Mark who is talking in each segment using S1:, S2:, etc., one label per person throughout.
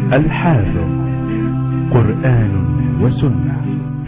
S1: الحافظ قرآن وسنة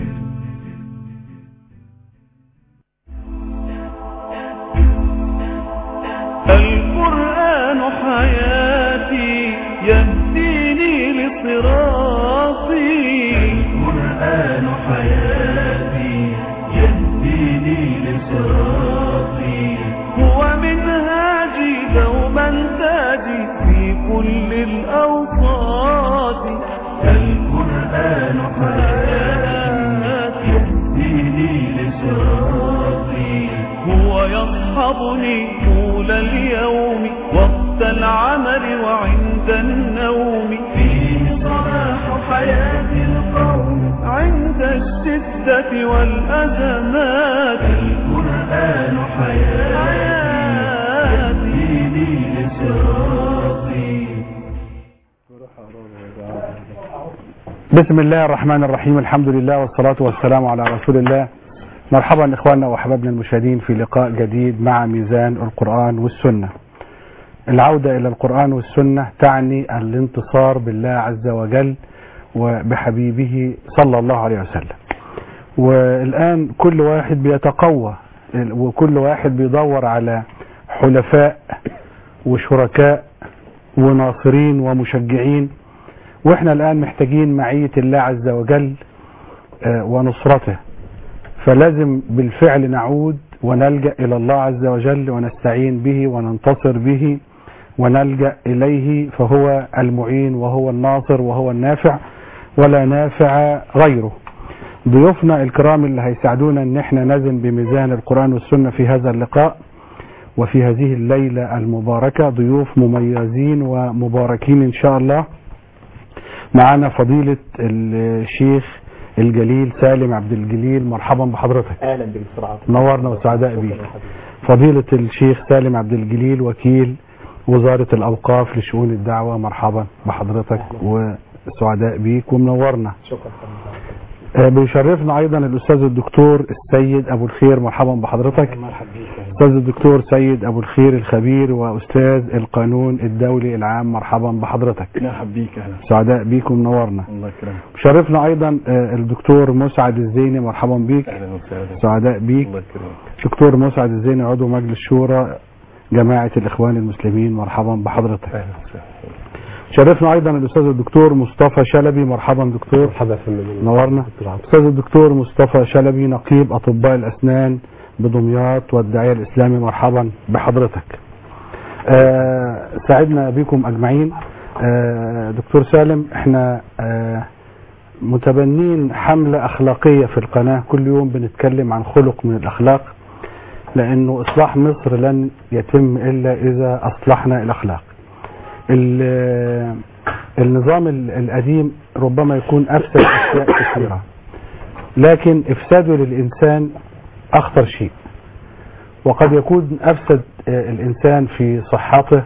S2: القرآن حياتي يهديني لصراطي القرآن حياتي يهديني لصراطي هو منهاجي دوما تاجي في كل الأوقات القرآن حياتي يهديني لصراطي هو يصحبني طول اليوم وقت العمل وعند النوم فيه صلاح حياة القوم عند الشدة والأزمات القرآن حياتي يهديني لصراطي
S3: بسم الله الرحمن الرحيم الحمد لله والصلاة والسلام على رسول الله مرحبا إخواننا وأحبابنا المشاهدين في لقاء جديد مع ميزان القرآن والسنة العودة إلى القرآن والسنة تعني الانتصار بالله عز وجل وبحبيبه صلى الله عليه وسلم والآن كل واحد بيتقوى وكل واحد بيدور على حلفاء وشركاء وناصرين ومشجعين واحنا الآن محتاجين معية الله عز وجل آه، ونصرته فلازم بالفعل نعود ونلجأ إلى الله عز وجل ونستعين به وننتصر به ونلجأ إليه فهو المعين وهو الناصر وهو النافع ولا نافع غيره ضيوفنا الكرام اللي هيساعدونا ان احنا نزن بميزان القرآن والسنة في هذا اللقاء وفي هذه الليلة المباركة ضيوف مميزين ومباركين ان شاء الله معنا فضيلة الشيخ الجليل سالم عبد الجليل مرحبا بحضرتك
S4: اهلا بك بسرعه
S3: نورنا وسعداء
S4: شكراً
S3: بيك
S4: يا حبيبي.
S3: فضيلة الشيخ سالم عبد الجليل وكيل وزارة الأوقاف لشؤون الدعوة مرحبا بحضرتك وسعداء بيك ومنورنا
S4: شكرا
S3: آه، بيشرفنا أيضا الأستاذ الدكتور السيد أبو الخير مرحبا بحضرتك
S4: مرحبا بك
S3: أستاذ الدكتور سيد أبو الخير الخبير وأستاذ القانون الدولي العام مرحبا بحضرتك
S5: مرحب بيك اهلا
S3: سعداء بيك ومنورنا
S5: الله يكرمك
S3: شرفنا أيضا آه، الدكتور مسعد الزيني مرحبا بيك
S5: اهلا وسهلا
S3: سعداء بيك
S5: الله يكرمك
S3: دكتور مسعد الزيني عضو مجلس شورى جماعة الإخوان المسلمين مرحبا بحضرتك
S5: اهلا وسهلا
S3: شرفنا أيضا الأستاذ الدكتور مصطفى شلبي مرحبا دكتور
S4: مرحبا في المدينة
S3: نورنا أستاذ الدكتور مصطفى شلبي نقيب أطباء الأسنان بدمياط والداعية الإسلامي مرحبا بحضرتك آه سعدنا بكم أجمعين آه دكتور سالم احنا آه متبنين حملة أخلاقية في القناة كل يوم بنتكلم عن خلق من الأخلاق لأنه إصلاح مصر لن يتم إلا إذا أصلحنا الأخلاق ال- النظام ال- القديم ربما يكون أفسد أشياء كثيرة لكن إفساده للإنسان أخطر شيء وقد يكون أفسد آه، الإنسان في صحته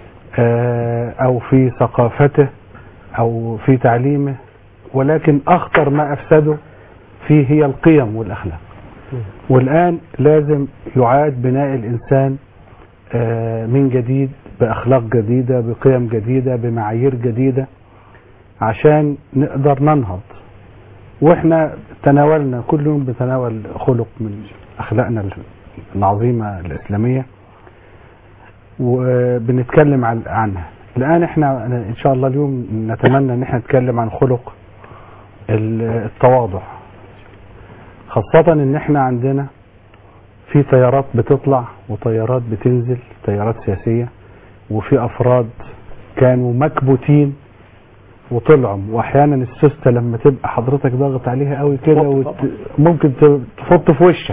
S3: آه، أو في ثقافته أو في تعليمه ولكن أخطر ما أفسده فيه هي القيم والأخلاق والآن لازم يعاد بناء الإنسان آه، من جديد بأخلاق جديدة بقيم جديدة بمعايير جديدة عشان نقدر ننهض واحنا تناولنا كل يوم بتناول خلق من أخلاقنا العظيمة الإسلامية وبنتكلم عن- عنها الآن احنا إن شاء الله اليوم نتمنى ان احنا نتكلم عن خلق ال- التواضع خاصة ان احنا عندنا في تيارات بتطلع وتيارات بتنزل تيارات سياسية وفي افراد كانوا مكبوتين وطلعوا واحيانا السوسته لما تبقى حضرتك ضاغط عليها قوي كده وت... ممكن ت- تفط في وشك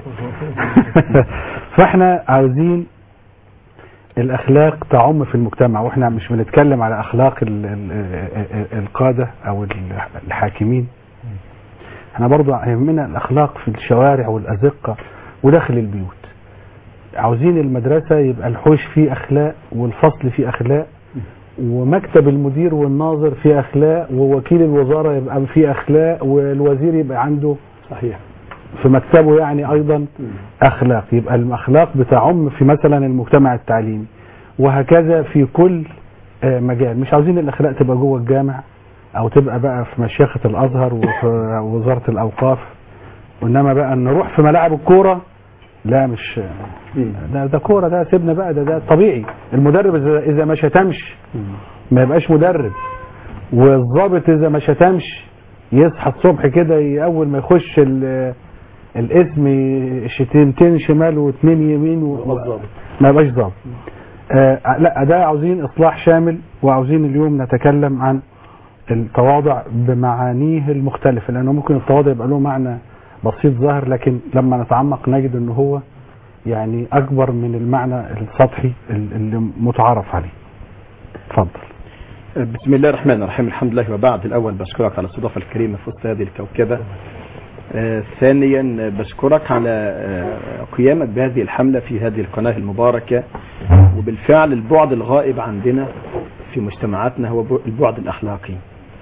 S3: فاحنا عاوزين الاخلاق تعم في المجتمع واحنا مش بنتكلم على اخلاق ال... ال... ال- القاده او ال- الحاكمين احنا برضو يهمنا الاخلاق في الشوارع والازقه وداخل البيوت عاوزين المدرسه يبقى الحوش فيه اخلاق والفصل فيه اخلاق ومكتب المدير والناظر فيه اخلاق ووكيل الوزاره يبقى فيه اخلاق والوزير يبقى عنده
S4: صحيح
S3: في مكتبه يعني ايضا اخلاق يبقى الاخلاق بتعم في مثلا المجتمع التعليمي وهكذا في كل آه، مجال مش عاوزين الاخلاق تبقى جوه الجامع او تبقى بقى في مشيخه الازهر وفي وزاره الاوقاف وانما بقى نروح في ملاعب الكوره لا مش ده ده كوره ده سيبنا بقى ده ده طبيعي المدرب اذا اذا ما شتمش ما يبقاش مدرب والضابط اذا ما شتمش يصحى الصبح كده ي- اول ما يخش ال- الاسم ي- شتيمتين شمال واثنين يمين و... ما يبقاش ضابط آه لا ده عاوزين اصلاح شامل وعاوزين اليوم نتكلم عن التواضع بمعانيه المختلفة لأنه ممكن التواضع يبقى له معنى بسيط ظاهر لكن لما نتعمق نجد أنه هو يعني أكبر من المعنى السطحي ال- اللي متعارف عليه اتفضل
S4: بسم الله الرحمن الرحيم الحمد لله وبعد الأول بشكرك على الاستضافة الكريمة في وسط هذه الكوكبة آه، ثانيا بشكرك على آه، قيامك بهذه الحملة في هذه القناة المباركة وبالفعل البعد الغائب عندنا في مجتمعاتنا هو ب- البعد الأخلاقي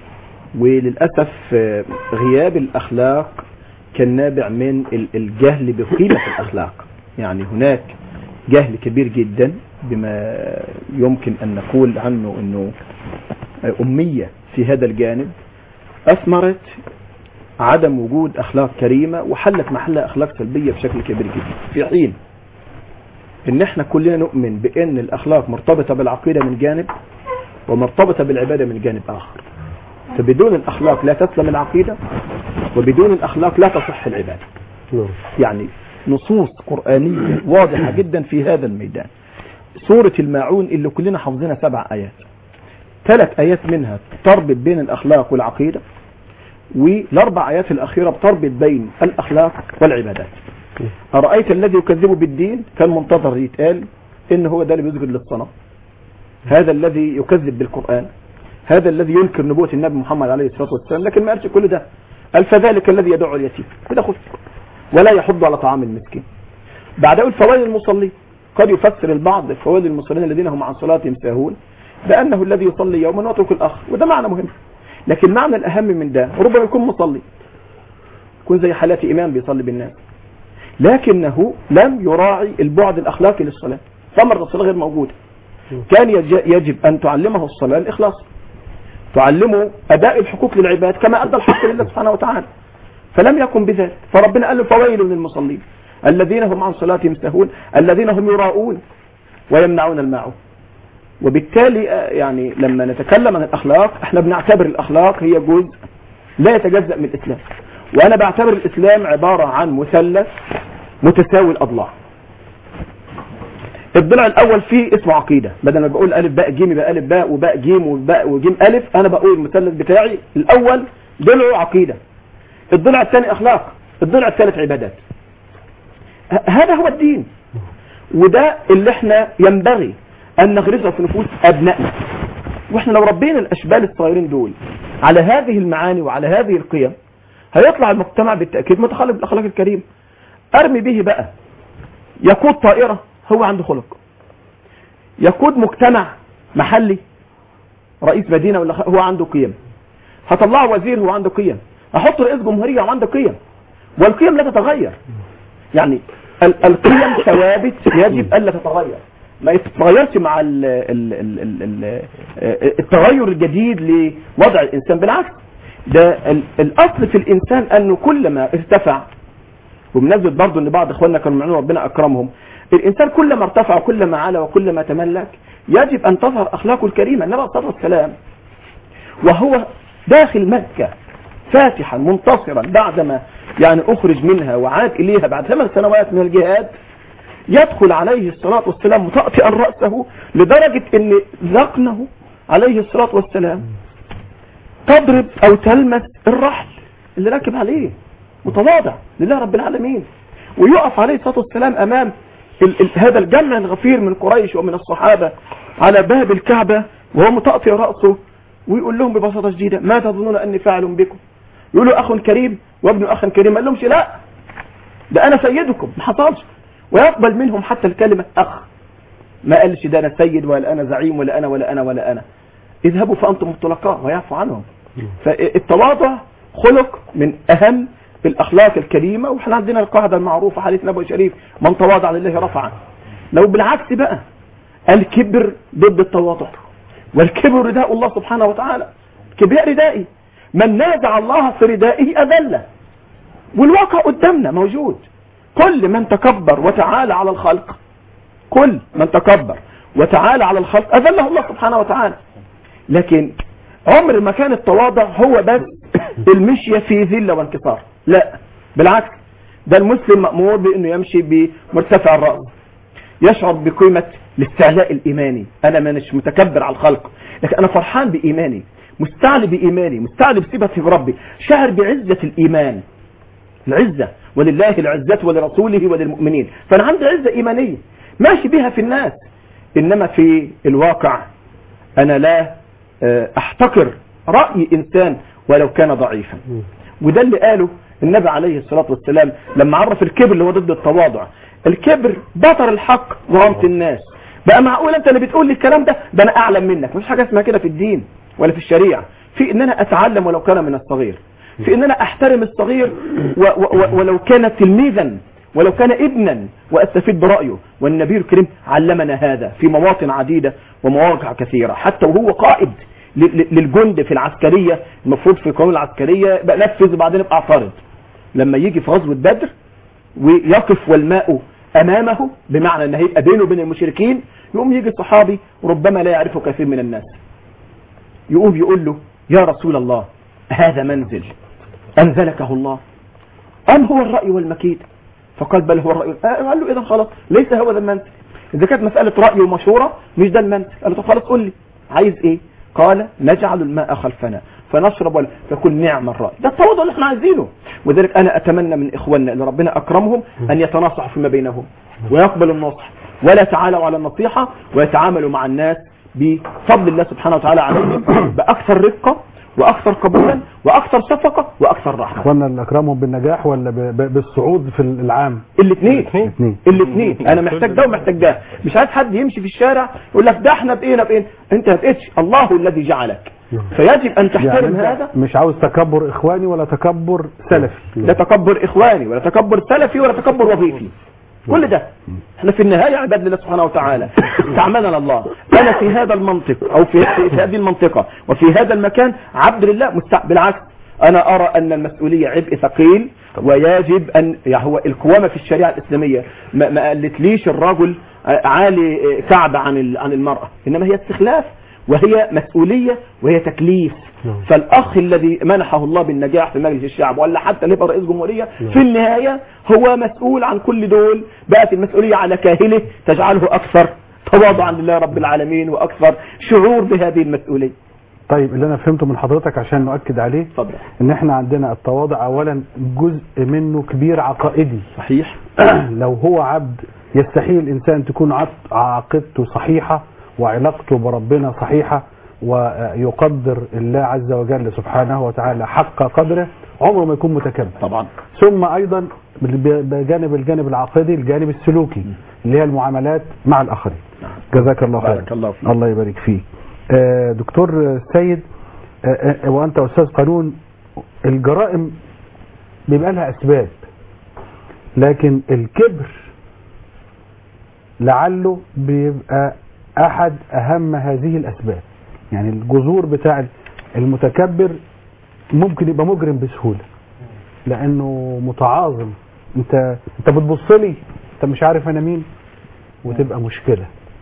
S4: وللأسف آه، غياب الأخلاق كان نابع من ال- الجهل بقيمة الأخلاق يعني هناك جهل كبير جدا بما يمكن أن نقول عنه أنه أمية في هذا الجانب أثمرت عدم وجود أخلاق كريمة وحلت محلها أخلاق سلبية بشكل كبير جدا في حين إن إحنا كلنا نؤمن بأن الأخلاق مرتبطة بالعقيدة من جانب ومرتبطة بالعبادة من جانب آخر فبدون الأخلاق لا تسلم العقيدة وبدون الأخلاق لا تصح العبادة يعني نصوص قرآنية واضحة جدا في هذا الميدان سورة الماعون اللي كلنا حافظينها سبع آيات ثلاث آيات منها تربط بين الأخلاق والعقيدة والأربع آيات الأخيرة بتربط بين الأخلاق والعبادات أرأيت الذي يكذب بالدين كان منتظر يتقال إن هو ده اللي بيسجد للصنم هذا الذي يكذب بالقرآن هذا الذي ينكر نبوة النبي محمد عليه الصلاة والسلام لكن ما قالش كل ده قال فذلك الذي يدعو اليتيم كده خف ولا يحض على طعام المسكين بعد يقول فوائد المصلين قد يفسر البعض فوائد المصلين الذين هم عن صلاتهم ساهون بأنه الذي يصلي يوما ويترك الآخر وده معنى مهم لكن معنى الأهم من ده ربما يكون مصلي يكون زي حالات إمام بيصلي بالناس لكنه لم يراعي البعد الأخلاقي للصلاة ثمرة الصلاة غير موجودة كان يج- يجب أن تعلمه الصلاة الإخلاص تعلمه أداء الحقوق للعباد كما أدى الحق لله سبحانه وتعالى فلم يكن بذلك فربنا قال له فويل للمصلين الذين هم عن صلاتهم سهون الذين هم يراؤون ويمنعون الماعون وبالتالي آه، يعني لما نتكلم عن الأخلاق احنا بنعتبر الأخلاق هي جزء لا يتجزأ من الإسلام وأنا بعتبر الإسلام عبارة عن مثلث متساوي الأضلاع الضلع الأول فيه اسمه عقيدة بدل ما بقول ألف باء جيم يبقى ألف باء وباء جيم وباء وجيم ألف أنا بقول المثلث بتاعي الأول ضلعه عقيدة الضلع الثاني أخلاق الضلع الثالث عبادات ه- هذا هو الدين وده اللي احنا ينبغي أن نغرسه في نفوس أبنائنا واحنا لو ربينا الأشبال الصغيرين دول على هذه المعاني وعلى هذه القيم هيطلع المجتمع بالتأكيد متخلق بالأخلاق الكريمة أرمي به بقى يقود طائرة هو عنده خلق يقود مجتمع محلي رئيس مدينة ولا خ- هو عنده قيم هطلعه وزير هو عنده قيم احط رئيس جمهورية وعنده قيم والقيم لا تتغير يعني ال- القيم ثوابت يجب الا تتغير ما يتغيرش مع ال ال ال ال ال التغير الجديد لوضع الانسان بالعكس ده ال- الاصل في الانسان انه كلما ارتفع وبمناسبه برضه ان بعض اخواننا كانوا معلومين ربنا اكرمهم الانسان كلما ارتفع وكلما علا وكلما تملك يجب ان تظهر اخلاقه الكريمه النبي عليه الصلاه والسلام وهو داخل مكه فاتحا منتصرا بعدما يعني اخرج منها وعاد اليها بعد ثمان سنوات من الجهاد يدخل عليه الصلاه والسلام مطأطئا راسه لدرجه ان ذقنه عليه الصلاه والسلام تضرب او تلمس الرحل اللي راكب عليه متواضع لله رب العالمين ويقف عليه الصلاه والسلام امام ال ال هذا الجمع الغفير من قريش ومن الصحابه على باب الكعبه وهو مطأطئ راسه ويقول لهم ببساطه شديده ما تظنون اني فاعل بكم يقولوا اخ كريم وابن اخ كريم ما لهمش لا ده انا سيدكم ما حصلش ويقبل منهم حتى الكلمه اخ ما قالش ده انا سيد ولا انا زعيم ولا انا ولا انا ولا انا اذهبوا فانتم الطلقاء ويعفو عنهم فالتواضع خلق من اهم الاخلاق الكريمه واحنا عندنا القاعده المعروفه حديث النبوي الشريف من تواضع لله رفعه لو بالعكس بقى الكبر ضد التواضع والكبر رداء الله سبحانه وتعالى كبرياء ردائي من نازع الله في ردائه أذله والواقع قدامنا موجود كل من تكبر وتعالى على الخلق كل من تكبر وتعالى على الخلق أذله الله سبحانه وتعالى لكن عمر ما كان التواضع هو بس المشية في ذلة وانكسار لا بالعكس ده المسلم مأمور بأنه يمشي بمرتفع الرأس يشعر بقيمة الاستعلاء الإيماني أنا مش متكبر على الخلق لكن أنا فرحان بإيماني مستعلي بإيماني مستعلي بصفتي بربي شعر بعزة الإيمان العزة ولله العزة ولرسوله وللمؤمنين فأنا عندي عزة إيمانية ماشي بها في الناس إنما في الواقع أنا لا أحتقر رأي إنسان ولو كان ضعيفا وده اللي قاله النبي عليه الصلاة والسلام لما عرف الكبر اللي هو ضد التواضع الكبر بطر الحق وغمط الناس بقى معقول انت اللي بتقول لي الكلام ده ده انا اعلم منك مفيش حاجه اسمها كده في الدين ولا في الشريعه في ان انا اتعلم ولو كان من الصغير في ان انا احترم الصغير و و ولو كان تلميذا ولو كان ابنا واستفيد برايه والنبي الكريم علمنا هذا في مواطن عديده ومواقع كثيره حتى وهو قائد للجند في العسكريه المفروض في القوانين العسكريه بقى نفذ وبعدين ابقى اعترض لما يجي في غزوه بدر ويقف والماء امامه بمعنى ان هيبقى بينه وبين المشركين يقوم يجي صحابي ربما لا يعرفه كثير من الناس يقوم يقول له يا رسول الله هذا منزل انزلكه الله ام هو الراي والمكيد فقال بل هو الراي قال له اذا خلاص ليس هو ذا المنزل اذا كانت مساله راي ومشوره مش ده المنزل قال له طب خلاص قول لي عايز ايه قال نجعل الماء خلفنا فنشرب ولا فكل نعم الرأي ده التواضع اللي احنا عايزينه وذلك انا اتمنى من اخواننا اللي ربنا اكرمهم ان يتناصحوا فيما بينهم ويقبلوا النصح ولا تعالوا على النصيحة ويتعاملوا مع الناس بفضل الله سبحانه وتعالى عليهم باكثر رفقة واكثر قبولا واكثر شفقة واكثر رحمة
S3: اخوانا اللي اكرمهم بالنجاح ولا ب- ب- بالصعود في العام
S4: الاثنين
S3: الاثنين.
S4: الاثنين انا محتاج ده ومحتاج ده مش عايز حد يمشي في الشارع يقول لك ده احنا بايه بايه انت ما بقيتش الله الذي جعلك فيجب ان تحترم
S3: يعني
S4: هذا
S3: انت مش عاوز تكبر اخواني ولا تكبر سلفي
S4: لا تكبر اخواني ولا تكبر سلفي ولا تكبر وظيفي كل ده احنا في النهاية عباد لله سبحانه وتعالى استعملنا الله انا في هذا المنطق او في, في هذه المنطقة وفي هذا المكان عبد لله مستع... بالعكس انا ارى ان المسؤولية عبء ثقيل ويجب ان يعني هو القوامة في الشريعة الاسلامية ما, ما قالتليش الرجل عالي كعب عن ال- عن المرأة انما هي استخلاف وهي مسؤولية وهي تكليف فالأخ الذي منحه الله بالنجاح في مجلس الشعب ولا حتى اللي يبقى رئيس جمهورية في النهاية هو مسؤول عن كل دول بقت المسؤولية على كاهله تجعله أكثر تواضعا لله رب العالمين وأكثر شعور بهذه المسؤولية
S3: طيب اللي انا فهمته من حضرتك عشان نؤكد عليه
S4: اتفضل
S3: ان احنا عندنا التواضع اولا جزء منه كبير عقائدي
S4: صحيح
S3: لو هو عبد يستحيل الانسان تكون عق- عقيدته صحيحه وعلاقته بربنا صحيحه ويقدر الله عز وجل سبحانه وتعالى حق قدره عمره ما يكون متكبر
S4: طبعا
S3: ثم ايضا ب- بجانب الجانب العقيدي الجانب السلوكي اللي هي المعاملات مع الاخرين جزاك الله خير
S4: بارك الله فيك.
S3: الله يبارك فيك آه، دكتور سيد آه، آه، وانت استاذ قانون الجرائم بيبقى لها اسباب لكن الكبر لعله بيبقى احد اهم هذه الاسباب يعني الجذور بتاع المتكبر ممكن يبقى مجرم بسهوله لانه متعاظم انت انت بتبص لي انت مش عارف انا مين وتبقى مشكله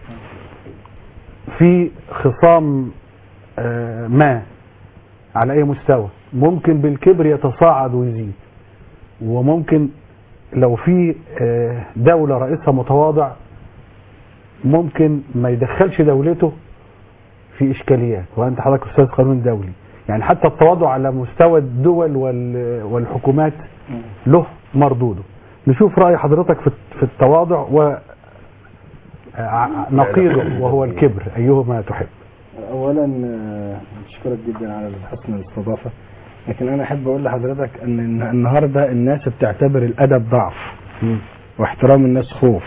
S3: في خصام آه، ما على اي مستوى ممكن بالكبر يتصاعد ويزيد وممكن لو في آه، دولة رئيسها متواضع ممكن ما يدخلش دولته في اشكاليات وانت حضرتك استاذ قانون دولي يعني حتى التواضع على مستوى الدول وال- والحكومات له مردوده نشوف رأي حضرتك في في التواضع و ع- نقيضه وهو الكبر ايهما تحب
S5: اولا آه، بشكرك جدا على حسن الاستضافه لكن انا احب اقول لحضرتك ان الن- النهارده الناس بتعتبر الادب ضعف واحترام الناس خوف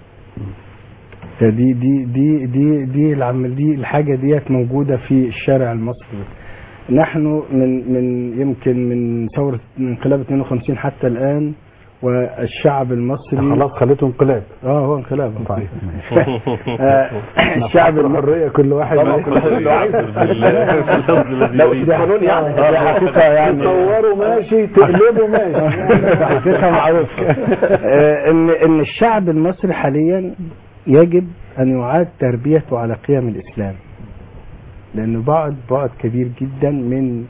S5: دي دي دي دي دي العم دي الحاجه ديت موجوده في الشارع المصري نحن من من يمكن من ثوره من انقلاب 52 حتى الان والشعب المصري
S3: خلاص خليته انقلاب
S5: اه هو انقلاب
S3: طيب
S5: آه، الشعب الحريه كل واحد
S4: طبعا كل واحد له عايز. لو
S5: دي
S4: قانون يعني
S5: دي حقيقه يعني
S3: تصوروا ماشي تقلبوا ماشي
S5: حقيقه معروفه آه، ان ان الشعب المصري حاليا يجب ان يعاد تربيته على قيم الاسلام لانه بعد بعد كبير جدا من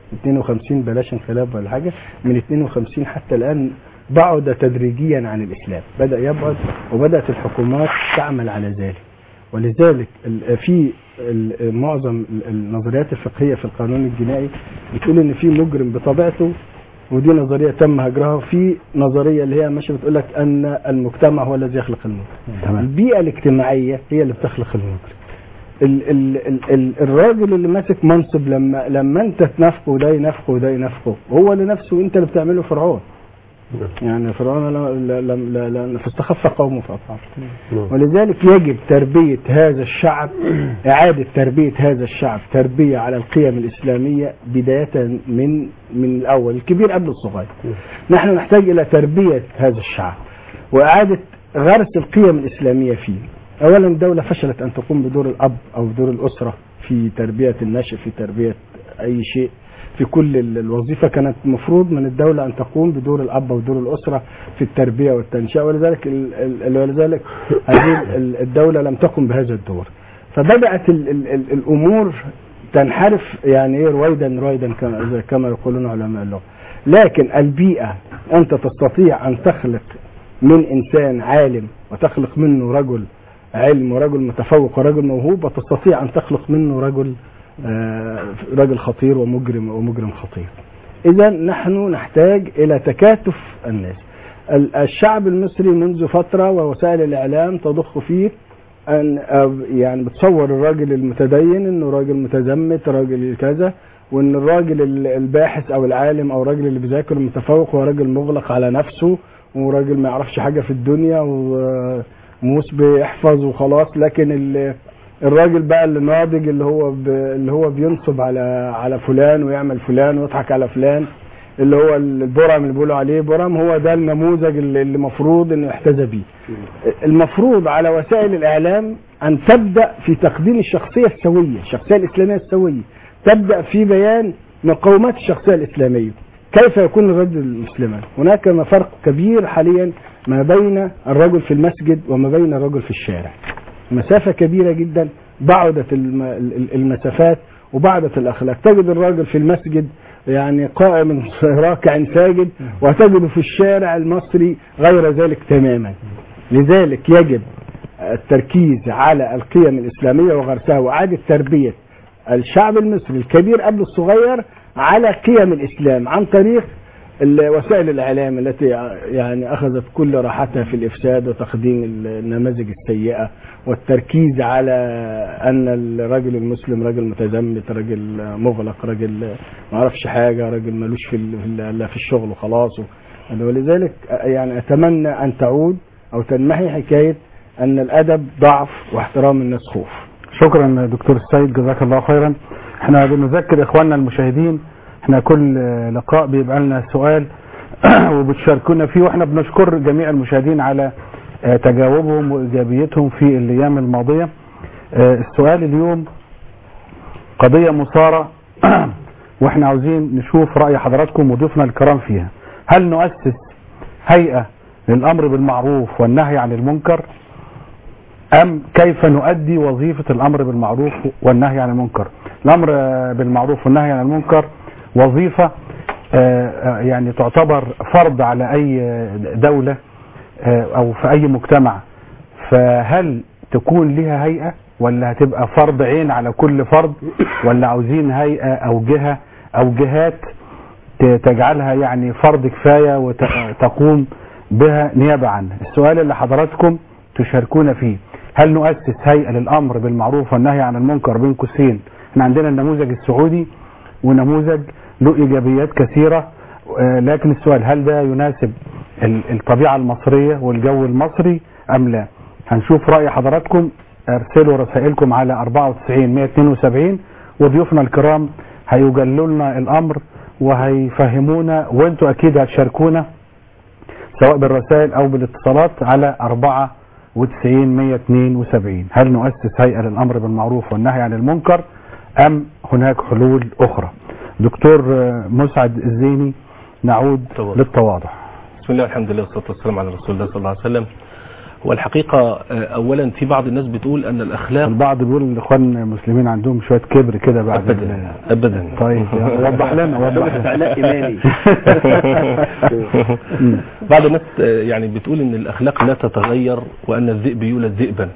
S5: 52 بلاش انقلاب ولا حاجه من 52 حتى الان بعد تدريجيا عن الاسلام بدا يبعد وبدات الحكومات تعمل على ذلك ولذلك ال- في ال- معظم ال- النظريات الفقهيه في القانون الجنائي بتقول ان في مجرم بطبيعته ودي نظريه تم هجرها في نظريه اللي هي ماشيه بتقول لك ان المجتمع هو الذي يخلق المجرم
S3: تمام
S5: البيئه الاجتماعيه هي اللي بتخلق المجرم ال ال ال ال الراجل اللي ماسك منصب لما لما انت تنافقه وده ينافقه وده ينافقه هو لنفسه انت اللي بتعمله فرعون يعني فرعون لم لم لم لم فاستخف قومه فاطاعه ولذلك يجب تربية هذا الشعب إعادة تربية هذا الشعب تربية على القيم الإسلامية بداية من من الأول الكبير قبل الصغير نحن نحتاج إلى تربية هذا الشعب وإعادة غرس القيم الإسلامية فيه أولا الدولة فشلت أن تقوم بدور الأب أو دور الأسرة في تربية النشء في تربية أي شيء في كل ال- الوظيفة كانت مفروض من الدولة أن تقوم بدور الأب ودور الأسرة في التربية والتنشئة ولذلك ال- ال- ولذلك هذه ال- الدولة لم تقم بهذا الدور فبدأت ال ال ال الأمور تنحرف يعني إيه رويدا رويدا كما زي- كما يقولون علماء اللغة لكن البيئة أنت تستطيع أن تخلق من إنسان عالم وتخلق منه رجل علم ورجل متفوق ورجل موهوب وتستطيع أن تخلق منه رجل آه، رجل خطير ومجرم ومجرم خطير إذا نحن نحتاج إلى تكاتف الناس ال- الشعب المصري منذ فترة ووسائل الإعلام تضخ فيه أن أو- يعني بتصور الراجل المتدين إنه راجل متزمت راجل كذا وإن الراجل ال- الباحث أو العالم أو الراجل اللي بيذاكر المتفوق هو راجل مغلق على نفسه وراجل ما يعرفش حاجة في الدنيا وموس بيحفظ وخلاص لكن ال- الراجل بقى اللي ناضج اللي هو ب... اللي هو بينصب على على فلان ويعمل فلان ويضحك على فلان اللي هو البرم اللي بيقولوا عليه برم هو ده النموذج اللي اللي المفروض انه يحتذى بيه. المفروض على وسائل الاعلام ان تبدا في تقديم الشخصيه السويه، الشخصيه الاسلاميه السويه، تبدا في بيان مقومات الشخصيه الاسلاميه. كيف يكون الرجل مسلما؟ هناك فرق كبير حاليا ما بين الرجل في المسجد وما بين الرجل في الشارع. مسافة كبيرة جدا بعدت الم- ال- المسافات وبعدت الأخلاق تجد الراجل في المسجد يعني قائم راكع ساجد وتجده في الشارع المصري غير ذلك تماما لذلك يجب التركيز على القيم الإسلامية وغرسها وإعادة تربية الشعب المصري الكبير قبل الصغير على قيم الإسلام عن طريق ال- وسائل الإعلام التي يعني أخذت كل راحتها في الإفساد وتقديم النماذج السيئة والتركيز على أن الرجل المسلم رجل متزمت رجل مغلق رجل ما يعرفش حاجة رجل ملوش في ال- في ال- إلا في الشغل وخلاص ولذلك يعني أتمنى أن تعود أو تنمحي حكاية أن الأدب ضعف واحترام الناس خوف
S3: شكرا دكتور السيد جزاك الله خيرا احنا بنذكر اخواننا المشاهدين احنا كل لقاء بيبقى لنا سؤال وبتشاركونا فيه واحنا بنشكر جميع المشاهدين على آه، تجاوبهم وايجابيتهم في الايام الماضيه آه، السؤال اليوم قضيه مثاره واحنا عاوزين نشوف راي حضراتكم وضيوفنا الكرام فيها هل نؤسس هيئه للامر بالمعروف والنهي عن المنكر أم كيف نؤدي وظيفة الأمر بالمعروف والنهي عن المنكر الأمر آه، بالمعروف والنهي عن المنكر وظيفة آه، آه، يعني تعتبر فرض على أي آه، دولة آه، أو في أي مجتمع فهل تكون لها هيئة ولا هتبقى فرض عين على كل فرد ولا عاوزين هيئة أو جهة أو جهات ت- تجعلها يعني فرض كفاية وتقوم بها نيابة عنه السؤال اللي حضراتكم تشاركونا فيه هل نؤسس هيئة للأمر بالمعروف والنهي عن المنكر بين قوسين احنا عندنا النموذج السعودي ونموذج له إيجابيات كثيرة آه، لكن السؤال هل ده يناسب ال- الطبيعة المصرية والجو المصري أم لا هنشوف رأي حضراتكم ارسلوا رسائلكم على 94 172 وضيوفنا الكرام هيجلوا لنا الأمر وهيفهمونا وانتوا أكيد هتشاركونا سواء بالرسائل أو بالاتصالات على 94 172 هل نؤسس هيئة للأمر بالمعروف والنهي عن المنكر أم هناك حلول أخرى دكتور آه، مسعد الزيني نعود
S6: تواضع.
S3: للتواضع
S6: بسم الله الحمد لله والصلاة والسلام على رسول الله صلى الله عليه وسلم والحقيقة آه، أولا في بعض الناس بتقول أن الأخلاق
S3: البعض بيقول الإخوان المسلمين عندهم شوية كبر كده بعد ال-
S6: أبدا أبدا
S3: طيب وضح لنا وضح لنا
S4: استعلاء إيماني
S6: بعض الناس آه، يعني بتقول ان الاخلاق لا تتغير وان الذئب يولد ذئبا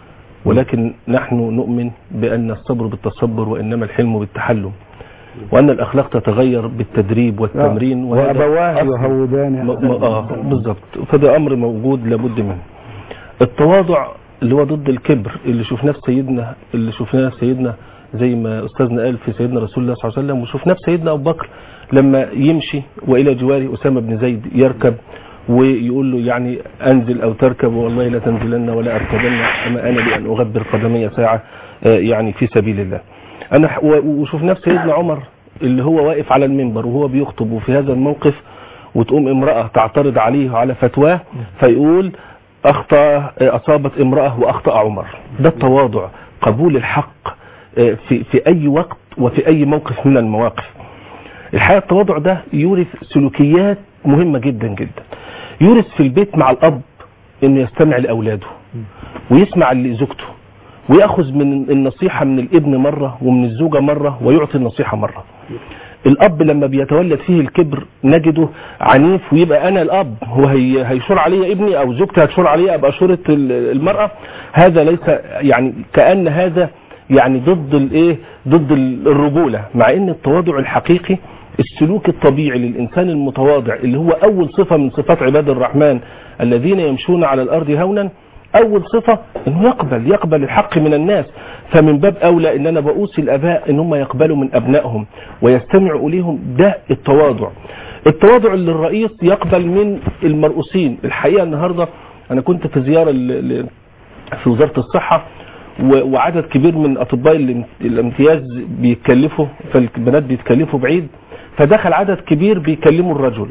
S6: ولكن نحن نؤمن بان الصبر بالتصبر وانما الحلم بالتحلم وان الاخلاق تتغير بالتدريب والتمرين وهذا
S3: وأبواه
S6: أصل
S3: يهودان
S6: م- م- اه بالظبط فده امر موجود لابد منه التواضع اللي هو ضد الكبر اللي شفناه في سيدنا اللي شفناه في سيدنا زي ما استاذنا قال في سيدنا رسول الله صلى الله عليه وسلم وشفناه في سيدنا ابو بكر لما يمشي والى جواره اسامه بن زيد يركب ويقول له يعني انزل او تركب والله لا تنزلن ولا اركبن اما انا لان اغبر قدمي ساعه آه، يعني في سبيل الله انا ح- و- وشفناه في سيدنا عمر اللي هو واقف على المنبر وهو بيخطب وفي هذا الموقف وتقوم امرأة تعترض عليه على فتواه فيقول أخطأ أصابت امرأة وأخطأ عمر ده التواضع قبول الحق آه، في, في أي وقت وفي أي موقف من المواقف الحقيقة التواضع ده يورث سلوكيات مهمة جدا جدا يورث في البيت مع الأب إنه يستمع لأولاده ويسمع لزوجته ويأخذ من النصيحة من الابن مرة ومن الزوجة مرة ويعطي النصيحة مرة الاب لما بيتولد فيه الكبر نجده عنيف ويبقى انا الاب هو هي هيشور علي ابني او زوجتي هتشور علي ابقى شورة ال- المرأة هذا ليس يعني كأن هذا يعني ضد الايه ضد ال- الرجولة مع ان التواضع الحقيقي السلوك الطبيعي للانسان المتواضع اللي هو اول صفة من صفات عباد الرحمن الذين يمشون على الارض هونا اول صفة انه يقبل يقبل الحق من الناس فمن باب اولى ان انا بأوصي الاباء ان هم يقبلوا من ابنائهم ويستمعوا اليهم ده التواضع التواضع اللي الرئيس يقبل من المرؤوسين الحقيقة النهاردة انا كنت في زيارة ل- ل- في وزارة الصحة و- وعدد كبير من اطباء الام- الامتياز بيتكلفوا فالبنات بيتكلفوا بعيد فدخل عدد كبير بيكلموا الرجل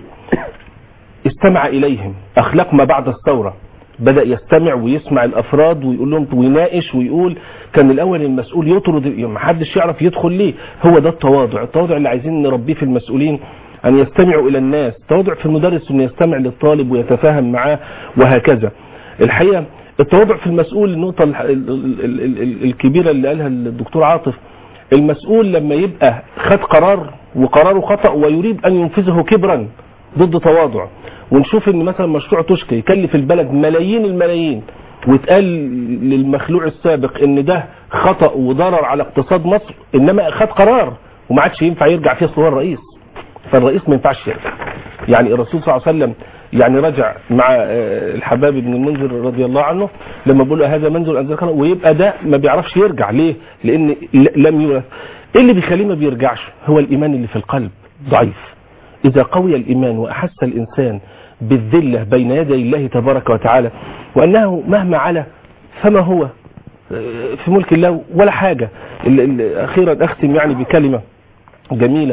S6: استمع إليهم أخلاق ما بعد الثورة بدأ يستمع ويسمع الأفراد ويقول لهم ويناقش ويقول كان الأول المسؤول يطرد ما حدش يعرف يدخل ليه هو ده التواضع التواضع اللي عايزين نربيه في المسؤولين أن يستمعوا إلى الناس التواضع في المدرس أن يستمع للطالب ويتفاهم معاه وهكذا الحقيقة التواضع في المسؤول النقطة ال- ال- ال- ال- ال- الكبيرة اللي قالها الدكتور عاطف المسؤول لما يبقى خد قرار وقراره خطأ ويريد أن ينفذه كبرا ضد تواضع ونشوف ان مثلا مشروع توشكا يكلف البلد ملايين الملايين واتقال للمخلوع السابق ان ده خطأ وضرر على اقتصاد مصر انما خد قرار وما عادش ينفع يرجع فيه اصل هو الرئيس فالرئيس ما ينفعش يرجع يعني الرسول صلى الله عليه وسلم يعني رجع مع آه، الحباب بن المنذر رضي الله عنه لما بيقول له هذا منزل انزل الله ويبقى ده ما بيعرفش يرجع ليه لان ل- لم يورث ايه اللي بيخليه ما بيرجعش هو الايمان اللي في القلب ضعيف إذا قوي الإيمان وأحس الإنسان بالذلة بين يدي الله تبارك وتعالى وأنه مهما على فما هو آه، في ملك الله ولا حاجة ال- ال- أخيرا أختم يعني بكلمة جميلة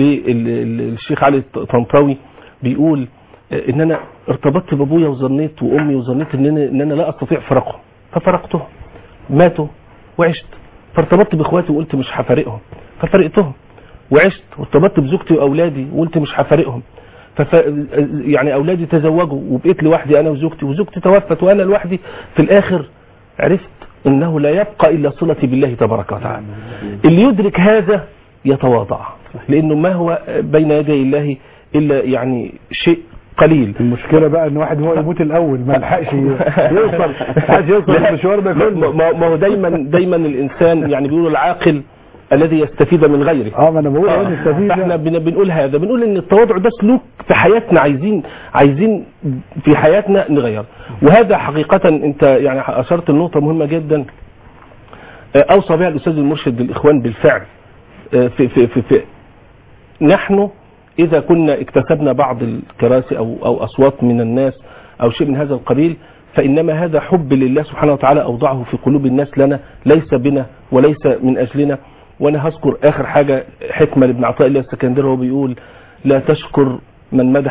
S6: للشيخ علي طنطاوي بيقول آه، إن أنا ارتبطت بأبويا وظنيت وأمي وظنيت إن أنا, إن أنا لا أستطيع فرقهم ففرقتهم ماتوا وعشت فارتبطت بإخواتي وقلت مش هفارقهم ففرقتهم وعشت وارتبطت بزوجتي واولادي وقلت مش هفارقهم فف... يعني اولادي تزوجوا وبقيت لوحدي انا وزوجتي وزوجتي توفت وانا لوحدي في الاخر عرفت انه لا يبقى الا صلتي بالله تبارك وتعالى اللي يدرك هذا يتواضع لانه ما هو بين يدي الله الا يعني شيء قليل
S3: المشكلة بقى ان واحد هو يموت الاول ما لحقش يوصل ما لحقش يوصل المشوار ده
S6: ما-
S3: كله
S6: ما ما هو دايما دايما الانسان يعني بيقولوا العاقل الذي يستفيد من غيره
S3: اه ما انا بقول ايه
S6: آه،
S3: نستفيد
S6: فاحنا
S3: بقى.
S6: بن- بنقول هذا بنقول ان التواضع ده سلوك في حياتنا عايزين عايزين في حياتنا نغير وهذا حقيقة انت يعني اشرت النقطة مهمة جدا آه، اوصى بها الاستاذ المرشد للاخوان بالفعل آه، في في في, في نحن اذا كنا اكتسبنا بعض الكراسي او او اصوات من الناس او شيء من هذا القبيل فانما هذا حب لله سبحانه وتعالى اوضعه في قلوب الناس لنا ليس بنا وليس من اجلنا وانا هذكر اخر حاجة حكمة لابن عطاء الله السكندري وهو بيقول لا تشكر من مدحك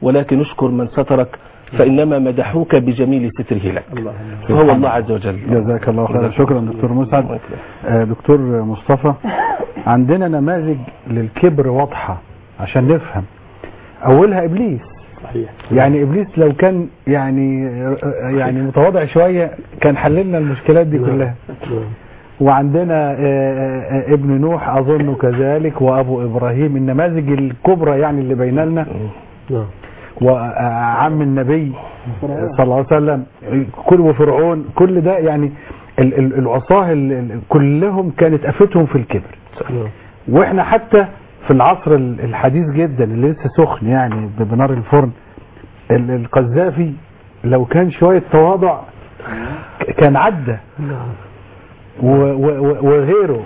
S6: ولكن اشكر من سترك فإنما مدحوك بجميل ستره لك
S4: الله
S6: فهو الله عز وجل
S3: جزاك الله خيرا شكرا دكتور مسعد آه، دكتور مصطفى عندنا نماذج للكبر واضحة عشان نفهم أولها إبليس
S5: صحيح
S3: يعني إبليس لو كان يعني يعني متواضع شوية كان حللنا المشكلات دي كلها وعندنا آه، آه، ابن نوح أظن كذلك وأبو إبراهيم النماذج الكبرى يعني اللي بين لنا
S5: نعم
S3: وعم النبي صلى الله عليه وسلم كل وفرعون كل ده يعني ال- ال- العصاه ال- ال- كلهم كانت افتهم في الكبر
S5: نعم
S3: واحنا حتى في العصر ال- الحديث جدا اللي لسه سخن يعني ب- بنار الفرن ال- القذافي لو كان شويه تواضع ك- كان عدى و- و- و- وغيره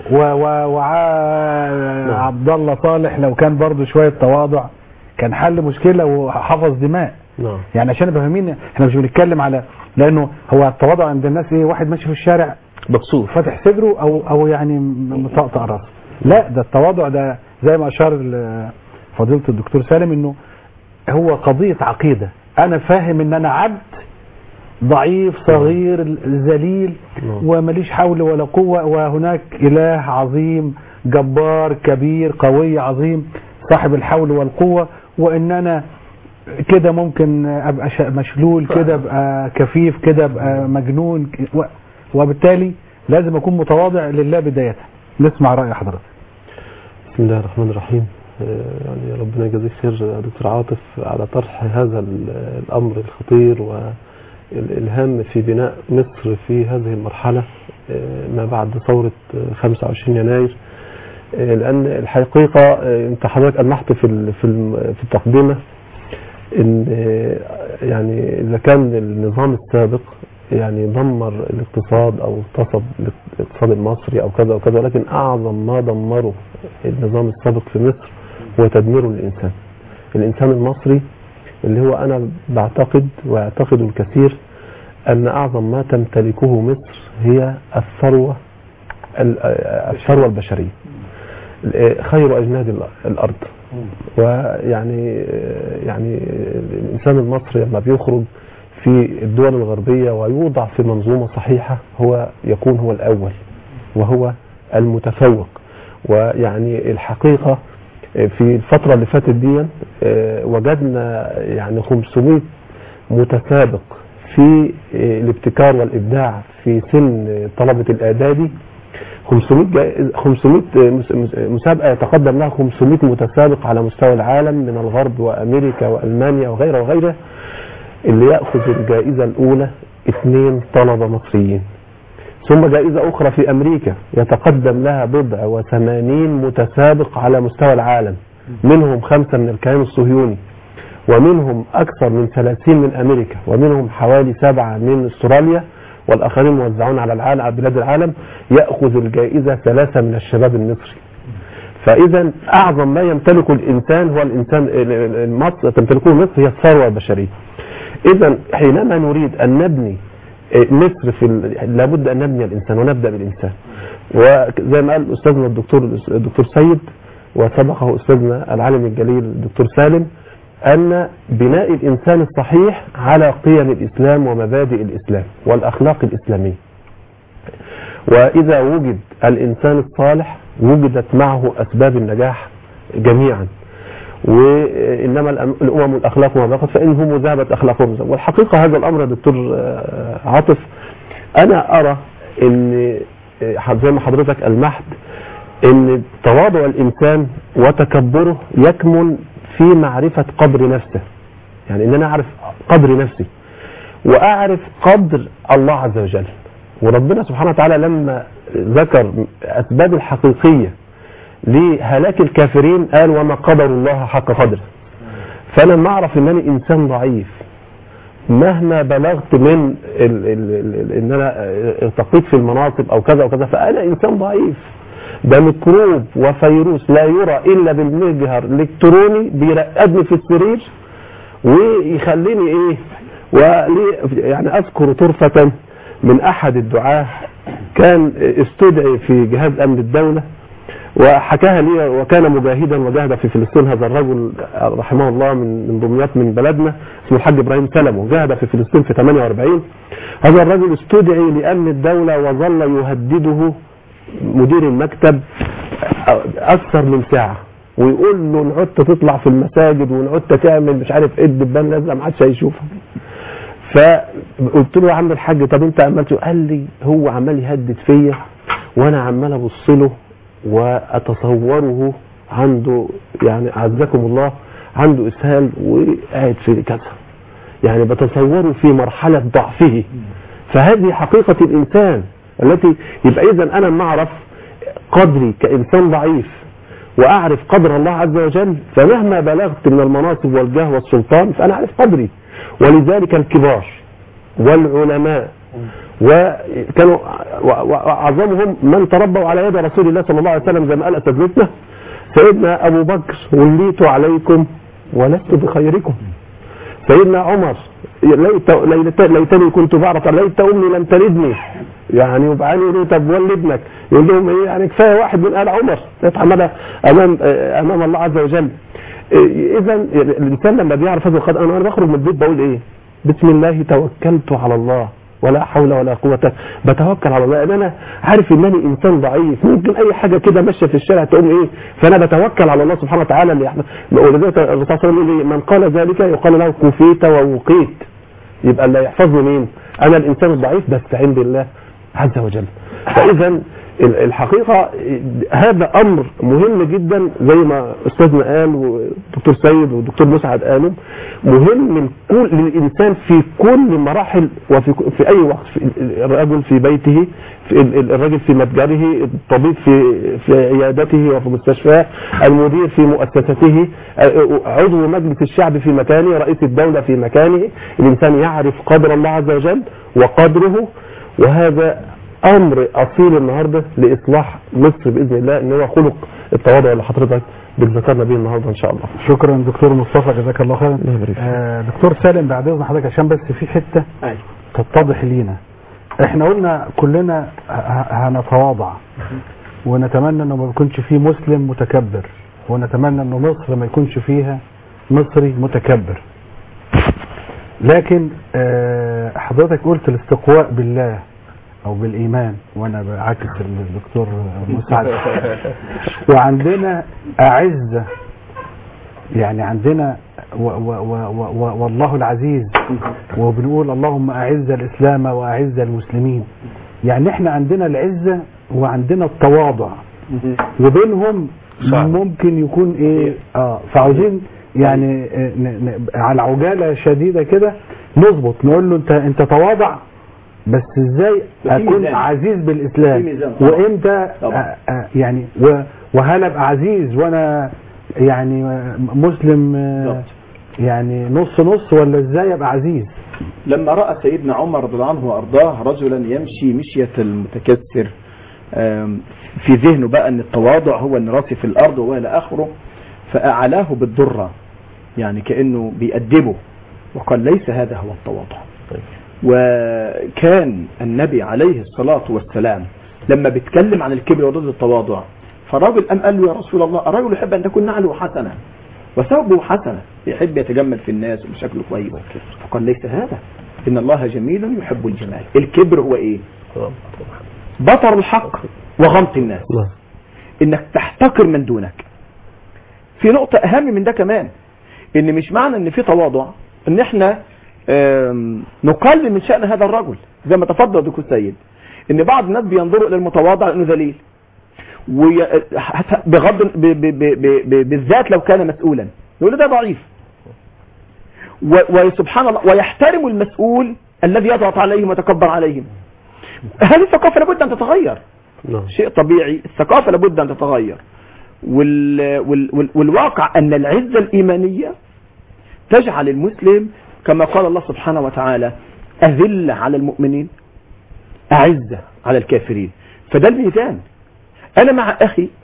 S3: وعبد الله صالح لو كان برضه شويه تواضع كان حل مشكله وحفظ دماء
S5: نعم
S3: يعني عشان نبقى فاهمين احنا مش بنتكلم على لانه هو التواضع عند الناس ايه واحد ماشي في الشارع
S6: مكسوف
S3: فاتح صدره او او يعني م- مطقطق راسه لا ده التواضع ده زي ما اشار ال- فضيله الدكتور سالم انه هو قضيه عقيده انا فاهم ان انا عبد ضعيف صغير ذليل
S5: نعم.
S3: ومليش حول ولا قوه وهناك اله عظيم جبار كبير قوي عظيم صاحب الحول والقوه وان انا كده ممكن ابقى ش- مشلول كده ابقى كفيف كده ابقى مجنون ك- و- وبالتالي لازم اكون متواضع لله بدايه نسمع راي حضرتك
S7: بسم الله الرحمن الرحيم آه، يعني ربنا يجازيك خير يا دكتور عاطف على طرح هذا ال- الأمر الخطير والإلهام في بناء مصر في هذه المرحلة آه، ما بعد ثورة آه، 25 يناير آه، لأن الحقيقة آه، أنت حضرتك ألمحت في ال- في الم- في التقدمة إن آه، يعني إذا كان النظام السابق يعني دمر الاقتصاد أو اغتصب الاقتصاد المصري أو كذا وكذا ولكن أعظم ما دمره النظام السابق في مصر هو تدمير الإنسان الإنسان المصري اللي هو أنا بعتقد ويعتقد الكثير أن أعظم ما تمتلكه مصر هي الثروة ال- الثروة البشرية خير أجناد الأ- الأرض ويعني يعني الإنسان المصري لما بيخرج في الدول الغربية ويوضع في منظومة صحيحة هو يكون هو الأول وهو المتفوق ويعني الحقيقة في الفترة اللي فاتت دي آه، وجدنا يعني 500 متسابق في آه، الابتكار والإبداع في سن طلبة الإعدادي 500 جائز 500 مس- مس- مسابقة يتقدم لها 500 متسابق على مستوى العالم من الغرب وأمريكا وألمانيا وغيره وغيره اللي يأخذ الجائزة الأولى اثنين طلبة مصريين ثم جائزة أخرى في أمريكا يتقدم لها بضع وثمانين متسابق على مستوى العالم منهم خمسة من الكيان الصهيوني ومنهم أكثر من ثلاثين من أمريكا ومنهم حوالي سبعة من أستراليا والآخرين موزعون على العالم على بلاد العالم يأخذ الجائزة ثلاثة من الشباب المصري فإذا أعظم ما يمتلكه الإنسان هو الإنسان المصر تمتلكه مصر هي الثروة البشرية إذا حينما نريد أن نبني مصر في ال- لابد أن نبني الإنسان ونبدأ بالإنسان وزي ما قال أستاذنا الدكتور الدكتور سيد وسبقه أستاذنا العالم الجليل الدكتور سالم أن بناء الإنسان الصحيح على قيم الإسلام ومبادئ الإسلام والأخلاق الإسلامية وإذا وجد الإنسان الصالح وجدت معه أسباب النجاح جميعا وإنما الأم- الأمم الأخلاق ما بقت فإنهم ذهبت أخلاقهم والحقيقة هذا الأمر يا دكتور آه، عاطف أنا أرى أن آه، زي ما حضرتك ألمحت أن تواضع الإنسان وتكبره يكمن في معرفة قدر نفسه يعني أن أنا أعرف قدر نفسي وأعرف قدر الله عز وجل وربنا سبحانه وتعالى لما ذكر أسباب الحقيقية لهلاك الكافرين قال وما قدر الله حق قدره فأنا لما أعرف أن أنا إنسان ضعيف مهما بلغت من ال ال ال ان انا ارتقيت في المناصب او كذا وكذا فانا انسان ضعيف ده ميكروب وفيروس لا يرى الا بالمجهر الالكتروني بيرقدني في السرير ويخليني ايه ولي يعني اذكر طرفة من احد الدعاة كان استدعي في جهاز امن الدولة وحكاها لي وكان مجاهدا وجاهد في فلسطين هذا الرجل رحمه الله من من دمياط من بلدنا اسمه الحاج ابراهيم سلمه جاهد في فلسطين في 48 هذا الرجل استدعي لامن الدوله وظل يهدده مدير المكتب اكثر من ساعه ويقول له ان عدت تطلع في المساجد وان عدت تعمل مش عارف ايه الدبان نازله ما حدش هيشوفك فقلت له يا عم الحاج طب انت عملت إيه؟ قال لي هو عمال يهدد فيا وانا عمال ابص له واتصوره عنده يعني اعزكم الله عنده اسهال وقاعد في كذا يعني بتصوره في مرحله ضعفه فهذه حقيقه الانسان التي يبقى اذا انا ما اعرف قدري كانسان ضعيف واعرف قدر الله عز وجل فمهما بلغت من المناصب والجاه والسلطان فانا اعرف قدري ولذلك الكبار والعلماء وكانوا واعظمهم من تربوا على يد رسول الله صلى الله عليه وسلم زي ما قال اساتذتنا سيدنا ابو بكر وليت عليكم ولست بخيركم سيدنا عمر ليت ليت ليتني كنت بعرف ليت امي لم تلدني يعني وبعدين يقولوا طب ولد ابنك يقول لهم ايه يعني كفايه واحد من ال عمر يتحملها امام امام الله عز وجل اذا الانسان لما بيعرف هذا القدر انا بخرج من البيت بقول ايه بسم الله توكلت على الله ولا حول ولا قوة بتوكل على الله لأن أنا عارف إنني إنسان ضعيف ممكن أي حاجة كده ماشية في الشارع تقوم إيه فأنا بتوكل على الله سبحانه وتعالى اللي يحمل ولذلك الرسول صلى الله عليه وسلم من قال ذلك يقال له كفيت ووقيت يبقى اللي يحفظني مين أنا الإنسان الضعيف بستعين بالله عز وجل فإذا الحقيقة هذا أمر مهم جدا زي ما أستاذنا قال والدكتور سيد والدكتور مسعد قالوا مهم لكل للإنسان في كل مراحل وفي في أي وقت في الرجل في بيته في الرجل في متجره الطبيب في في عيادته وفي مستشفاه المدير في مؤسسته عضو مجلس الشعب في مكانه رئيس الدولة في مكانه الإنسان يعرف قدر الله عز وجل وقدره وهذا امر اصيل النهارده لاصلاح مصر باذن الله ان هو خلق التواضع اللي حضرتك بتذكرنا بيه النهارده ان شاء الله
S3: شكرا دكتور مصطفى جزاك الله خيرا آه دكتور سالم بعد اذن حضرتك عشان بس في حته
S4: أيوة.
S3: تتضح لينا احنا قلنا كلنا ه- هنتواضع ونتمنى انه ما يكونش فيه مسلم متكبر ونتمنى انه مصر ما يكونش فيها مصري متكبر لكن آه، حضرتك قلت الاستقواء بالله او بالايمان وانا بعكس الدكتور مسعد وعندنا اعزه يعني عندنا و و و و و والله العزيز وبنقول اللهم اعز الاسلام واعز المسلمين يعني احنا عندنا العزه وعندنا التواضع وبينهم
S6: صعب.
S3: ممكن يكون ايه اه فعاوزين يعني آه، ن- ن- على عجاله شديده كده نظبط نقول له انت انت تواضع بس ازاي
S4: وفي
S3: اكون
S4: ميزان.
S3: عزيز بالاسلام
S4: في ميزان طبعا.
S3: وامتى
S4: طبعا.
S3: آه، آه، يعني و- وهل ابقى عزيز وانا يعني آه، مسلم آه،
S4: بالظبط.
S3: يعني نص نص ولا ازاي ابقى عزيز
S4: لما رأى سيدنا عمر رضي الله عنه وأرضاه رجلا يمشي مشية المتكسر آم، في ذهنه بقى أن التواضع هو أن راسي في الأرض وإلى آخره فأعلاه بالضرة يعني كأنه بيأدبه وقال ليس هذا هو التواضع وكان النبي عليه الصلاة والسلام لما بيتكلم عن الكبر وضد التواضع فالراجل قام قال له يا رسول الله الرجل يحب أن تكون نعله حسنة وثوبه حسنة يحب يتجمل في الناس وشكله كويس فقال ليس هذا إن الله جميل يحب الجمال الكبر هو إيه بطر الحق وغمط الناس
S7: الله
S4: انك تحتقر من دونك في نقطة اهم من ده كمان ان مش معنى ان في تواضع ان احنا آم، نقلل من شأن هذا الرجل زي ما تفضل دكتور سيد ان بعض الناس بينظروا الى المتواضع انه ذليل وي... حتى بغض ب... ب... ب... ب... ب... بالذات لو كان مسؤولا يقول ده ضعيف و... وسبحان الله ويحترم المسؤول الذي يضغط عليهم ويتكبر عليهم هذه الثقافة لابد ان تتغير
S7: نعم
S4: شيء طبيعي الثقافة لابد أن تتغير وال... وال... وال... والواقع أن العزة الإيمانية تجعل المسلم كما قال الله سبحانه وتعالى أذلة على المؤمنين أعزة على الكافرين فده الميزان أنا مع أخي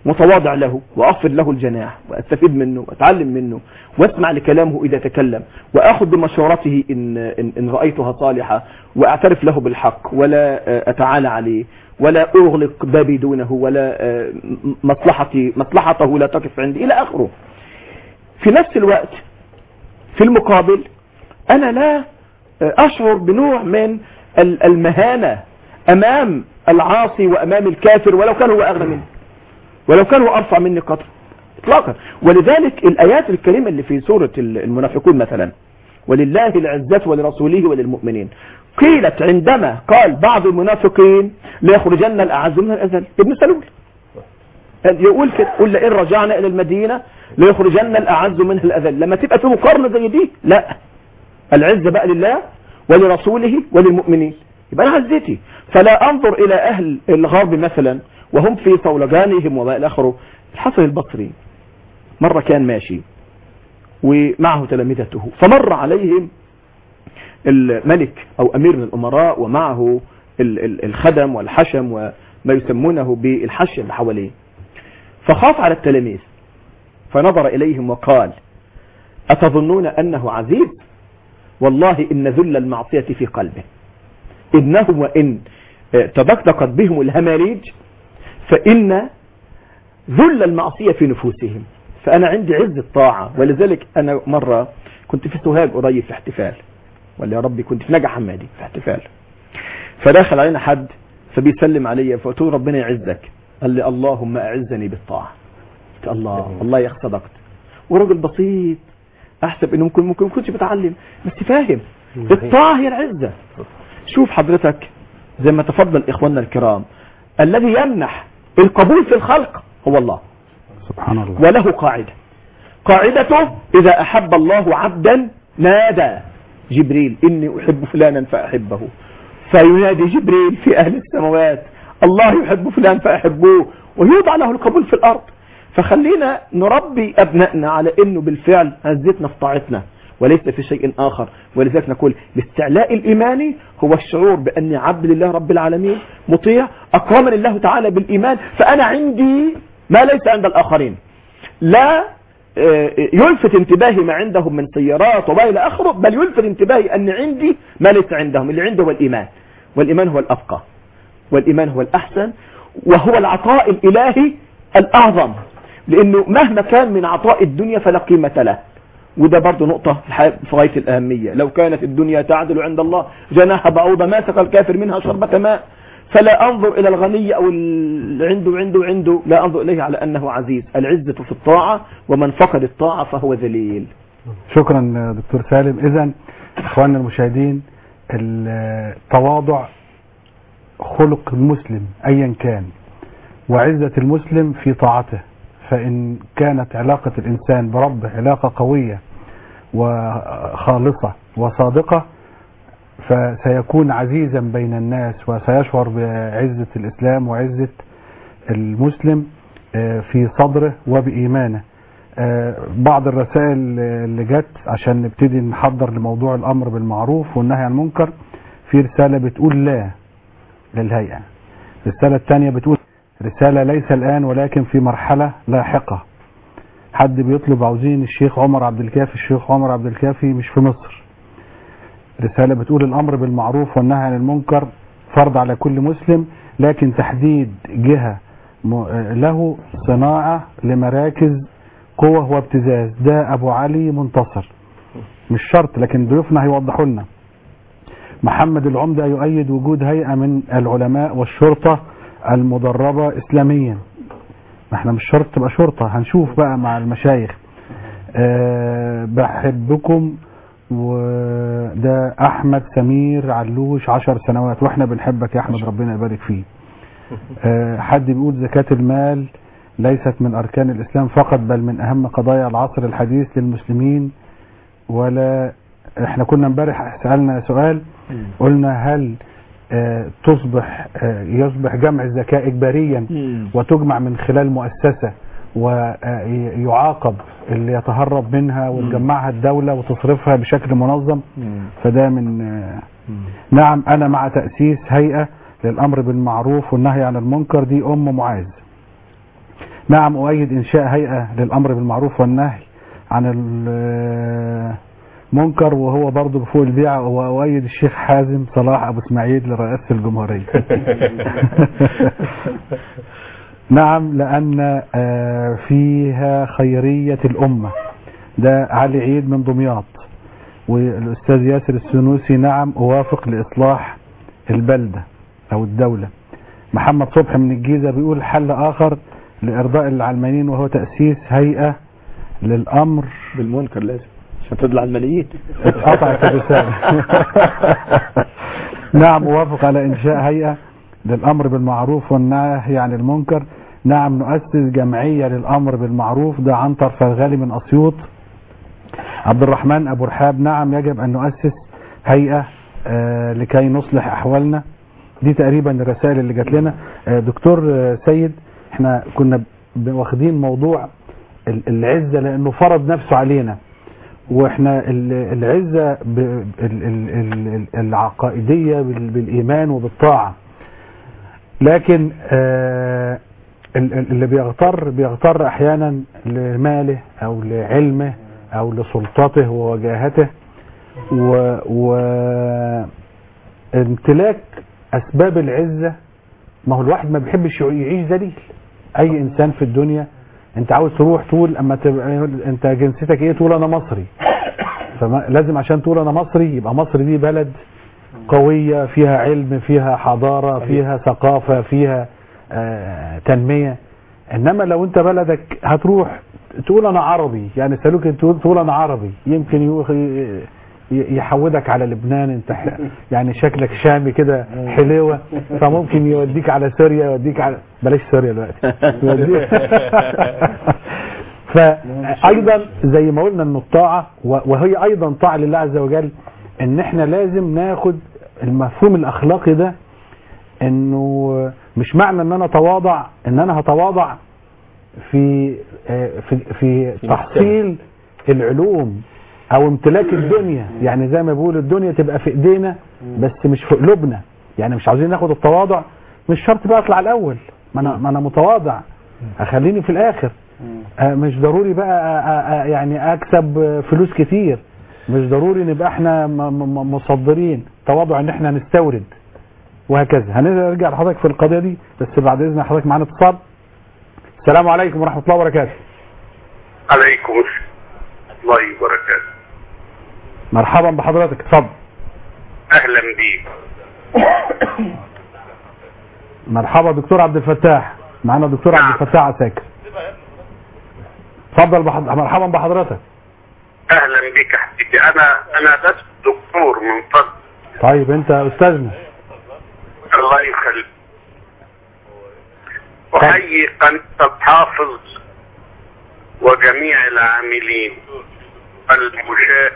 S4: متواضع له وأغفر له الجناح وأستفيد منه وأتعلم منه وأسمع لكلامه إذا تكلم وأخذ بمشورته إن, إن, إن رأيتها صالحة وأعترف له بالحق ولا آه، أتعالى عليه ولا أغلق بابي دونه ولا آه، مصلحتي مصلحته لا تقف عندي إلى آخره في نفس الوقت في المقابل أنا لا أشعر بنوع من ال- المهانة أمام العاصي وأمام الكافر ولو كان هو أغنى مني ولو كان هو أرفع مني قدر إطلاقا ولذلك الآيات الكريمة اللي في سورة المنافقون مثلا ولله العزة ولرسوله وللمؤمنين قيلت عندما قال بعض المنافقين ليخرجن الأعز من الأذل ابن سلول يقول كده قل لئن رجعنا إلى المدينة ليخرجن الأعز منها الأذل لما تبقى في مقارنة زي دي لا العزة بقى لله ولرسوله وللمؤمنين يبقى أنا عزتي فلا أنظر إلى أهل الغرب مثلا وهم في صولجانهم وما إلى آخره الحسن البصري مرة كان ماشي ومعه تلامذته فمر عليهم الملك أو أمير من الأمراء ومعه ال- ال- الخدم والحشم وما يسمونه بالحشم اللي حواليه فخاف على التلاميذ فنظر إليهم وقال أتظنون أنه عزيز والله إن ذل المعصية في قلبه إنهم وإن آه، تدقدقت بهم الهماريج فإن ذل المعصية في نفوسهم فأنا عندي عز الطاعة ولذلك أنا مرة كنت في سوهاج قريب في احتفال ولا يا ربي كنت في نجع حمادي في احتفال فدخل علينا حد فبيسلم عليا فقلت له ربنا يعزك قال لي اللهم أعزني بالطاعة قلت الله الله يا أخي صدقت وراجل بسيط احسب انه ممكن ممكن ما كنتش بتعلم بس فاهم الطاعه هي العزه شوف حضرتك زي ما تفضل اخواننا الكرام الذي يمنح القبول في الخلق هو الله
S3: سبحان الله
S4: وله قاعده قاعدته اذا احب الله عبدا نادى جبريل اني احب فلانا فاحبه فينادي جبريل في اهل السماوات الله يحب فلان فاحبوه ويوضع له القبول في الارض فخلينا نربي ابنائنا على انه بالفعل عزتنا في طاعتنا وليس في شيء اخر ولذلك نقول الاستعلاء الايماني هو الشعور باني عبد لله رب العالمين مطيع اكرمني الله تعالى بالايمان فانا عندي ما ليس عند الاخرين لا آه، يلفت انتباهي ما عندهم من سيارات وما الى اخره بل يلفت انتباهي ان عندي ما ليس عندهم اللي عنده هو الايمان والايمان هو الابقى والايمان هو الاحسن وهو العطاء الالهي الاعظم لانه مهما كان من عطاء الدنيا فلا قيمه له وده برضه نقطة في الحقيقة في غاية الأهمية لو كانت الدنيا تعدل عند الله جناح بعوضة ما سقى الكافر منها شربة ماء فلا أنظر إلى الغني أو اللي عنده عنده عنده لا أنظر إليه على أنه عزيز العزة في الطاعة ومن فقد الطاعة فهو ذليل
S3: شكرا دكتور سالم اذا اخواننا المشاهدين التواضع خلق المسلم ايا كان وعزة المسلم في طاعته فان كانت علاقة الانسان بربه علاقة قوية وخالصة وصادقة فسيكون عزيزا بين الناس وسيشعر بعزة الاسلام وعزة المسلم آه، في صدره وبإيمانه آه، بعض الرسائل اللي جت عشان نبتدي نحضر لموضوع الامر بالمعروف والنهي عن المنكر في رساله بتقول لا للهيئه الرساله الثانيه بتقول رساله ليس الان ولكن في مرحله لاحقه حد بيطلب عاوزين الشيخ عمر عبد الكافي الشيخ عمر عبد الكافي مش في مصر رساله بتقول الامر بالمعروف والنهي عن المنكر فرض على كل مسلم لكن تحديد جهه م- له صناعه لمراكز قوة وابتزاز ده أبو علي منتصر مش شرط لكن ضيوفنا هيوضحوا لنا محمد العمدة يؤيد وجود هيئة من العلماء والشرطة المدربة إسلاميا ما احنا مش شرط تبقى شرطة هنشوف بقى مع المشايخ أه بحبكم وده أحمد سمير علوش عشر سنوات واحنا بنحبك يا أحمد ربنا يبارك فيه أه حد بيقول زكاة المال ليست من أركان الإسلام فقط بل من أهم قضايا العصر الحديث للمسلمين ولا احنا كنا امبارح سألنا سؤال قلنا هل آه، تصبح آه، يصبح جمع الزكاة إجباريا وتجمع من خلال مؤسسة ويعاقب اللي يتهرب منها وتجمعها الدولة وتصرفها بشكل منظم فده من آه، نعم أنا مع تأسيس هيئة للأمر بالمعروف والنهي عن المنكر دي أم معاذ نعم أؤيد إنشاء هيئة للأمر بالمعروف والنهي عن المنكر وهو برضه فوق البيع وأؤيد الشيخ حازم صلاح أبو إسماعيل لرئاسة الجمهورية نعم لأن آه، فيها خيرية الأمة ده علي عيد من دمياط والأستاذ ياسر السنوسي نعم أوافق لإصلاح البلدة أو الدولة محمد صبحي من الجيزة بيقول حل آخر لإرضاء العلمانيين وهو تأسيس هيئة للأمر
S4: بالمنكر لازم عشان تطلع الملايين
S3: اتقطعت الرسالة نعم موافق على إنشاء هيئة للأمر بالمعروف والنهي عن المنكر نعم نؤسس جمعية للأمر بالمعروف ده عنتر فرغالي من أسيوط عبد الرحمن أبو رحاب نعم يجب أن نؤسس هيئة آه، لكي نصلح أحوالنا دي تقريبا الرسائل اللي جات لنا آه، دكتور آه، سيد احنا كنا ب- واخدين موضوع ال- العزة لأنه فرض نفسه علينا واحنا ال- العزة ب- ال- ال- ال- العقائدية بال- بالإيمان وبالطاعة لكن آه، ال- ال- اللي بيغتر بيغتر احيانا لماله او لعلمه او لسلطته ووجاهته و, و امتلاك اسباب العزة ما هو الواحد ما بيحبش يعيش ذليل اي انسان في الدنيا انت عاوز تروح تقول اما تبقى انت جنسيتك ايه تقول انا مصري فلازم عشان تقول انا مصري يبقى مصر دي بلد قوية فيها علم فيها حضارة فيها ثقافة فيها آه، تنمية انما لو انت بلدك هتروح تقول انا عربي يعني سألوك تقول تقول انا عربي يمكن يو- ي- يحودك على لبنان انت ح- يعني شكلك شامي كده حلوة فممكن يوديك على سوريا يوديك على بلاش سوريا دلوقتي يوديك فايضا زي ما قلنا ان الطاعة و- وهي ايضا طاعة لله عز وجل ان احنا لازم ناخد المفهوم الاخلاقي ده انه مش معنى ان انا اتواضع ان انا هتواضع في آه، في في تحصيل العلوم او امتلاك الدنيا يعني زي ما بيقول الدنيا تبقى في ايدينا بس مش في قلوبنا يعني مش عاوزين ناخد التواضع مش شرط بقى اطلع الاول ما انا ما انا متواضع اخليني في الاخر آه، مش ضروري بقى آه، آه، آه، يعني اكسب آه، فلوس كتير مش ضروري نبقى احنا م- م- مصدرين تواضع ان احنا نستورد وهكذا هنرجع لحضرتك في القضيه دي بس بعد اذن حضرتك معانا اتصال السلام عليكم ورحمه الله وبركاته
S8: عليكم السلام الله وبركاته
S3: مرحبا بحضرتك اتفضل
S8: اهلا بيك
S3: مرحبا دكتور عبد الفتاح معانا دكتور
S8: نعم.
S3: عبد الفتاح عساكر اتفضل بحض... مرحبا بحضرتك
S8: اهلا بك يا حبيبي انا انا بس دكتور من فضل
S3: طيب انت استاذنا
S8: الله يخليك احيي قناه الحافظ وجميع العاملين المشاة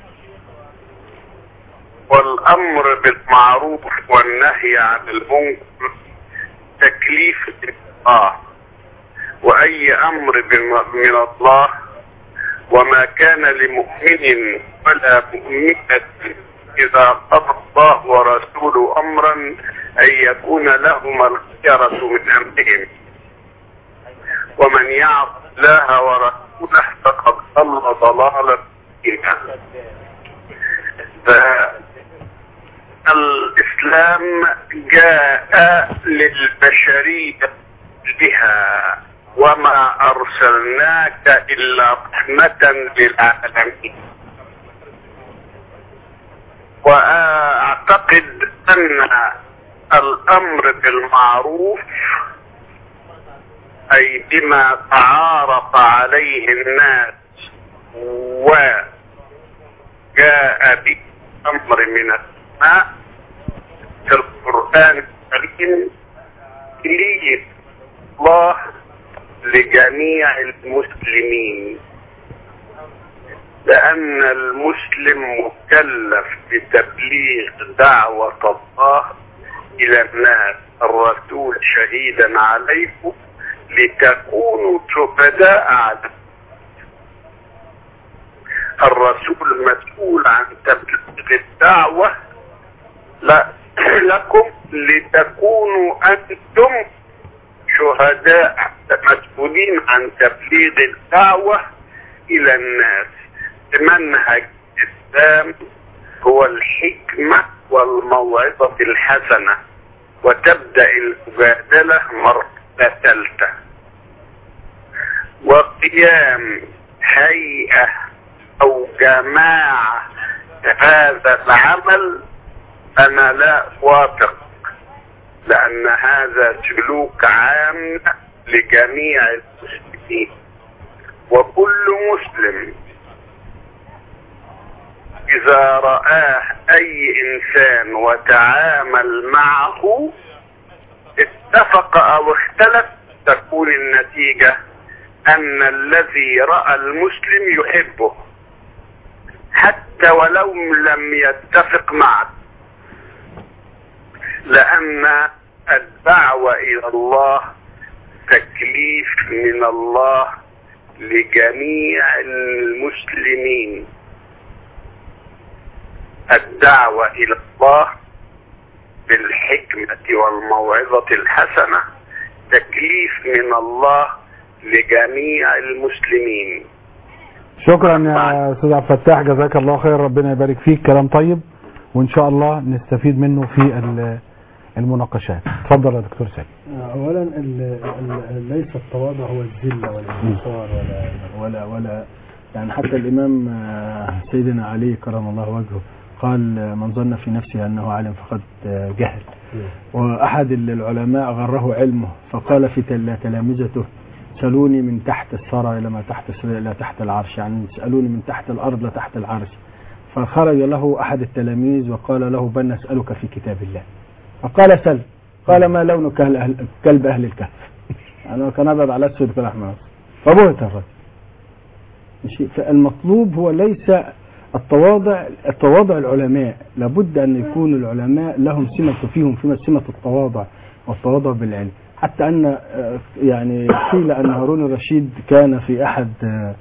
S8: والامر بالمعروف والنهي عن المنكر تكليف الله واي امر بم- من الله وما كان لمؤمن ولا مؤمنة إذا قضى الله ورسوله أمرا أن يكون لهما الخيرة من أمرهم ومن يعص الله ورسوله فقد ضل ضلالا مبينا الإسلام جاء للبشرية بها وما أرسلناك إلا رحمة للعالمين وأعتقد أن الأمر بالمعروف أي بما تعارف عليه الناس وجاء بأمر من السماء في القرآن الكريم ليه الله لجميع المسلمين لأن المسلم مكلف بتبليغ دعوة الله إلى الناس الرسول شهيدا عليكم لتكونوا شهداء على الرسول مسؤول عن تبليغ الدعوة لا لكم لتكونوا أنتم شهداء مسؤولين عن تبليغ الدعوة إلى الناس بمنهج الإسلام هو الحكمة والموعظة الحسنة وتبدأ المجادلة مرة ثالثة وقيام هيئة أو جماعة هذا العمل أنا لا أوافق لأن هذا سلوك عام لجميع المسلمين وكل مسلم إذا رآه أي إنسان وتعامل معه اتفق أو اختلف تكون النتيجة أن الذي رأى المسلم يحبه حتى ولو لم يتفق معه لأن الدعوة إلى الله تكليف من الله لجميع المسلمين الدعوة إلى الله بالحكمة والموعظة الحسنة تكليف من الله لجميع المسلمين
S3: شكرا يا استاذ عبد الفتاح جزاك الله خير ربنا يبارك فيك كلام طيب وان شاء الله نستفيد منه في ال- المناقشات اتفضل يا دكتور سيد
S5: اولا ال- ال- ليس التواضع هو الذله والانكسار ولا ولا ولا يعني حتى الامام آه، سيدنا علي كرم الله وجهه قال آه، من ظن في نفسه انه عالم فقد آه، جهل واحد العلماء غره علمه فقال في تل- تلامذته سألوني من تحت الثرى إلى ما تحت الثرى إلى تحت العرش يعني سألوني من تحت الأرض لتحت العرش فخرج له أحد التلاميذ وقال له بل نسألك في كتاب الله فقال سل قال ما لون كهل أهل كلب أهل الكهف يعني كان أبيض على أسود كل أحمر فبهت الرجل ماشي؟ فالمطلوب هو ليس التواضع التواضع العلماء لابد أن يكون العلماء لهم سمة فيهم فيما سمة التواضع والتواضع بالعلم حتى أن آه، يعني قيل أن هارون الرشيد كان في أحد آه،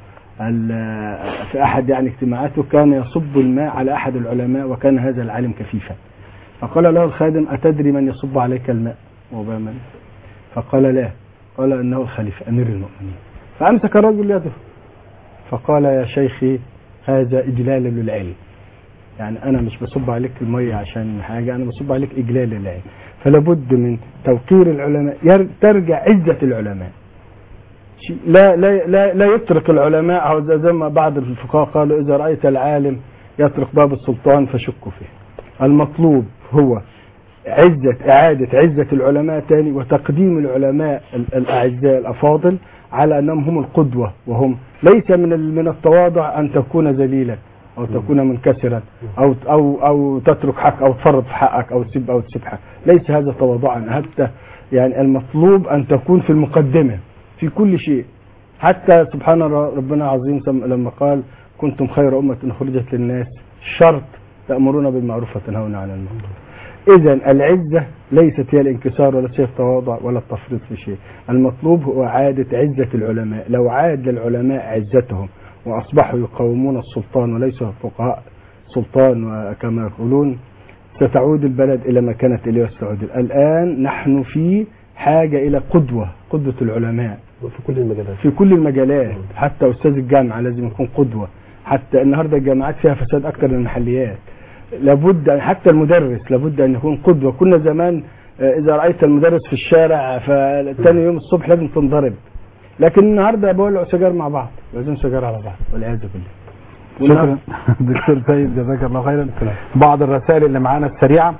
S5: ال- في أحد يعني اجتماعاته كان يصب الماء على أحد العلماء وكان هذا العالم كفيفا فقال له الخادم أتدري من يصب عليك الماء وبمن فقال لا قال إنه الخليفة أمير المؤمنين فأمسك الرجل يده فقال يا شيخي هذا إجلال للعلم يعني أنا مش بصب عليك المية عشان حاجة أنا بصب عليك إجلال للعلم فلا بد من توقير العلماء ير- ترجع عزة العلماء شيء- لا لا لا, لا يترك العلماء أو زي زي ما بعض الفقهاء قالوا إذا رأيت العالم يترك باب السلطان فشك فيه المطلوب هو عزة إعادة عزة العلماء تاني وتقديم العلماء ال- الأعزاء الأفاضل على أنهم هم القدوة وهم ليس من ال- من التواضع أن تكون ذليلا أو تكون منكسرا أو أو أو تترك حق أو تفرط في حقك أو تسب أو تسب حق ليس هذا تواضعا حتى يعني المطلوب أن تكون في المقدمة في كل شيء حتى سبحان ر- ربنا العظيم سم- لما قال كنتم خير أمة أخرجت للناس شرط تأمرون بالمعروف وتنهون عن المنكر إذا العزة ليست هي الانكسار ولا هي التواضع ولا التفريط في شيء المطلوب هو إعادة عزة العلماء لو عاد للعلماء عزتهم وأصبحوا يقاومون السلطان وليسوا فقهاء سلطان وكما يقولون ستعود البلد إلى ما كانت إليه وستعود الآن نحن في حاجة إلى قدوة قدوة العلماء
S7: في كل المجالات
S5: في كل المجالات حتى أستاذ الجامعة لازم يكون قدوة حتى النهاردة الجامعات فيها فساد أكثر من المحليات لابد أن حتى المدرس لابد أن يكون قدوة كنا زمان آه، إذا رأيت المدرس في الشارع فتاني يوم الصبح لازم تنضرب لكن النهاردة بولعوا سجار مع بعض لازم سجار على بعض والعياذ بالله
S3: شكرا دكتور سيد جزاك الله خيرا بعض الرسائل اللي معانا السريعة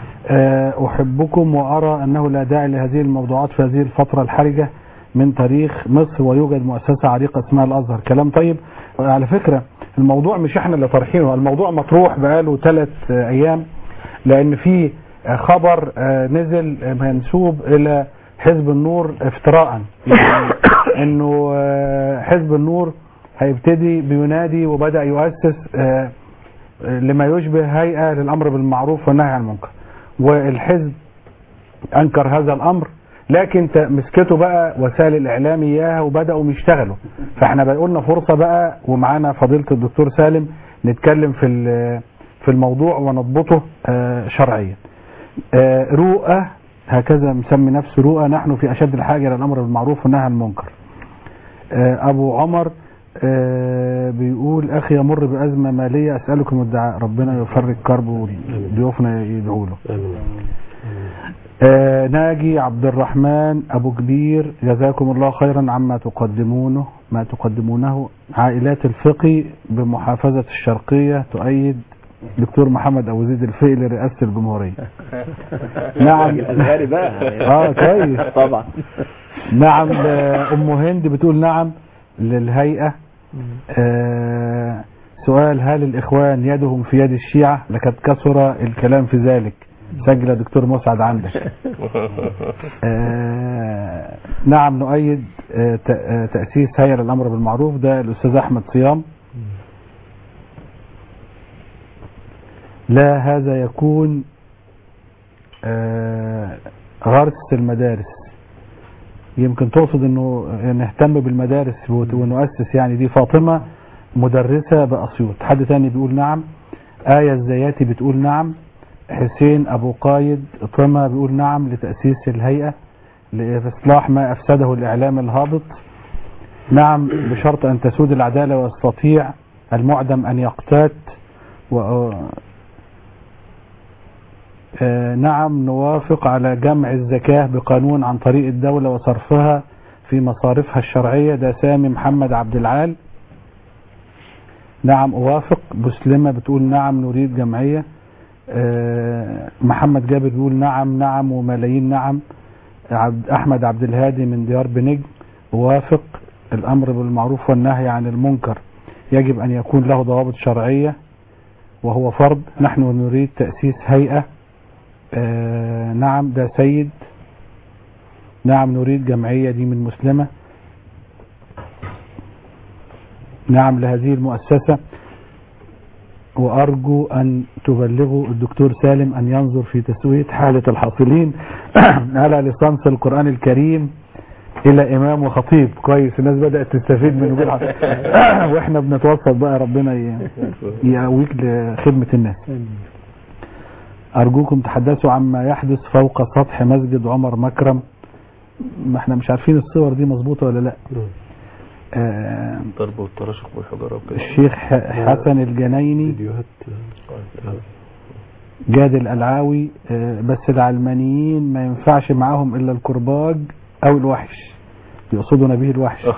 S3: آه، أحبكم وأرى أنه لا داعي لهذه الموضوعات في هذه الفترة الحرجة من تاريخ مصر ويوجد مؤسسة عريقة اسمها الأزهر كلام طيب على فكرة الموضوع مش احنا اللي طارحينه الموضوع مطروح بقاله ثلاث أيام لأن في آه، خبر آه، نزل آه، منسوب إلى حزب النور افتراء يعني انه آه، حزب النور هيبتدي بينادي وبدأ يؤسس آه، آه، لما يشبه هيئة للأمر بالمعروف والنهي عن المنكر والحزب أنكر هذا الأمر لكن ت- مسكته بقى وسائل الإعلام إياها وبدأوا يشتغلوا فاحنا بقى قلنا فرصة بقى ومعانا فضيلة الدكتور سالم نتكلم في ال- في الموضوع ونضبطه آه، شرعيا آه، رؤى هكذا مسمي نفسه رؤى نحن في أشد الحاجة إلى الأمر بالمعروف والنهي عن المنكر آه، أبو عمر آه، بيقول أخي يمر بأزمة مالية أسألكم الدعاء ربنا يفرج كربه ضيوفنا يدعوا له
S7: آمين
S3: آه، ناجي عبد الرحمن أبو كبير جزاكم الله خيرا عما تقدمونه ما تقدمونه عائلات الفقي بمحافظة الشرقية تؤيد دكتور محمد أبو زيد الفقي لرئاسة الجمهورية نعم
S4: الازهري بقى
S3: اه كويس
S4: طبعا
S3: نعم آه، أم هند بتقول نعم للهيئة آه، سؤال هل الإخوان يدهم في يد الشيعة لقد كثر الكلام في ذلك سجل دكتور مسعد عندك آه، نعم نؤيد آه، ت- آه، تأسيس هيئة للأمر بالمعروف ده الأستاذ أحمد صيام لا هذا يكون آه، غرس المدارس يمكن تقصد انه نهتم بالمدارس وت- ونؤسس يعني دي فاطمة مدرسة بأسيوط حد تاني بيقول نعم آية الزياتي بتقول نعم حسين أبو قايد طمة بيقول نعم لتأسيس الهيئة لإصلاح ما أفسده الإعلام الهابط نعم بشرط أن تسود العدالة ويستطيع المعدم أن يقتات و... آه، نعم نوافق على جمع الزكاة بقانون عن طريق الدولة وصرفها في مصارفها الشرعية ده سامي محمد عبد العال نعم أوافق مسلمة بتقول نعم نريد جمعية آه، محمد جابر بيقول نعم نعم وملايين نعم عبد أحمد عبد الهادي من ديار بنجم أوافق الأمر بالمعروف والنهي عن المنكر يجب أن يكون له ضوابط شرعية وهو فرض نحن نريد تأسيس هيئة آه نعم ده سيد نعم نريد جمعية دي من مسلمة نعم لهذه المؤسسة وأرجو أن تبلغوا الدكتور سالم أن ينظر في تسوية حالة الحاصلين على لصنص القرآن الكريم إلى إمام وخطيب كويس الناس بدأت تستفيد من وجود حضرتك. وإحنا بنتوسط بقى ربنا ي- يقويك لخدمة الناس أرجوكم تحدثوا عما يحدث فوق سطح مسجد عمر مكرم ما احنا مش عارفين الصور دي مظبوطة ولا لا آه
S6: الضرب والتراشق والحجارة وكده
S3: الشيخ ح- حسن الجنايني
S7: فيديوهات
S3: جاد الألعاوي آه، بس العلمانيين ما ينفعش معاهم إلا الكرباج أو الوحش يقصدون به الوحش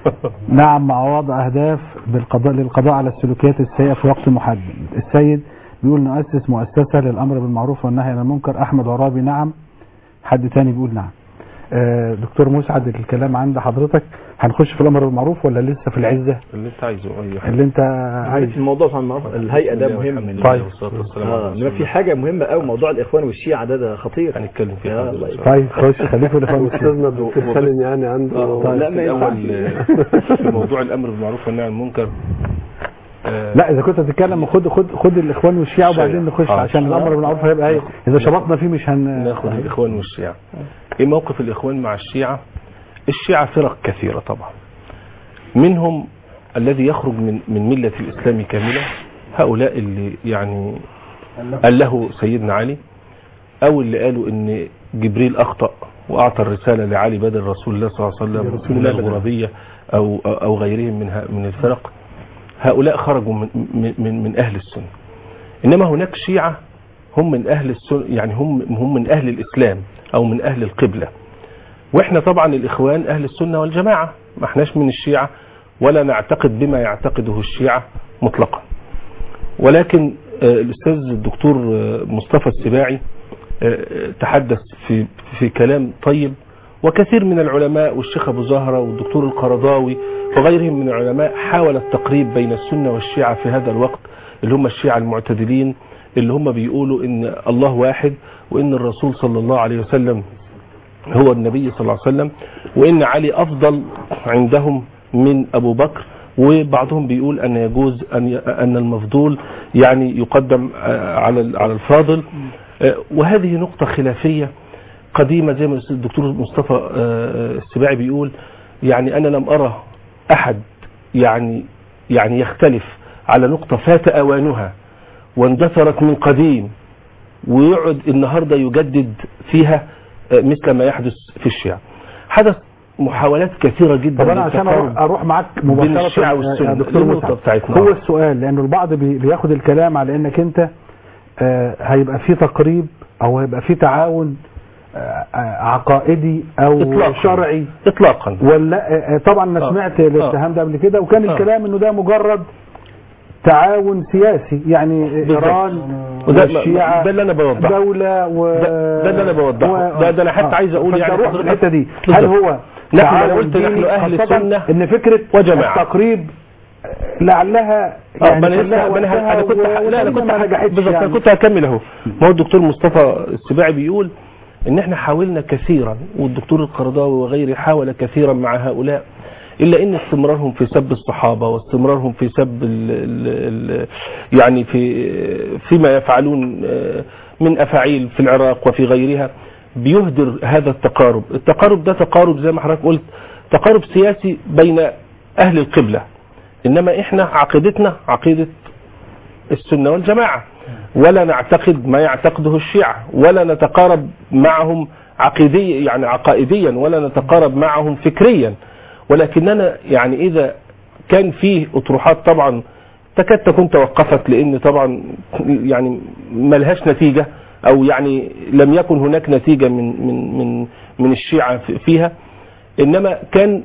S3: نعم مع وضع أهداف بالقضاء للقضاء على السلوكيات السيئة في وقت محدد السيد بيقول نؤسس مؤسسة للأمر بالمعروف والنهي عن المنكر أحمد عرابي نعم حد تاني بيقول نعم آه، دكتور مسعد الكلام عند حضرتك هنخش في الأمر بالمعروف ولا لسه في العزة
S6: اللي انت عايزه اي حاجه
S3: اللي انت
S4: عايز
S3: عايز
S4: الموضوع طبعا معروف الهيئه ده مهم
S6: الحمد
S3: طيب.
S6: لله والصلاه والسلام على
S4: اه
S6: رسول
S4: انما في
S6: الله.
S4: حاجه مهمه قوي موضوع الاخوان والشيعه ده ده خطير
S6: هنتكلم فيه
S4: يا
S6: الحمد
S4: الله
S6: لله.
S4: يبارك.
S3: طيب خش خليكم الإخوان
S7: استاذنا الدكتور سالم يعني عنده
S4: آه، لا ما
S6: الاول
S4: ينفعش
S6: في موضوع الامر بالمعروف والنهي عن المنكر آه،
S3: لا اذا كنت تتكلم خد خد خد الاخوان والشيعة وبعدين نخش
S6: آه.
S3: عشان الامر بالمعروف هيبقى ايه اذا شبطنا فيه مش هن
S6: ناخذ الاخوان والشيعة ايه موقف الاخوان مع الشيعة الشيعة فرق كثيرة طبعا منهم الذي يخرج من من ملة الاسلام كاملة هؤلاء اللي يعني قال له سيدنا علي او اللي قالوا ان جبريل اخطأ واعطى الرسالة لعلي بدل رسول الله صلى الله عليه وسلم من الغربية او او غيرهم من ه- من الفرق هؤلاء خرجوا من من من, من اهل السنة انما هناك شيعة هم من اهل السنة يعني هم هم من اهل الاسلام او من اهل القبلة واحنا طبعا الاخوان اهل السنة والجماعة ما احناش من الشيعة ولا نعتقد بما يعتقده الشيعة مطلقا ولكن آه، الاستاذ الدكتور آه، مصطفى السباعي آه، آه، تحدث في في كلام طيب وكثير من العلماء والشيخ ابو زهره والدكتور القرضاوي وغيرهم من العلماء حاول التقريب بين السنه والشيعه في هذا الوقت اللي هم الشيعه المعتدلين اللي هم بيقولوا ان الله واحد وان الرسول صلى الله عليه وسلم هو النبي صلى الله عليه وسلم وان علي افضل عندهم من ابو بكر وبعضهم بيقول ان يجوز ان ي- ان المفضول يعني يقدم آه، على ال- على الفاضل آه، وهذه نقطة خلافية قديمة زي ما الدكتور مصطفى آه، السباعي بيقول يعني انا لم ارى احد يعني يعني يختلف على نقطة فات اوانها واندثرت من قديم ويقعد النهارده يجدد فيها آه، مثل ما يحدث في الشيعة حدث محاولات كثيرة جدا
S3: طب انا عشان
S6: للتقارب
S3: أروح, اروح معاك
S6: بين
S3: مباشره
S6: الشيعة
S3: يا-
S6: والسنة
S3: يا دكتور
S6: النقطة
S3: مسعد
S6: بتاعتنا.
S3: هو السؤال لانه البعض بي- بياخد الكلام على انك انت آه، هيبقى في تقريب او هيبقى في تعاون آه، آه، عقائدي او
S6: إطلاقاً.
S3: شرعي
S6: إطلاقا
S3: ولا آه، آه، طبعا انا
S6: آه.
S3: سمعت الاتهام ده قبل كده وكان
S6: آه.
S3: الكلام انه ده مجرد تعاون سياسي يعني
S6: بالظبط.
S3: ايران
S6: وده-
S3: والشيعة
S6: ده اللي أنا بوضحه.
S3: دولة و
S6: ده- ده اللي أنا بوضحه.
S3: و-
S6: ده- ده أنا حتى عايز أقول
S3: فأنت
S6: يعني
S3: روح
S6: حضرتك-
S3: في الحتة دي هل
S6: بالظبط.
S3: هو
S6: نحن- أنا
S3: تعاون
S6: قلت نحن
S3: ديني
S6: أهل
S3: خاصة
S6: سنة
S3: ان فكرة
S6: وجماعة.
S3: التقريب لعلها
S6: اه
S3: يعني
S6: ما انا
S3: كلها
S6: لسه ما انا
S3: وقتها
S6: انا كنت ه- لا انا
S3: وتقريباً
S6: كنت
S3: ما
S6: ه-
S3: نجحتش
S6: بالظبط انا
S3: يعني.
S6: كنت هكمل اهو ما هو الدكتور مصطفى السباعي بيقول ان احنا حاولنا كثيرا والدكتور القرضاوي وغيره حاول كثيرا مع هؤلاء الا ان استمرارهم في سب الصحابه واستمرارهم في سب ال ال ال يعني في فيما يفعلون آه، من افاعيل في العراق وفي غيرها بيهدر هذا التقارب التقارب ده تقارب زي ما حضرتك قلت تقارب سياسي بين اهل القبله انما احنا عقيدتنا عقيده السنة والجماعة ولا نعتقد ما يعتقده الشيعة ولا نتقارب معهم عقيديا يعني عقائديا ولا نتقارب معهم فكريا ولكننا يعني إذا كان فيه أطروحات طبعا تكاد تكون توقفت لأن طبعا يعني ملهاش نتيجة أو يعني لم يكن هناك نتيجة من من من من الشيعة في- فيها إنما كان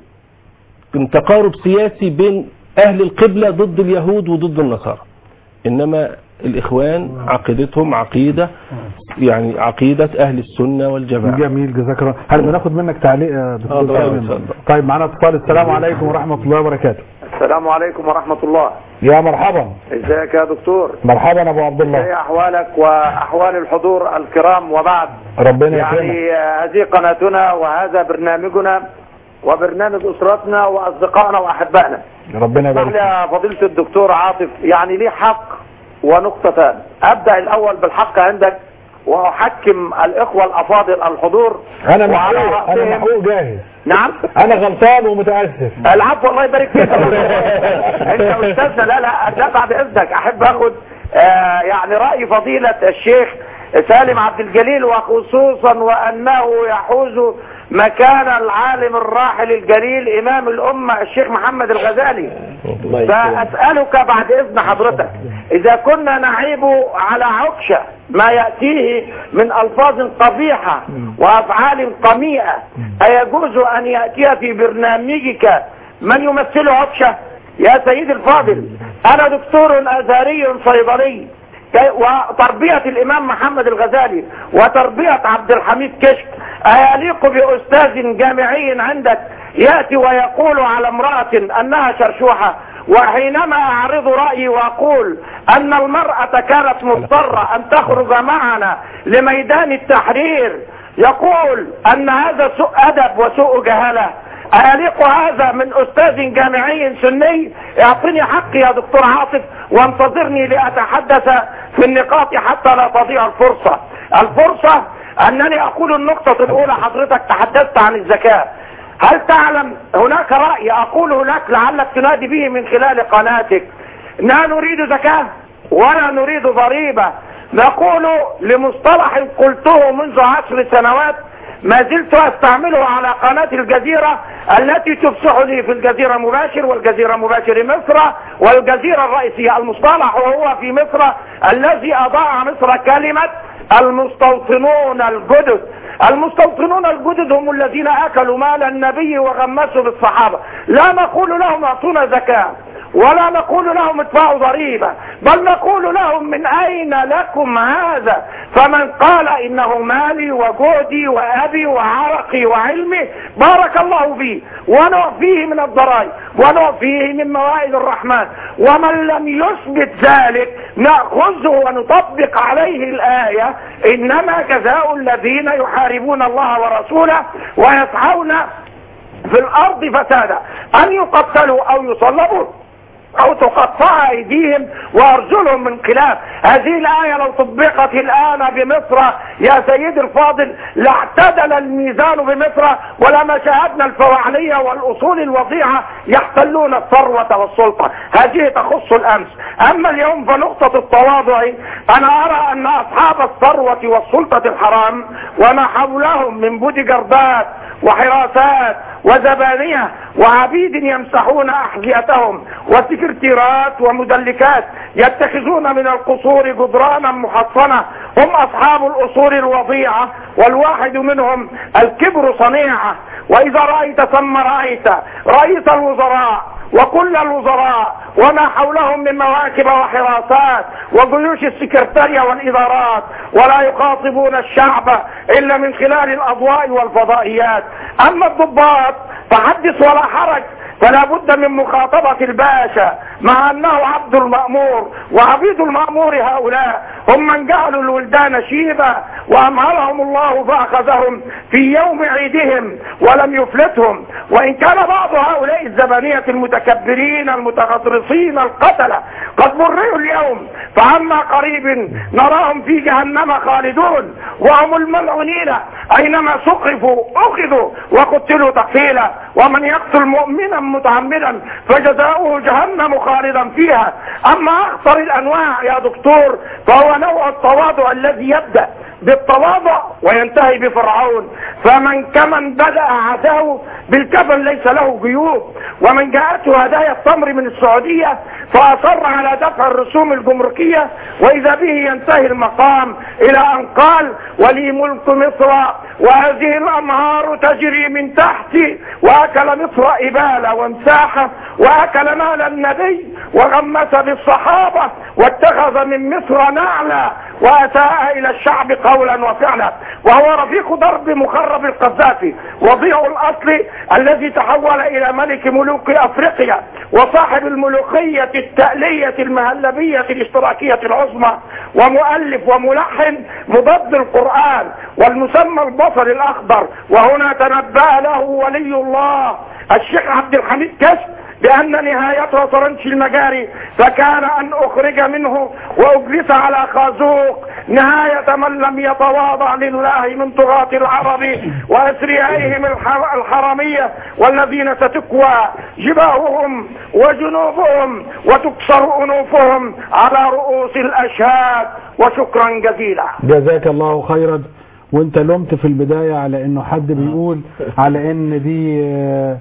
S6: تقارب سياسي بين أهل القبلة ضد اليهود وضد النصارى إنما الإخوان عقيدتهم عقيدة يعني عقيدة أهل السنة والجماعة
S3: جميل جزاك الله هل بناخد منك تعليق يا دكتور
S6: آه، طبعاً،
S3: سامي؟
S6: إن شاء الله.
S3: طيب معنا اتصال السلام عليكم ورحمة الله وبركاته
S8: السلام عليكم ورحمة الله
S3: يا مرحبا
S8: ازيك يا دكتور
S3: مرحبا ابو عبد الله
S8: ايه احوالك واحوال الحضور الكرام وبعد
S3: ربنا يكرمك
S8: يعني آه، هذه قناتنا وهذا برنامجنا وبرنامج اسرتنا واصدقائنا واحبائنا
S3: ربنا
S8: اسمح
S3: يبارك
S8: لي
S3: فيك.
S8: يا فضيلة الدكتور عاطف يعني لي حق ونقطتان ابدا الاول بالحق عندك واحكم الاخوه الافاضل الحضور
S3: انا
S8: وعلى
S3: محقوق انا
S8: رأسهم-
S3: محقوق جاهز
S8: نعم
S3: انا غلطان ومتاسف
S8: العفو الله يبارك فيك انت استاذنا لا لا لا بعد اذنك احب اخد آه يعني راي فضيله الشيخ سالم عبد الجليل وخصوصا وانه يحوز مكان العالم الراحل الجليل امام الامه الشيخ محمد الغزالي فاسالك بعد اذن حضرتك اذا كنا نعيب على عكشه ما ياتيه من الفاظ قبيحه وافعال قميئه ايجوز ان ياتي في برنامجك من يمثل عكشه يا سيدي الفاضل انا دكتور ازهري صيدلي كي- وتربية الإمام محمد الغزالي وتربية عبد الحميد كشك أيليق بأستاذ جامعي عندك يأتي ويقول على امرأة أنها شرشوحة وحينما أعرض رأيي وأقول أن المرأة كانت مضطرة أن تخرج معنا لميدان التحرير يقول أن هذا سوء أدب وسوء جهالة أيليق هذا من أستاذ جامعي سني اعطني حقي يا دكتور عاطف وانتظرني لأتحدث في النقاط حتى لا تضيع الفرصة الفرصة أنني أقول النقطة الأولى حضرتك تحدثت عن الزكاة هل تعلم هناك رأي أقوله لك لعلك تنادي به من خلال قناتك لا نريد زكاة ولا نريد ضريبة نقول لمصطلح قلته منذ عشر سنوات ما زلت استعمله على قناة الجزيرة التي تفسح لي في الجزيرة مباشر والجزيرة مباشر مصر والجزيرة الرئيسية المصطلح وهو في مصر الذي أضاع مصر كلمة المستوطنون الجدد المستوطنون الجدد هم الذين أكلوا مال النبي وغمسوا بالصحابة لا نقول لهم أعطونا زكاة ولا نقول لهم ادفعوا ضريبة بل نقول لهم من أين لكم هذا فمن قال إنه مالي وجهدي وأبي وعرقي وعلمي بارك الله فيه ونعفيه من الضرائب ونعفيه من موائد الرحمن ومن لم يثبت ذلك نأخذه ونطبق عليه الآية إنما جزاء الذين يحاربون الله ورسوله ويسعون في الأرض فسادا أن يقتلوا أو يصلبوا او تقطع ايديهم وارجلهم من خلاف هذه الايه لو طبقت الان بمصر يا سيدي الفاضل لاعتدل الميزان بمصر ولما شاهدنا الفواعليه والاصول الوضيعه يحتلون الثروه والسلطه هذه تخص الامس اما اليوم فنقطه التواضع انا ارى ان اصحاب الثروه والسلطه الحرام وما حولهم من بودي جردات وحراسات وزبانية وعبيد يمسحون أحذيتهم وسكرتيرات ومدلكات يتخذون من القصور جدرانا محصنة هم أصحاب الأصول الوضيعة والواحد منهم الكبر صنيعة وإذا رأيت ثم رأيت رئيس الوزراء وكل الوزراء وما حولهم من مواكب وحراسات وجيوش السكرتارية والإدارات ولا يخاطبون الشعب إلا من خلال الأضواء والفضائيات أما الضباط فحدث ولا حرج فلا بد من مخاطبة الباشا مع أنه عبد المأمور وعبيد المأمور هؤلاء هم من جعلوا الولدان شيبا وأمهلهم الله فأخذهم في يوم عيدهم ولم يفلتهم وإن كان بعض هؤلاء الزبانية المتكبرين المتغطرسين القتلة قد برئوا اليوم فعما قريب نراهم في جهنم خالدون وهم الملعونين أينما سقفوا أخذوا وقتلوا تقتيلا ومن يقتل مؤمنا متعمدا فجزاؤه جهنم خالدا فيها أما أخطر الأنواع يا دكتور فهو نوع التواضع الذي يبدأ بالتواضع وينتهي بفرعون فمن كمن بدأ عداه بالكفن ليس له جيوب ومن جاءته هدايا التمر من السعودية فأصر على دفع الرسوم الجمركية وإذا به ينتهي المقام إلى أن قال ولي ملك مصر وهذه الأنهار تجري من تحتي وأكل مصر إبالة ومساحة وأكل مال النبي وغمس بالصحابة واتخذ من مصر نعلا وأساء إلى الشعب قولا وفعلا وهو رفيق درب مخرب القذافي وضيع الأصل الذي تحول إلى ملك ملوك أفريقيا وصاحب الملوكية التألية المهلبية الاشتراكية العظمى ومؤلف وملحن مضاد القرآن والمسمى البصر الأخضر وهنا تنبأ له ولي الله الشيخ عبد الحميد كشف بأن نهايته طرنش المجاري فكان أن أخرج منه وأجلس على خازوق نهاية من لم يتواضع لله من طغاة العرب وأسريائهم الح- الحرمية والذين ستكوى جباههم وجنوبهم وتكسر أنوفهم على رؤوس الأشهاد وشكرا جزيلا
S3: جزاك الله خيرا وانت لمت في البداية على انه حد بيقول على ان دي آه،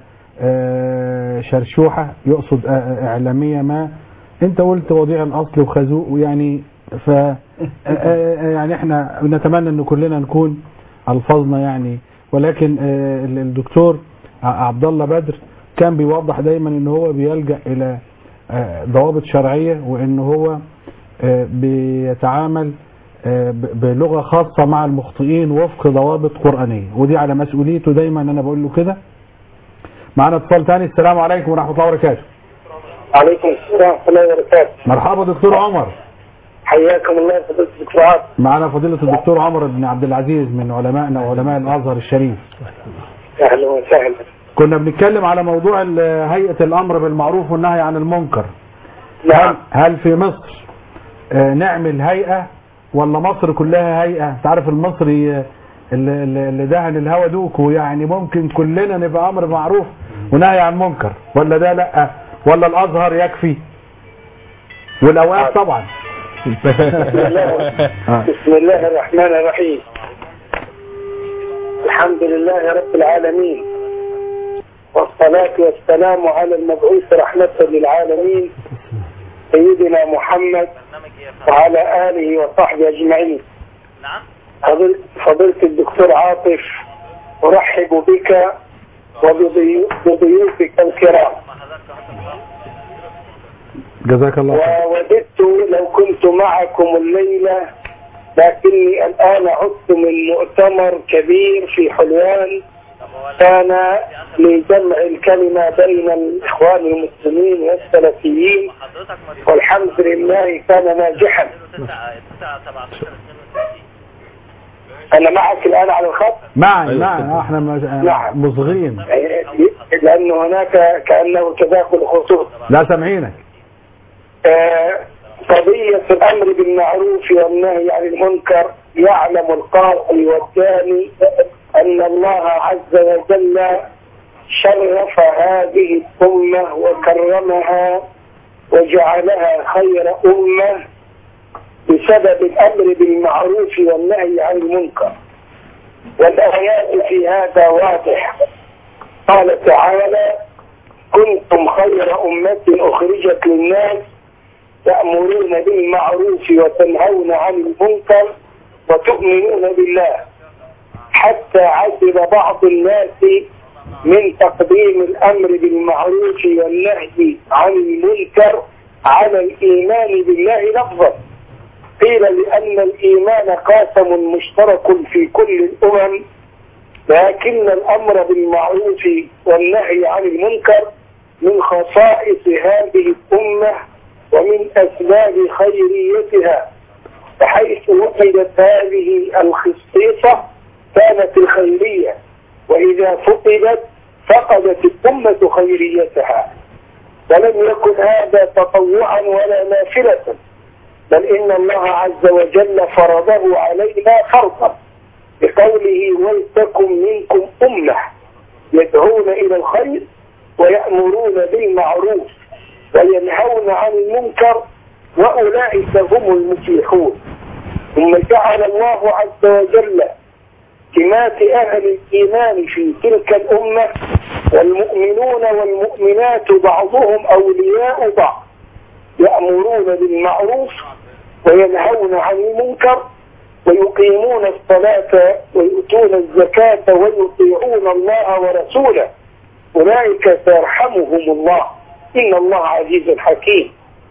S3: آه، شرشوحة يقصد آه، آه، اعلامية ما انت قلت وضيع الاصل وخازوق ويعني ف آه، آه، يعني احنا نتمنى ان كلنا نكون الفاظنا يعني ولكن آه، ال- الدكتور ع- عبد الله بدر كان بيوضح دايما ان هو بيلجأ الى آه، ضوابط شرعية وان هو آه، بيتعامل آه، ب- بلغة خاصة مع المخطئين وفق ضوابط قرآنية ودي على مسؤوليته دايما انا بقول له كده معنا اتصال تاني السلام عليكم ورحمة الله وبركاته
S9: عليكم السلام ورحمة الله وبركاته
S3: مرحبا دكتور عمر
S9: حياكم الله فضيلة الدكتورات
S3: معنا فضيلة الدكتور عمر بن عبد العزيز من علمائنا وعلماء الازهر الشريف
S9: أهلا وسهلا
S3: كنا بنتكلم على موضوع ال- هيئة الامر بالمعروف والنهي عن المنكر هل,
S9: نعم
S3: هل في مصر آه، نعمل هيئة ولا مصر كلها هيئة انت عارف المصري آه، اللي, اللي اللي دهن الهوا دوكو يعني ممكن كلنا نبقى امر معروف ونهي عن منكر ولا ده لا ولا الازهر يكفي والاوقات طبعا
S9: بسم الله بسم الله الرحمن الرحيم الحمد لله رب العالمين والصلاة والسلام على المبعوث رحمة للعالمين سيدنا محمد وعلى آله وصحبه أجمعين فضل- فضيلة الدكتور عاطف أرحب بك وبضيو- وبضيوفك الكرام
S3: جزاك الله خير
S9: ووددت لو كنت معكم الليلة لكني الآن عدت من مؤتمر كبير في حلوان كان لجمع الكلمة بين الإخوان المسلمين والسلفيين والحمد لله كان ناجحا أنا معك الآن على الخط
S3: معي معي آه، احنا مز- آه،
S9: نعم.
S3: مصغين
S9: لأن هناك كأنه تداخل خطوط
S3: لا سامعينك
S9: آه، قضية الأمر بالمعروف والنهي عن المنكر يعلم القارئ والثاني أن الله عز وجل شرف هذه الأمة وكرمها وجعلها خير أمة بسبب الأمر بالمعروف والنهي عن المنكر والآيات في هذا واضح قال تعالى كنتم خير أمة أخرجت للناس تأمرون بالمعروف وتنهون عن المنكر وتؤمنون بالله حتى عجب بعض الناس من تقديم الأمر بالمعروف والنهي عن المنكر على الإيمان بالله لفظا قيل لأن الإيمان قاسم مشترك في كل الأمم لكن الأمر بالمعروف والنهي عن المنكر من خصائص هذه الأمة ومن أسباب خيريتها بحيث وجدت هذه الخصيصة كانت الخيرية وإذا فقدت فقدت الأمة خيريتها ولم يكن هذا تطوعا ولا نافلة بل إن الله عز وجل فرضه علينا فرضا بقوله ولتكن منكم أمة يدعون إلى الخير ويأمرون بالمعروف وينهون عن المنكر وأولئك هم المفلحون ثم جعل الله عز وجل سمات أهل الإيمان في تلك الأمة والمؤمنون والمؤمنات بعضهم أولياء بعض يأمرون بالمعروف وينهون عن المنكر ويقيمون الصلاة ويؤتون الزكاة ويطيعون الله ورسوله أولئك سيرحمهم الله إن الله عزيز حكيم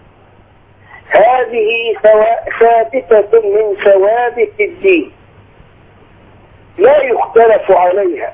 S9: هذه ثابتة من ثوابت الدين لا يختلف عليها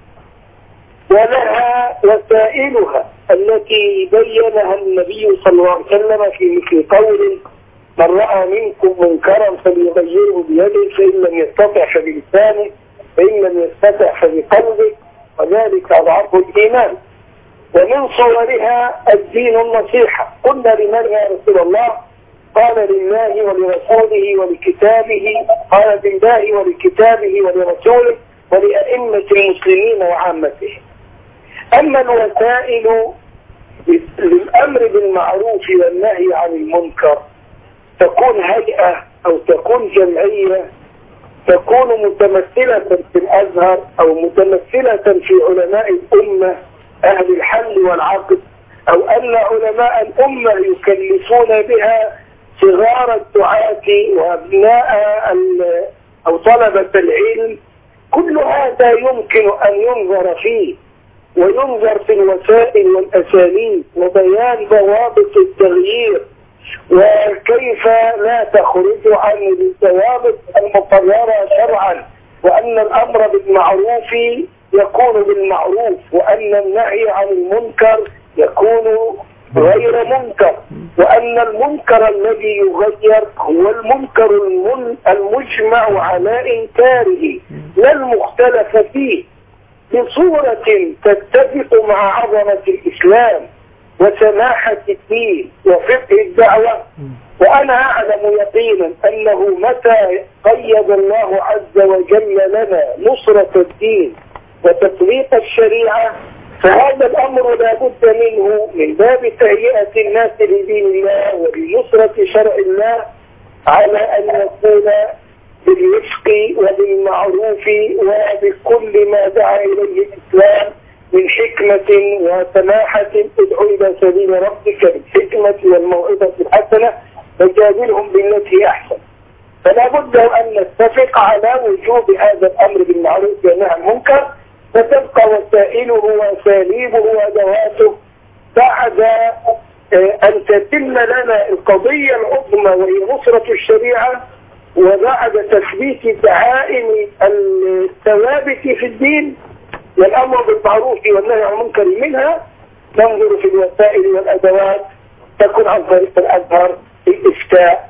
S9: ولها وسائلها التي بينها النبي صلى الله عليه وسلم في مثل قول من رأى منكم منكرا فليغيره بيده فإن لم يستطع فبلسانه فإن لم يستطع فبقلبه وذلك أضعف الإيمان ومن صورها الدين النصيحة قلنا لمن يا رسول الله قال لله ولرسوله ولكتابه قال لله ولكتابه ولرسوله ولأئمة المسلمين وعامتهم أما الوسائل للأمر بالمعروف والنهي عن المنكر تكون هيئة أو تكون جمعية تكون متمثلة في الأزهر أو متمثلة في علماء الأمة أهل الحل والعقد أو أن علماء الأمة يكلفون بها صغار الدعاة وأبناء أو طلبة العلم كل هذا يمكن أن ينظر فيه وينظر في الوسائل والأساليب وبيان ضوابط التغيير وكيف لا تخرج عن الضوابط المقررة شرعا وأن الأمر بالمعروف يكون بالمعروف وأن النهي عن المنكر يكون غير منكر وأن المنكر الذي يغير هو المنكر المجمع على إنكاره لا المختلف فيه بصورة تتفق مع عظمة الإسلام وسماحة الدين وفقه الدعوة وأنا أعلم يقينا أنه متى قيد الله عز وجل لنا نصرة الدين وتطبيق الشريعة فهذا الأمر لا بد منه من باب تهيئة الناس لدين الله ولنصرة شرع الله على أن يكون بالرفق وبالمعروف وبكل ما دعا إليه الإسلام من حكمة وسماحة ادعو إلى سبيل ربك بالحكمة والموعظة الحسنة وجادلهم بالتي أحسن فلا بد أن نتفق على وجوب هذا الأمر بالمعروف والنهي عن المنكر فتبقى وسائله وأساليبه وأدواته بعد أن تتم لنا القضية العظمى وهي نصرة الشريعة وبعد تثبيت دعائم الثوابت في الدين والأمر بالمعروف والنهي عن المنكر منها ننظر في الوسائل والأدوات تكون عن طريق الأزهر الإفتاء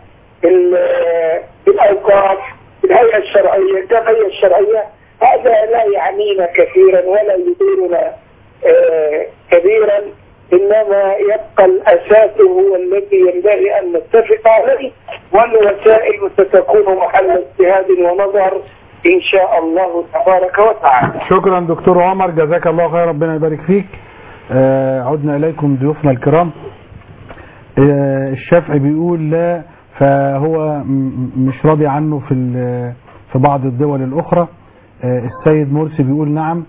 S9: الأوقاف الهيئة الشرعية الهيئة الشرعية هذا لا يعنينا كثيرا ولا يديرنا آه كبيرا إنما يبقى الأساس هو الذي ينبغي أن نتفق عليه والوسائل ستكون محل اجتهاد ونظر إن شاء الله تبارك وتعالى
S3: شكرا دكتور عمر جزاك الله خير ربنا يبارك فيك آه عدنا اليكم ضيوفنا الكرام آه الشافعي بيقول لا فهو م- مش راضي عنه في ال- في بعض الدول الاخرى آه السيد مرسي بيقول نعم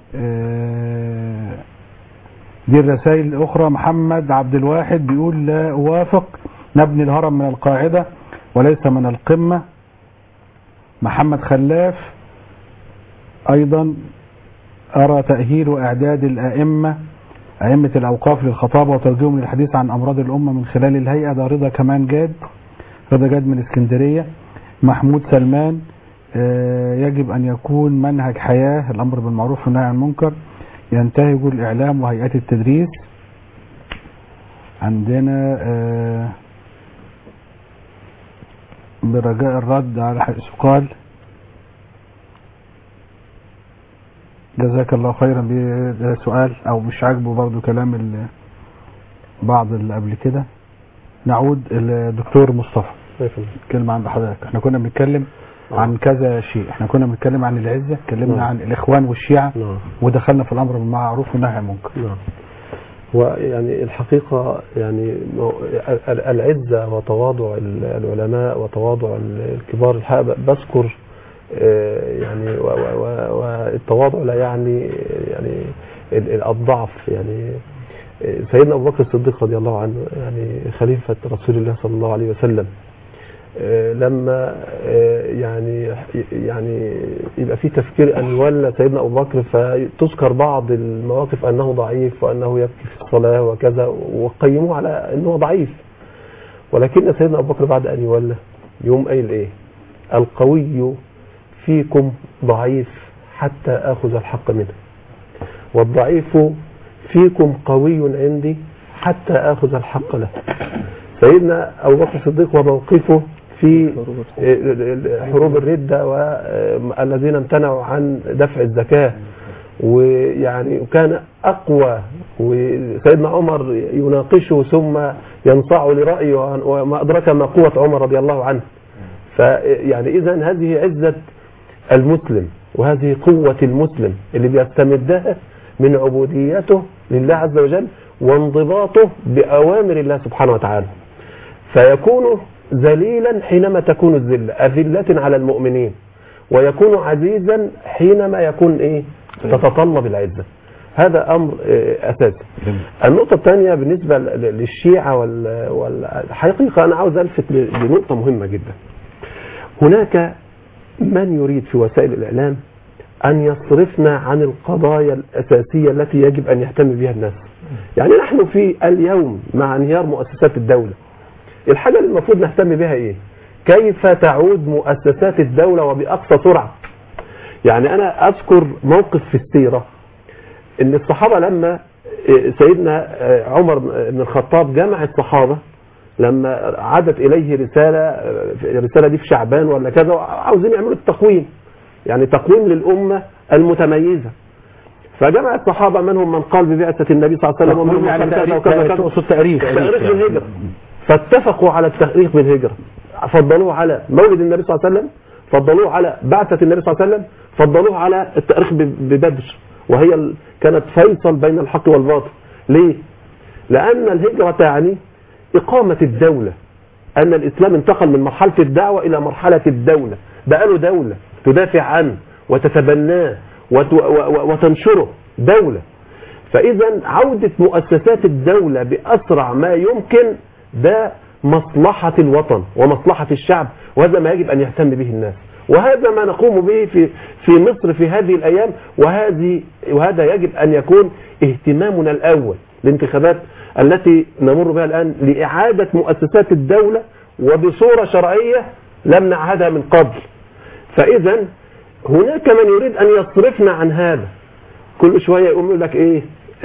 S3: آه دي الرسائل الاخرى محمد عبد الواحد بيقول لا اوافق نبني الهرم من القاعده وليس من القمه محمد خلاف ايضا أرى تأهيل وإعداد الأئمة أئمة الأوقاف للخطابة وتوجيههم للحديث عن أمراض الأمة من خلال الهيئة ده رضا كمان جاد رضا جاد من اسكندرية محمود سلمان آه، يجب أن يكون منهج حياة الأمر بالمعروف والنهي عن المنكر ينتهج الإعلام وهيئات التدريس عندنا آه، برجاء الرد على حيث قال جزاك الله خيرا ده سؤال او مش عاجبه برضو كلام ال- بعض اللي قبل كده نعود الدكتور مصطفى كلمة عند حضرتك احنا كنا بنتكلم عن كذا شيء احنا كنا بنتكلم عن العزة اتكلمنا
S7: نعم.
S3: عن الاخوان والشيعة
S7: نعم
S3: ودخلنا في الامر بالمعروف والنهي عن المنكر
S7: نعم ويعني الحقيقة يعني مو- ال- العزة وتواضع ال- العلماء وتواضع ال- الكبار الحقيقة بذكر آه، يعني و- و- و- والتواضع لا يعني يعني ال- ال- الضعف يعني آه، سيدنا أبو بكر الصديق رضي الله عنه يعني خليفة رسول الله صلى الله عليه وسلم آه، لما آه، يعني يعني يبقى في تفكير ان يولى سيدنا ابو بكر فتذكر بعض المواقف انه ضعيف وانه يبكي في الصلاه وكذا وقيموه على انه ضعيف ولكن سيدنا ابو بكر بعد ان يولى يوم قايل ايه؟ القوي فيكم ضعيف حتى اخذ الحق منه والضعيف فيكم قوي عندي حتى اخذ الحق له سيدنا ابو بكر الصديق وموقفه في حروب الردة والذين امتنعوا عن دفع الزكاة ويعني كان أقوى وسيدنا عمر يناقشه ثم ينصاع لرأيه وما أدرك ما قوة عمر رضي الله عنه فيعني إذا هذه عزة المسلم وهذه قوة المسلم اللي بيستمدها من عبوديته لله عز وجل وانضباطه بأوامر الله سبحانه وتعالى فيكون ذليلا حينما تكون الذلة أذلة على المؤمنين ويكون عزيزا حينما يكون إيه تتطلب العزة هذا أمر آه، أساسي النقطة الثانية بالنسبة ل- للشيعة وال- والحقيقة أنا عاوز ألفت ل- لنقطة مهمة جدا هناك من يريد في وسائل الإعلام أن يصرفنا عن القضايا الأساسية التي يجب أن يهتم بها الناس يعني نحن في اليوم مع انهيار مؤسسات الدولة الحاجة اللي المفروض نهتم بها ايه كيف تعود مؤسسات الدولة وبأقصى سرعة يعني انا اذكر موقف في السيرة ان الصحابة لما إيه، سيدنا آه، عمر بن الخطاب جمع الصحابة لما عادت اليه رسالة آه، الرسالة دي في شعبان ولا كذا عاوزين يعملوا التقويم يعني تقويم للأمة المتميزة فجمع الصحابة منهم من قال ببعثة النبي صلى الله عليه وسلم ومنهم
S3: يعني
S7: من قال كذا
S3: تاريخ
S7: وكذا وكذا
S3: تقصد تاريخ
S7: تاريخ بالهجرة فاتفقوا على التاريخ بالهجرة فضلوه على مولد النبي صلى الله عليه وسلم فضلوه على بعثة النبي صلى الله عليه وسلم فضلوه على التاريخ ب- ببدر وهي ال- كانت فيصل بين الحق والباطل ليه؟ لأن الهجرة تعني إقامة الدولة أن الإسلام انتقل من مرحلة الدعوة إلى مرحلة الدولة بقى له دولة تدافع عنه وتتبناه وت- و- و- وتنشره دولة فإذا عودة مؤسسات الدولة بأسرع ما يمكن ده مصلحة الوطن ومصلحة الشعب وهذا ما يجب أن يهتم به الناس وهذا ما نقوم به في في مصر في هذه الأيام وهذه وهذا يجب أن يكون اهتمامنا الأول الانتخابات التي نمر بها الآن لإعادة مؤسسات الدولة وبصورة شرعية لم نعهدها من قبل فإذا هناك من يريد أن يصرفنا عن هذا كل شوية يقوم يقول لك ايه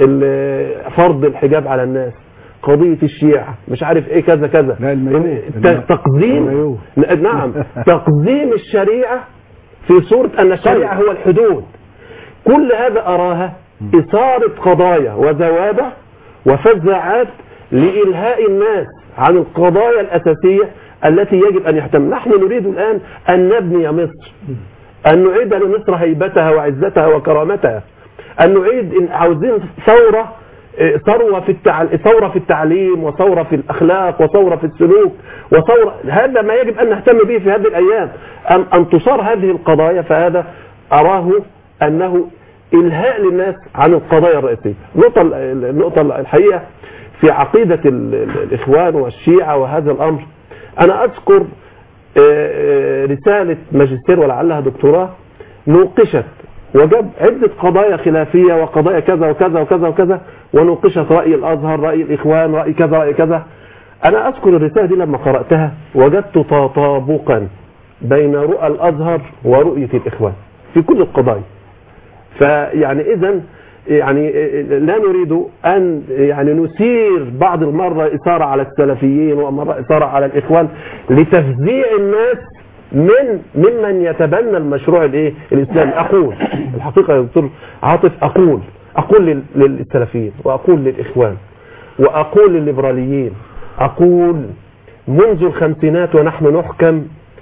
S7: ال- فرض الحجاب على الناس قضية الشيعة مش عارف ايه كذا كذا
S3: لا المايو.
S7: ت- تقديم
S3: المايو.
S7: ن- نعم تقديم الشريعة في صورة ان الشريعة هو الحدود كل هذا اراها اثارة قضايا وذوابع وفزاعات لإلهاء الناس عن القضايا الأساسية التي يجب أن يهتم نحن نريد الآن أن نبني مصر أن نعيد لمصر هيبتها وعزتها وكرامتها أن نعيد إن عاوزين ثورة إيه، ثروة في التع... ثورة في التعليم وثورة في الأخلاق وثورة في السلوك وثورة هذا ما يجب أن نهتم به في هذه الأيام أن, أن تصار هذه القضايا فهذا أراه أنه إلهاء للناس عن القضايا الرئيسية النقطة النقطة الحقيقة في عقيدة ال- ال- الإخوان والشيعة وهذا الأمر أنا أذكر آه، آه، رسالة ماجستير ولعلها دكتوراه نوقشت وجاب عدة قضايا خلافية وقضايا كذا وكذا وكذا وكذا ونوقشت رأي الأزهر رأي الإخوان رأي كذا رأي كذا أنا أذكر الرسالة دي لما قرأتها وجدت تطابقا بين رؤى الأزهر ورؤية الإخوان في كل القضايا فيعني إذا يعني لا نريد أن يعني نثير بعض المرة إثارة على السلفيين ومرة إثارة على الإخوان لتفزيع الناس من ممن يتبنى المشروع الايه الاسلامي اقول الحقيقه يا دكتور عاطف اقول اقول لل- للسلفيين واقول للاخوان واقول للليبراليين اقول منذ الخمسينات ونحن نحكم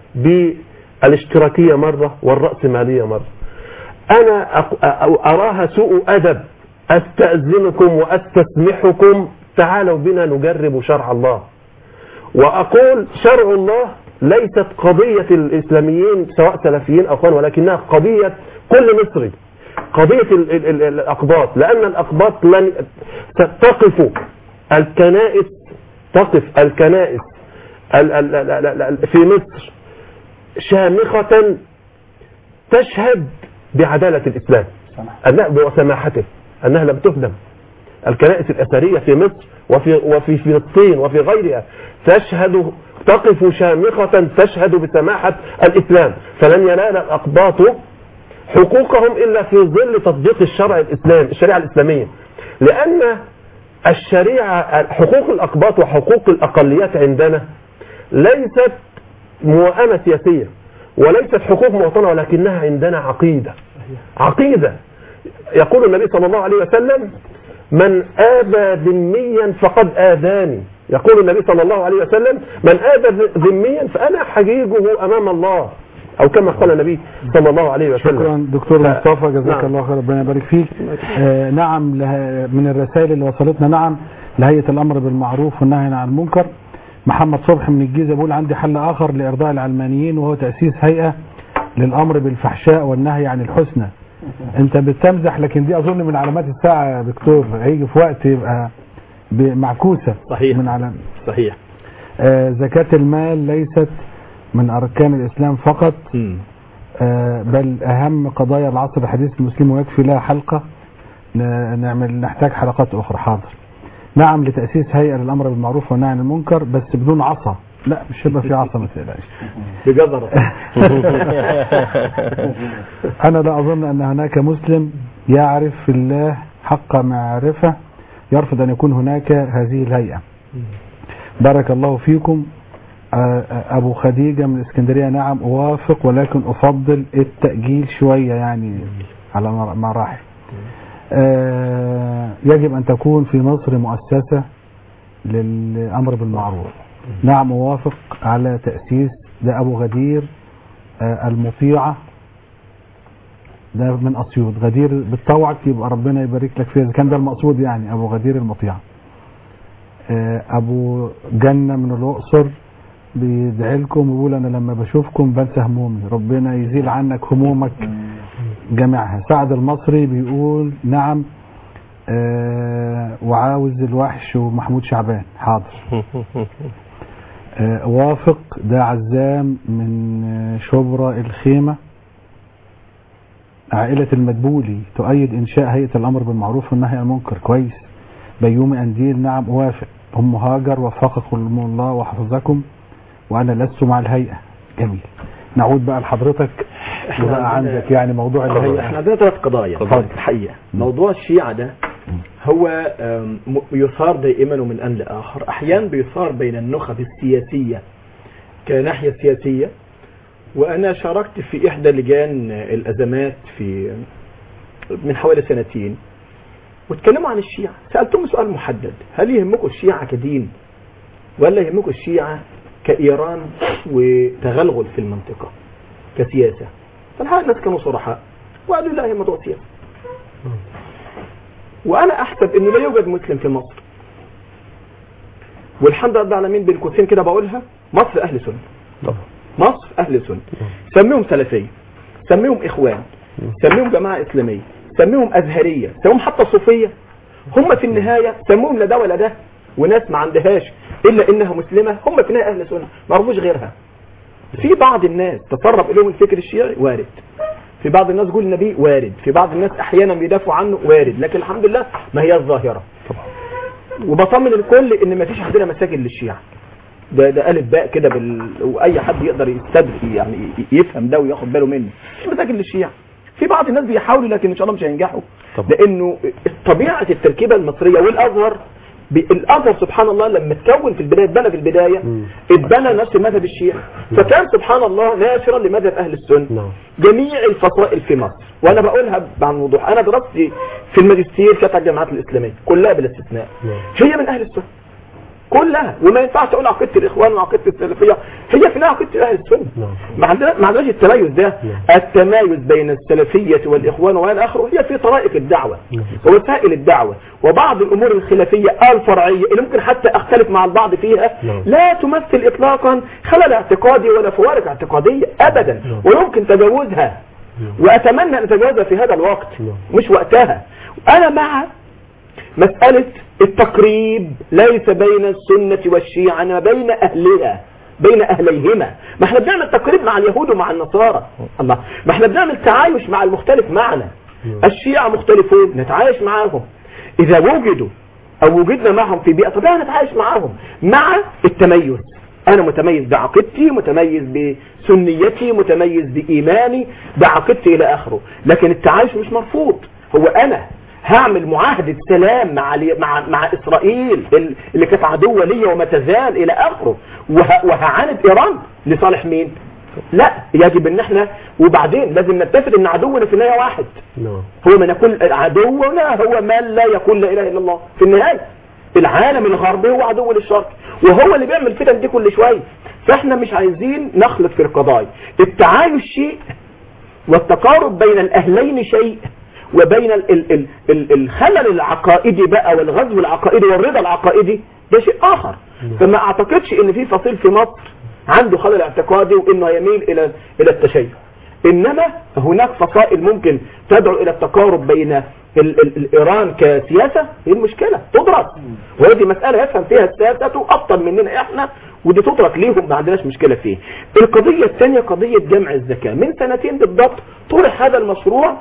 S7: بالاشتراكيه مره والراسماليه مره انا أق- أ- اراها سوء ادب استاذنكم واستسمحكم تعالوا بنا نجرب شرع الله وأقول شرع الله ليست قضية الإسلاميين سواء سلفيين أو اخوان ولكنها قضية كل مصري قضية ال ال ال الأقباط لأن الأقباط لن تقف الكنائس تقف الكنائس ال ال ال ال ال في مصر شامخة تشهد بعدالة الإسلام أنها وسماحته أنها لم تهدم الكنائس الأثرية في مصر وفي وفي فلسطين وفي غيرها تشهد تقف شامخة تشهد بسماحة الإسلام فلن ينال الأقباط حقوقهم إلا في ظل تطبيق الشرع الإسلام الشريعة الإسلامية لأن الشريعة حقوق الأقباط وحقوق الأقليات عندنا ليست موائمة سياسية وليست حقوق مواطنة ولكنها عندنا عقيدة عقيدة يقول النبي صلى الله عليه وسلم من آذى ذميا فقد آذاني يقول النبي صلى الله عليه وسلم من آذى ذميا فأنا حجيجه أمام الله أو كما قال النبي صلى الله عليه وسلم
S3: شكرا دكتور
S7: ف-
S3: مصطفى جزاك
S7: نعم.
S3: الله خير ربنا يبارك فيك آه نعم له- من الرسائل اللي وصلتنا نعم لهيئة الأمر بالمعروف والنهي عن المنكر محمد صبحي من الجيزة بيقول عندي حل آخر لإرضاء العلمانيين وهو تأسيس هيئة للأمر بالفحشاء والنهي عن الحسنى أنت بتمزح لكن دي أظن من علامات الساعة يا دكتور هيجي في وقت يبقى ب- معكوسة
S4: صحيح.
S3: من علام
S4: صحيح
S3: آه زكاة المال ليست من أركان الإسلام فقط آه، بل أهم قضايا العصر الحديث المسلم ويكفي لها حلقة ن- نعمل نحتاج حلقات أخرى حاضر نعم لتأسيس هيئة للأمر بالمعروف والنهي عن المنكر بس بدون عصا لا مش هيبقى في عصا ما تقلقش
S4: بجزرة
S3: أنا لا أظن أن هناك مسلم يعرف في الله حق معرفة يرفض أن يكون هناك هذه الهيئة بارك الله فيكم آه، آه، أبو خديجة من اسكندرية نعم أوافق ولكن أفضل التأجيل شوية يعني على مر- مراحل آه، يجب أن تكون في مصر مؤسسة للأمر بالمعروف نعم أوافق على تأسيس ده أبو غدير آه، المطيعة ده من أسيوط غدير بتطوعك يبقى ربنا يبارك لك فيها إذا كان ده المقصود يعني أبو غدير المطيعة آه، أبو جنة من الأقصر بيدعي لكم ويقول أنا لما بشوفكم بنسى همومي ربنا يزيل عنك همومك جميعها سعد المصري بيقول نعم آه وعاوز الوحش ومحمود شعبان حاضر آه وافق ده عزام من آه، شبرا الخيمة عائلة المدبولي تؤيد إنشاء هيئة الأمر بالمعروف والنهي عن المنكر كويس بيومي أنديل نعم أوافق أم هاجر وفقكم الله وحفظكم وأنا لست مع الهيئة جميل نعود بقى لحضرتك وبقى عندك يعني موضوع
S4: احنا
S3: الهيئة
S4: عندنا ثلاث قضايا
S3: اتفضل.
S4: الحقيقة موضوع الشيعة ده هو آم، م- يثار دائما ومن آن لآخر أحيانا بيثار بين النخب السياسية كناحية سياسية وأنا شاركت في إحدى لجان الأزمات في من حوالي سنتين واتكلموا عن الشيعة سألتهم سؤال محدد هل يهمكم الشيعة كدين ولا يهمكم الشيعة كإيران وتغلغل في المنطقة كسياسة فالحقيقة الناس كانوا صرحاء وقالوا لا هي موضوع سياسة وأنا أحسب أنه لا يوجد مسلم في مصر والحمد لله رب العالمين بين قوسين كده بقولها مصر أهل سنة
S7: طبعا
S4: مصر أهل سنة سميهم سلفية سميهم إخوان سميهم جماعة إسلامية سميهم أزهرية سميهم حتى صوفية هم في النهاية سموهم لا ده ولا ده وناس ما عندهاش إلا إنها مسلمة هم في النهاية أهل سنة ما عرفوش غيرها في بعض الناس تطرب إليهم الفكر الشيعي وارد في بعض الناس يقول النبي وارد في بعض الناس أحيانا بيدافعوا عنه وارد لكن الحمد لله ما هي الظاهرة وبطمن الكل ان ما فيش عندنا مساجد للشيعة ده ده الف باء كده بال... واي حد يقدر يستدري يعني يفهم ده وياخد باله منه مش مساجد للشيعة في بعض الناس بيحاولوا لكن ان شاء الله مش هينجحوا
S7: طبعا.
S4: لانه طبيعه التركيبه المصريه والازهر ب- الازهر سبحان الله لما اتكون في البدايه اتبنى في البدايه
S7: مم.
S4: اتبنى نفس مذهب الشيعة فكان سبحان الله ناشرا لمذهب اهل السنه
S7: نعم
S4: جميع الفصائل في مصر وانا بقولها عن وضوح انا دراستي في الماجستير كانت على الجامعات الاسلاميه كلها بلا استثناء
S7: نعم.
S4: هي من اهل السنه كلها وما ينفعش اقول عقيده الاخوان وعقيده السلفيه هي في النهايه عقيده اهل السنه
S7: نعم.
S4: ما عندنا ما عندناش التميز ده
S7: نعم.
S4: التمايز بين السلفيه والاخوان والى اخره هي في طرائق الدعوه
S7: نعم.
S4: ووسائل الدعوه وبعض الامور الخلافيه الفرعيه اللي ممكن حتى اختلف مع البعض فيها
S7: نعم.
S4: لا تمثل اطلاقا خلل اعتقادي ولا فوارق اعتقاديه ابدا
S7: نعم.
S4: ويمكن تجاوزها واتمنى ان اتجاوزها في هذا الوقت
S7: نعم.
S4: مش وقتها انا مع مسألة التقريب ليس بين السنة والشيعة انما بين اهلها بين اهليهما ما احنا بنعمل تقريب مع اليهود ومع النصارى الله ما احنا بنعمل تعايش مع المختلف معنا الشيعة مختلفون نتعايش معاهم اذا وجدوا او وجدنا معهم في بيئة طبيعي نتعايش معاهم مع التميز انا متميز بعقيدتي متميز بسنيتي متميز بايماني بعقيدتي الى اخره لكن التعايش مش مرفوض هو انا هعمل معاهدة سلام مع مع مع اسرائيل ال- اللي كانت عدوة ليا وما تزال الى اخره وه- وهعاند ايران لصالح مين لا يجب ان احنا وبعدين لازم نتفق ان عدونا في النهاية واحد
S7: نعم
S4: هو من يكون عدونا هو من لا يقول لا اله الا الله في النهايه العالم الغربي هو عدو للشرق وهو اللي بيعمل الفتن دي كل شويه فاحنا مش عايزين نخلط في القضايا التعايش شيء والتقارب بين الاهلين شيء وبين ال ال ال ال الخلل العقائدي بقى والغزو العقائدي والرضا العقائدي ده شيء اخر فما اعتقدش ان في فصيل في مصر عنده خلل اعتقادي وانه يميل الى الى التشيع انما هناك فصائل ممكن تدعو الى التقارب بين ال ال الايران كسياسه هي المشكله تدرس وهذه مساله يفهم فيها الساسه ابطل مننا احنا ودي تترك ليهم ما عندناش مشكله فيه القضيه الثانيه قضيه جمع الزكاه من سنتين بالضبط طرح هذا المشروع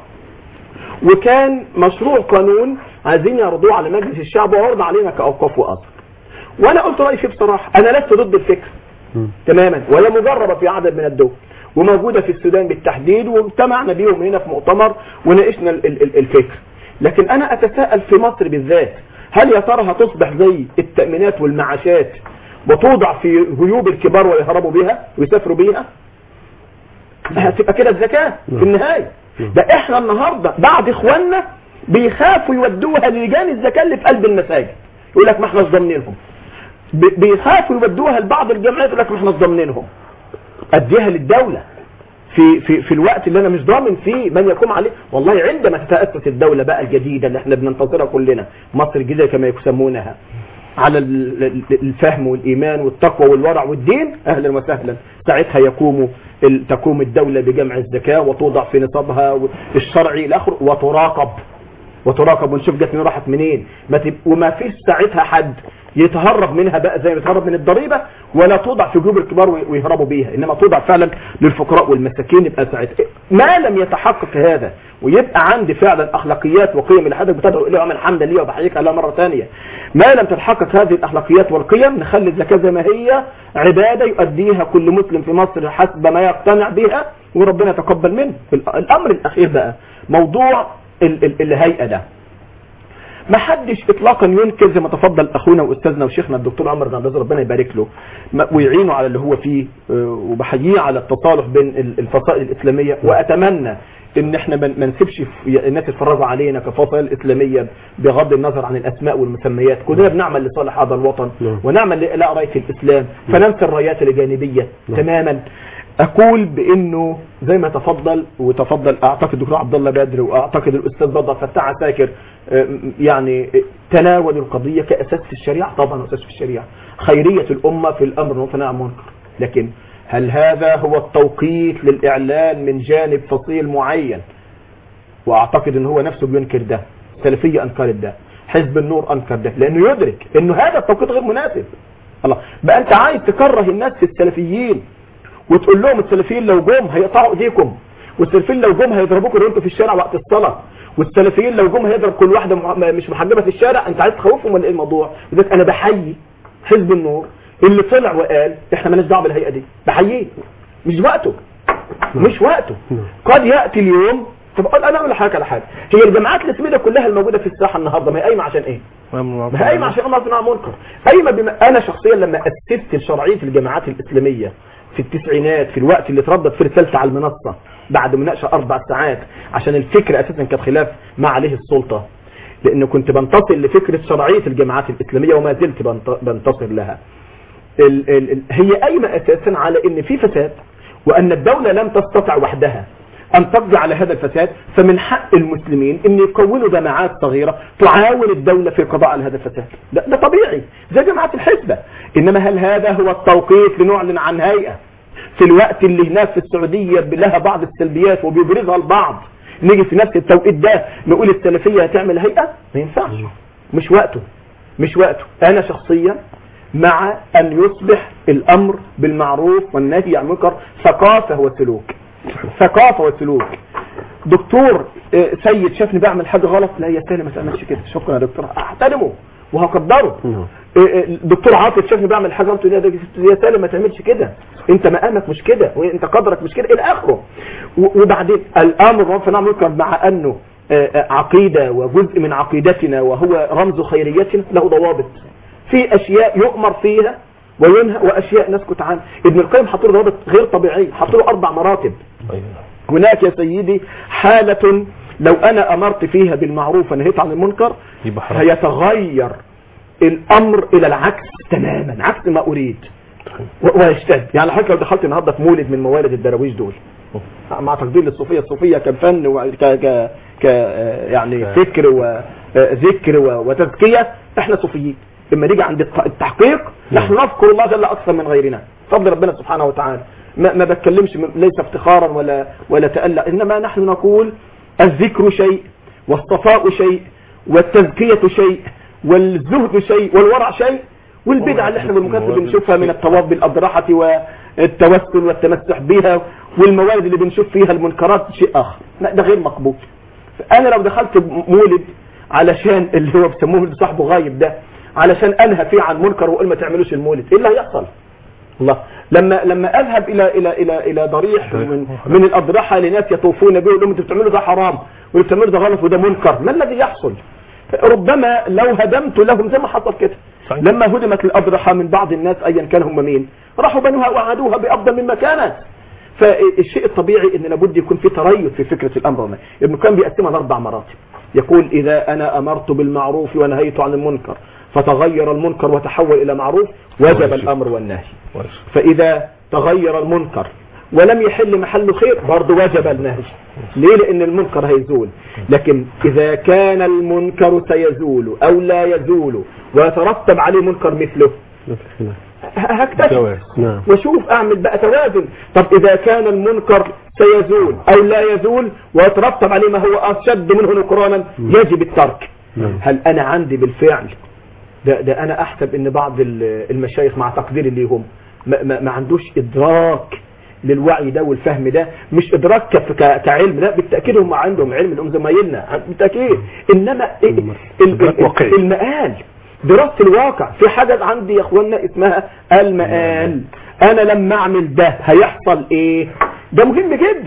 S4: وكان مشروع قانون عايزين يعرضوه على مجلس الشعب وعرض علينا كاوقاف وازهر وانا قلت رايي فيه بصراحه انا لست ضد الفكر
S7: مم.
S4: تماما وهي مجربة في عدد من الدول وموجودة في السودان بالتحديد واجتمعنا بيهم هنا في مؤتمر وناقشنا ال- ال- ال- الفكر لكن انا اتساءل في مصر بالذات هل يا ترى هتصبح زي التأمينات والمعاشات وتوضع في جيوب الكبار ويهربوا بيها ويسافروا بيها هتبقى كده الزكاة في النهاية ده احنا النهاردة بعد اخواننا بيخافوا يودوها للجان الزكاة اللي في قلب المساجد يقول لك ما احنا ضامنينهم بي- بيخافوا يودوها لبعض الجامعات يقول لك ما احنا ضامنينهم اديها للدولة في في في الوقت اللي انا مش ضامن فيه من يقوم عليه والله عندما تتاسس الدوله بقى الجديده اللي احنا بننتظرها كلنا مصر الجديده كما يسمونها على ال- ال- الفهم والايمان والتقوى والورع والدين اهلا وسهلا ساعتها يقوم ال- تقوم الدوله بجمع الزكاه وتوضع في نصابها الشرعي الى اخره وتراقب وتراقب ونشوف جت منين راحت منين ما تب... وما فيش ساعتها حد يتهرب منها بقى زي ما يتهرب من الضريبه ولا توضع في جيوب الكبار وي- ويهربوا بيها انما توضع فعلا للفقراء والمساكين يبقى ساعتها ما لم يتحقق هذا ويبقى عندي فعلا اخلاقيات وقيم اللي حضرتك بتدعو اليها ومن حمدا لي وبحييك عليها مره ثانيه ما لم تتحقق هذه الاخلاقيات والقيم نخلي الزكاه زي ما هي عباده يؤديها كل مسلم في مصر حسب ما يقتنع بها وربنا يتقبل منه الامر الاخير بقى موضوع ال- ال- الهيئه ده ما حدش اطلاقا ينكر زي ما تفضل اخونا واستاذنا وشيخنا الدكتور عمر بن عبد العزيز ربنا يبارك له ما- ويعينه على اللي هو فيه آه، وبحييه على التصالح بين ال- الفصائل الاسلاميه واتمنى ان احنا ما ما نسيبش في- الناس يتفرجوا علينا كفصائل اسلاميه بغض النظر عن الاسماء والمسميات كلنا بنعمل لصالح هذا الوطن
S7: نعم.
S4: ونعمل لاعلاء رايه الاسلام فننسى الرايات الجانبيه تماما اقول بانه زي ما تفضل وتفضل اعتقد الدكتور عبد الله بدر واعتقد الاستاذ بدر فتاح عساكر آه، يعني آه، تناولوا القضيه كاساس في الشريعه طبعا اساس في الشريعه خيريه الامه في الامر والنهي عن المنكر لكن هل هذا هو التوقيت للاعلان من جانب فصيل معين واعتقد ان هو نفسه بينكر ده السلفيه انكرت ده حزب النور انكر ده لانه يدرك انه هذا التوقيت غير مناسب الله بقى انت عايز تكره الناس في السلفيين وتقول لهم السلفيين لو جم هيقطعوا ايديكم والسلفيين لو جم هيضربوكم وانتوا في الشارع وقت الصلاه والسلفيين لو جم هيضرب كل واحده مح- مش محجبه في الشارع انت عايز تخوفهم ولا ايه الموضوع لذلك انا بحيي حزب النور اللي طلع وقال احنا مالناش دعوه بالهيئه دي بحييه مش وقته مش وقته قد ياتي اليوم طب أقول انا اقول لحضرتك على حاجه هي الجماعات الاسلاميه كلها الموجوده في الساحه النهارده ما هي قايمه عشان ايه؟ ما هي قايمه عشان امر صناعه منكر قايمه بما انا شخصيا لما اسست شرعيه الجماعات الاسلاميه في التسعينات في الوقت اللي اتردد فيه رسالتي على المنصه بعد مناقشه اربع ساعات عشان الفكر اساسا كانت خلاف ما عليه السلطه لانه كنت بنتصر لفكره شرعيه الجماعات الاسلاميه وما زلت بنت- بنتصر لها ال ال ال هي قايمه اساسا على ان في فساد وان الدوله لم تستطع وحدها ان تقضي على هذا الفساد فمن حق المسلمين ان يكونوا جماعات صغيره تعاون الدوله في القضاء على هذا الفساد ده, ده طبيعي زي جماعه الحزبه انما هل هذا هو التوقيت لنعلن عن هيئه في الوقت اللي هناك في السعوديه لها بعض السلبيات وبيبرزها البعض نيجي في نفس التوقيت ده نقول السلفيه هتعمل هيئه ما ينفعش مش وقته مش وقته انا شخصيا مع ان يصبح الامر بالمعروف والنهي عن المنكر ثقافه وسلوك ثقافه وسلوك دكتور آه، سيد شافني بعمل حاجه غلط لا يا سالم ما تعملش كده شكرا يا دكتور احترمه وهقدره
S7: نعم.
S4: آه، آه، دكتور عاطف شافني بعمل حاجه قلت له يا ده- يا سالم ما تعملش كده انت مقامك مش كده وانت قدرك مش كده الى اخره و- وبعدين الامر بالمعروف والنهي عن المنكر مع انه آه، آه، عقيده وجزء من عقيدتنا وهو رمز خيريتنا له ضوابط في اشياء يؤمر فيها وينهى واشياء نسكت عنها ابن القيم حط له ضوابط غير طبيعيه حط له اربع مراتب هناك يا سيدي حالة لو أنا أمرت فيها بالمعروف ونهيت عن المنكر
S6: يبقى حرام.
S4: هيتغير الأمر إلى العكس تماما عكس ما أريد و- ويشتد يعني حضرتك لو دخلت النهارده في مولد من موالد الدراويش دول مع تقدير للصوفية الصوفية كفن وك ك ك يعني فكر وذكر و- وتزكية احنا صوفيين لما نيجي عند الت- التحقيق نحن نذكر الله جل اكثر من غيرنا فضل ربنا سبحانه وتعالى ما, ما بتكلمش م- ليس افتخارا ولا ولا تألق انما نحن نقول الذكر شيء والصفاء شيء والتزكية شيء والزهد شيء والورع شيء والبدعة اللي احنا بالمكاتب بنشوفها من الطواف بالأضرحة والتوسل والتمسح بها والموارد اللي بنشوف فيها المنكرات شيء آخر لا ده غير مقبول أنا لو دخلت مولد علشان اللي هو بيسموه اللي صاحبه غايب ده علشان أنهى فيه عن منكر وأقول ما تعملوش المولد إيه اللي هيحصل؟ الله لما لما اذهب الى الى الى الى ضريح من من الاضرحه لناس يطوفون به لهم انتوا بتعملوا ده حرام واللي بتعملوا ده غلط وده منكر ما الذي يحصل؟ ربما لو هدمت لهم زي ما حصل كده
S6: صحيح.
S4: لما هدمت الاضرحه من بعض الناس ايا كان هم مين راحوا بنوها وعادوها بافضل مما كانت فالشيء الطبيعي ان لابد يكون في تريث في فكره الامر والنهي ابن كان بيقسمها لاربع مراتب يقول اذا انا امرت بالمعروف ونهيت عن المنكر فتغير المنكر وتحول الى معروف وجب الامر والنهي فإذا تغير المنكر ولم يحل محله خير برضه وجب النهي ليه لأن المنكر هيزول لكن إذا كان المنكر سيزول أو لا يزول ويترتب عليه منكر مثله
S7: لا في خلاف.
S4: هكتشف
S6: جواز.
S7: نعم
S4: وشوف اعمل بقى توازن طب اذا كان المنكر سيزول او لا يزول ويترتب عليه ما هو اشد منه نكرانا يجب الترك
S7: نعم.
S4: هل انا عندي بالفعل ده, ده انا احسب ان بعض ال- المشايخ مع تقديري ليهم ما, ما, ما عندوش ادراك للوعي ده والفهم ده مش ادراك ك- ك- كعلم لا بالتاكيد هم عندهم علم هم زمايلنا بالتاكيد انما إيه- ال-
S6: إدراك
S4: ال-
S6: واقعي.
S4: المقال دراسه الواقع في حاجه عندي يا اخوانا اسمها المقال انا لما اعمل ده هيحصل ايه ده مهم جدا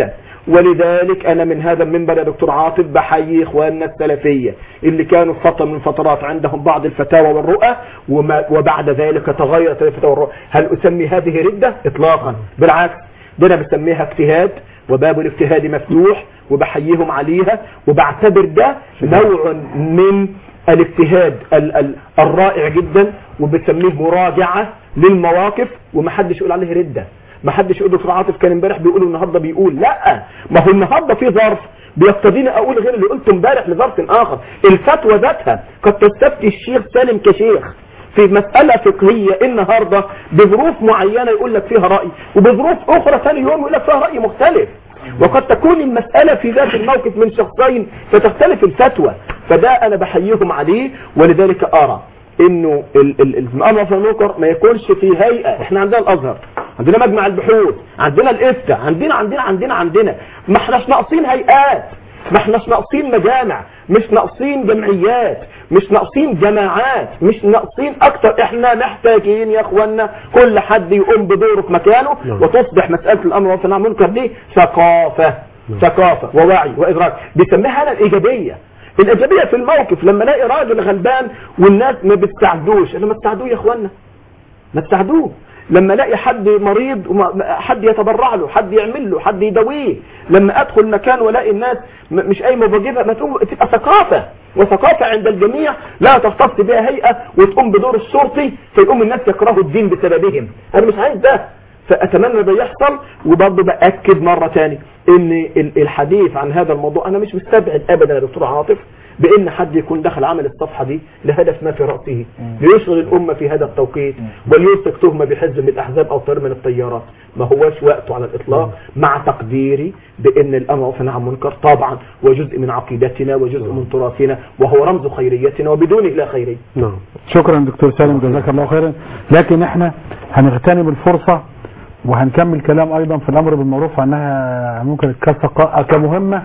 S4: ولذلك انا من هذا المنبر يا دكتور عاطف بحيي اخواننا السلفيه اللي كانوا في فتره من الفترات عندهم بعض الفتاوى والرؤى وما وبعد ذلك تغيرت الفتاوى والرؤى هل اسمي هذه رده اطلاقا بالعكس ده انا بسميها اجتهاد وباب الاجتهاد مفتوح وبحييهم عليها وبعتبر ده نوع من الاجتهاد ال- ال- الرائع جدا وبسميه مراجعة للمواقف ومحدش يقول عليه ردة محدش يقول دكتور عاطف كان امبارح بيقول النهارده بيقول لا ما هو النهارده في ظرف بيقتضيني اقول غير اللي قلته امبارح لظرف اخر الفتوى ذاتها قد تستفتي الشيخ سالم كشيخ في مسألة فقهية النهاردة بظروف معينة يقول لك فيها رأي وبظروف أخرى ثاني يوم يقول لك فيها رأي مختلف وقد تكون المسألة في ذات الموقف من شخصين فتختلف الفتوى فده أنا بحييهم عليه ولذلك أرى انه ال- ال- الامر في المنكر ما يكونش في هيئه احنا عندنا الازهر عندنا مجمع البحوث عندنا الافتاء عندنا عندنا عندنا عندنا ما احناش ناقصين هيئات ما احناش ناقصين مجامع مش ناقصين جمعيات مش ناقصين جماعات مش ناقصين اكتر احنا محتاجين يا اخوانا كل حد يقوم بدوره في مكانه وتصبح مسألة الامر والنهي عن المنكر دي ثقافة ثقافة ووعي وادراك بيسميها انا الايجابية الايجابية في الموقف لما الاقي راجل غلبان والناس ما بتساعدوش انا ما تساعدوه يا اخوانا ما تساعدوه لما الاقي حد مريض وما حد يتبرع له حد يعمل له حد يداويه لما ادخل مكان والاقي الناس م- مش قايمه بواجبها ما تقوم تبقى ثقافه وثقافه عند الجميع لا تختص بها هيئه وتقوم بدور الشرطي فيقوم الناس يكرهوا الدين بسببهم انا مش عايز ده فاتمنى ده يحصل وبرضه باكد مره تاني ان ال- الحديث عن هذا الموضوع انا مش مستبعد ابدا يا دكتور عاطف بان حد يكون دخل عمل الصفحه دي لهدف ما في راسه ليشغل الامه في هذا التوقيت وليلصق تهمه بحزب من الاحزاب او طير من الطيارات ما هوش وقته على الاطلاق مع تقديري بان الامر والنهي عن المنكر طبعا وجزء من عقيدتنا وجزء من تراثنا وهو رمز خيريتنا وبدونه لا خيريه
S7: نعم
S3: شكرا دكتور سالم جزاك الله خيرا لكن احنا هنغتنم الفرصة وهنكمل كلام ايضا في الامر بالمعروف عنها ممكن كثقا- كمهمة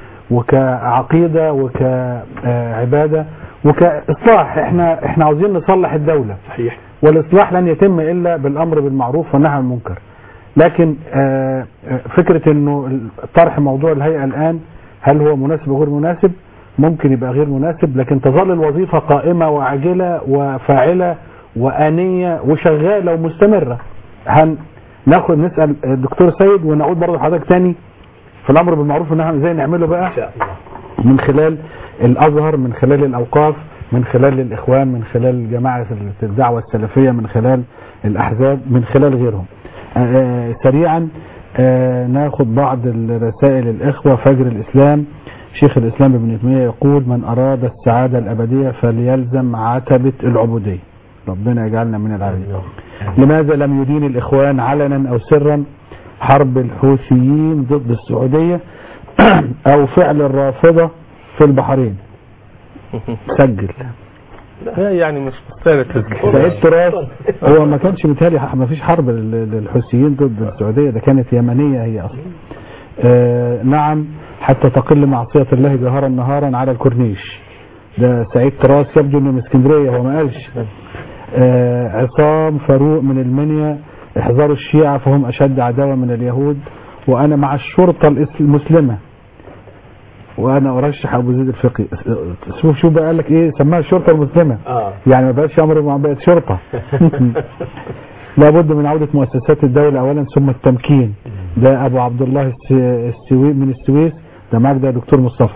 S3: وكعقيدة وكعبادة وكاصلاح احنا احنا عاوزين نصلح الدولة
S4: صحيح
S3: والاصلاح لن يتم الا بالامر بالمعروف والنهي عن المنكر لكن آه، آه، فكرة انه طرح موضوع الهيئة الان هل هو مناسب او غير مناسب ممكن يبقى غير مناسب لكن تظل الوظيفة قائمة وعاجلة وفاعلة وآنية وشغالة ومستمرة هن ناخد نسأل الدكتور سيد ونعود برضه لحضرتك تاني في الامر بالمعروف والنهي عن ازاي نعمله بقى
S4: ان شاء الله
S3: من خلال الازهر من خلال الاوقاف من خلال الاخوان من خلال جماعه الدعوه السلفيه من خلال الاحزاب من خلال غيرهم آه، آه، سريعا آه، ناخد بعض الرسائل الاخوه فجر الاسلام شيخ الاسلام ابن تيميه يقول من اراد السعاده الابديه فليلزم عتبه العبوديه ربنا يجعلنا من العابدين لماذا لم يدين الاخوان علنا او سرا حرب الحوثيين ضد السعوديه او فعل الرافضه في البحرين سجل
S6: هي يعني مش مستاهل التسجيل
S3: سعيد تراث هو ما كانش متهيألي ما فيش حرب لل- للحوثيين ضد السعوديه ده كانت يمنيه هي اصلا آه نعم حتى تقل معصيه الله جهرا نهارا على الكورنيش ده سعيد تراث يبدو انه من اسكندريه هو ما قالش آه عصام فاروق من المنيا احذروا الشيعة فهم اشد عداوة من اليهود وانا مع الشرطة الإس- المسلمة وانا ارشح ابو زيد الفقي شوف شوف بقى قال لك ايه سماها الشرطة المسلمة
S4: اه
S3: يعني ما بقاش امر ما بقت شرطة لابد من عودة مؤسسات الدولة اولا ثم التمكين ده ابو عبد الله الس- السوي من السويس ده معاك ده دكتور مصطفى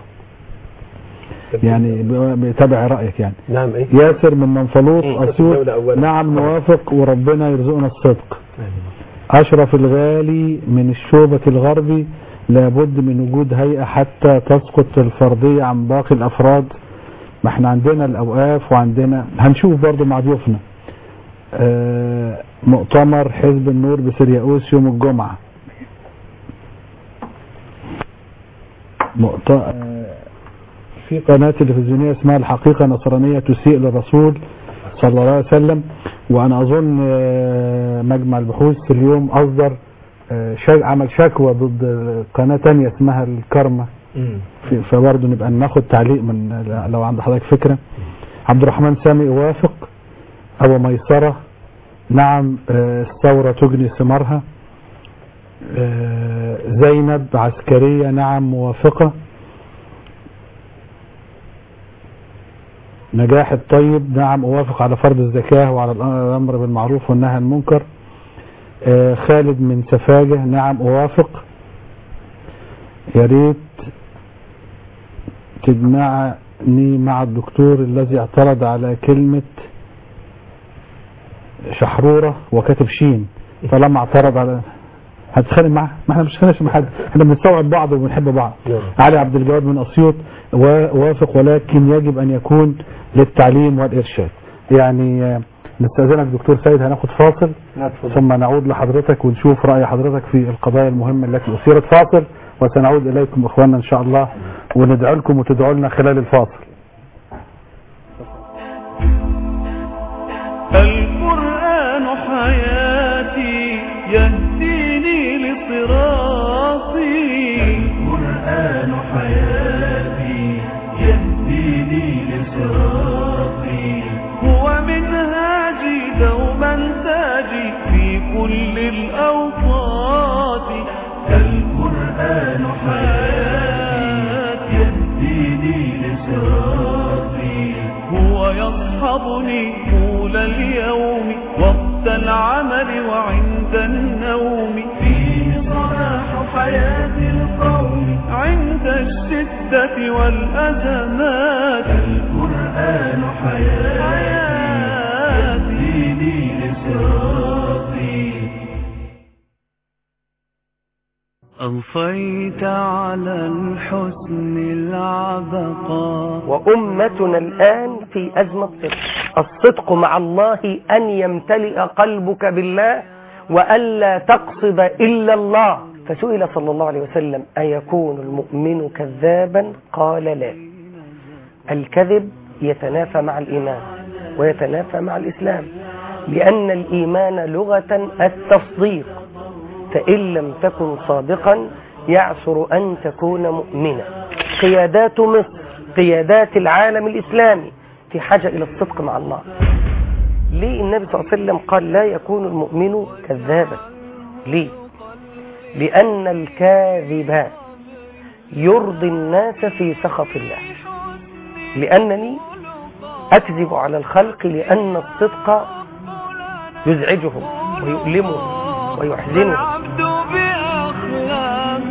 S3: يعني بيتابع رأيك يعني
S7: نعم ايه
S3: ياسر من منفلوط اسيوط
S4: الدولة أولا.
S3: نعم نوافق وربنا يرزقنا الصدق اشرف الغالي من الشوبة الغربي لابد من وجود هيئة حتى تسقط الفردية عن باقي الافراد ما احنا عندنا الاوقاف وعندنا هنشوف برضو مع ضيوفنا آه، مؤتمر حزب النور بسرياوس يوم الجمعة مؤت- آه، في قناة تلفزيونية اسمها الحقيقة نصرانية تسيء للرسول صلى الله عليه وسلم وأنا أظن آه، مجمع البحوث في اليوم أصدر آه، شا- عمل شكوى ضد قناة تانية اسمها الكرمة في- فبرضه نبقى ناخد تعليق من لو عند حضرتك فكرة عبد الرحمن سامي يوافق أبو ميسرة نعم آه، الثورة تجني ثمارها آه، زينب عسكرية نعم موافقة نجاح الطيب نعم أوافق على فرض الزكاة وعلى الأمر بالمعروف والنهي عن المنكر آه، خالد من سفاجة نعم أوافق يا ريت تجمعني مع الدكتور الذي اعترض على كلمة شحرورة وكاتب شين طالما اعترض على هتتخانق معاه ما احنا مش هنتخانقش مع حد احنا بنستوعب بعض وبنحب بعض علي عبد الجواد من اسيوط وا- وافق ولكن يجب ان يكون للتعليم والارشاد يعني آه، نستاذنك دكتور سيد هناخد فاصل ثم نعود لحضرتك ونشوف راي حضرتك في القضايا المهمه التي اثيرت فاصل وسنعود اليكم اخواننا ان شاء الله وندعو لكم وتدعوا لنا خلال الفاصل
S2: القرآن حياتي يهديني لصراطي القرآن حياتي يهديني لصراطي هو منهاجي دوما تاجي في كل الأوقات القرآن حياتي يهديني لصراطي هو يصحبني طول اليوم وقت العمل وعند النوم فيه صلاح حياة القوم عند الشدة والأزمات القرآن حياتي يهديني لصراطي أضفيت على الحسن العبقى
S10: وأمتنا الآن في أزمة صدق الصدق مع الله أن يمتلئ قلبك بالله وألا تقصد إلا الله فسئل صلى الله عليه وسلم أيكون المؤمن كذابا قال لا الكذب يتنافى مع الإيمان ويتنافى مع الإسلام لأن الإيمان لغة التصديق فإن لم تكن صادقا يعسر أن تكون مؤمنا قيادات مصر قيادات العالم الإسلامي في حاجة إلى الصدق مع الله ليه النبي صلى الله عليه وسلم قال لا يكون المؤمن كذابا ليه لأن الكاذب يرضي الناس في سخط الله لأنني أكذب على الخلق لأن الصدق يزعجهم ويؤلمهم ويحزنهم
S2: العبد بأخلاق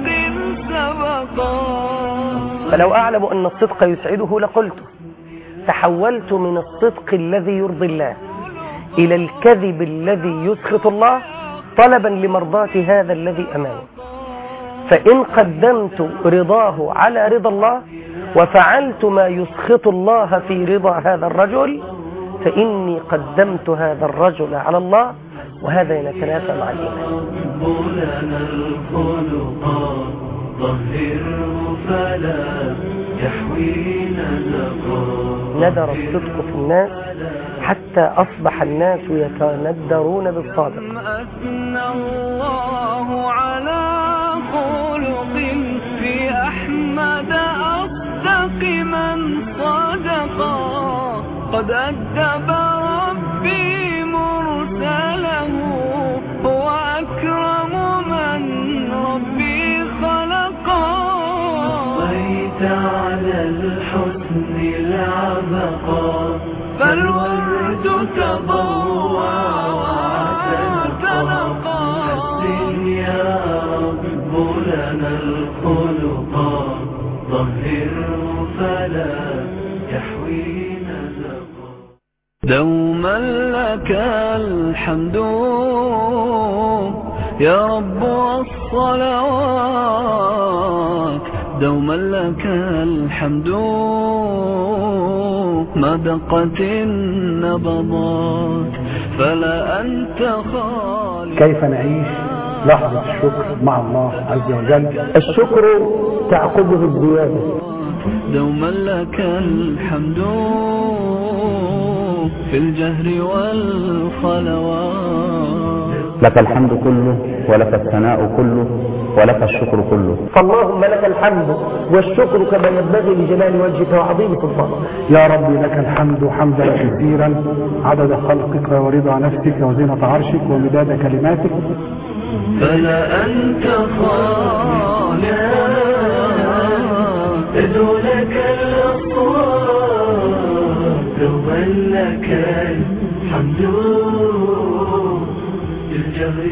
S2: سبقا
S10: فلو أعلم أن الصدق يسعده لقلته تحولت من الصدق الذي يرضي الله إلى الكذب الذي يسخط الله طلبا لمرضاة هذا الذي أمامي فإن قدمت رضاه على رضا الله وفعلت ما يسخط الله في رضا هذا الرجل فإني قدمت هذا الرجل على الله وهذا يتنافى مع الإيمان
S2: لنا الخلق طهره فلا يحوينا نقا
S10: ندر الصدق في الناس حتى أصبح الناس يتندرون بالصادق
S2: أثنى الله على خلق في أحمد أصدق من صدقا قد أدب ربي مرسله هو أكرم من ربي خلقا بيت على الحسن العبقا فالورد تضوى واعتنقا حسن يا رب لنا الخلقا طهره فلا يحوينا زقا دوما لك الحمد يا رب والصلوات دوما لك الحمد ما دقت النبضات فلا أنت خالق
S3: كيف نعيش لحظة الشكر مع الله عز وجل
S10: الشكر تعقبه الزيادة
S2: دوما لك الحمد في الجهر والخلوات
S11: لك الحمد كله ولك الثناء كله ولك الشكر كله
S10: فاللهم لك الحمد والشكر كما ينبغي لجلال وجهك وعظيم سلطانك
S3: يا رب لك الحمد حمدا كثيرا عدد خلقك ورضا نفسك وزينة عرشك ومداد كلماتك
S2: فلا أنت خالق تدعو لك الأصوات دوما لك الحمد بالجهر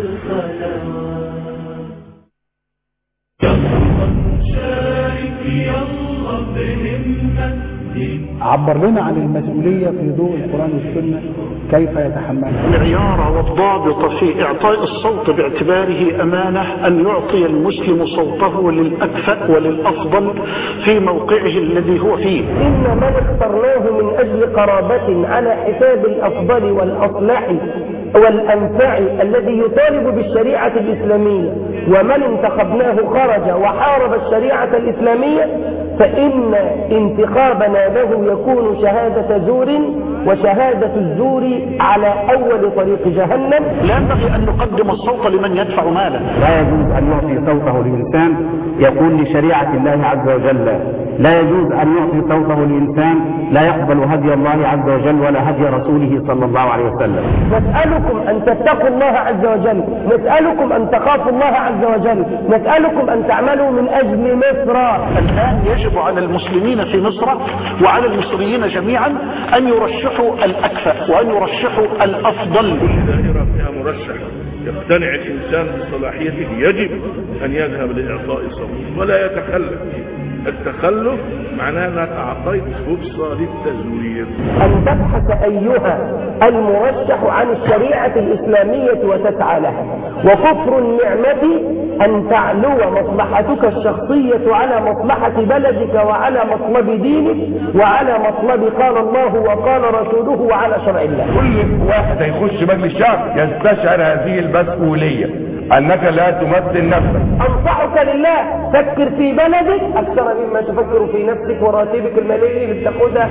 S2: والخلاء شارك يلا بهمة
S3: عبر لنا عن المسؤولية في ضوء القرآن والسنة كيف يتحملها
S12: المعيار والضابط في إعطاء الصوت باعتباره أمانة أن يعطي المسلم صوته للأكفأ وللأفضل في موقعه الذي هو فيه
S10: إن من اخترناه من أجل قرابة على حساب الأفضل والأصلح والأنفع الذي يطالب بالشريعة الإسلامية ومن انتخبناه خرج وحارب الشريعة الإسلامية فإن انتخابنا له يكون شهادة زور وشهادة الزور على أول طريق جهنم
S12: لا ينبغي أن نقدم الصوت لمن يدفع مالا
S11: لا يجوز أن يعطي صوته لإنسان يكون لشريعة الله عز وجل لا يجوز أن يعطي صوته لإنسان لا يقبل هدي الله عز وجل ولا هدي رسوله صلى الله عليه وسلم
S10: نسألكم أن تتقوا الله عز وجل نسألكم أن تخافوا الله عز وجل نسألكم أن تعملوا من أجل مصر
S12: الآن يجب على المسلمين في مصر وعلى المصريين جميعا أن يرشحوا الأكفأ وأن يرشحوا الأفضل
S13: دائرة فيها مرشح يقتنع الإنسان بصلاحيته يجب أن يذهب لإعطاء صوت ولا يتخلف التخلف معناه أنك أعطيت فرصة للتزوير
S10: أن تبحث أيها المرشح عن الشريعة الإسلامية وتسعى لها وكفر النعمة أن تعلو مصلحتك الشخصية على مصلحة بلدك وعلى مطلب دينك وعلى مطلب قال الله وقال رسوله وعلى شرع الله
S14: كل واحد هيخش مجلس الشعب يستشعر هذه المسؤولية أنك لا تمثل نفسك
S10: أنصحك لله فكر في بلدك أكثر مما تفكر في نفسك وراتبك المالي اللي بتاخدها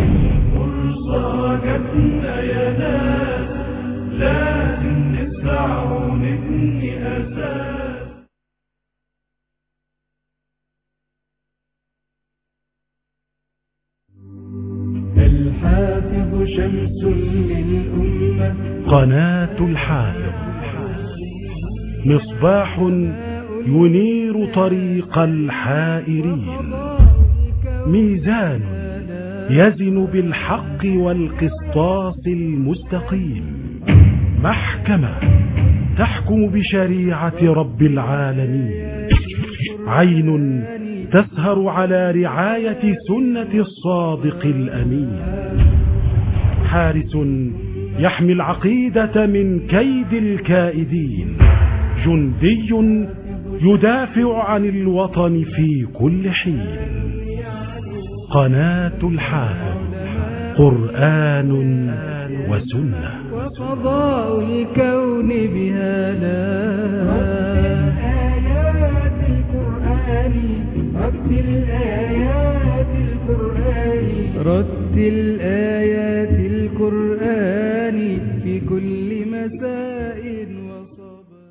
S2: صاجتنا يا ناس لازم نسمع ونبني أساس الحافظ شمس للأمة
S1: قناة الحافظ مصباح ينير طريق الحائرين ميزان يزن بالحق والقسطاس المستقيم محكمة تحكم بشريعة رب العالمين عين تسهر على رعاية سنة الصادق الأمين حارس يحمي العقيدة من كيد الكائدين جندي يدافع عن الوطن في كل حين قناة الحافظ قرآن وسنة
S2: وقضاء الكون بها لا آيات القرآن رتل آيات القرآن رتل آيات القرآن في كل مساء وصباح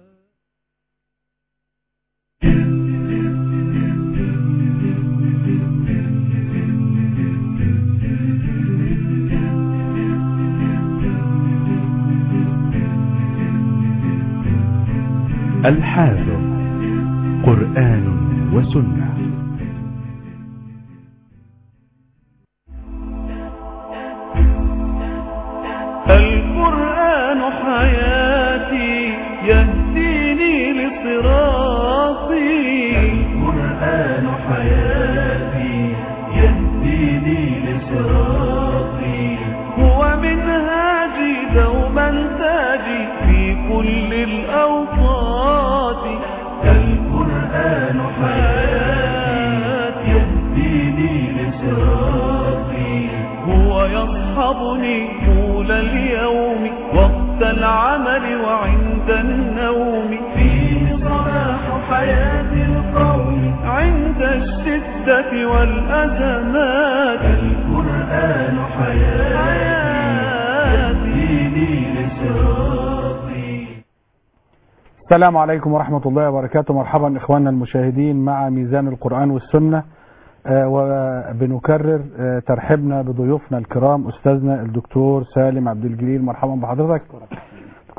S1: الحافظ قرآن وسنة
S2: القرآن حياتي يهديني لصراطي القرآن حياتي يهديني لصراطي هو منهاجي دوما تاجي في كل الأوقات القرآن حياتي يهديني لصراطي هو يصحبني طول اليوم وقت العمل وعند النوم فيه صلاح حياة القوم عند الشدة والأزمات القرآن حياتي يهديني لصراطي
S3: السلام عليكم ورحمة الله وبركاته مرحبا إخواننا المشاهدين مع ميزان القرآن والسنة آه، وبنكرر آه، ترحيبنا بضيوفنا الكرام أستاذنا الدكتور سالم عبد الجليل مرحبا بحضرتك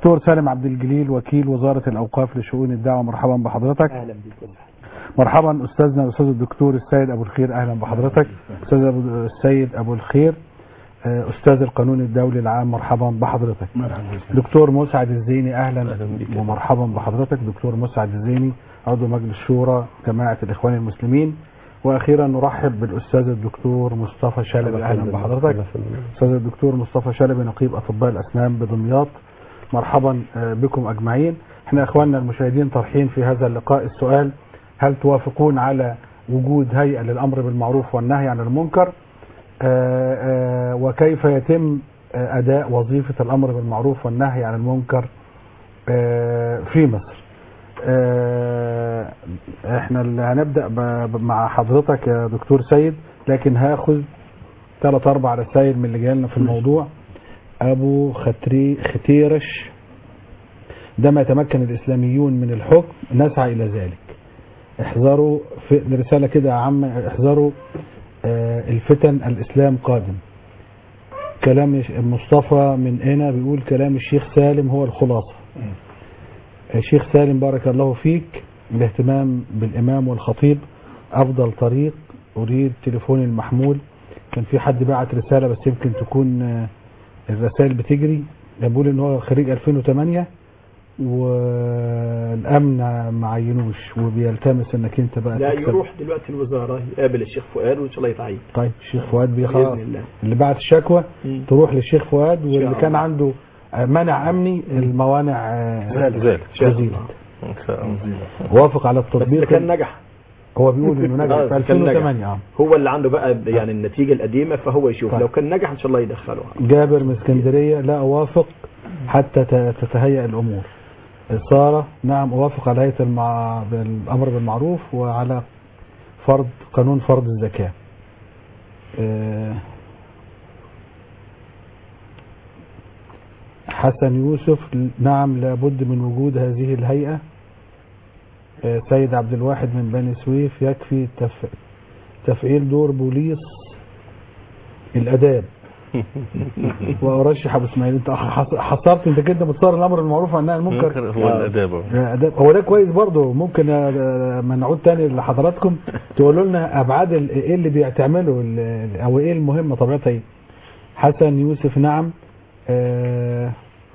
S3: دكتور سالم عبد الجليل وكيل وزارة الأوقاف لشؤون الدعوة مرحبا بحضرتك
S5: اهلا بكم
S3: مرحبا أستاذنا الأستاذ الدكتور السيد أبو الخير أهلا بحضرتك أستاذ أبو السيد أبو الخير آه، أستاذ القانون الدولي العام مرحبا بحضرتك دكتور مسعد الزيني أهلا ومرحبا بحضرتك دكتور مسعد الزيني عضو مجلس شورى جماعة الإخوان المسلمين وأخيرا نرحب بالأستاذ الدكتور مصطفى شلبي أهلا بحضرتك أستاذ الدكتور مصطفى شلبي نقيب أطباء الأسنان بدمياط مرحبا آه، بكم أجمعين احنا أخواننا المشاهدين طرحين في هذا اللقاء السؤال هل توافقون على وجود هيئة للأمر بالمعروف والنهي عن المنكر آه، آه، وكيف يتم آه، أداء وظيفة الأمر بالمعروف والنهي عن المنكر آه، في مصر آه، احنا اللي هنبدأ ب- ب- مع حضرتك يا دكتور سيد لكن هاخذ ثلاث اربع رسائل من اللي جايلنا في الموضوع ابو ختري ختيرش عندما يتمكن الاسلاميون من الحكم نسعى الى ذلك احذروا في رسالة كده يا عم احذروا آه، الفتن الاسلام قادم كلام الش- مصطفى من هنا بيقول كلام الشيخ سالم هو الخلاصة الشيخ سالم بارك الله فيك الاهتمام بالإمام والخطيب أفضل طريق أريد تليفوني المحمول كان في حد بعت رسالة بس يمكن تكون آه، الرسائل بتجري بيقول ان هو خريج 2008 والامن ما عينوش وبيلتمس انك انت بقى
S4: لا
S3: تكتب.
S4: يروح دلوقتي الوزاره يقابل الشيخ فؤاد وان شاء الله يتعين
S3: طيب الشيخ فؤاد بيخاف
S4: بإذن الله.
S3: اللي بعت الشكوى
S4: مم.
S3: تروح للشيخ فؤاد واللي
S4: الله.
S3: كان عنده آه، منع امني الموانع آه،
S4: زالت.
S6: زالت.
S3: زالت.
S6: إن شاء الله
S3: وافق على
S4: بس
S3: التطبيق
S4: ده كان نجح
S3: هو بيقول انه نجح
S4: آه،
S3: في
S4: كان نجح.
S3: 2008 اه
S4: هو اللي عنده بقى يعني النتيجه القديمه فهو يشوف
S3: طيب.
S4: لو كان نجح ان شاء الله يدخله
S3: جابر من اسكندريه لا اوافق حتى ت- تتهيأ الامور ساره نعم اوافق على هيئه المع... بالامر بالمعروف وعلى فرض قانون فرض الزكاه آه، حسن يوسف نعم لابد من وجود هذه الهيئه آه، سيد عبد الواحد من بني سويف يكفي تف... تفعيل دور بوليس الاداب وارشح ابو اسماعيل انت حص- حصرت انت كده بتصار الامر المعروف عن النهي عن المنكر
S6: المنكر هو
S3: آه.
S6: الاداب أهو.
S3: آه، أداب. هو ده كويس برضه ممكن آه، ما نعود تاني لحضراتكم تقولوا لنا ابعاد ال- ايه اللي بيعملوا ال- او ايه المهمه طبيعتها ايه حسن يوسف نعم آه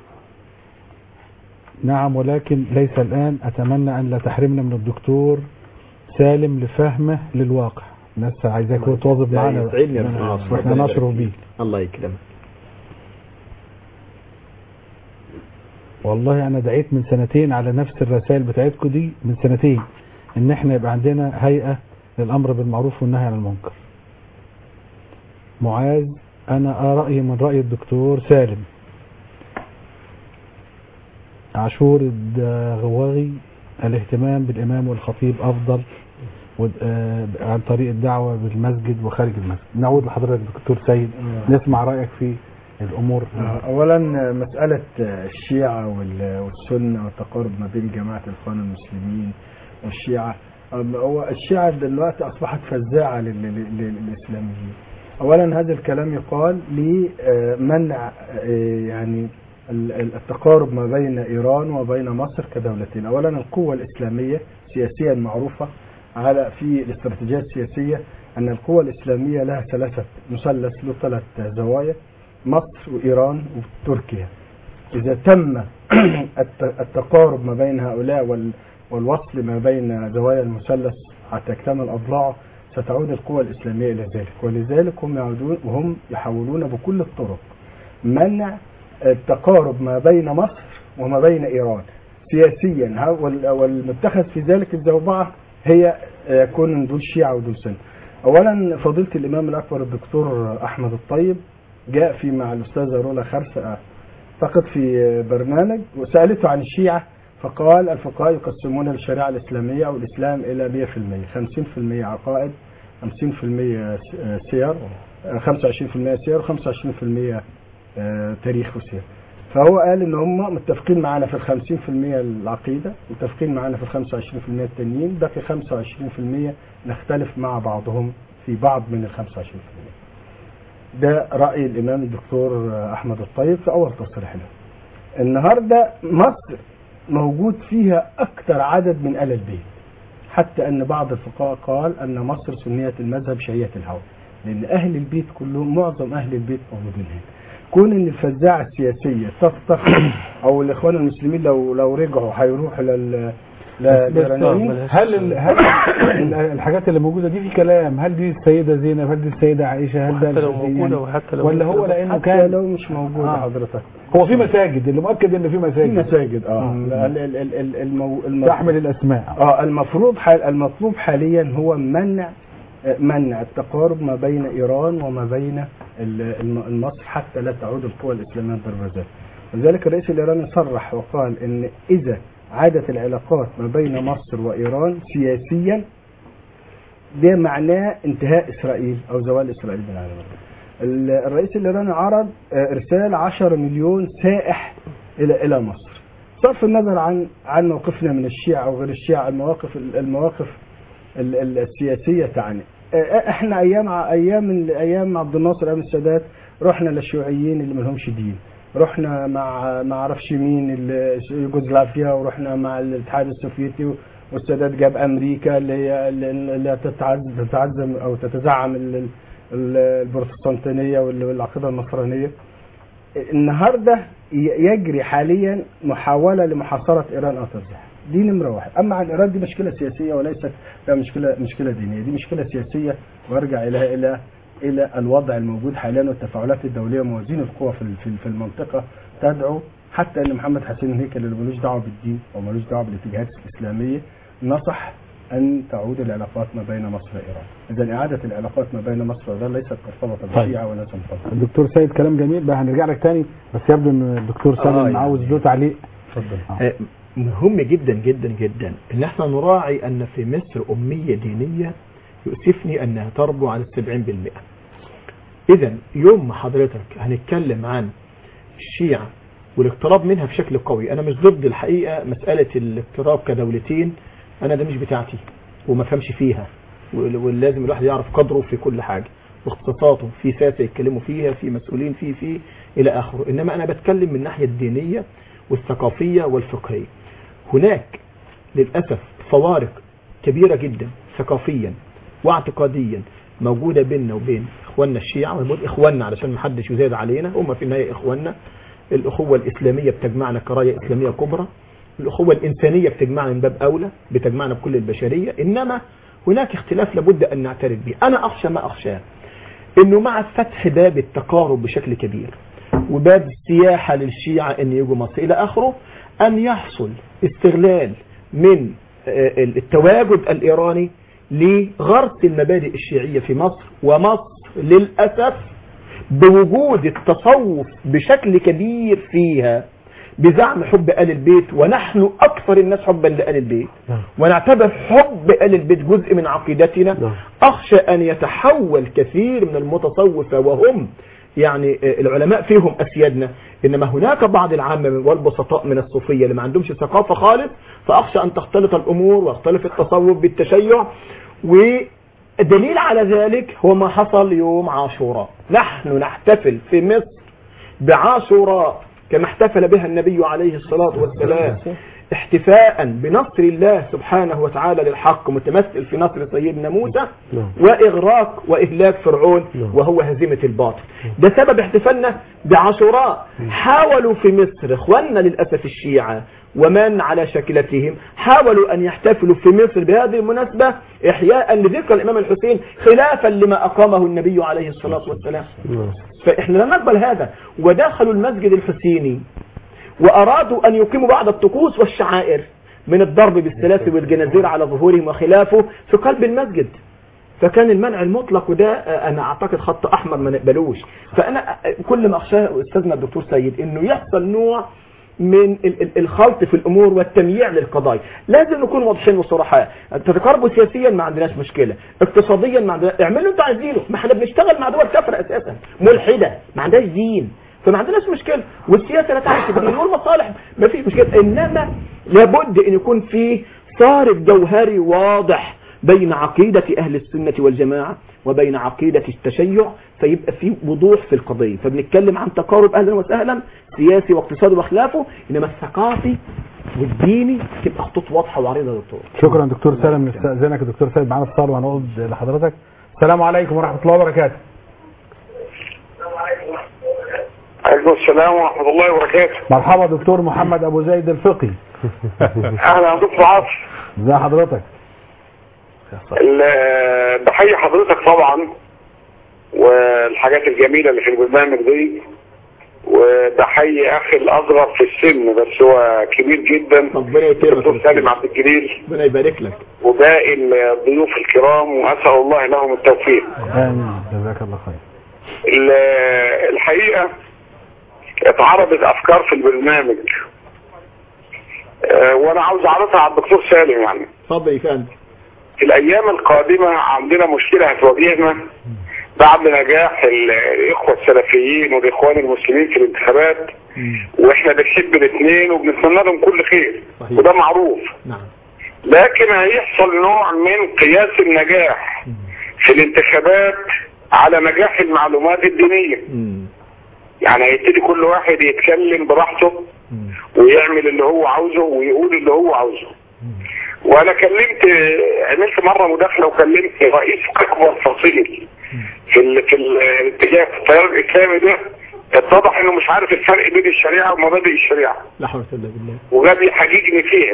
S3: نعم ولكن ليس الان اتمنى ان لا تحرمنا من الدكتور سالم لفهمه للواقع الناس عايزاك هو تواظب
S4: لا،
S3: معانا
S4: يسعدني يا رب العالمين.
S3: واحنا
S4: ربنا
S3: نشره
S4: يبارك
S3: بيه
S4: فيك. الله يكرمك
S3: والله انا دعيت من سنتين على نفس الرسائل بتاعتكم دي من سنتين ان احنا يبقى عندنا هيئة للامر بالمعروف والنهي عن المنكر معاذ انا رأيي من رأي الدكتور سالم عاشور الدغواغي الاهتمام بالامام والخطيب افضل ود- آه، عن طريق الدعوة بالمسجد وخارج المسجد نعود لحضرتك دكتور سيد نسمع رأيك في الامور
S5: اولا مساله الشيعه وال- والسنه والتقارب ما بين جماعه الاخوان المسلمين والشيعه أم هو الشيعه دلوقتي اصبحت فزاعه لل- لل- للاسلاميين اولا هذا الكلام يقال لمنع آه، يعني ال- ال- التقارب ما بين ايران وبين مصر كدولتين اولا القوه الاسلاميه سياسيا معروفه على في الاستراتيجيه السياسيه ان القوى الاسلاميه لها ثلاثه مثلث له ثلاث زوايا مصر وإيران وتركيا إذا تم الت- التقارب ما بين هؤلاء وال- والوصل ما بين زوايا المثلث حتى يكتمل أضلاعه ستعود القوى الإسلامية إلى ذلك ولذلك هم يعودون وهم يحاولون بكل الطرق منع التقارب ما بين مصر وما بين إيران سياسيا ها- وال- والمتخذ في ذلك الزوبعة هي آه، يكون دول شيعة ودول سنة أولا فضيلة الإمام الأكبر الدكتور أحمد الطيب جاء في مع الأستاذة رولا خرسة أعتقد في برنامج وسألته عن الشيعة فقال الفقهاء يقسمون الشريعة الإسلامية أو الإسلام إلى 100% 50% عقائد 50% سير 25% سير و25% تاريخ وسير فهو قال ان هم متفقين معانا في ال 50% العقيده متفقين معانا في ال 25% التانيين باقي 25% نختلف مع بعضهم في بعض من ال 25% ده راي الامام الدكتور احمد الطيب في اول تصريح له النهارده مصر موجود فيها اكثر عدد من ال البيت حتى ان بعض الفقهاء قال ان مصر سنيه المذهب شيعيه الهوى لان اهل البيت كلهم معظم اهل البيت موجودين هنا كون ان الفزاعه السياسيه تفتقر او الاخوان المسلمين لو لو رجعوا هيروحوا لل للإيرانيين
S3: هل ال... هل ال- الحاجات اللي موجوده دي في كلام هل دي السيده زينب هل دي السيده عائشه هل ده
S6: حتى لو
S3: الحسين
S6: موجودة
S3: يعني؟
S6: وحتى لو
S3: ولا هو لانه
S5: حتى
S3: كان
S5: لو مش موجود
S3: آه.
S5: حضرتك
S3: هو في مساجد اللي مؤكد ان في
S5: في
S3: مساجد
S5: مساجد اه
S3: آه.
S5: ال- ال- ال- ال- المو... المو...
S3: تحمل الاسماء
S5: اه المفروض حال المطلوب حاليا هو منع آه، منع التقارب ما بين ايران وما بين ال- الم- مصر حتى لا تعود القوى الاسلاميه ضربه ذات ولذلك الرئيس الايراني صرح وقال ان اذا عادت العلاقات ما بين مصر وايران سياسيا ده معناه انتهاء اسرائيل او زوال اسرائيل من العالم ال- الرئيس الايراني عرض آه، ارسال 10 مليون سائح الى الى مصر صرف النظر عن عن موقفنا من الشيعة او غير الشيعة المواقف المواقف ال- ال- السياسية تعني آه، احنا ايام ع- ايام ايام عبد الناصر ايام السادات رحنا للشيوعيين اللي ما لهمش دين رحنا مع ما اعرفش مين ال- يوغوسلافيا ورحنا مع الاتحاد السوفيتي والسادات جاب امريكا اللي هي اللي تتعز- تتعزم او تتزعم ال- ال- البروتستانتينيه وال- والعقيده النصرانيه النهارده ي- يجري حاليا محاوله لمحاصره ايران او ترجيعها دي نمره واحد اما عن ايران دي مشكله سياسيه وليست لا مشكله مشكله دينيه دي مشكله سياسيه وارجع الى الى الى الوضع الموجود حاليا والتفاعلات الدوليه وموازين القوى في ال- في ال- في المنطقه تدعو حتى ان محمد حسين هيكل اللي ملوش دعوه بالدين او ملوش دعوه بالاتجاهات الاسلاميه نصح ان تعود العلاقات ما بين مصر وايران اذا اعاده العلاقات ما بين مصر وايران ليست مرتبطه بالشيعه ولا مرتبطه
S3: الدكتور سيد كلام جميل بقى هنرجع لك تاني بس يبدو ان الدكتور سالم
S4: يعني.
S3: عاوز له تعليق
S5: اتفضل
S4: آه، مهم جدا جدا جدا ان احنا نراعي ان في مصر امية دينية يؤسفني انها تربو على السبعين بالمئة اذا يوم ما حضرتك هنتكلم عن الشيعة والاقتراب منها بشكل قوي انا مش ضد الحقيقة مسألة الاقتراب كدولتين انا ده مش بتاعتي وما فهمش فيها وال- ولازم الواحد يعرف قدره في كل حاجة واختصاصاته في ساسة يتكلموا فيها في مسؤولين فيه فيه الى اخره انما انا بتكلم من الناحية الدينية والثقافية والفقهية هناك للأسف فوارق كبيرة جدا ثقافيا واعتقاديا موجودة بيننا وبين اخواننا الشيعة ونقول اخواننا علشان محدش يزايد علينا هم في النهاية اخواننا الاخوة الاسلامية بتجمعنا كراية اسلامية كبرى الاخوة الانسانية بتجمعنا من باب اولى بتجمعنا بكل البشرية انما هناك اختلاف لابد ان نعترف به انا اخشى ما اخشاه انه مع فتح باب التقارب بشكل كبير وباب السياحة للشيعة ان يجوا مصر الى اخره ان يحصل استغلال من آه، التواجد الايراني لغرس المبادئ الشيعية في مصر ومصر للأسف بوجود التصوف بشكل كبير فيها بزعم حب آل البيت ونحن أكثر الناس حبا لآل البيت ونعتبر حب آل البيت جزء من عقيدتنا أخشى أن يتحول كثير من المتصوفة وهم يعني آه، العلماء فيهم أسيادنا إنما هناك بعض العامة والبسطاء من الصوفية اللي ما عندهمش ثقافة خالص فأخشى أن تختلط الأمور واختلف التصوف بالتشيع ودليل على ذلك هو ما حصل يوم عاشوراء نحن نحتفل في مصر بعاشوراء كما احتفل بها النبي عليه الصلاة والسلام احتفاء بنصر الله سبحانه وتعالى للحق متمثل في نصر سيدنا موسى وإغراق وإهلاك فرعون وهو هزيمة الباطل ده سبب احتفالنا بعاشوراء حاولوا في مصر اخواننا للأسف الشيعة ومن على شكلتهم حاولوا أن يحتفلوا في مصر بهذه المناسبة إحياء لذكرى الإمام الحسين خلافا لما أقامه النبي عليه الصلاة والسلام فإحنا لا نقبل هذا ودخلوا المسجد الحسيني وأرادوا أن يقيموا بعض الطقوس والشعائر من الضرب بالسلاسل والجنازير على ظهورهم وخلافه في قلب المسجد فكان المنع المطلق وده آه، انا اعتقد خط احمر ما نقبلوش فانا آه، كل ما اخشاه استاذنا الدكتور سيد انه يحصل نوع من ال- ال- الخلط في الامور والتمييع للقضايا لازم نكون واضحين وصرحاء تتقاربوا سياسيا ما عندناش مشكله اقتصاديا ما عندنا اعملوا انتوا عايزينه ما احنا بنشتغل مع دول كافره اساسا ملحده ما عندهاش دين فما عندناش مشكله والسياسه لا تعرف الدين والمصالح ما فيش مشكله انما لابد ان يكون في صارف جوهري واضح بين عقيدة أهل السنة والجماعة وبين عقيدة التشيع فيبقى في وضوح في القضية فبنتكلم عن تقارب أهلا وسهلا سياسي واقتصادي وخلافه إنما الثقافي والديني تبقى خطوط واضحة وعريضة يا دكتور
S3: شكرا دكتور سالم نستأذنك يا دكتور سيد معانا اتصال وهنقعد لحضرتك السلام عليكم ورحمة الله وبركاته
S9: عليكم السلام ورحمة الله وبركاته
S3: مرحبا دكتور محمد ابو زيد الفقي
S9: أهلا يا دكتور عاطف
S3: ازي حضرتك
S9: ال- بحيي حضرتك طبعا والحاجات الجميلة اللي في البرنامج دي وبحيي أخي الأصغر في السن بس هو كبير جدا
S4: ربنا يكرمك
S9: الدكتور سالم عبد الجليل
S4: ربنا يبارك لك
S9: وباقي الضيوف الكرام وأسأل الله لهم التوفيق
S3: امين جزاك الله خير
S9: ال- الحقيقة اتعرضت أفكار في البرنامج آه، وأنا عاوز أعرضها على الدكتور سالم يعني
S4: اتفضل يا فندم
S9: في الأيام القادمة عندنا مشكلة هتواجهنا بعد نجاح ال- الإخوة السلفيين والإخوان المسلمين في الانتخابات وإحنا بنحب الاثنين وبنتمنى لهم كل خير
S4: صحيح.
S9: وده معروف
S4: نعم
S9: لكن هيحصل نوع من قياس النجاح في الانتخابات على نجاح المعلومات الدينية يعني هيبتدي كل واحد يتكلم براحته ويعمل اللي هو عاوزه ويقول اللي هو عاوزه وانا كلمت عملت مره مداخله وكلمت رئيس اكبر فصيل في ال... في الاتجاه في التيار الاسلامي ده اتضح انه مش عارف الفرق بين الشريعه ومبادئ الشريعه
S4: لا حول ولا قوة بالله
S9: وجاب يحججني فيها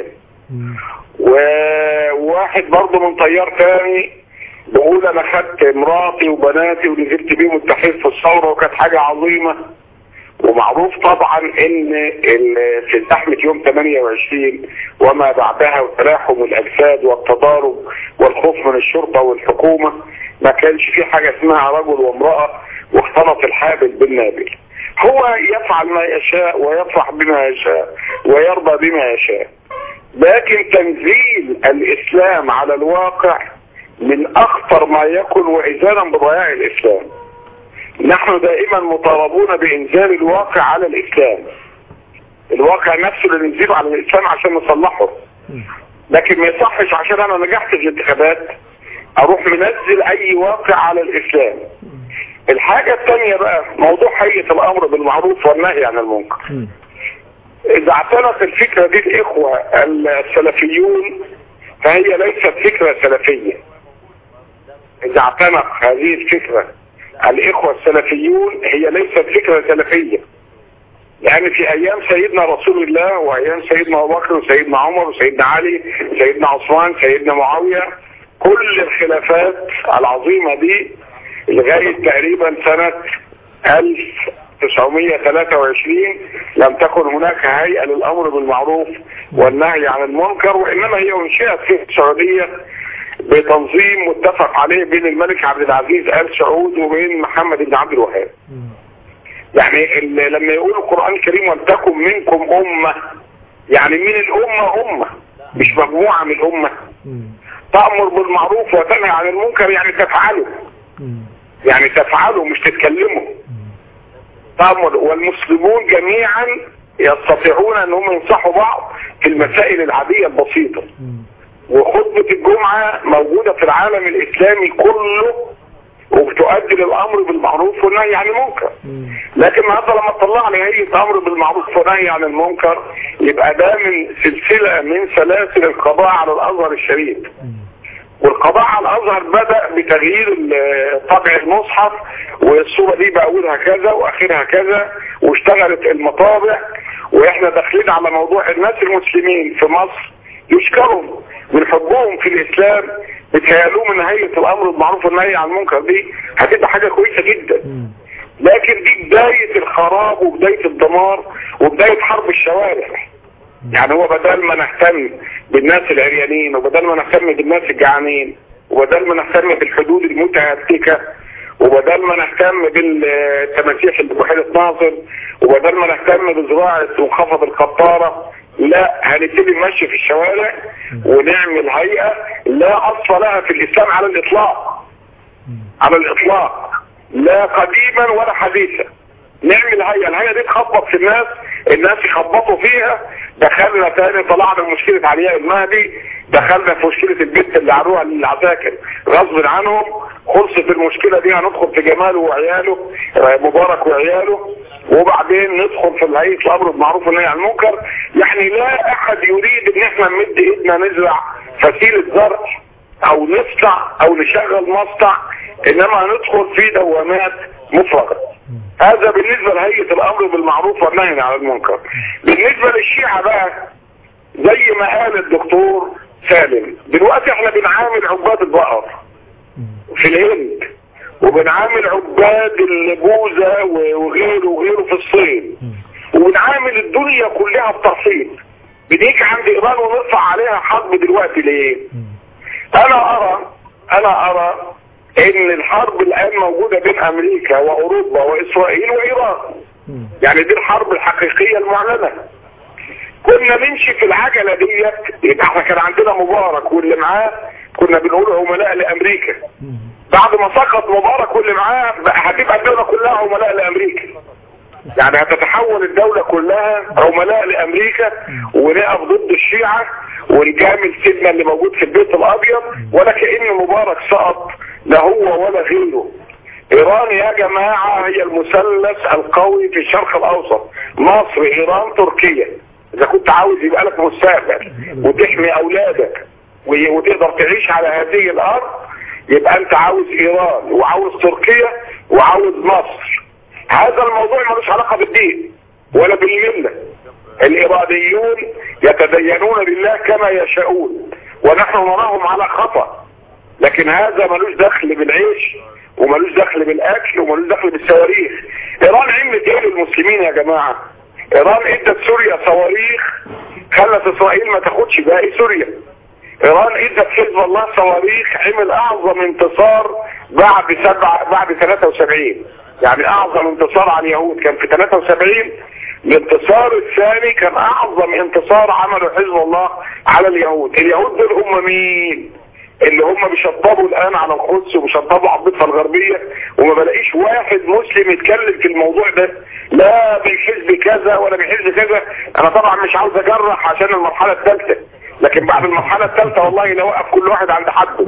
S9: وواحد برضه من طيار تاني بقول انا خدت مراتي وبناتي ونزلت بيهم التحرير في الثوره وكانت حاجه عظيمه ومعروف طبعا ان ال- في زحمه يوم 28 وما بعدها وتلاحم الاجساد والتضارب والخوف من الشرطه والحكومه ما كانش في حاجه اسمها رجل وامراه واختلط الحابل بالنابل هو يفعل ما يشاء ويفرح بما يشاء ويرضى بما يشاء لكن تنزيل الاسلام على الواقع من اخطر ما يكون واذانا بضياع الاسلام نحن دائما مطالبون بانزال الواقع على الاسلام الواقع نفسه اللي ننزله على الاسلام عشان نصلحه لكن ما يصحش عشان انا نجحت في الانتخابات اروح منزل اي واقع على الاسلام الحاجة الثانية بقى موضوع هيئة الامر بالمعروف والنهي عن المنكر اذا اعتنق الفكرة دي الاخوة السلفيون فهي ليست فكرة سلفية اذا اعتنق هذه الفكرة الاخوة السلفيون هي ليست فكرة سلفية لان في ايام سيدنا رسول الله وايام سيدنا ابو بكر وسيدنا عمر وسيدنا علي سيدنا عثمان سيدنا معاوية كل الخلافات العظيمة دي لغاية تقريبا سنة 1923 لم تكن هناك هيئة للأمر بالمعروف والنهي عن المنكر وإنما هي انشئت في السعودية بتنظيم متفق عليه بين الملك عبد العزيز آل سعود وبين محمد بن عبد الوهاب يعني ال- لما يقول القرآن الكريم ولتكن منكم أمة يعني من الأمة أمة مش مجموعة من الأمة تأمر بالمعروف وتنهى عن المنكر يعني تفعله يعني تفعله مش تتكلموا تأمر والمسلمون جميعا يستطيعون انهم ينصحوا بعض في المسائل العادية البسيطة وخطبة الجمعة موجودة في العالم الاسلامي كله وبتؤدي للامر بالمعروف والنهي عن المنكر لكن النهارده لما تطلع لي هيئه امر بالمعروف ونهي عن المنكر يبقى ده من سلسله من سلاسل القضاء على الازهر الشريف والقضاء على الازهر بدا بتغيير ال- طبع المصحف والصوره دي باولها كذا واخرها كذا واشتغلت المطابع واحنا داخلين على موضوع الناس المسلمين في مصر يشكروا من حبهم في الاسلام بتهيألوهم ان هيئه الامر بالمعروف والنهي عن المنكر دي هتبقى حاجه كويسه جدا لكن دي بدايه الخراب وبدايه الدمار وبدايه حرب الشوارع يعني هو بدل ما نهتم بالناس العريانين وبدل ما نهتم بالناس الجعانين وبدل ما نهتم بالحدود المتهتكه وبدل ما نهتم بالتماسيح اللي بوحدة ناصر وبدل ما نهتم بزراعة منخفض القطارة لا هنبتدي نمشي في الشوارع ونعمل هيئة لا أصل لها في الإسلام على الإطلاق على الإطلاق لا قديما ولا حديثا نعمل هيئة الهيئة دي تخبط في الناس
S15: الناس يخبطوا فيها دخلنا تاني طلعنا من مشكله علياء المهدي دخلنا في مشكله البنت اللي عروها للعساكر غصب عنهم خلصت المشكله دي هندخل في جماله وعياله آه، مبارك وعياله وبعدين ندخل في هيئه الامر بالمعروف والنهي عن المنكر يعني لا احد يريد ان احنا نمد ايدنا نزرع فسيله زرع او نصنع او نشغل مصنع انما هندخل في دوامات مفرغه هذا بالنسبه لهيئه الامر بالمعروف والنهي عن المنكر بالنسبه للشيعه بقى زي ما قال الدكتور سالم دلوقتي احنا بنعامل عباد البقر في الهند وبنعامل عباد البوذا وغيره وغيره في الصين وبنعامل الدنيا كلها بتفصيل بنيجي عند ايران ونرفع عليها حرب دلوقتي ليه انا ارى انا ارى ان الحرب الان موجودة بين امريكا واوروبا واسرائيل وايران يعني دي الحرب الحقيقية المعلنة كنا نمشي في العجلة ديت يبقى احنا كان عندنا مبارك واللي معاه كنا بنقول عملاء لامريكا بعد ما سقط مبارك واللي معاه بقى هتبقى الدولة كلها عملاء لامريكا يعني هتتحول الدولة كلها عملاء لامريكا ونقف ضد الشيعة ونجامل سيدنا اللي موجود في البيت الابيض ولا كأن مبارك سقط لا هو ولا غيره ايران يا جماعة هي المثلث القوي في الشرق الاوسط مصر ايران تركيا اذا كنت عاوز يبقى لك مستقبل وتحمي اولادك و- وتقدر تعيش على هذه الارض يبقى انت عاوز ايران وعاوز تركيا وعاوز مصر هذا الموضوع ملوش علاقة بالدين ولا بالملة الايرانيون يتدينون بالله كما يشاءون ونحن نراهم على خطأ لكن هذا ملوش دخل بالعيش وملوش دخل بالاكل وملوش دخل بالصواريخ ايران عملت ايه للمسلمين يا جماعة ايران ادت سوريا صواريخ خلت اسرائيل ما تاخدش باقي سوريا ايران ادت حزب الله صواريخ عمل اعظم انتصار بعد سبع بعد 73 يعني اعظم انتصار على اليهود كان في 73 الانتصار الثاني كان اعظم انتصار عمله حزب الله على اليهود اليهود دول هم مين اللي هم بيشطبوا الان على القدس وبيشطبوا على الضفه الغربيه وما بلاقيش واحد مسلم يتكلم في الموضوع ده لا بالحزب كذا ولا بالحزب كذا انا طبعا مش عاوز اجرح عشان المرحله الثالثه لكن بعد المرحله الثالثه والله لا وقف كل واحد عند حده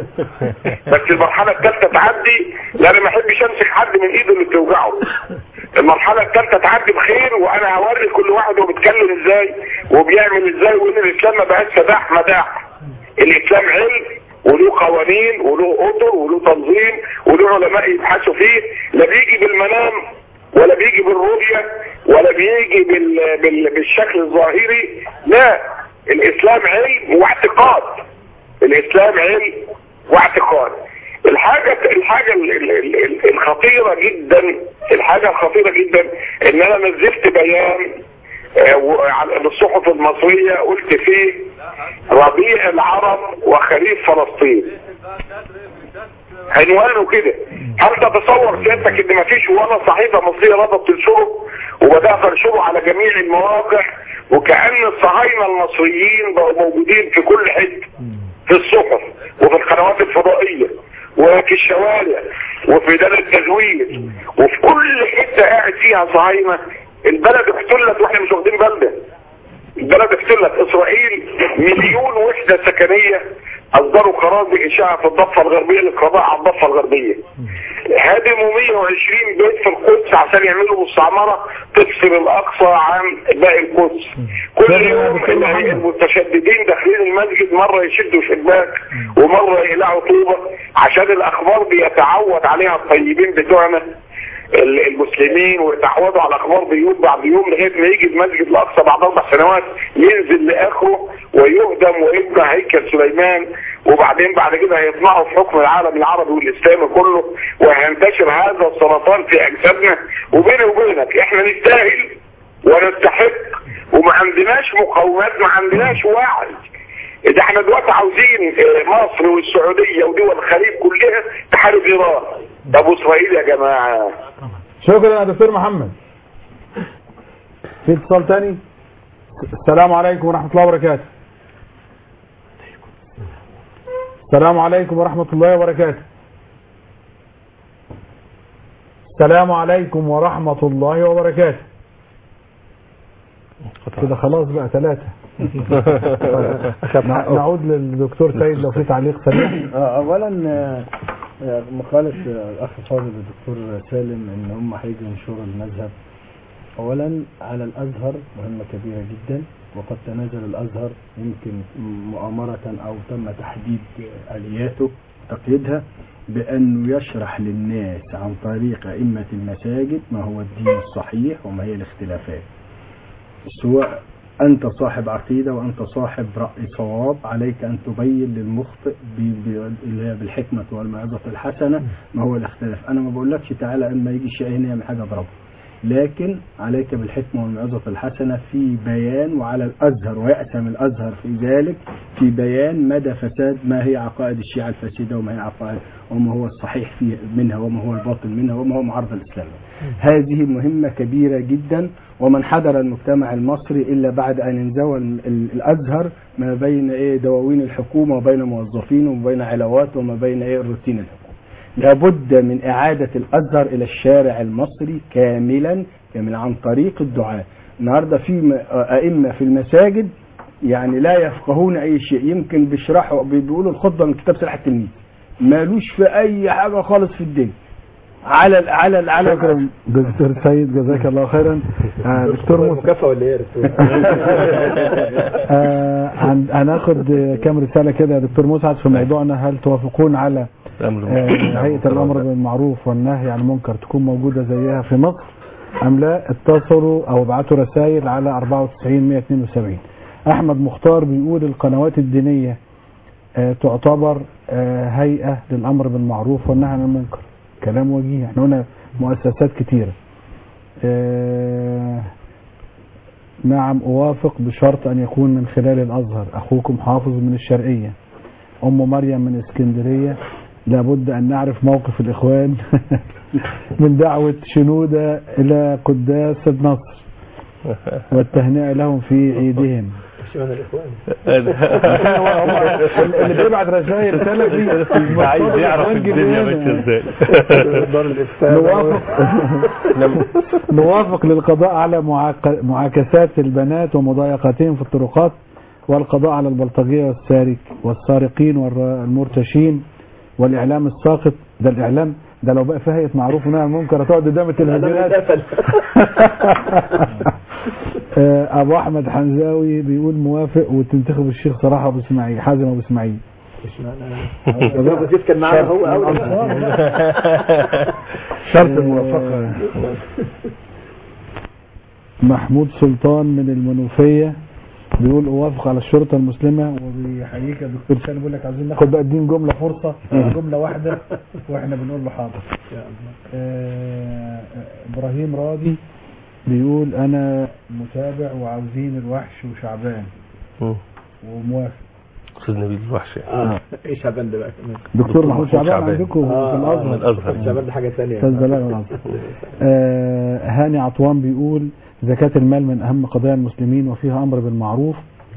S15: بس المرحله الثالثه تعدي لا انا ما احبش امسك حد من ايده اللي بتوجعه المرحله الثالثه تعدي بخير وانا هوري كل واحد هو بيتكلم ازاي وبيعمل ازاي وان الاسلام ما بقاش سداح مداح الاسلام علم وله قوانين وله اطر وله تنظيم وله علماء يبحثوا فيه لا بيجي بالمنام ولا بيجي بالرؤية ولا بيجي بال... بال... بالشكل الظاهري لا الاسلام علم واعتقاد الاسلام علم واعتقاد الحاجة الحاجة ال- ال- ال- الخطيرة جدا الحاجة الخطيرة جدا ان انا نزلت بيان آه، وعلى- للصحف المصرية قلت فيه ربيع العرب وخريف فلسطين عنوانه كده هل تتصور سيادتك ان مفيش ولا صحيفة مصرية رضت تنشره وبدأت تنشره على جميع المواقع وكأن الصهاينة المصريين بقوا موجودين في كل حتة في الصحف وفي القنوات الفضائية وفي الشوارع وفي دار التزوير وفي كل حتة قاعد فيها صهاينة البلد احتلت واحنا مش واخدين بالنا البلد احتلت اسرائيل مليون وحدة سكنية اصدروا قرار باشاعة في الضفة الغربية للقضاء على الضفة الغربية هدموا 120 بيت في القدس عشان يعملوا مستعمرة تفصل الاقصى عن باقي القدس كل يوم المتشددين داخلين المسجد مرة يشدوا شباك ومرة يقلعوا طوبة عشان الاخبار بيتعود عليها الطيبين بتوعنا ال- المسلمين ويتعودوا على اخبار بيوم بعد يوم لغايه ما يجي المسجد الاقصى بعد اربع سنوات ينزل لاخره ويهدم ويبنى هيكل سليمان وبعدين بعد كده هيطمعوا في حكم العالم العربي والاسلامي كله وهينتشر هذا السرطان في اجسادنا وبيني وبينك احنا نستاهل ونستحق وما عندناش مقاومات ما عندناش وعي ده احنا دلوقتي عاوزين اه، مصر والسعوديه ودول الخليج كلها تحارب ايران طب واسرائيل يا جماعه
S16: شكرا يا دكتور محمد في اتصال تاني السلام عليكم ورحمة الله وبركاته السلام عليكم ورحمة الله وبركاته السلام عليكم ورحمة الله وبركاته
S3: كده خلاص بقى ثلاثة نعود للدكتور سيد لو في تعليق سريع
S5: آه، اولا آه، آه، مقالة آه، الاخ فاضل الدكتور سالم ان هم هيجوا ينشروا المذهب اولا على الازهر مهمة كبيرة جدا وقد تنازل الازهر يمكن مؤامرة او تم تحديد الياته تقييدها بانه يشرح للناس عن طريق ائمة المساجد ما هو الدين الصحيح وما هي الاختلافات سواء أنت صاحب عقيدة وأنت صاحب رأي صواب عليك أن تبين للمخطئ ب- ب- اللي هي بالحكمة والموعظة الحسنة ما هو الاختلاف أنا ما بقولكش تعالى أما يجي الشيء هنا يعمل حاجة اضربه لكن عليك بالحكمة والموعظة الحسنة في بيان وعلى الأزهر ويأتم الأزهر في ذلك في بيان مدى فساد ما هي عقائد الشيعة الفاسدة وما هي عقائد وما هو الصحيح فيه منها وما هو الباطل منها وما هو معارضة الإسلام هذه مهمة كبيرة جدا ومن حضر المجتمع المصري إلا بعد أن انزوى ال- ال- الأزهر ما بين إيه دواوين الحكومة وبين موظفين وما بين علاوات وما بين إيه الروتين الحكومي لابد من إعادة الأزهر إلى الشارع المصري كاملا كاملا عن طريق الدعاء النهاردة في م- أئمة في المساجد يعني لا يفقهون أي شيء يمكن بيشرحوا بيقولوا الخطبة من كتاب سلاح التلميذ مالوش في أي حاجة خالص في الدين على ال على ال على
S3: شكرا دكتور سيد جزاك الله خيرا آه، دكتور موسى
S4: مكافأة ولا ايه يا دكتور؟
S3: آه، هن- هناخد كام رسالة كده يا دكتور مسعد في موضوعنا هل توافقون على
S6: الأمر
S3: آه،
S6: بالمعروف.
S3: هيئة الأمر بالمعروف والنهي عن المنكر تكون موجودة زيها في مصر أم لا اتصلوا أو ابعتوا رسائل على 94 172 أحمد مختار بيقول القنوات الدينية آه، تعتبر آه، هيئة للأمر بالمعروف والنهي عن المنكر كلام وجيه احنا هنا مؤسسات كتيرة آه، نعم أوافق بشرط أن يكون من خلال الأزهر أخوكم حافظ من الشرقية أم مريم من اسكندرية لابد أن نعرف موقف الإخوان من دعوة شنودة إلى قداس النصر والتهنئة لهم في عيدهم
S4: اشمعنى الاخوان؟
S3: اللي بيبعت رسائل سلفي
S6: عايز يعرف الدنيا ماشيه ازاي
S4: دار الافتاء
S3: نوافق نوافق للقضاء على معاك- معاكسات البنات ومضايقتهم في الطرقات والقضاء على البلطجية والسارق والسارقين والمرتشين والإعلام الساقط ده الإعلام ده لو بقى في هيئة معروف ونهي عن المنكر هتقعد قدام التلفزيونات آه، أبو أحمد حمزاوي بيقول موافق وتنتخب الشيخ صلاح أبو إسماعيل حازم أبو إسماعيل
S4: اشمعنى ابو زيد كان معانا هو اول
S3: شرط الموافقة محمود سلطان من المنوفية بيقول اوافق على الشرطة المسلمة وبيحييك يا دكتور سالم بيقول لك عايزين ناخد بقى الدين جملة فرصة جملة واحدة واحنا بنقول له حاضر آه، ابراهيم راضي بيقول انا متابع وعاوزين الوحش وشعبان
S6: مم.
S3: وموافق
S6: استاذ نبيل الوحش
S4: اه ايه شعبان ده بقى كمان
S3: دكتور محمود شعبان عندكم في
S4: آه،
S3: الازهر
S6: من الازهر
S4: شعبان ده حاجه ثانيه
S3: استاذ بلال الازهر آه، هاني عطوان بيقول زكاة المال من أهم قضايا المسلمين وفيها أمر بالمعروف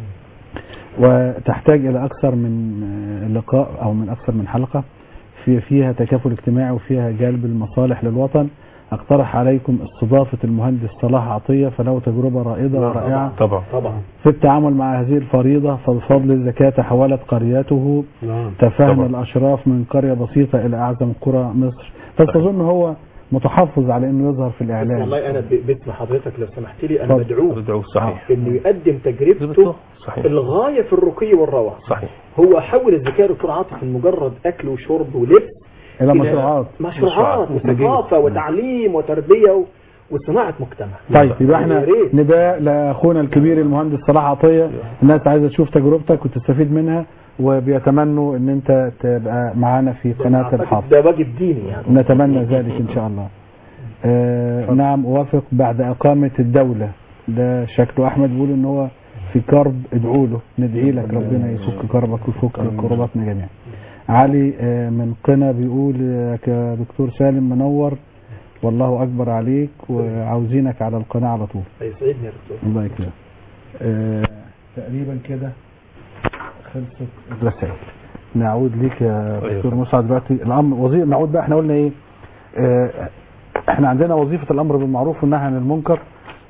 S3: وتحتاج إلى أكثر من آه، لقاء أو من أكثر من حلقة في فيها تكافل اجتماعي وفيها جلب المصالح للوطن أقترح عليكم استضافة المهندس صلاح عطية فله تجربة رائدة ورائعة
S6: طبعا
S4: طبعا
S3: في التعامل مع هذه الفريضة فبفضل الزكاة تحولت قريته تفاهم
S6: طبعا.
S3: الأشراف من قرية بسيطة إلى أعظم قرى مصر فأظن هو متحفظ على أنه يظهر في الإعلام
S4: والله انا ب- باسم حضرتك لو سمحت لي انا
S3: اتفضل.
S4: مدعو
S6: بدعو صحيح
S4: انه يقدم تجربته
S6: صحيح
S4: الغايه في الرقي والروعه
S6: صحيح
S4: هو حول الذكاء دكتور عاطف من مجرد اكل وشرب ولبس
S3: إلى مشروعات
S4: مشروعات
S6: مشروعات.
S4: وثقافه وتعليم وتربيه و- وصناعه مجتمع
S3: طيب يبقى احنا
S4: يا ريت.
S3: نداء لاخونا الكبير المهندس صلاح عطيه الناس عايزه تشوف تجربتك وتستفيد منها وبيتمنوا ان انت تبقى معانا في قناه
S4: أعتقد
S3: الحافظ
S4: ده واجب ديني يعني
S3: نتمنى ذلك ان شاء الله آه نعم اوافق بعد اقامه الدوله ده شكله احمد بيقول ان هو في كرب ادعوا له ندعي لك ربنا يفك كربك ويفك كرباتنا جميعا علي آه من قنا بيقول آه، يا دكتور سالم منور والله اكبر عليك وعاوزينك على القناه على طول
S4: هيسعدني يا دكتور
S3: الله يكرمك آه تقريبا كده خلصت الرسائل نعود ليك يا
S6: أيوة.
S3: دكتور مسعد دلوقتي الامر وظيفه نعود بقى احنا قلنا ايه آه احنا عندنا وظيفه الامر بالمعروف والنهي عن المنكر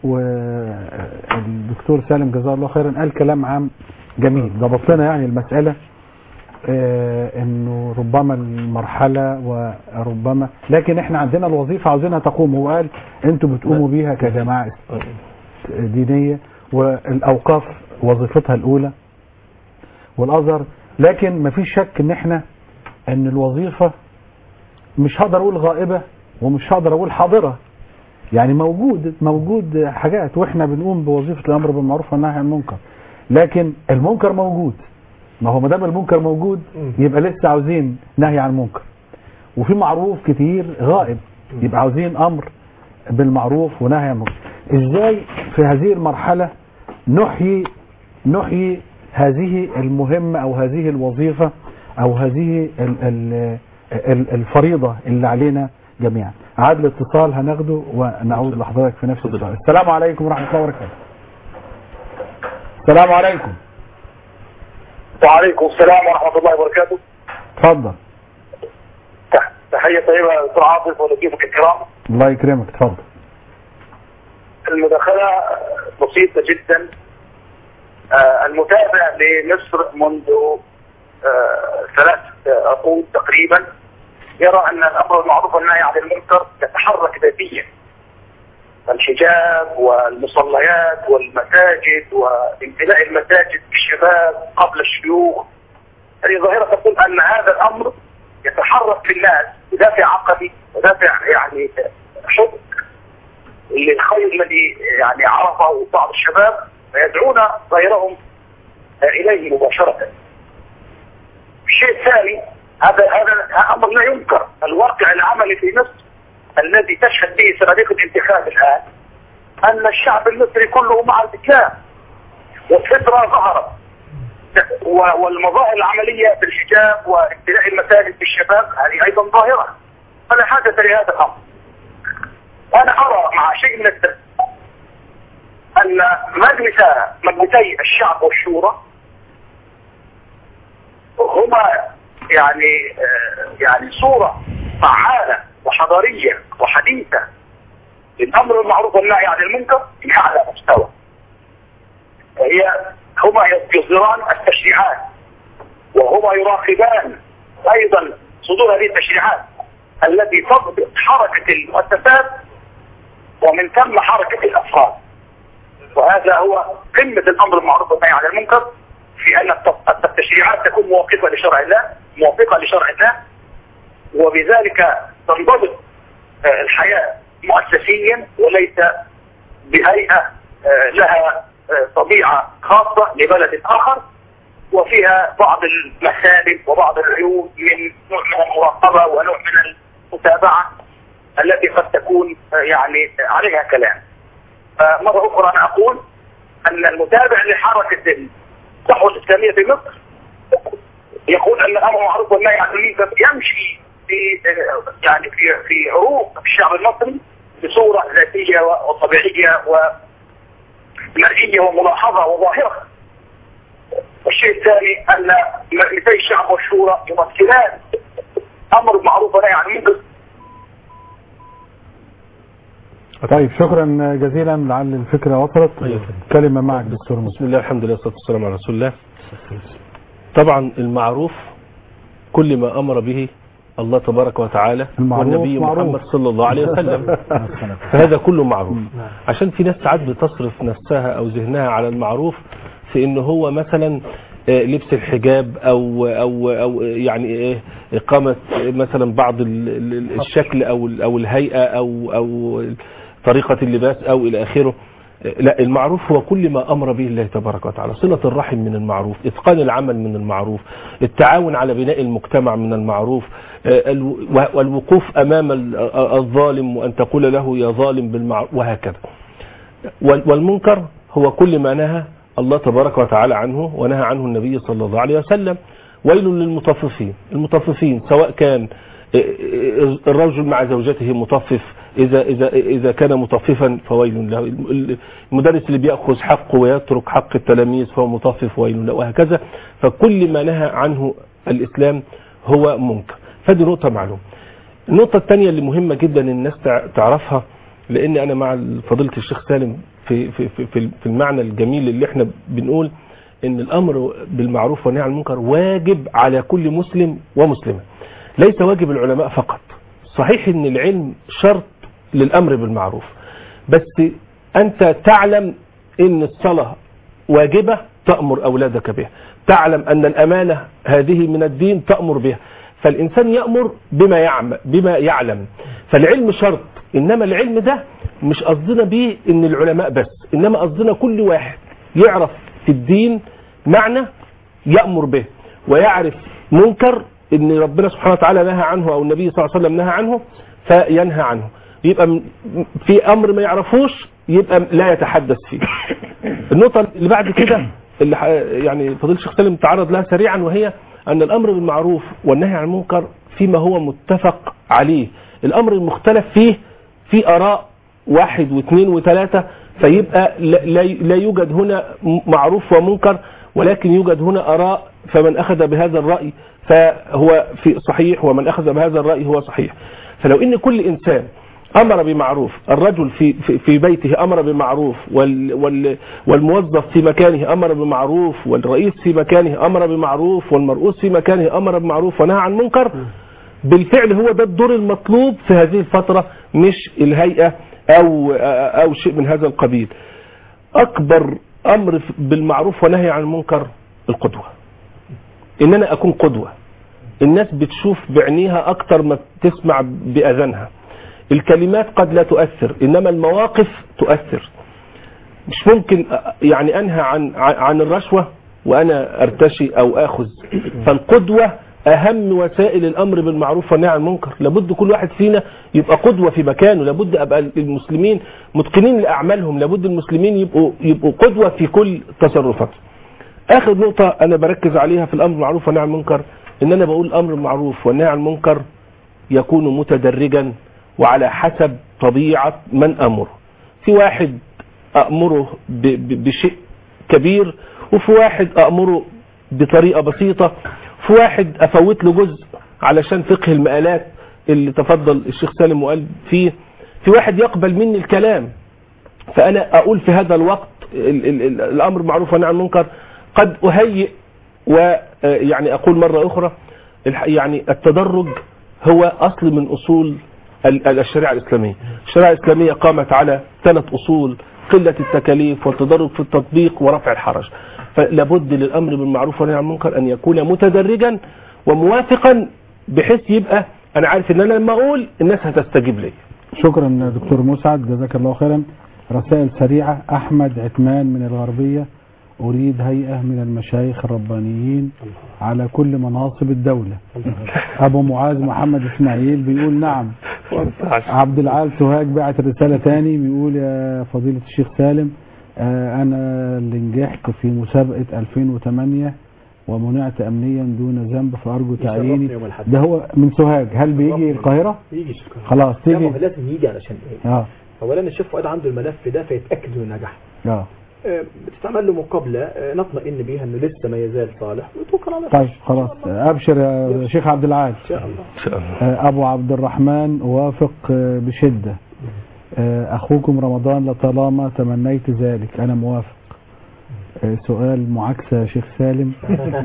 S3: والدكتور سالم جزاه الله خيرا قال كلام عام جميل ضبط لنا يعني المسألة آه، انه ربما المرحلة وربما لكن احنا عندنا الوظيفة عاوزينها تقوم هو قال انتوا بتقوموا بيها كجماعة دينية والاوقاف وظيفتها الاولى والازهر لكن مفيش شك ان احنا ان الوظيفة مش هقدر اقول غائبة ومش هقدر اقول حاضرة يعني موجود موجود حاجات واحنا بنقوم بوظيفة الامر بالمعروف والنهي عن المنكر لكن المنكر موجود ما هو ما دام المنكر موجود يبقى لسه عاوزين نهي عن المنكر وفي معروف كتير غائب يبقى عاوزين امر بالمعروف ونهي عن المنكر ازاي في هذه المرحلة نحيي نحيي هذه المهمة او هذه الوظيفة او هذه ال ال ال الفريضة اللي علينا جميعا عاد الاتصال هناخده ونعود لحضرتك في نفس السؤال السلام عليكم ورحمة الله وبركاته السلام عليكم
S15: وعليكم السلام ورحمة الله وبركاته
S3: اتفضل
S15: تحية طيبة يا دكتور عاطف ولضيوفك الكرام
S3: الله يكرمك اتفضل
S15: المداخلة بسيطة جدا آه، المتابع لمصر منذ آه، ثلاث عقود تقريبا يرى أن الأمر المعروف والنهي عن المنكر يتحرك ذاتيا الحجاب والمصليات والمساجد وامتلاء المساجد بالشباب قبل الشيوخ هذه ظاهرة تقول أن هذا الأمر يتحرك في الناس بدافع عقدي ودافع يعني حب للخير الذي يعني عرفه بعض الشباب فيدعون غيرهم إليه مباشرة الشيء الثاني هذا هذا أمر لا ينكر الواقع العملي في مصر الذي تشهد به صناديق الانتخاب الآن أن الشعب المصري كله مع الإسلام والفطرة ظهرت و- والمظاهر العملية بالحجاب وامتلاء المساجد بالشباب هذه أيضا ظاهرة فلا حاجة لهذا الأمر وأنا أرى مع شيء من الدم أن مجلس مجلسي الشعب والشورى هما يعني آه، يعني صورة فعالة وحضارية وحديثة للأمر المعروف والنهي عن المنكر في أعلى مستوى هي هما يصدران التشريعات وهما يراقبان أيضا صدور هذه التشريعات التي تضبط حركة المؤسسات ومن ثم حركة الأفراد وهذا هو قمة الأمر المعروف والنهي عن المنكر في أن الت- التشريعات تكون موافقة لشرع الله موافقة لشرع الله وبذلك تنضبط آه، الحياة مؤسسيا وليس بهيئة آه، لها آه، طبيعة خاصة لبلد آخر وفيها بعض المسالب وبعض العيوب من نوع من المراقبة ونوع من المتابعة التي قد تكون آه، يعني عليها كلام آه، مرة أخرى أنا أقول أن المتابع لحركة الصحوة الإسلامية في مصر يقول أن الأمر معروف والنهي عن المنكر يمشي في آه، يعني في في عروق الشعب المصري بصورة ذاتية وطبيعية ومرئية وملاحظة وظاهرة والشيء الثاني أن مجلسي الشعب والشورى يمثلان أمر معروف والنهي عن المنكر
S3: طيب شكرا جزيلا لعل الفكرة وصلت كلمة معك دكتور مسلم
S6: بسم الله الحمد لله والصلاة والسلام على رسول الله طبعا المعروف كل ما أمر به الله تبارك وتعالى
S3: المعروف
S6: والنبي
S3: معروف.
S6: محمد صلى الله عليه وسلم فهذا كله معروف عشان في ناس ساعات بتصرف نفسها أو ذهنها على المعروف في إن هو مثلا آه، لبس الحجاب أو أو أو يعني إيه إقامة مثلا بعض ال- ال- الشكل أو ال- أو الهيئة أو أو طريقة اللباس أو إلى آخره لا المعروف هو كل ما أمر به الله تبارك وتعالى صلة الرحم من المعروف إتقان العمل من المعروف التعاون على بناء المجتمع من المعروف آه، الو- والوقوف أمام ال- الظالم وأن تقول له يا ظالم بالمعروف وهكذا وال- والمنكر هو كل ما نهى الله تبارك وتعالى عنه ونهى عنه النبي صلى الله عليه وسلم ويل للمطففين المطففين سواء كان الرجل مع زوجته مطفف إذا, إذا, إذا كان مطففا فويل له المدرس اللي بيأخذ حقه ويترك حق التلاميذ فهو مطفف ويل له وهكذا فكل ما نهى عنه الإسلام هو منكر فدي نقطة معلومة النقطة الثانية اللي مهمة جدا الناس تع- تعرفها لأن أنا مع فضيلة الشيخ سالم في في في في في المعنى الجميل اللي احنا بنقول ان الامر بالمعروف والنهي عن المنكر واجب على كل مسلم ومسلمه ليس واجب العلماء فقط صحيح ان العلم شرط للامر بالمعروف بس انت تعلم ان الصلاه واجبه تامر اولادك بها تعلم ان الامانه هذه من الدين تامر بها فالانسان يامر بما يعلم بما يعلم فالعلم شرط انما العلم ده مش قصدنا بيه ان العلماء بس انما قصدنا كل واحد يعرف في الدين معنى يامر به ويعرف منكر ان ربنا سبحانه وتعالى نهى عنه او النبي صلى الله عليه وسلم نهى عنه فينهى عنه يبقى م- في امر ما يعرفوش يبقى لا يتحدث فيه النقطه اللي بعد كده اللي ح- يعني فضيله الشيخ سالم تعرض لها سريعا وهي ان الامر بالمعروف والنهي عن المنكر فيما هو متفق عليه الامر المختلف فيه في اراء واحد واثنين وثلاثه فيبقى لا, لا لا يوجد هنا م- معروف ومنكر ولكن يوجد هنا اراء فمن اخذ بهذا الراي فهو في صحيح ومن اخذ بهذا الراي هو صحيح فلو ان كل انسان امر بمعروف الرجل في في, في بيته امر بمعروف وال وال والموظف في مكانه امر بمعروف والرئيس في مكانه امر بمعروف والمرؤوس في مكانه امر بمعروف ونهى عن منكر بالفعل هو ده الدور المطلوب في هذه الفترة مش الهيئة او او شيء من هذا القبيل اكبر امر بالمعروف ونهي عن المنكر القدوة ان انا اكون قدوة الناس بتشوف بعينيها اكتر ما بتسمع باذانها الكلمات قد لا تؤثر انما المواقف تؤثر مش ممكن يعني انهى عن عن الرشوة وانا ارتشي او اخذ فالقدوة اهم وسائل الامر بالمعروف والنهي عن المنكر لابد كل واحد فينا يبقى قدوة في مكانه لابد ابقى المسلمين متقنين لاعمالهم لابد المسلمين يبقوا يبقوا قدوة في كل تصرفاتهم اخر نقطة انا بركز عليها في الامر بالمعروف والنهي عن المنكر ان انا بقول الامر بالمعروف والنهي عن المنكر يكون متدرجا وعلى حسب طبيعة من امره في واحد امره ب- ب- بشيء كبير وفي واحد امره بطريقة بسيطة في واحد افوت له جزء علشان فقه المقالات اللي تفضل الشيخ سالم وقال فيه في واحد يقبل مني الكلام فانا اقول في هذا الوقت ال ال ال الامر بالمعروف والنهي عن المنكر قد اهيئ ويعني اقول مرة اخرى الح- يعني التدرج هو اصل من اصول ال- ال- الشريعة الاسلامية الشريعة الاسلامية قامت على ثلاث اصول قلة التكاليف والتدرج في التطبيق ورفع الحرج فلابد للامر بالمعروف والنهي عن المنكر ان يكون متدرجا وموافقا بحيث يبقى انا عارف ان انا لما اقول الناس هتستجيب لي
S3: شكرا دكتور مسعد جزاك الله خيرا رسائل سريعة أحمد عثمان من الغربية أريد هيئة من المشايخ الربانيين على كل مناصب الدولة أبو معاذ محمد إسماعيل بيقول نعم عبد العال سوهاج بعت رسالة تاني بيقول يا فضيلة الشيخ سالم آه، أنا اللي نجحت في مسابقة 2008 ومنعت أمنيا دون ذنب فأرجو تعييني
S4: يوم الأحد.
S3: ده هو من سوهاج هل بيجي القاهرة؟
S4: يجي
S3: خلاص
S4: لا ما
S3: تيجي
S4: هو لازم يجي علشان ايه
S3: اه
S4: اولا الشيخ فؤاد عنده الملف ده فيتاكد انه نجح
S3: اه
S4: آه، بتتعمل له مقابله آه، نطمئن بيها انه لسه ما يزال صالح ويتوكل على الله
S3: طيب خلاص ابشر يا شيخ عبد العال
S4: ان شاء الله
S6: ان شاء الله
S3: آه، ابو عبد الرحمن اوافق آه، بشده آه، اخوكم رمضان لطالما تمنيت ذلك انا موافق آه، سؤال معاكسه يا شيخ سالم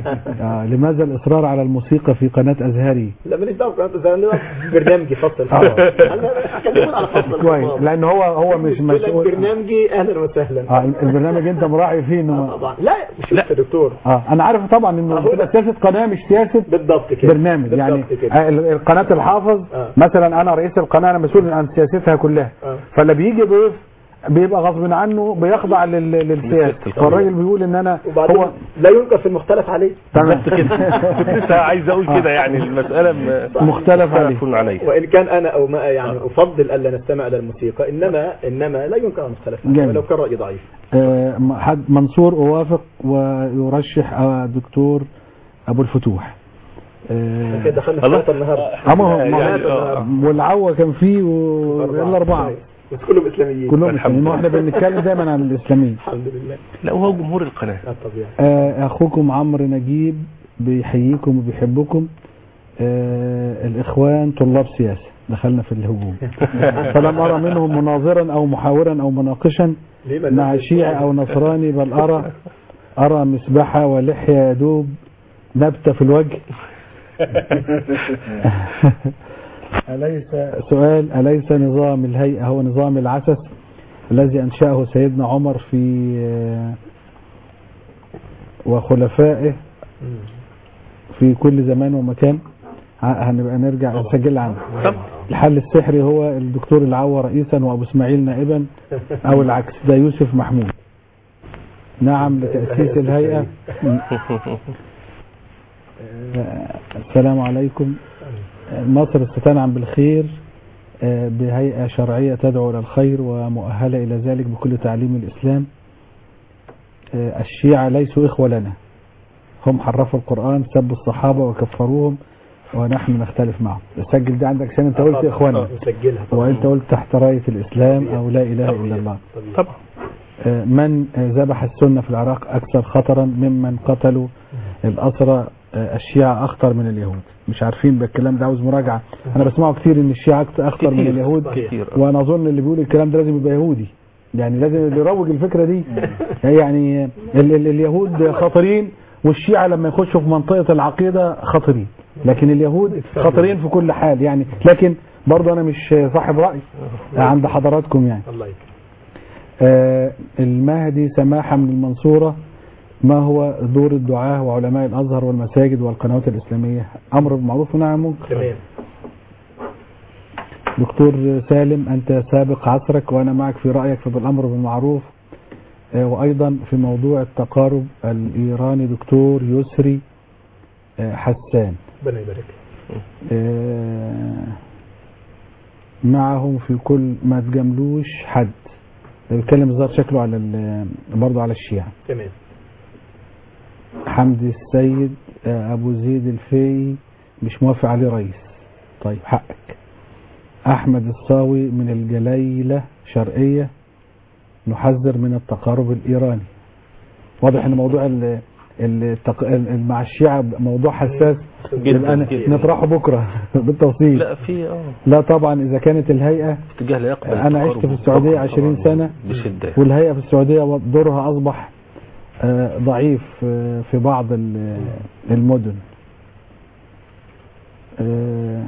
S3: آه، لماذا الاصرار على الموسيقى في قناه ازهري
S4: لا ماليش دعوه بقى، زي ما برنامجي فصل
S3: آه.
S4: خلينا على فصل
S3: كويس
S4: الخطاب.
S3: لان هو هو مش
S4: قلت لك
S3: مسؤول
S4: برنامجي اهلا وسهلا
S3: اه البرنامج انت مراعي فيه انه
S4: طبعا لا مش لا. يا دكتور
S3: اه انا عارف طبعا انه
S4: هو
S3: بتبقى سياسه قناه مش سياسه
S4: بالضبط كده
S3: برنامج يعني
S4: بالضبط كده.
S3: آه، ال- القناه الحافظ
S4: آه.
S3: مثلا انا رئيس القناه انا مسؤول عن سياستها كلها
S4: آه.
S3: فاللي بيجي ضيف بيبقى غصب عنه بيخضع لل- للسياسه فالراجل بيقول ان انا
S4: وبعدين
S3: هو
S4: لا ينكر في المختلف عليه
S3: تمام
S6: كنت لسه عايز اقول كده يعني المسألة م-
S3: مختلف عليه.
S6: مختلف عليه
S4: وان كان انا او ما يعني افضل الا نستمع الى الموسيقى انما انما لا ينكر المختلف عليه
S3: جميل.
S4: ولو كان رايي ضعيف
S3: آه، م- حد منصور اوافق ويرشح آه، دكتور ابو الفتوح آه،
S4: كده دخلنا في
S6: الله.
S4: خط النهارده
S3: آه، ما هو ما
S6: يعني،
S3: هو
S6: آه.
S3: والعوة كان فيه و- يلا أربعة
S4: بس كلهم اسلاميين
S3: كلهم
S6: الحمد
S3: مسلمين واحنا بنتكلم دايما عن الإسلاميين
S4: الحمد لله
S6: لا وهو جمهور القناة
S4: لا طبيعي
S3: آه، أخوكم عمرو نجيب بيحييكم وبيحبكم آه الإخوان طلاب سياسة دخلنا في الهجوم فلم أرى منهم مناظرا أو محاورا أو مناقشا مع شيعي أو نصراني بل أرى أرى مسبحة ولحية يدوب نبتة في الوجه أليس سؤال أليس نظام الهيئة هو نظام العسس الذي أنشأه سيدنا عمر في آه، وخلفائه في كل زمان ومكان ع- هنبقى نرجع نسجل عنه الحل السحري هو الدكتور العوا رئيسا وابو اسماعيل نائبا او العكس ده يوسف محمود نعم لتأسيس الهيئة آه، السلام عليكم آه، مصر ستنعم بالخير آه، بهيئة شرعية تدعو إلى الخير ومؤهلة إلى ذلك بكل تعليم الإسلام آه، الشيعة ليسوا إخوة لنا هم حرفوا القرآن سبوا الصحابة وكفروهم ونحن نختلف معهم سجل ده عندك عشان انت قلت اخوانا
S17: نسجلها طبعا
S3: وانت قلت تحت راية الاسلام او لا اله الا الله
S6: طبعا
S3: آه، من آه، ذبح السنة في العراق اكثر خطرا ممن قتلوا الاسرى آه، الشيعة اخطر من اليهود مش عارفين بالكلام ده عاوز مراجعة انا بسمعه كتير ان الشيعة أكت- اخطر من
S6: كتير،
S3: اليهود
S6: كتير.
S3: وانا اظن اللي بيقول الكلام ده لازم يبقى يهودي يعني لازم اللي يروج الفكرة دي يعني ال ال اليهود خطرين والشيعة لما يخشوا في منطقة العقيدة خطرين لكن اليهود خطرين في كل حال يعني لكن برضه انا مش صاحب رأي عند حضراتكم يعني
S17: الله يكرمك
S3: آه، المهدي سماحة من المنصورة ما هو دور الدعاة وعلماء الأزهر والمساجد والقنوات الإسلامية أمر بالمعروف ونهي عن المنكر
S17: تمام
S3: دكتور سالم أنت سابق عصرك وأنا معك في رأيك في بالأمر بالمعروف آه، وأيضا في موضوع التقارب الإيراني دكتور يسري آه، حسان
S17: ربنا يبارك
S3: آه، معهم في كل ما تجاملوش حد ده بيتكلم الظاهر شكله على ال- برضه على الشيعة
S17: تمام
S3: حمدي السيد آه، ابو زيد الفي مش موافق عليه رئيس طيب حقك احمد الصاوي من الجليلة شرقية نحذر من التقارب الايراني واضح ان موضوع ال التق... ال- مع الشيعة موضوع حساس
S6: جداً،
S3: يبقى ن-
S6: جداً.
S3: نطرحه بكرة بالتفصيل
S6: لا في اه
S3: لا طبعا اذا كانت الهيئة
S6: اتجاه لا يقبل
S3: انا عشت
S6: التقارب
S3: في السعودية
S6: مطلقاً
S3: 20
S6: طبعاً
S3: سنة
S6: بشدة
S3: والهيئة في السعودية دورها أصبح آه، ضعيف آه، في بعض ال- المدن آه،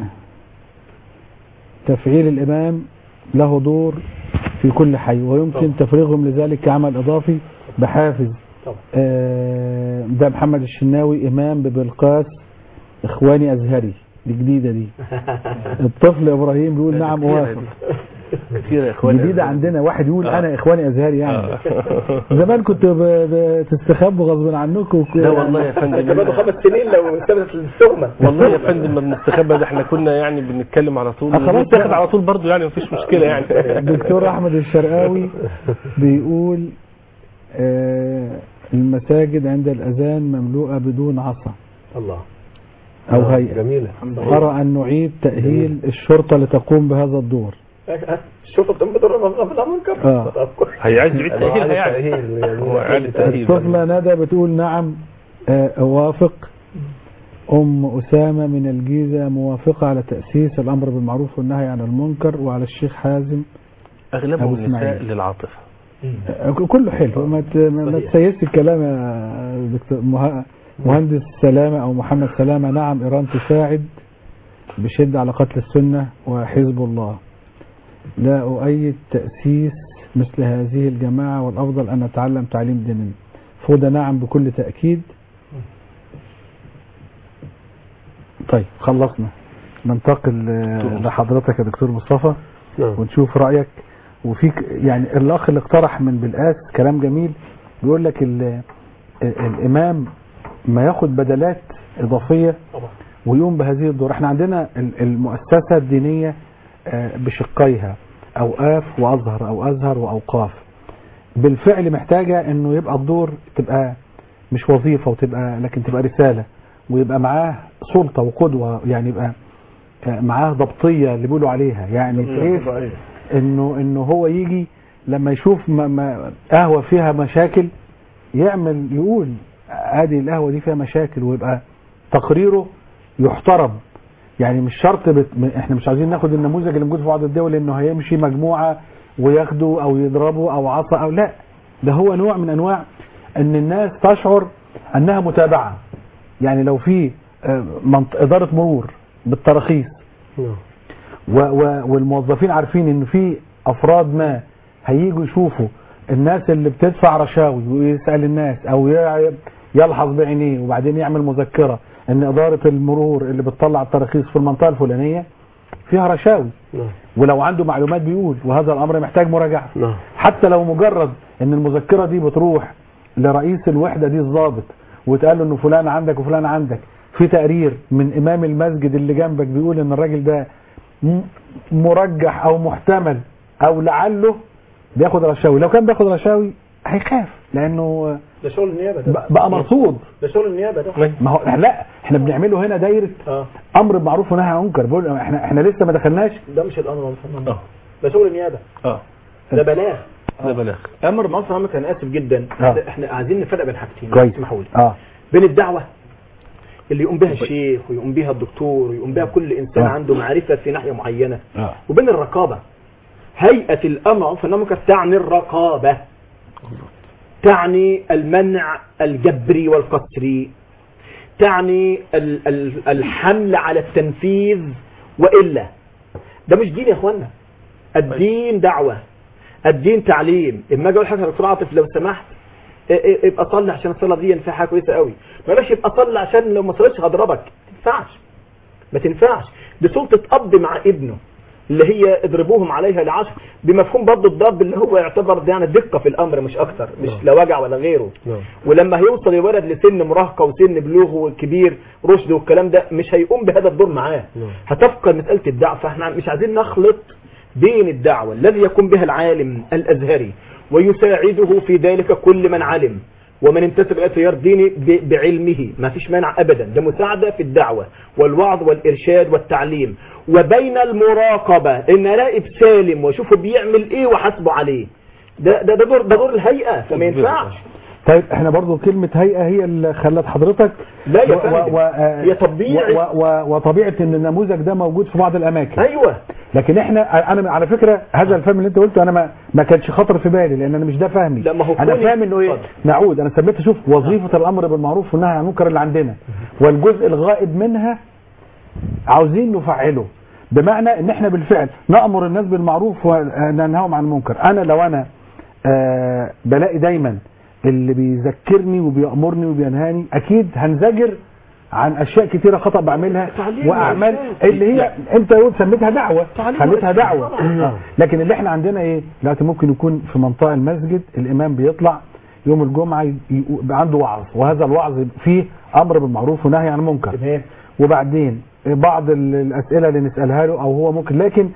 S3: تفعيل الإمام له دور في كل حي ويمكن تفريغهم لذلك كعمل إضافي بحافز آه، ده محمد الشناوي إمام ببلقاس إخواني أزهري دي جديدة دي الطفل إبراهيم بيقول نعم أوافق
S6: كتير يا اخواني
S3: جديدة عندنا واحد يقول
S6: آه.
S3: انا اخواني ازهري يعني
S6: آه.
S3: زمان كنت ب- بتستخبوا غصب عنكم
S6: لا والله يا فندم
S17: ده بقى خمس سنين لو ثبتت التهمه
S6: والله يا فندم ما بنستخبى ده احنا كنا يعني بنتكلم على طول
S3: آه، خلاص
S6: بنتاخد
S3: بقى.
S6: على طول برضه يعني مفيش مشكلة يعني
S3: الدكتور احمد الشرقاوي بيقول آه، المساجد عند الاذان مملوءه بدون عصا
S17: الله
S3: او
S7: آه،
S3: هيئه
S7: جميلة
S3: ارى ان نعيد تاهيل الشرطه لتقوم بهذا الدور
S17: شوفوا بتم بدور في المنكر
S3: آه.
S6: هي عايز يعيد تأهيلها يعني
S7: تأهيل
S6: هو إعادة تأهيل
S3: الطفله ندى بتقول نعم آه، اوافق ام اسامه من الجيزه موافقه على تاسيس الامر بالمعروف والنهي عن المنكر وعلى الشيخ حازم
S6: اغلبهم
S3: أبو
S6: نساء
S3: إسماعيل.
S6: للعاطفة
S3: آه، كله حلو ما ت- ما ما تسيسش الكلام يا دكتور مه- مهندس سلامه او محمد سلامه نعم ايران تساعد بشده على قتل السنه وحزب الله لا اؤيد تاسيس مثل هذه الجماعه والافضل ان نتعلم تعليم ديننا فوده نعم بكل تاكيد طيب خلصنا ننتقل آه، لحضرتك يا دكتور مصطفى
S7: نعم
S3: ونشوف رأيك وفي ك- يعني الأخ اللي اقترح من بالقاس كلام جميل بيقول لك ال- ال- الإمام ما ياخد بدلات إضافية
S17: طبعا
S3: ويقوم بهذه الدور احنا عندنا ال- المؤسسة الدينية آه، بشقيها أوقاف وأزهر أو أزهر وأوقاف بالفعل محتاجة انه يبقى الدور تبقى مش وظيفة وتبقى لكن تبقى رسالة ويبقى معاه سلطة وقدوة يعني يبقى آه، معاه ضبطية اللي بيقولوا عليها يعني ايه انه انه هو يجي لما يشوف ما ما قهوة فيها مشاكل يعمل يقول ادي القهوة دي فيها مشاكل ويبقى تقريره يحترم يعني مش شرط بت... م- احنا مش عايزين ناخد النموذج اللي موجود في بعض الدول انه هيمشي مجموعه وياخدوا او يضربوا او عصا او لا ده هو نوع من انواع ان الناس تشعر انها متابعه يعني لو في آه، منط... اداره مرور بالتراخيص و و والموظفين عارفين ان في افراد ما هيجوا يشوفوا الناس اللي بتدفع رشاوي ويسال الناس او ي- يلحظ بعينيه وبعدين يعمل مذكره ان اداره المرور اللي بتطلع التراخيص في المنطقه الفلانيه فيها رشاوي ولو عنده معلومات بيقول وهذا الامر محتاج مراجعه
S7: نعم
S3: حتى لو مجرد ان المذكره دي بتروح لرئيس الوحده دي الضابط وتقال له انه فلان عندك وفلان عندك في تقرير من امام المسجد اللي جنبك بيقول ان الراجل ده م- مرجح او محتمل او لعله بياخد رشاوي لو كان بياخد رشاوي هيخاف لانه
S17: ده شغل النيابه ده
S3: ب- بقى مرصود
S17: ده شغل النيابه ده
S3: ما هو لا احنا بنعمله هنا دايره
S17: اه
S3: امر بالمعروف ونهي عن المنكر بقول احنا احنا لسه ما دخلناش
S17: ده مش الامر والنهي ده شغل النيابه
S6: اه
S17: ده بلاغ
S6: ده بلاغ
S17: امر بالمعروف والنهي انا اسف جدا
S3: آه.
S17: احنا عايزين نفرق بين حاجتين
S3: كويس
S17: اسمحوا لي
S3: اه
S17: بين الدعوه اللي يقوم بها الشيخ ويقوم بها الدكتور ويقوم بها كل انسان
S3: آه.
S17: عنده معرفه في ناحيه معينه
S3: اه
S17: وبين الرقابه هيئه الامر والمعروف والنهي عن المنكر تعني الرقابه تعني المنع الجبري والقسري تعني ال- ال- الحمل على التنفيذ والا ده مش دين يا اخوانا الدين دعوه الدين تعليم اما اجي اقول حاجه يا دكتور عاطف لو سمحت إيه إيه ابقى صلي عشان الصلاه دي فيها حاجه كويسه قوي بلاش يبقى صلي عشان لو ما صليتش هضربك ما تنفعش ما تنفعش دي سلطه اب مع ابنه اللي هي اضربوهم عليها لعشر بمفهوم برضه الضرب اللي هو يعتبر ده يعني دقه في الامر مش اكتر مش لا وجع ولا غيره
S7: نعم
S17: ولما هيوصل الولد لسن مراهقه وسن بلوغ كبير رشد والكلام ده مش هيقوم بهذا الدور معاه
S7: نعم.
S17: هتفقد مساله الدعوه فاحنا مش عايزين نخلط بين الدعوه الذي يقوم بها العالم الازهري ويساعده في ذلك كل من علم ومن انتسب الى تيار ديني ب- بعلمه ما فيش مانع ابدا ده مساعده في الدعوه والوعظ والارشاد والتعليم وبين المراقبه ان اراقب سالم واشوفه بيعمل ايه واحاسبه عليه ده ده ده دور ده دور الهيئه فما ينفعش
S3: طيب احنا برضو كلمة هيئة هي اللي خلت حضرتك
S17: لا يا
S3: و-
S17: فندم.
S3: و- آه،
S17: هي طبيعي.
S3: و- و- وطبيعة ان النموذج ده موجود في بعض الاماكن
S17: ايوه
S3: لكن احنا انا على فكرة هذا الفهم اللي انت قلته انا ما ما كانش خطر في بالي لان انا مش ده فهمي
S17: لا، ما هو
S3: انا
S17: كوني-
S3: فاهم انه ايه
S17: اتفضل.
S3: نعود انا سميت اشوف وظيفة الامر بالمعروف والنهي عن المنكر اللي عندنا والجزء الغائب منها عاوزين نفعله بمعنى ان احنا بالفعل نأمر الناس بالمعروف وننهاهم عن المنكر انا لو انا آه بلاقي دايما اللي بيذكرني وبيأمرني وبينهاني اكيد هنزجر عن اشياء كتيره خطا بعملها
S17: تعليم
S3: واعمال
S17: وإرشاد.
S3: اللي هي انت قلت سميتها دعوه
S17: تعليم
S3: خليتها
S17: وإرشاد.
S3: دعوه
S17: طبعاً.
S3: آه. لكن اللي احنا عندنا ايه دلوقتي ممكن يكون في منطقه المسجد الامام بيطلع يوم الجمعه ي- ي- يبقى عنده وعظ وهذا الوعظ فيه امر بالمعروف ونهي عن المنكر
S17: تمام
S3: وبعدين بعض ال- الاسئله اللي نسالها له او هو ممكن لكن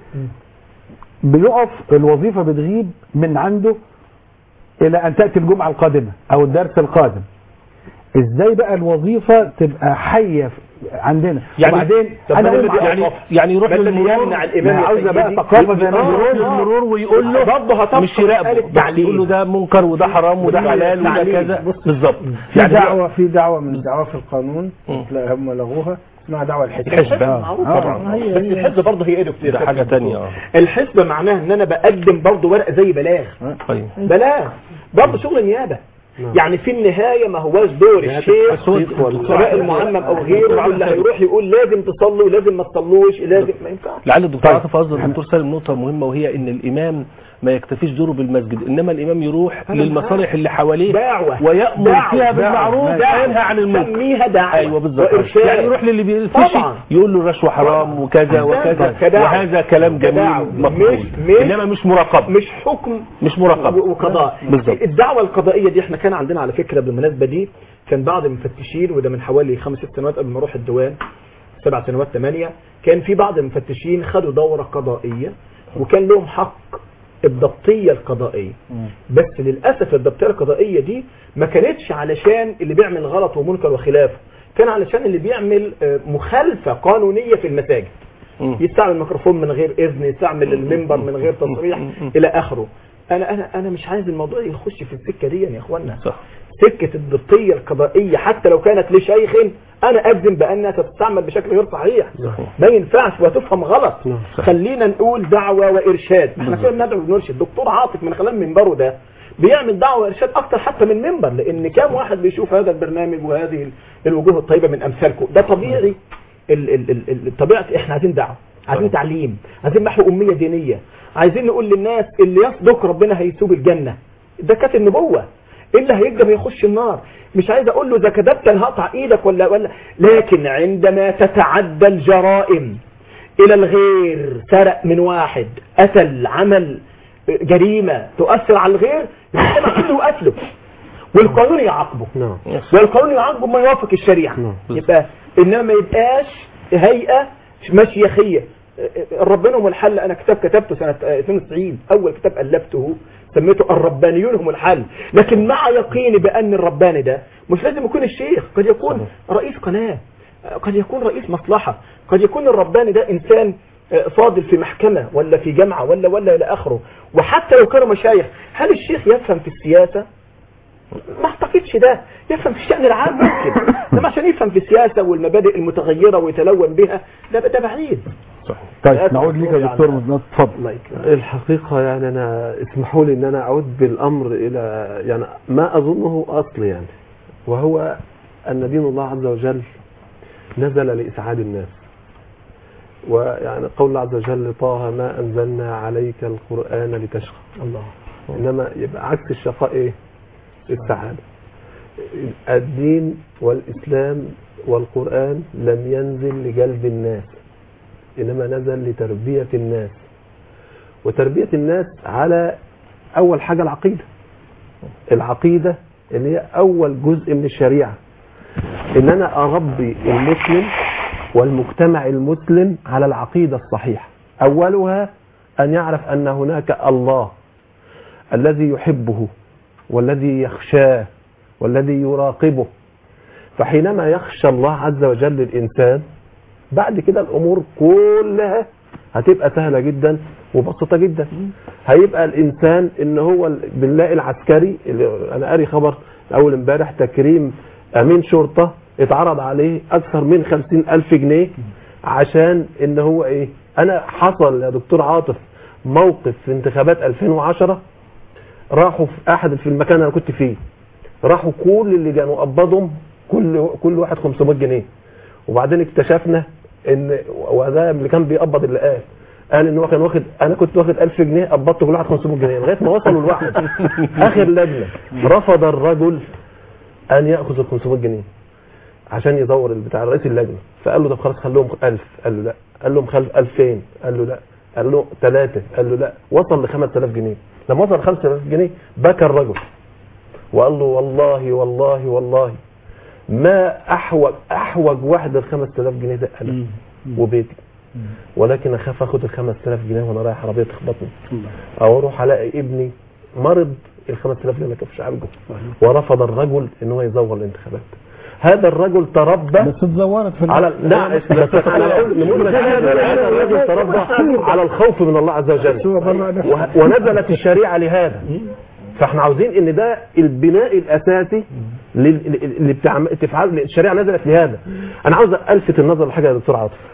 S3: بيقف الوظيفه بتغيب من عنده الى ان تاتي الجمعه القادمه او الدرس القادم ازاي بقى الوظيفه تبقى حيه في- عندنا
S6: يعني-
S3: وبعدين
S17: طب
S3: انا
S17: ما
S3: أقول
S17: الذي
S3: يعني
S17: أوقف؟
S6: يعني يروح
S17: ما الذي
S6: للمرور
S17: يمنع الامام
S3: ما
S17: يا
S3: عاوزة بقى
S17: سيدي؟
S3: ثقافة زي ما
S6: يروح
S3: بيقولوا.
S6: للمرور ويقول له
S17: برضه هتبقى
S6: مش يراقبه بس
S17: التعليم.
S6: يقول له ده منكر وده حرام وده حلال وده
S17: التعليم.
S6: كذا بالظبط
S5: في
S6: يعني
S5: دعوة في دعوة من الدعوة في القانون
S6: مم.
S5: لا هم لغوها اسمها دعوة الحزب
S6: الحزب آه.
S17: معروف
S5: آه،
S17: طبعا
S5: هي-
S17: بس
S5: هي-
S17: الحزب برضه هي ايه دكتور
S6: ده حاجه تانية اه
S17: الحزب معناها ان انا بقدم برضه ورقه زي بلاغ
S6: طيب
S17: بلاغ برضه شغل نيابه يعني في النهايه ما هواش دور الشيخ
S6: بس هو-
S17: سواء المعمم او غيره اللي هيروح يقول لازم تصلوا لازم ما تصلوش لازم ما ينفعش
S6: لعل الدكتور
S3: طيب.
S6: عاطف قصد الدكتور سالم نقطة مهمة وهي ان الامام ما يكتفيش دوره بالمسجد انما الامام يروح
S17: أنا
S6: للمصالح اللي حواليه
S17: دعوة
S6: ويأمر
S17: دعوة.
S6: فيها
S17: دعوة.
S6: بالمعروف
S17: دعوة.
S6: وينهى عن المنكر
S17: سميها دعوة
S6: ايوه بالظبط
S17: وإرشاد.
S6: يعني يروح للي بيفشي
S17: طبعا.
S6: يقول له الرشوة حرام وكذا وكذا
S17: كدعوة.
S6: وهذا كلام
S17: كدعوة.
S6: جميل مقبول
S17: مش- مش-
S6: انما مش مراقبة
S17: مش حكم
S6: مش مراقبة
S17: وقضاء
S6: بالظبط
S17: الدعوة القضائية دي احنا كان عندنا على فكرة بالمناسبة دي كان بعض المفتشين وده من حوالي خمس ست سنوات قبل ما اروح الديوان سبع سنوات ثمانية كان في بعض المفتشين خدوا دورة قضائية وكان لهم حق الضبطية القضائية بس للأسف الضبطية القضائية دي ما كانتش علشان اللي بيعمل غلط ومنكر وخلافه كان علشان اللي بيعمل آه، مخالفة قانونية في المساجد
S6: مم.
S17: يستعمل الميكروفون من غير اذن يستعمل المنبر من غير تصريح
S6: مم.
S17: الى اخره انا انا انا مش عايز الموضوع يخش في السكه دي يا اخوانا
S6: صح
S17: سكه الضبطيه القضائيه حتى لو كانت لشيخ انا اجزم بانها تستعمل بشكل غير صحيح ما ينفعش وتفهم غلط خلينا نقول دعوه وارشاد احنا كنا بندعو ونرشد دكتور عاطف من خلال منبره ده بيعمل دعوه وارشاد اكتر حتى من منبر لان كام واحد بيشوف هذا البرنامج وهذه الوجوه الطيبه من امثالكم ده طبيعي ال ال ال ال طبيعه احنا عايزين دعوه عايزين تعليم عايزين محو اميه دينيه عايزين نقول للناس اللي يصدق ربنا هيسوب الجنه ده كانت النبوه اللي هيكذب هيخش النار مش عايز اقول له اذا كذبت انا هقطع ايدك ولا ولا لكن عندما تتعدى الجرائم الى الغير سرق من واحد قتل عمل جريمه تؤثر على الغير المجتمع كله قتله والقانون يعاقبه
S7: نعم
S17: والقانون يعاقبه ما يوافق الشريعه يبقى انما ما يبقاش هيئه مشيخيه ربنا هم الحل انا كتاب كتبته سنه 92 اول كتاب الفته سميته الربانيون هم الحل لكن مع يقيني بان الرباني ده مش لازم يكون الشيخ قد يكون رئيس قناه قد يكون رئيس مصلحه قد يكون الرباني ده انسان فاضل في محكمه ولا في جامعه ولا ولا الى اخره وحتى لو كانوا مشايخ هل الشيخ يفهم في السياسه ما اعتقدش ده يفهم في الشأن العام ممكن انما عشان يفهم في السياسة والمبادئ المتغيرة ويتلون بها ده ده بعيد
S3: طيب نعود ليك يا دكتور مدنات اتفضل
S7: الحقيقة يعني أنا اسمحوا لي أن أنا أعود بالأمر إلى يعني ما أظنه أصل يعني وهو أن دين الله عز وجل نزل لإسعاد الناس ويعني قول الله عز وجل طه ما أنزلنا عليك القرآن لتشقى
S17: الله
S7: إنما يبقى عكس الشقاء إيه السعادة الدين والإسلام والقرآن لم ينزل لجلب الناس إنما نزل لتربية الناس وتربية الناس على أول حاجة العقيدة العقيدة اللي هي أول جزء من الشريعة إن أنا أربي المسلم والمجتمع المسلم على العقيدة الصحيحة أولها أن يعرف أن هناك الله الذي يحبه والذي يخشاه والذي يراقبه فحينما يخشى الله عز وجل الإنسان بعد كده الأمور كلها هتبقى سهلة جدا وبسيطة جدا هيبقى الإنسان إن هو بنلاقي العسكري اللي أنا قاري خبر أول امبارح تكريم أمين شرطة اتعرض عليه أكثر من خمسين ألف جنيه عشان إن هو إيه أنا حصل يا دكتور عاطف موقف في انتخابات 2010 راحوا في أحد في المكان اللي أنا كنت فيه راحوا كل اللي كانوا قبضهم كل كل واحد 500 جنيه وبعدين اكتشفنا ان وده اللي كان بيقبض اللي قال قال ان هو كان واخد انا كنت واخد 1000 جنيه قبضت كل واحد 500 جنيه لغايه ما وصلوا لواحد اخر لجنه رفض الرجل ان ياخذ ال 500 جنيه عشان يدور بتاع رئيس اللجنه فقال له طب خلاص خليهم 1000 قال له لا قال لهم خل 2000 قال له لا قال له 3 قال له لا وصل ل 5000 جنيه لما وصل ل 5000 جنيه بكى الرجل وقال له والله والله والله ما احوج احوج واحد ال 5000 جنيه ده انا وبيتي ولكن اخاف اخد ال 5000 جنيه وانا رايح عربيه تخبطني او اروح الاقي ابني مرض ال 5000 جنيه ما كانش عالجه ورفض الرجل ان هو يزور الانتخابات هذا الرجل تربى
S3: بس اتزورت في
S7: على لا بس انا اقول نموذج هذا الرجل تربى على الخوف من الله عز وجل وه- ونزلت الشريعه لهذا فاحنا عاوزين ان ده البناء الاساسي لل- اللي بتعم- تفعل الشريعه نزلت لهذا انا عاوز الفت النظر لحاجه يا دكتور عاطف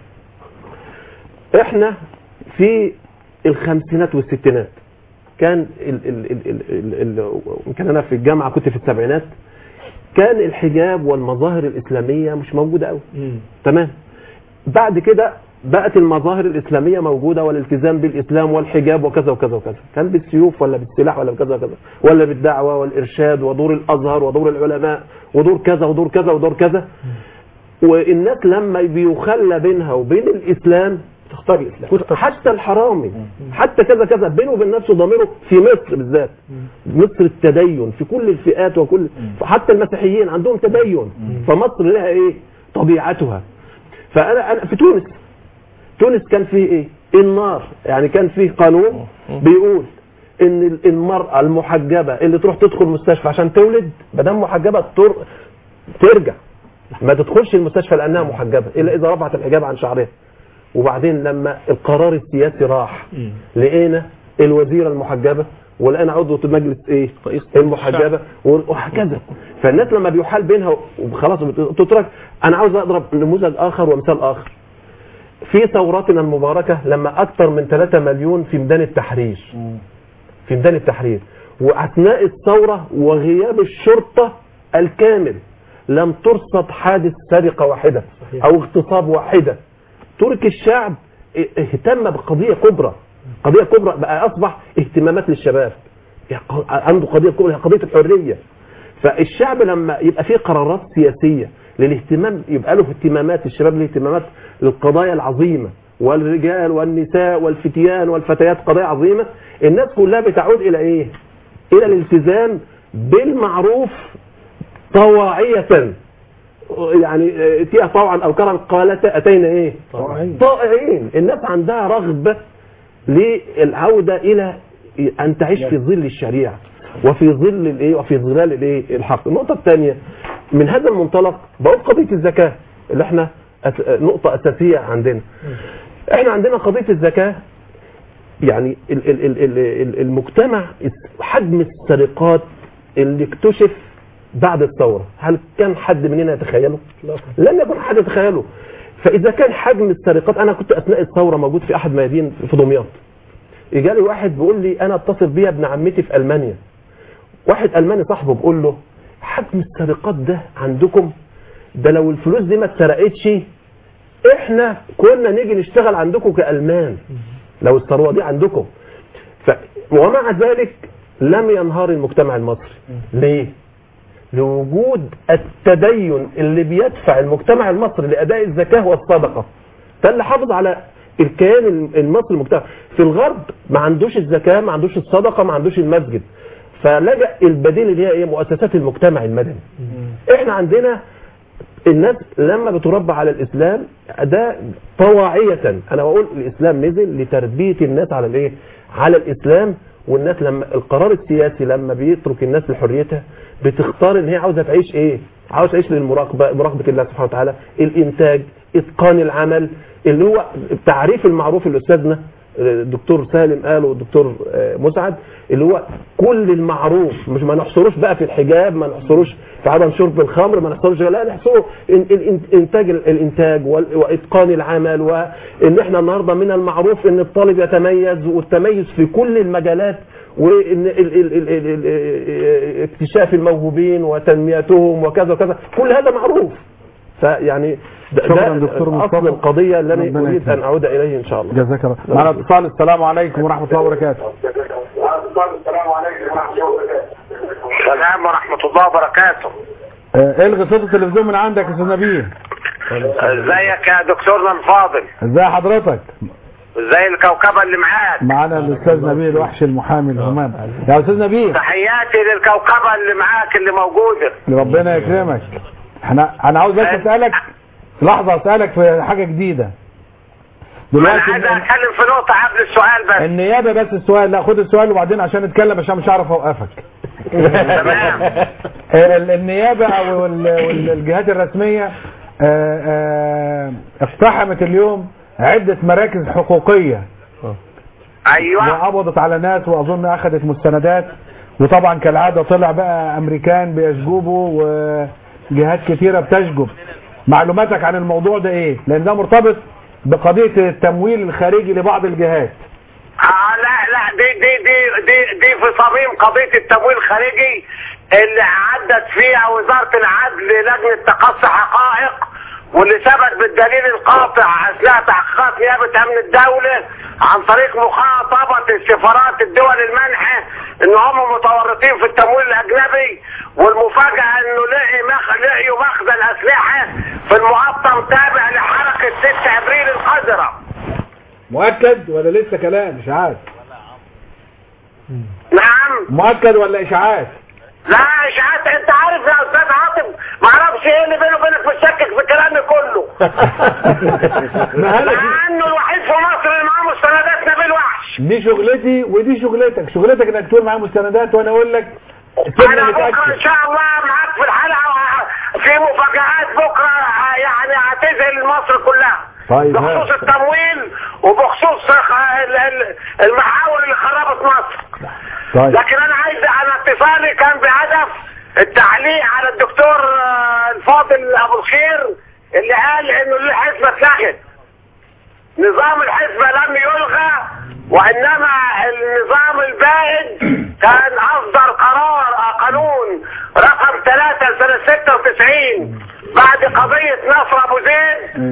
S7: احنا في الخمسينات والستينات كان ال ال ال ال ال ال يمكن انا في الجامعه كنت في السبعينات كان الحجاب والمظاهر الاسلاميه مش موجوده قوي تمام بعد كده بقت المظاهر الإسلامية موجودة والالتزام بالإسلام والحجاب وكذا وكذا وكذا كان بالسيوف ولا بالسلاح ولا بكذا وكذا ولا بالدعوة والإرشاد ودور الأزهر ودور العلماء ودور كذا ودور كذا ودور كذا والناس لما بيخلى بينها وبين الإسلام
S17: تختار الاسلام
S7: حتى الحرامي حتى كذا كذا بينه وبين نفسه ضميره في مصر بالذات مصر التدين في كل الفئات وكل حتى المسيحيين عندهم تدين فمصر لها ايه طبيعتها فانا انا في تونس تونس كان فيه ايه النار يعني كان فيه قانون بيقول ان المرأة المحجبة اللي تروح تدخل مستشفى عشان تولد ما دام محجبة تر... ترجع ما تدخلش المستشفى لانها محجبة الا اذا رفعت الحجاب عن شعرها وبعدين لما القرار السياسي راح لقينا الوزيرة المحجبة والان عضو مجلس ايه المحجبه وهكذا فالناس لما بيحال بينها وخلاص بتترك انا عاوز اضرب نموذج اخر ومثال اخر في ثوراتنا المباركه لما اكثر من 3 مليون في ميدان التحرير في ميدان التحرير واثناء الثوره وغياب الشرطه الكامل لم ترصد حادث سرقه واحده او اغتصاب واحده ترك الشعب اهتم بقضيه كبرى قضيه كبرى بقى اصبح اهتمامات للشباب يعني عنده قضيه كبرى هي قضيه الحريه فالشعب لما يبقى فيه قرارات سياسيه للاهتمام يبقى له اهتمامات الشباب له اهتمامات للقضايا العظيمه والرجال والنساء والفتيان والفتيات قضايا عظيمه الناس كلها بتعود الى ايه؟ الى الالتزام بالمعروف طواعيه يعني اتيها طوعا او كرها قالت اتينا ايه؟ طائعين الناس عندها رغبه للعوده الى ان تعيش في ظل الشريعه وفي ظل الايه وفي ظلال الايه الحق النقطه الثانيه من هذا المنطلق بقول قضيه الزكاه اللي احنا أس... نقطه اساسيه عندنا احنا عندنا قضيه الزكاه يعني ال... ال... ال... ال... المجتمع حجم السرقات اللي اكتشف بعد الثوره هل كان حد مننا يتخيله لم يكن حد يتخيله فاذا كان حجم السرقات انا كنت اثناء الثوره موجود في احد ميادين في دمياط جالي واحد بيقول لي انا اتصل بيا ابن عمتي في المانيا واحد الماني صاحبه بيقول له حجم السرقات ده عندكم ده لو الفلوس دي ما اتسرقتش احنا كنا نيجي نشتغل عندكم كالمان لو الثروه دي عندكم ف... ومع ذلك لم ينهار المجتمع المصري ليه لوجود التدين اللي بيدفع المجتمع المصري لاداء الزكاه والصدقه ده اللي حافظ على الكيان المصري المجتمع في الغرب ما عندوش الزكاه ما عندوش الصدقه ما عندوش المسجد فلجأ البديل اللي هي ايه مؤسسات المجتمع المدني احنا عندنا الناس لما بتربى على الاسلام ده طواعية انا بقول الاسلام نزل لتربية الناس على الايه على الاسلام والناس لما القرار السياسي لما بيترك الناس لحريتها بتختار ان هي عاوزه تعيش ايه عاوز تعيش للمراقبه مراقبه الله سبحانه وتعالى الانتاج اتقان العمل اللي هو التعريف المعروف اللي استاذنا الدكتور سالم قال والدكتور مسعد اللي هو كل المعروف مش ما نحصروش بقى في الحجاب ما نحصروش في عدم شرب الخمر ما نحصروش لا نحصره انتاج الانتاج واتقان العمل وان احنا النهارده من المعروف ان الطالب يتميز والتميز في كل المجالات وان اكتشاف الموهوبين وتنميتهم وكذا وكذا كل هذا معروف فيعني ده,
S3: شكرا دكتور مصطفى
S7: اصل القضيه اللي انا
S3: ربنا
S7: اريد
S3: يكرمك.
S7: ان اعود اليه ان شاء الله
S3: جزاك الله معنا اتصال السلام عليكم ورحمه الله وبركاته
S15: السلام ورحمة الله وبركاته
S3: آه، الغي صوت التلفزيون من عندك يا استاذ نبيل
S15: ازيك يا دكتورنا الفاضل
S3: ازي حضرتك
S15: ازاي الكوكبة اللي معاك
S3: معانا الاستاذ نبيل وحش المحامي الهمام يا استاذ نبيل
S15: تحياتي للكوكبة اللي معاك اللي موجودة
S3: ربنا يكرمك احنا انا عاوز بس اسالك لحظه اسالك في حاجه جديده
S15: انا
S3: دلوقتي
S15: عايز اتكلم في نقطة قبل السؤال بس
S3: النيابه بس السؤال لا خد السؤال وبعدين عشان نتكلم عشان مش هعرف اوقفك
S15: تمام
S3: ال- النيابه او ال- وال- الجهات الرسميه آه، آه، اقتحمت اليوم عده مراكز حقوقيه
S15: ايوه
S3: وقبضت على ناس واظن اخذت مستندات وطبعا كالعاده طلع بقى امريكان بيشجبوا وجهات كتيره بتشجب معلوماتك عن الموضوع ده ايه لان ده مرتبط بقضيه التمويل الخارجي لبعض الجهات
S15: آه لا لا دي دي دي دي, دي في صميم قضية التمويل الخارجي اللي عدت فيها وزارة العدل لجنة تقصي حقائق واللي ثبت بالدليل القاطع اثناء تحقيقات نيابة امن الدولة عن طريق مخاطبة السفارات الدول المنحة ان هم متورطين في التمويل الاجنبي والمفاجأة انه لقي مخ... لقيوا مخزن اسلحة في المقطم تابع لحركة 6 ابريل القذرة
S3: مؤكد ولا لسه كلام اشاعات
S15: نعم
S3: مؤكد ولا اشاعات
S15: لا اشاعات انت عارف يا استاذ عاطف ما اعرفش ايه اللي بيني وبينك بتشكك في كلامي كله
S3: ما هلا
S15: مع انه الوحيد في مصر اللي معاه مستندات نبيل وحش
S3: دي شغلتي ودي شغلتك شغلتك انك تقول معايا مستندات وانا اقول لك سيبني
S15: انا بكره ان
S3: نتاكد
S15: شاء الله معاك في الحلقه في مفاجآت بكرة ه- يعني هتذهل مصر كلها
S16: طيب
S15: بخصوص
S16: ها.
S15: التمويل وبخصوص ال- ال- المحاور اللي خربت مصر
S16: طيب
S15: لكن انا عايز انا اتصالي كان بهدف التعليق على الدكتور آه، الفاضل ابو الخير اللي قال انه الحزب اتلغت نظام الحزب لم يلغى وانما النظام البائد كان اصدر قرار آه، قانون رقم 3 سنة 96 بعد قضية نصر ابو زيد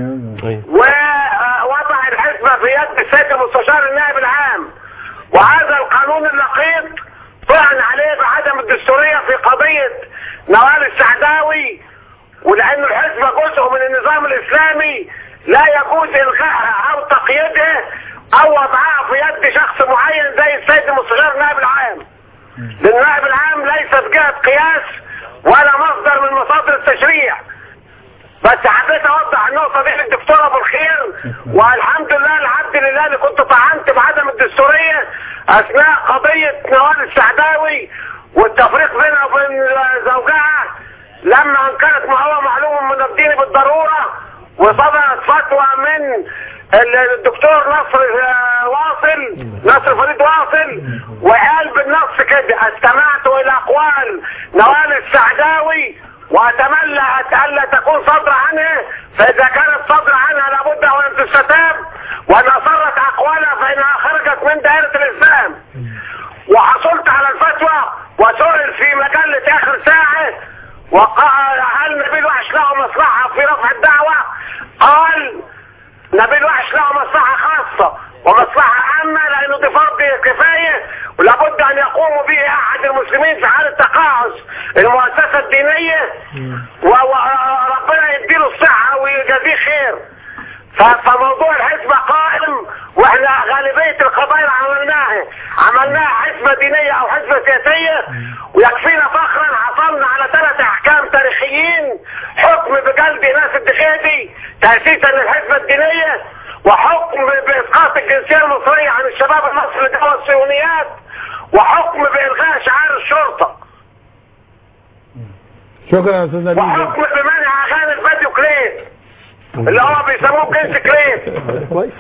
S15: ووضع الحزب في يد السيد المستشار النائب العام وهذا القانون اللقيط طعن عليه بعدم الدستورية في قضية نوال السعداوي ولأن الحزب جزء من النظام الإسلامي لا يجوز إلغائها أو تقييدها أو وضعها في يد شخص معين زي السيد المستشار النائب العام لأن النائب العام ليست جهة قياس ولا مصدر من مصادر التشريع بس حبيت اوضح النقطه دي للدكتور ابو الخير والحمد لله العبد لله اللي كنت طعنت بعدم الدستوريه اثناء قضيه نوال السعداوي والتفريق بينها وبين زوجها لما انكرت ما هو معلوم من الدين بالضروره وصدرت فتوى من ال- الدكتور نصر آه، واصل نصر فريد واصل وقال بالنص كده استمعت الى اقوال نوال السعداوي واتمنى أن الا تكون صدر عنها فاذا كانت صدر عنها لابد وان تستتاب وان اصرت اقوالها فانها خرجت من دائره الاسلام وحصلت على الفتوى وسئل في مجله اخر ساعه وقال هل نبيل وحش له مصلحه في رفع الدعوه؟ قال نبيل وحش له مصلحه خاصه ومصلحه عامه لانه دي فرض كفايه ولابد ان يقوم به احد المسلمين في حاله تقاعس المؤسسه الدينيه وربنا يديله الصحه ويجازيه خير ف- فموضوع الحزب قائم واحنا غالبيه القضايا اللي عملناها عملناها حزبه دينيه او حزبه سياسيه ويكفينا فخرا حصلنا على ثلاث احكام تاريخيين حكم بجلد ناس الدخيدي تاسيسا للحزبه الدينيه وحكم باسقاط الجنسيه المصريه عن الشباب المصري لدول الصهيونيات وحكم بالغاء شعار الشرطه
S16: شكرا يا استاذ نبيل
S15: وحكم بمنع اغاني الفيديو كليب اللي هو بيسموه كنز كليب
S5: كويس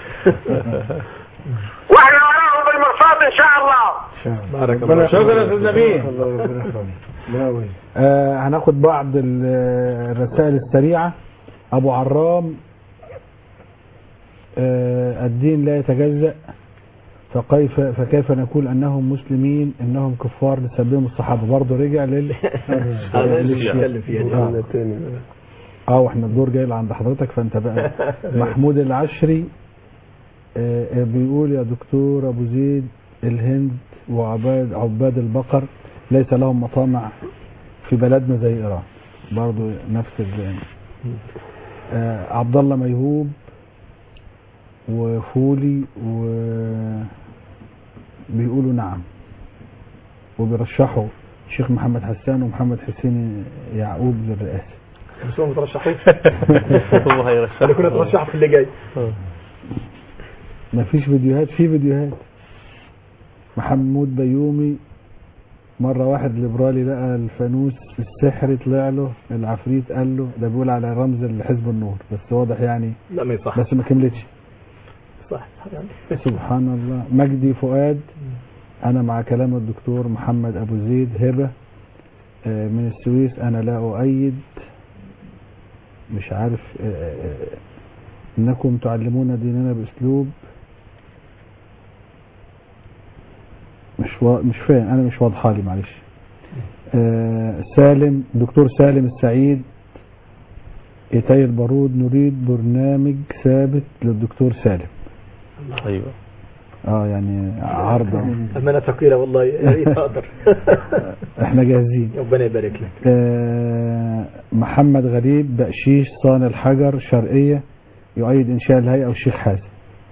S15: واحنا وراهم بالمرصاد ان شاء الله
S5: بارك
S16: الله شكرا يا استاذ نبيل
S5: الله ربنا يخليك
S3: آه هناخد بعض ال- الرسائل السريعة أبو عرام آه الدين لا يتجزأ فكيف فكيف نقول أنهم مسلمين إنهم كفار لسبهم الصحابة برضه رجع لل
S17: هذا اللي
S3: للشيعة.
S17: بيتكلم فيها دي.
S3: آه. اه واحنا الدور جاي عند حضرتك فانت بقى محمود العشري آه، آه، بيقول يا دكتور ابو زيد الهند وعباد عباد البقر ليس لهم مطامع في بلدنا زي ايران برضو نفس ال آه، عبد الله ميهوب وفولي و بيقولوا نعم وبيرشحوا الشيخ محمد حسان ومحمد حسين يعقوب للرئاسه
S17: بس هم مترشحين
S6: هو هيرشح
S17: انا كنا نترشح في اللي جاي
S3: مفيش فيديوهات في فيديوهات محمود بيومي مرة واحد ليبرالي لقى الفانوس السحري طلع له العفريت قال له ده بيقول على رمز لحزب النور بس واضح يعني
S17: لا ما يصح
S3: بس ما كملتش
S17: صح يعني
S3: سبحان الله مجدي فؤاد انا مع كلام الدكتور محمد ابو زيد هبه آه، من السويس انا لا اؤيد مش عارف آه، آه، انكم تعلمون ديننا باسلوب مش وا... مش فاهم انا مش واضحه لي معلش آه، سالم دكتور سالم السعيد إيتاي البارود نريد برنامج ثابت للدكتور سالم
S6: ايوه
S3: اه يعني عرض
S17: أمانة ثقيلة والله يا ريت أقدر
S3: احنا جاهزين
S17: ربنا يبارك لك
S3: آه، محمد غريب بقشيش صان الحجر شرقية يؤيد إنشاء الهيئة والشيخ حازم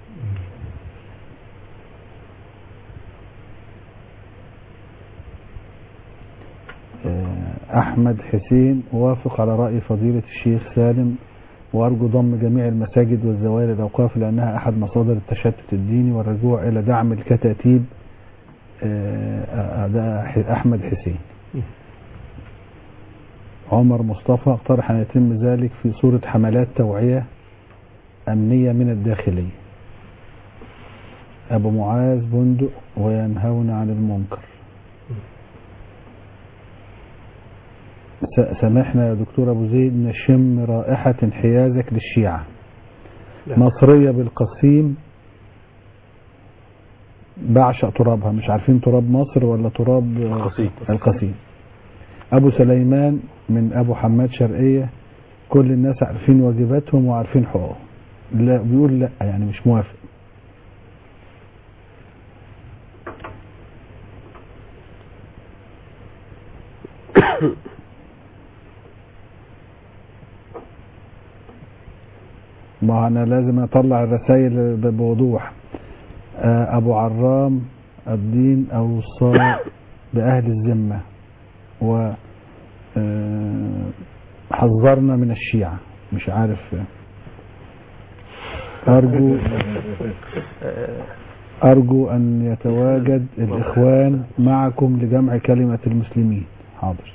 S3: آه، أحمد حسين وافق على رأي فضيلة الشيخ سالم وأرجو ضم جميع المساجد والزوايا للأوقاف لأنها أحد مصادر التشتت الديني والرجوع إلى دعم الكتاتيب آه، آه، ده ح- أحمد حسين عمر مصطفى اقترح أن يتم ذلك في صورة حملات توعية أمنية من الداخلية أبو معاذ بندق وينهون عن المنكر س- سامحنا يا دكتور أبو زيد نشم رائحة انحيازك للشيعة مصرية بالقصيم بعشق ترابها مش عارفين تراب مصر ولا تراب القصيم القصيم ابو سليمان من ابو حماد شرقية كل الناس عارفين واجباتهم وعارفين حقوقهم لا بيقول لا يعني مش موافق ما انا لازم اطلع الرسائل ب- بوضوح آه، ابو عرام الدين اوصى باهل الذمه و آه، حذرنا من الشيعة مش عارف أرجو أرجو أن يتواجد الإخوان معكم لجمع كلمة المسلمين حاضر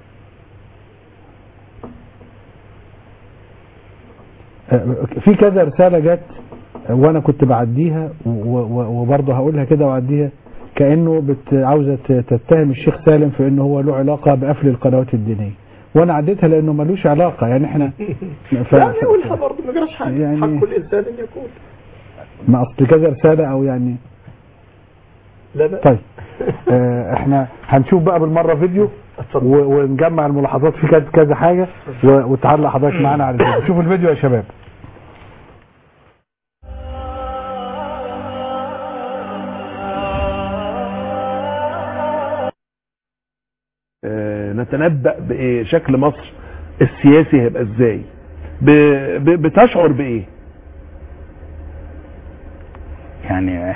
S3: آه، في كذا رسالة جت وانا كنت بعديها و- و- وبرضه هقولها كده واعديها كانه بت- عاوزه ت- تتهم الشيخ سالم في انه هو له علاقه بقفل القنوات الدينيه وانا عديتها لانه ملوش علاقه يعني احنا ف-
S17: لا
S3: ف-
S17: نقولها برضه ما جراش حاجه
S3: يعني-
S17: حق كل انسان ان يقول
S3: ما اصل كذا رساله او يعني
S17: لا لا
S3: طيب آه، احنا هنشوف بقى بالمره فيديو و- ونجمع الملاحظات في كذا كذا حاجه و- وتعلق حضرتك معانا على الفيديو شوفوا الفيديو يا شباب
S18: آه، نتنبأ بشكل مصر السياسي هيبقى ازاي ب- ب- بتشعر بايه
S19: يعني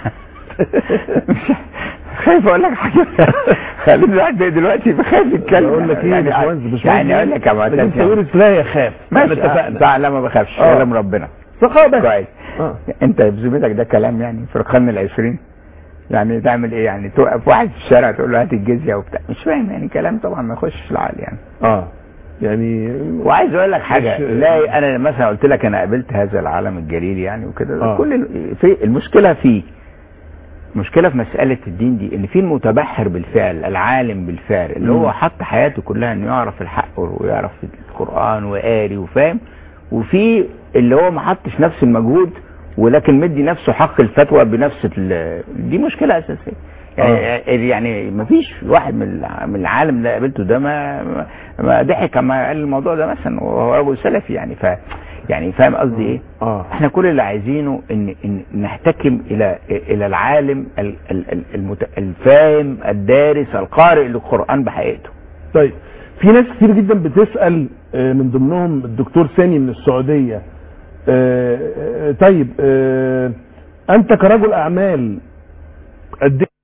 S19: خايف اقول لك حاجه خليني الواحد زي دلوقتي بخاف يتكلم
S18: بقول لك ايه يا
S19: يعني
S18: باشمهندس باشمهندس
S19: يعني اقول لك يا معتز
S18: لكن
S19: يعني.
S18: ساويرس لا يخاف
S19: ماشي
S18: احنا اتفقنا
S19: صح لا ما بخافش
S18: آه.
S19: كلام ربنا
S18: ثقافه
S19: كويس
S18: آه.
S19: انت بذمتك ده كلام يعني في القرن العشرين يعني تعمل ايه يعني توقف واحد في الشارع تقول له هات الجزيه وبتاع مش فاهم يعني كلام طبعا ما يخشش العقل يعني
S18: اه يعني
S19: وعايز اقول لك حاجه
S18: مش-
S19: لا انا مثلا قلت لك انا قابلت هذا العالم الجليل يعني وكده
S18: آه.
S19: كل ال- في المشكله فيه المشكله في مساله الدين دي ان في المتبحر بالفعل العالم بالفعل اللي
S18: مم.
S19: هو حط حياته كلها انه يعرف الحق ويعرف القران وقاري وفاهم وفي اللي هو ما حطش نفس المجهود ولكن مدي نفسه حق الفتوى بنفس ال- دي مشكله اساسيه يعني يعني ما فيش واحد من الع- من العالم اللي قابلته ده ما ما- ما ضحك اما قال الموضوع ده مثلا وهو رجل سلفي يعني ف يعني فاهم قصدي ايه؟
S18: اه
S19: احنا كل اللي عايزينه ان, إن نحتكم الى الى العالم ال- ال- ال- المت- الفاهم الدارس القارئ للقران بحقيقته
S18: طيب في ناس كتير جدا بتسأل آه، من ضمنهم الدكتور ثاني من السعودية آه، آه، طيب آه، انت كرجل اعمال قد إيه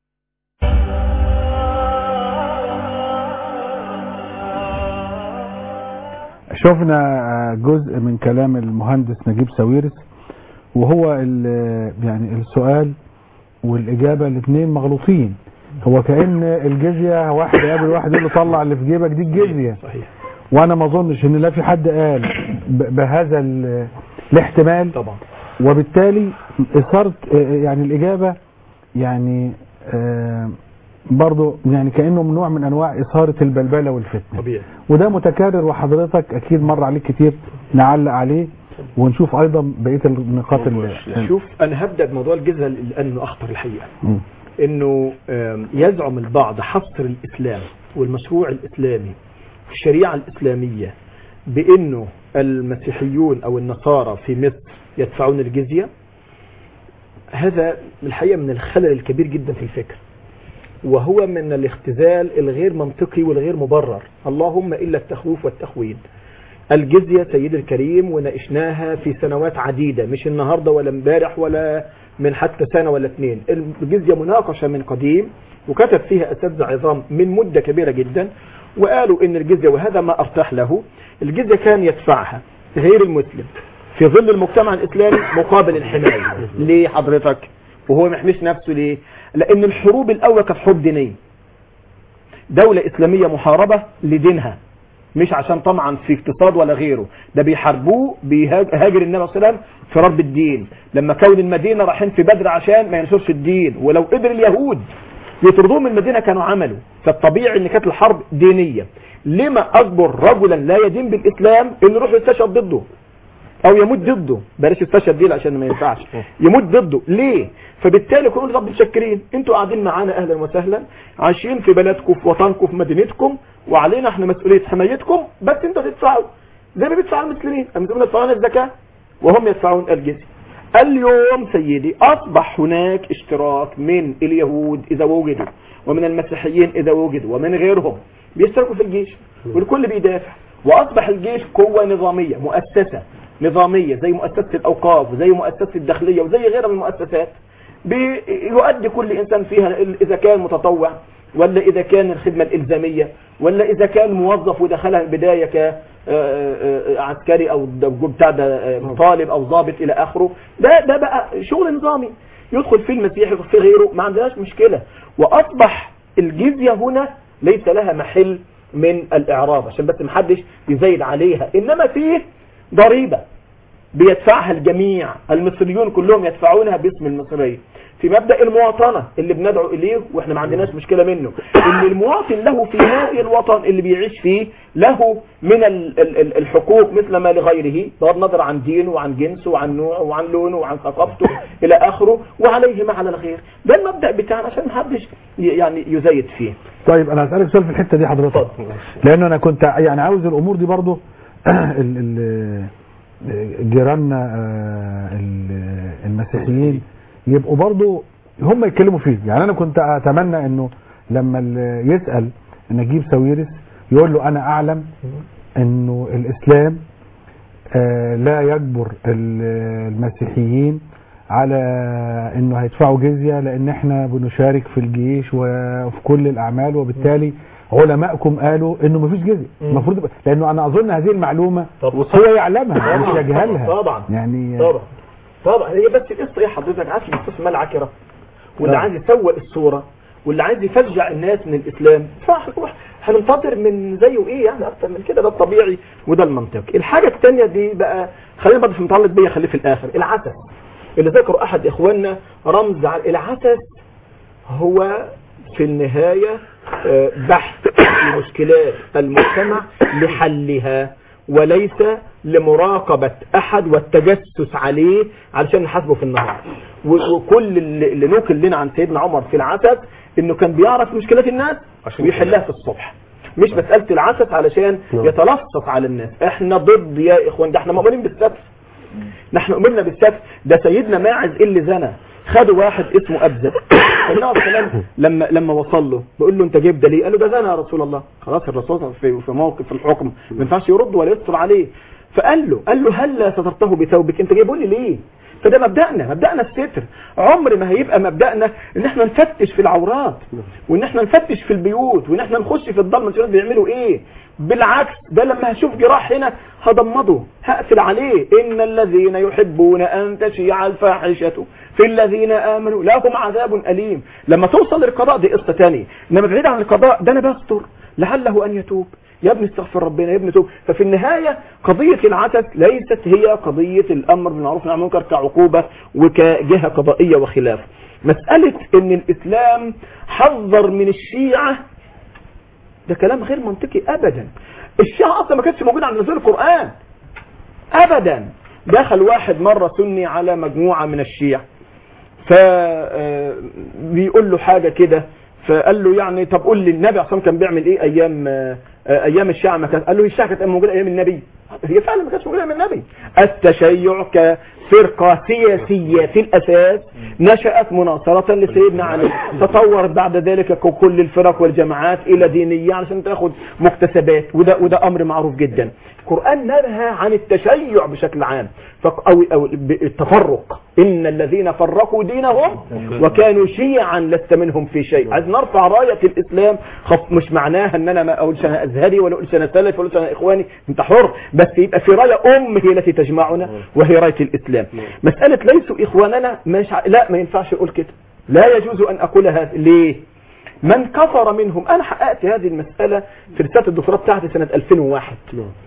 S3: شفنا آه، جزء من كلام المهندس نجيب ساويرس وهو ال- يعني السؤال والإجابة الاثنين مغلوطين هو كأن الجزية واحد يقابل واحد يقول له طلع اللي في جيبك دي الجزية
S17: صحيح
S3: وانا ما اظنش ان لا في حد قال ب- بهذا ال- الاحتمال
S17: طبعا
S3: وبالتالي اثاره آه، يعني الاجابه يعني آه، برضو يعني كانه من نوع من انواع اثاره البلبله والفتنه
S17: طبيعي
S3: وده متكرر وحضرتك اكيد مر عليك كتير نعلق عليه ونشوف ايضا بقيه النقاط اللي
S17: شوف انا هبدا بموضوع الجزء لانه اخطر الحقيقه
S3: مم.
S17: انه آم، يزعم البعض حصر الاسلام والمشروع الاسلامي في الشريعه الاسلاميه بانه المسيحيون او النصارى في مصر يدفعون الجزيه هذا الحقيقه من الخلل الكبير جدا في الفكر وهو من الاختزال الغير منطقي والغير مبرر اللهم الا التخويف والتخوين الجزية سيد الكريم وناقشناها في سنوات عديدة مش النهاردة ولا امبارح ولا من حتى سنة ولا اتنين الجزية مناقشة من قديم وكتب فيها أساتذة عظام من مدة كبيرة جدا وقالوا ان الجزية وهذا ما ارتاح له الجزية كان يدفعها غير المسلم في ظل المجتمع الاسلامي مقابل الحماية ليه حضرتك وهو ما يحميش نفسه ليه لان الحروب الاول كانت حروب دينية دولة اسلامية محاربة لدينها مش عشان طمعا في اقتصاد ولا غيره ده بيحاربوه بيهاجر النبي صلى الله عليه وسلم فرار بالدين لما كون المدينة رايحين في بدر عشان ما ينشرش الدين ولو قدر اليهود يطردوهم من المدينة كانوا عملوا فالطبيعي ان كانت الحرب دينية لما اجبر رجلا لا يدين بالاسلام انه يروح يستشهد ضده او يموت ضده بلاش يستشهد دي عشان ما ينفعش يموت ضده ليه فبالتالي كلهم طب متشكرين انتوا قاعدين معانا اهلا وسهلا عايشين في بلدكم في وطنكم في مدينتكم وعلينا احنا مسؤوليه حمايتكم بس انتوا تدفعوا زي ما بيدفع المسلمين المسلمين يدفعون الزكاه وهم يدفعون الجزيه اليوم سيدي اصبح هناك اشتراك من اليهود اذا وجدوا ومن المسيحيين اذا وجدوا ومن غيرهم بيشتركوا في الجيش والكل بيدافع واصبح الجيش قوه نظاميه مؤسسه نظاميه زي مؤسسه الاوقاف وزي مؤسسه الداخليه وزي غيرها من المؤسسات بيؤدي كل انسان فيها اذا كان متطوع ولا اذا كان الخدمه الالزاميه ولا اذا كان موظف ودخلها البدايه كعسكري او بتاع ده طالب او ضابط الى اخره ده ده بقى شغل نظامي يدخل فيه المسيحي يدخل فيه غيره ما عندناش مشكله واصبح الجزيه هنا ليس لها محل من الاعراب عشان بس محدش يزايد عليها انما فيه ضريبه بيدفعها الجميع المصريون كلهم يدفعونها باسم المصرية في مبدأ المواطنة اللي بندعو إليه وإحنا ما عندناش مشكلة منه إن المواطن له في هذه الوطن اللي بيعيش فيه له من ال- ال- ال- الحقوق مثل ما لغيره بغض النظر عن دينه وعن جنسه وعن نوعه وعن لونه وعن ثقافته إلى آخره وعليه ما على الغير ده المبدأ بتاعنا عشان محدش ي- يعني يزيد فيه
S3: طيب انا هسألك سؤال في الحتة دي حضرتك لان انا كنت يعني عاوز الامور دي برضو ال- ال- جيراننا آه، ال- المسيحيين يبقوا برضو هم يتكلموا فيه يعني انا كنت اتمنى انه لما ال- يسأل نجيب ساويرس يقول له انا اعلم انه الاسلام آه، لا يجبر ال- المسيحيين على انه هيدفعوا جزية لان احنا بنشارك في الجيش وفي كل الاعمال وبالتالي علماءكم قالوا انه مفيش جزية المفروض يبقى- لانه انا اظن هذه المعلومة هو يعلمها مش يجهلها
S17: طبعا
S3: يعني
S17: طبعا طبعا هي بس القصه ايه حضرتك عارف القصه مال عكره واللي
S3: آه.
S17: عايز يسوق الصوره واللي عايز يفجع الناس من الاسلام فاحنا هننتظر من زيه ايه يعني اكتر من كده ده الطبيعي وده المنطقي الحاجه الثانيه دي بقى خلينا برضه في المتعلق بيا خليه في الاخر العسس اللي ذكر احد اخواننا رمز على العسس هو في النهايه آه، بحث في مشكلات المجتمع لحلها وليس لمراقبة أحد والتجسس عليه علشان نحاسبه في النهار و- وكل اللي اللي نقل لنا عن سيدنا عمر في العسس إنه كان بيعرف مشكلات الناس ويحلها في الصبح مش مسألة العسس علشان يتلصق على الناس احنا ضد يا اخوان ده احنا مؤمنين بالستر نحن أمرنا بالستر ده سيدنا ماعز اللي زنى خدوا واحد اسمه أبزة النبي عليه السلام لما لما وصل له بيقول له انت جايب ده ليه؟ قال له ده زنى يا رسول الله خلاص الرسول في في موقف الحكم ما ينفعش يرد ولا يستر عليه فقال له قال له هل سترته بثوبك انت جايبه لي ليه؟ فده مبدأنا مبدأنا الستر عمر ما هيبقى مبدأنا ان احنا نفتش في العورات وان احنا نفتش في البيوت وان احنا نخش في الضلمه نشوف بيعملوا ايه بالعكس ده لما هشوف جراح هنا هضمده هقفل عليه ان الذين يحبون ان تشيع الفاحشه في الذين امنوا لهم عذاب اليم لما توصل للقضاء دي قصه ثانيه انما بعيد عن القضاء ده انا بستر لعله ان يتوب يا ابني استغفر ربنا يا ابني توب ففي النهاية قضية العسس ليست هي قضية الأمر بالمعروف والنهي عن المنكر كعقوبة وكجهة قضائية وخلافه مسألة ان الإسلام حذر من الشيعة ده كلام غير منطقي أبدا الشيعة أصلا ما كانتش موجودة عند نزول القرآن أبدا دخل واحد مرة سني على مجموعة من الشيعة فبيقول له حاجة كده فقال له يعني طب قول لي النبي عصام كان بيعمل ايه ايام آه، ايام الشيعة ما كانت قال له الشيعة كانت موجودة ايام النبي هي فعلا ما كانتش موجودة ايام النبي التشيع كفرقة سياسية في الاساس نشأت مناصرة لسيدنا علي تطورت بعد ذلك كل الفرق والجماعات الى دينية علشان تاخد مكتسبات وده وده امر معروف جدا القرآن نهى عن التشيع بشكل عام فق- او او ب- التفرق ان الذين فرقوا دينهم وكانوا شيعا لست منهم في شيء عايز نرفع راية الاسلام خف مش معناها ان انا ما اقولش انا ازهري ولا اقولش انا سلفي ولا اقولش انا اخواني انت حر بس يبقى في راية ام هي التي تجمعنا وهي راية الاسلام مسألة ليسوا اخواننا مش ع... لا ما ينفعش اقول كده لا يجوز ان اقول هذا ليه من كفر منهم انا حققت هذه المسألة في رسالة الدكتوراه بتاعتي سنة 2001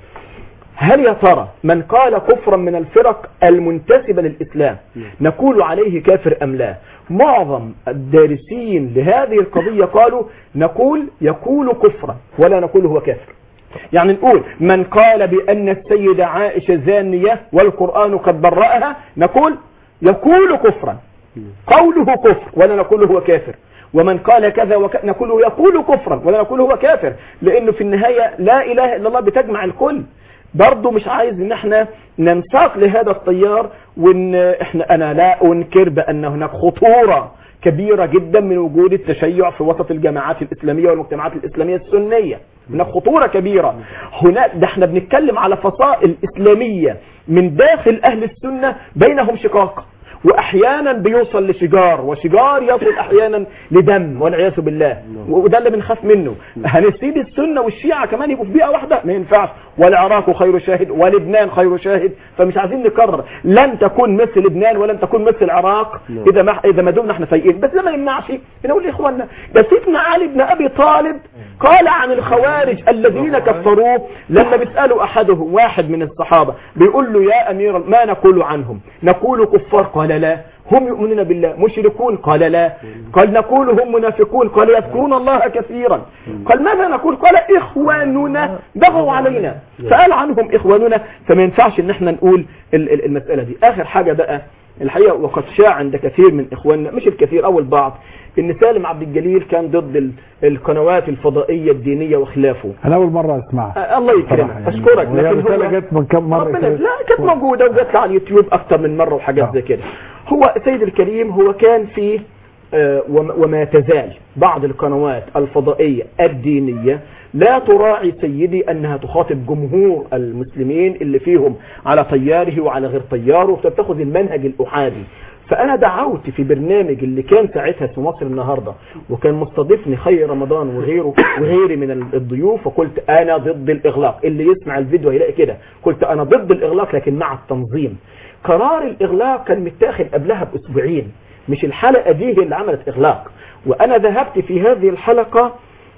S17: هل يا ترى من قال كفرا من الفرق المنتسبة للإسلام نقول عليه كافر أم لا معظم الدارسين لهذه القضية قالوا نقول يقول كفرا ولا نقول هو كافر يعني نقول من قال بأن السيدة عائشة زانية والقرآن قد برأها نقول يقول كفرا قوله كفر ولا نقول هو كافر ومن قال كذا وك... نقول يقول كفرا ولا نقول هو كافر لأنه في النهاية لا إله إلا الله بتجمع الكل برضه مش عايز ان احنا ننساق لهذا التيار وان احنا انا لا انكر بان هناك خطورة كبيرة جدا من وجود التشيع في وسط الجماعات الاسلامية والمجتمعات الاسلامية السنية هناك خطورة كبيرة هناك ده احنا بنتكلم على فصائل اسلامية من داخل اهل السنة بينهم شقاق واحيانا بيوصل لشجار وشجار يصل احيانا لدم والعياذ بالله وده اللي بنخاف منه هنسيب السنه والشيعه كمان يبقوا في بيئه واحده ما ينفعش والعراق خير شاهد ولبنان خير شاهد فمش عايزين نكرر لن تكون مثل لبنان ولن تكون مثل العراق اذا ما اذا ما دمنا احنا سيئين بس ده ما يمنعش نقول لاخواننا ده سيدنا علي بن ابي طالب قال عن الخوارج الذين كفروه لما بيسالوا احدهم واحد من الصحابه بيقول له يا امير ما نقول عنهم نقول كفار قال لا هم يؤمنون بالله مشركون قال لا قال نقول هم منافقون قال يذكرون الله كثيرا قال ماذا نقول قال إخواننا بغوا علينا فقال عنهم إخواننا فما ينفعش ان احنا نقول ال- ال- المسألة دي آخر حاجة بقى الحقيقة وقد شاع عند كثير من إخواننا مش الكثير أو البعض ان سالم عبد الجليل كان ضد ال- القنوات الفضائية الدينية وخلافه
S3: انا اول مره اسمعها
S17: آه، الله يكرمك
S3: صراحة يعني.
S17: اشكرك
S3: وهي
S17: لكن
S3: رسالة
S17: هو
S3: جت من كم مرة
S17: ربنا
S3: كده.
S17: لا كانت موجوده وجت على اليوتيوب اكتر من مره وحاجات زي كده هو سيد الكريم هو كان في آه، وما وما تزال بعض القنوات الفضائيه الدينيه لا تراعي سيدي انها تخاطب جمهور المسلمين اللي فيهم على طياره وعلى غير طياره وبتتخذ المنهج الاحادي فانا دعوت في برنامج اللي كان ساعتها في مصر النهارده وكان مستضيفني خير رمضان وغيره وغيري من الضيوف وقلت انا ضد الاغلاق اللي يسمع الفيديو هيلاقي كده قلت انا ضد الاغلاق لكن مع التنظيم قرار الاغلاق كان متاخد قبلها باسبوعين مش الحلقه دي هي اللي عملت اغلاق وانا ذهبت في هذه الحلقه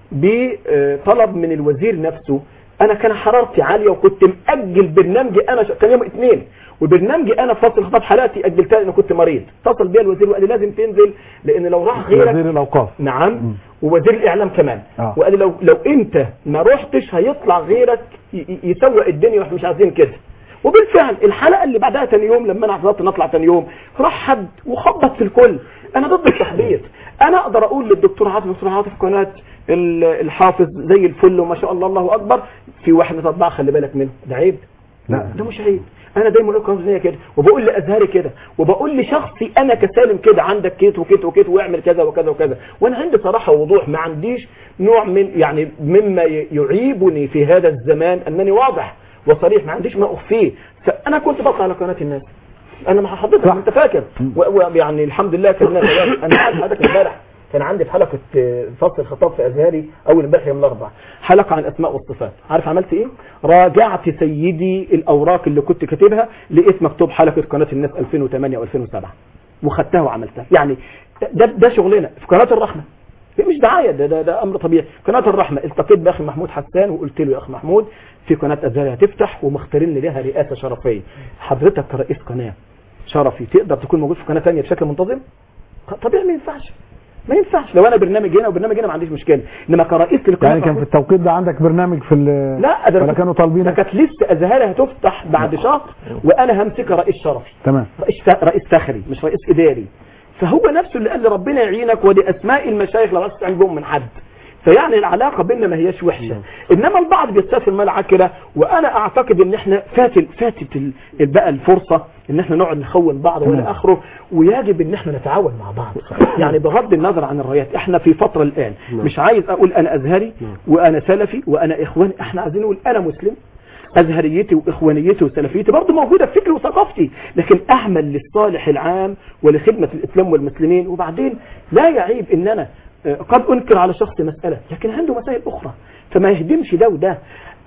S17: بطلب من الوزير نفسه انا كان حرارتي عاليه وكنت مأجل برنامجي انا ش... كان يوم اثنين وبرنامجي انا في فصل خطاب حالاتي اجلتها لان كنت مريض اتصل بيا الوزير وقال لي لازم تنزل لان لو راح غيرك
S3: وزير الاوقاف
S17: نعم ووزير الاعلام كمان
S3: آه.
S17: وقال لي لو لو انت ما رحتش هيطلع غيرك ي- ي- يسوق الدنيا واحنا مش عايزين كده وبالفعل الحلقه اللي بعدها تاني يوم لما انا حضرت نطلع تاني يوم راح حد وخبط في الكل انا ضد التخبيط انا اقدر اقول للدكتور عاطف دكتور عاطف قناه ال- الحافظ زي الفل وما شاء الله الله اكبر في واحد مطبع خلي بالك منه ده عيب
S3: لا
S17: ده مش عيب انا دايما اقول قناه كده وبقول لازهري كده وبقول لشخصي انا كسالم كده عندك كيت وكيت وكيت واعمل كذا وكذا وكذا وانا عندي صراحه ووضوح ما عنديش نوع من يعني مما ي- يعيبني في هذا الزمان انني واضح وصريح ما عنديش ما اخفيه فانا كنت بقى على قناه الناس انا مع حضرتك انت فاكر و- ويعني الحمد لله كان لنا كلام. انا قاعد حضرتك امبارح كان عندي في حلقه آه، فصل الخطاب في ازهري اول امبارح يوم الاربعاء حلقه عن الاسماء والصفات عارف عملت ايه راجعت سيدي الاوراق اللي كنت كاتبها لقيت مكتوب حلقه قناه الناس 2008 او 2007 وخدتها وعملتها يعني ده ده شغلنا في قناه الرحمه هي مش دعايه ده, ده ده امر طبيعي قناه الرحمه التقيت باخي محمود حسان وقلت له يا اخ محمود في قناه ازهري هتفتح ومختارين لي لها رئاسه شرفيه حضرتك كرئيس قناه شرفي تقدر تكون موجود في قناه ثانيه بشكل منتظم طبيعي ما ينفعش ما ينفعش لو انا برنامج هنا وبرنامج هنا ما عنديش مشكله انما كرئيس للقناه
S3: يعني كان في التوقيت ده عندك برنامج في ال-
S17: لا ده
S3: ولا كانوا طالبين
S17: ده كانت لسه ازهري هتفتح بعد شهر وانا همسكها رئيس شرفي
S3: تمام
S17: رئيس رئيس فخري مش رئيس اداري فهو نفسه اللي قال لي ربنا يعينك ودي اسماء المشايخ لو عايز تستعين بهم من حد فيعني العلاقة بيننا ما هياش وحشة انما البعض بيستثمر ملعب كده وانا اعتقد ان احنا فاتت فاتت ال- ال- بقى الفرصة ان احنا نقعد نخون بعض
S3: تمام.
S17: والى اخره ويجب ان احنا نتعاون مع بعض يعني بغض النظر عن الرايات احنا في فترة الان
S3: نعم.
S17: مش عايز اقول انا ازهري وانا سلفي وانا اخواني احنا عايزين نقول انا مسلم ازهريتي واخوانيتي وسلفيتي برضه موجوده في فكري وثقافتي لكن اعمل للصالح العام ولخدمه الاسلام والمسلمين وبعدين لا يعيب ان انا آه، قد انكر على شخص مساله لكن عنده مسائل اخرى فما يهدمش ده وده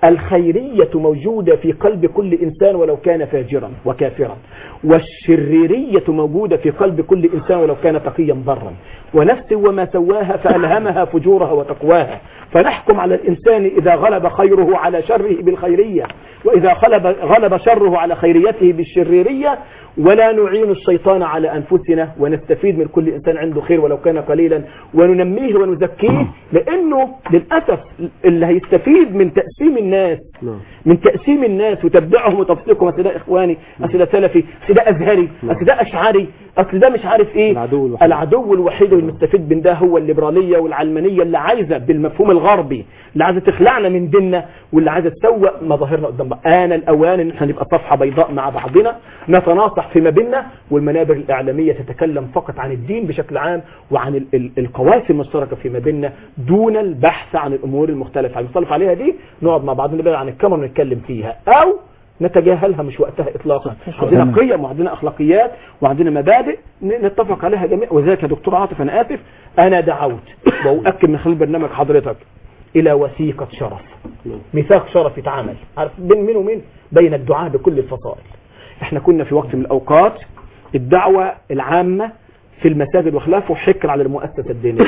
S17: الخيرية موجودة في قلب كل إنسان ولو كان فاجرا وكافرا والشريرية موجودة في قلب كل إنسان ولو كان تقيا ضرا ونفس وما سواها فألهمها فجورها وتقواها فنحكم على الإنسان إذا غلب خيره على شره بالخيرية وإذا غلب, غلب شره على خيريته بالشريرية ولا نعين الشيطان على أنفسنا ونستفيد من كل إنسان عنده خير ولو كان قليلا وننميه ونزكيه لأنه للأسف اللي هيستفيد من تقسيم الناس من تقسيم الناس وتبدعهم وتفسيقهم أصل ده إخواني أصل ده سلفي أصل ده أزهري أصل ده أشعري أصل ده مش عارف إيه العدو الوحيد, العدو الوحيد المستفيد من ده هو الليبرالية والعلمانية اللي عايزة بالمفهوم الغربي اللي عايزة تخلعنا من ديننا واللي عايزة تسوق مظاهرنا قدام بعض آن الأوان إن احنا نبقى صفحة بيضاء مع بعضنا نتناصح فيما بيننا والمنابر الإعلامية تتكلم فقط عن الدين بشكل عام وعن ال- ال- القواسم المشتركة فيما بيننا دون البحث عن الأمور المختلفة المختلف عليها دي نقعد مع بعض نبعد عن الكاميرا ونتكلم فيها أو نتجاهلها مش وقتها إطلاقا عندنا قيم وعندنا أخلاقيات وعندنا مبادئ ن- نتفق عليها جميع وذلك يا دكتور عاطف أنا آسف أنا دعوت وأؤكد من خلال برنامج حضرتك إلى وثيقة شرف ميثاق شرف يتعامل عارف بين مين ومين بين الدعاء بكل الفصائل احنا كنا في وقت من الأوقات الدعوة العامة في المساجد وخلافه حكر على المؤسسة الدينية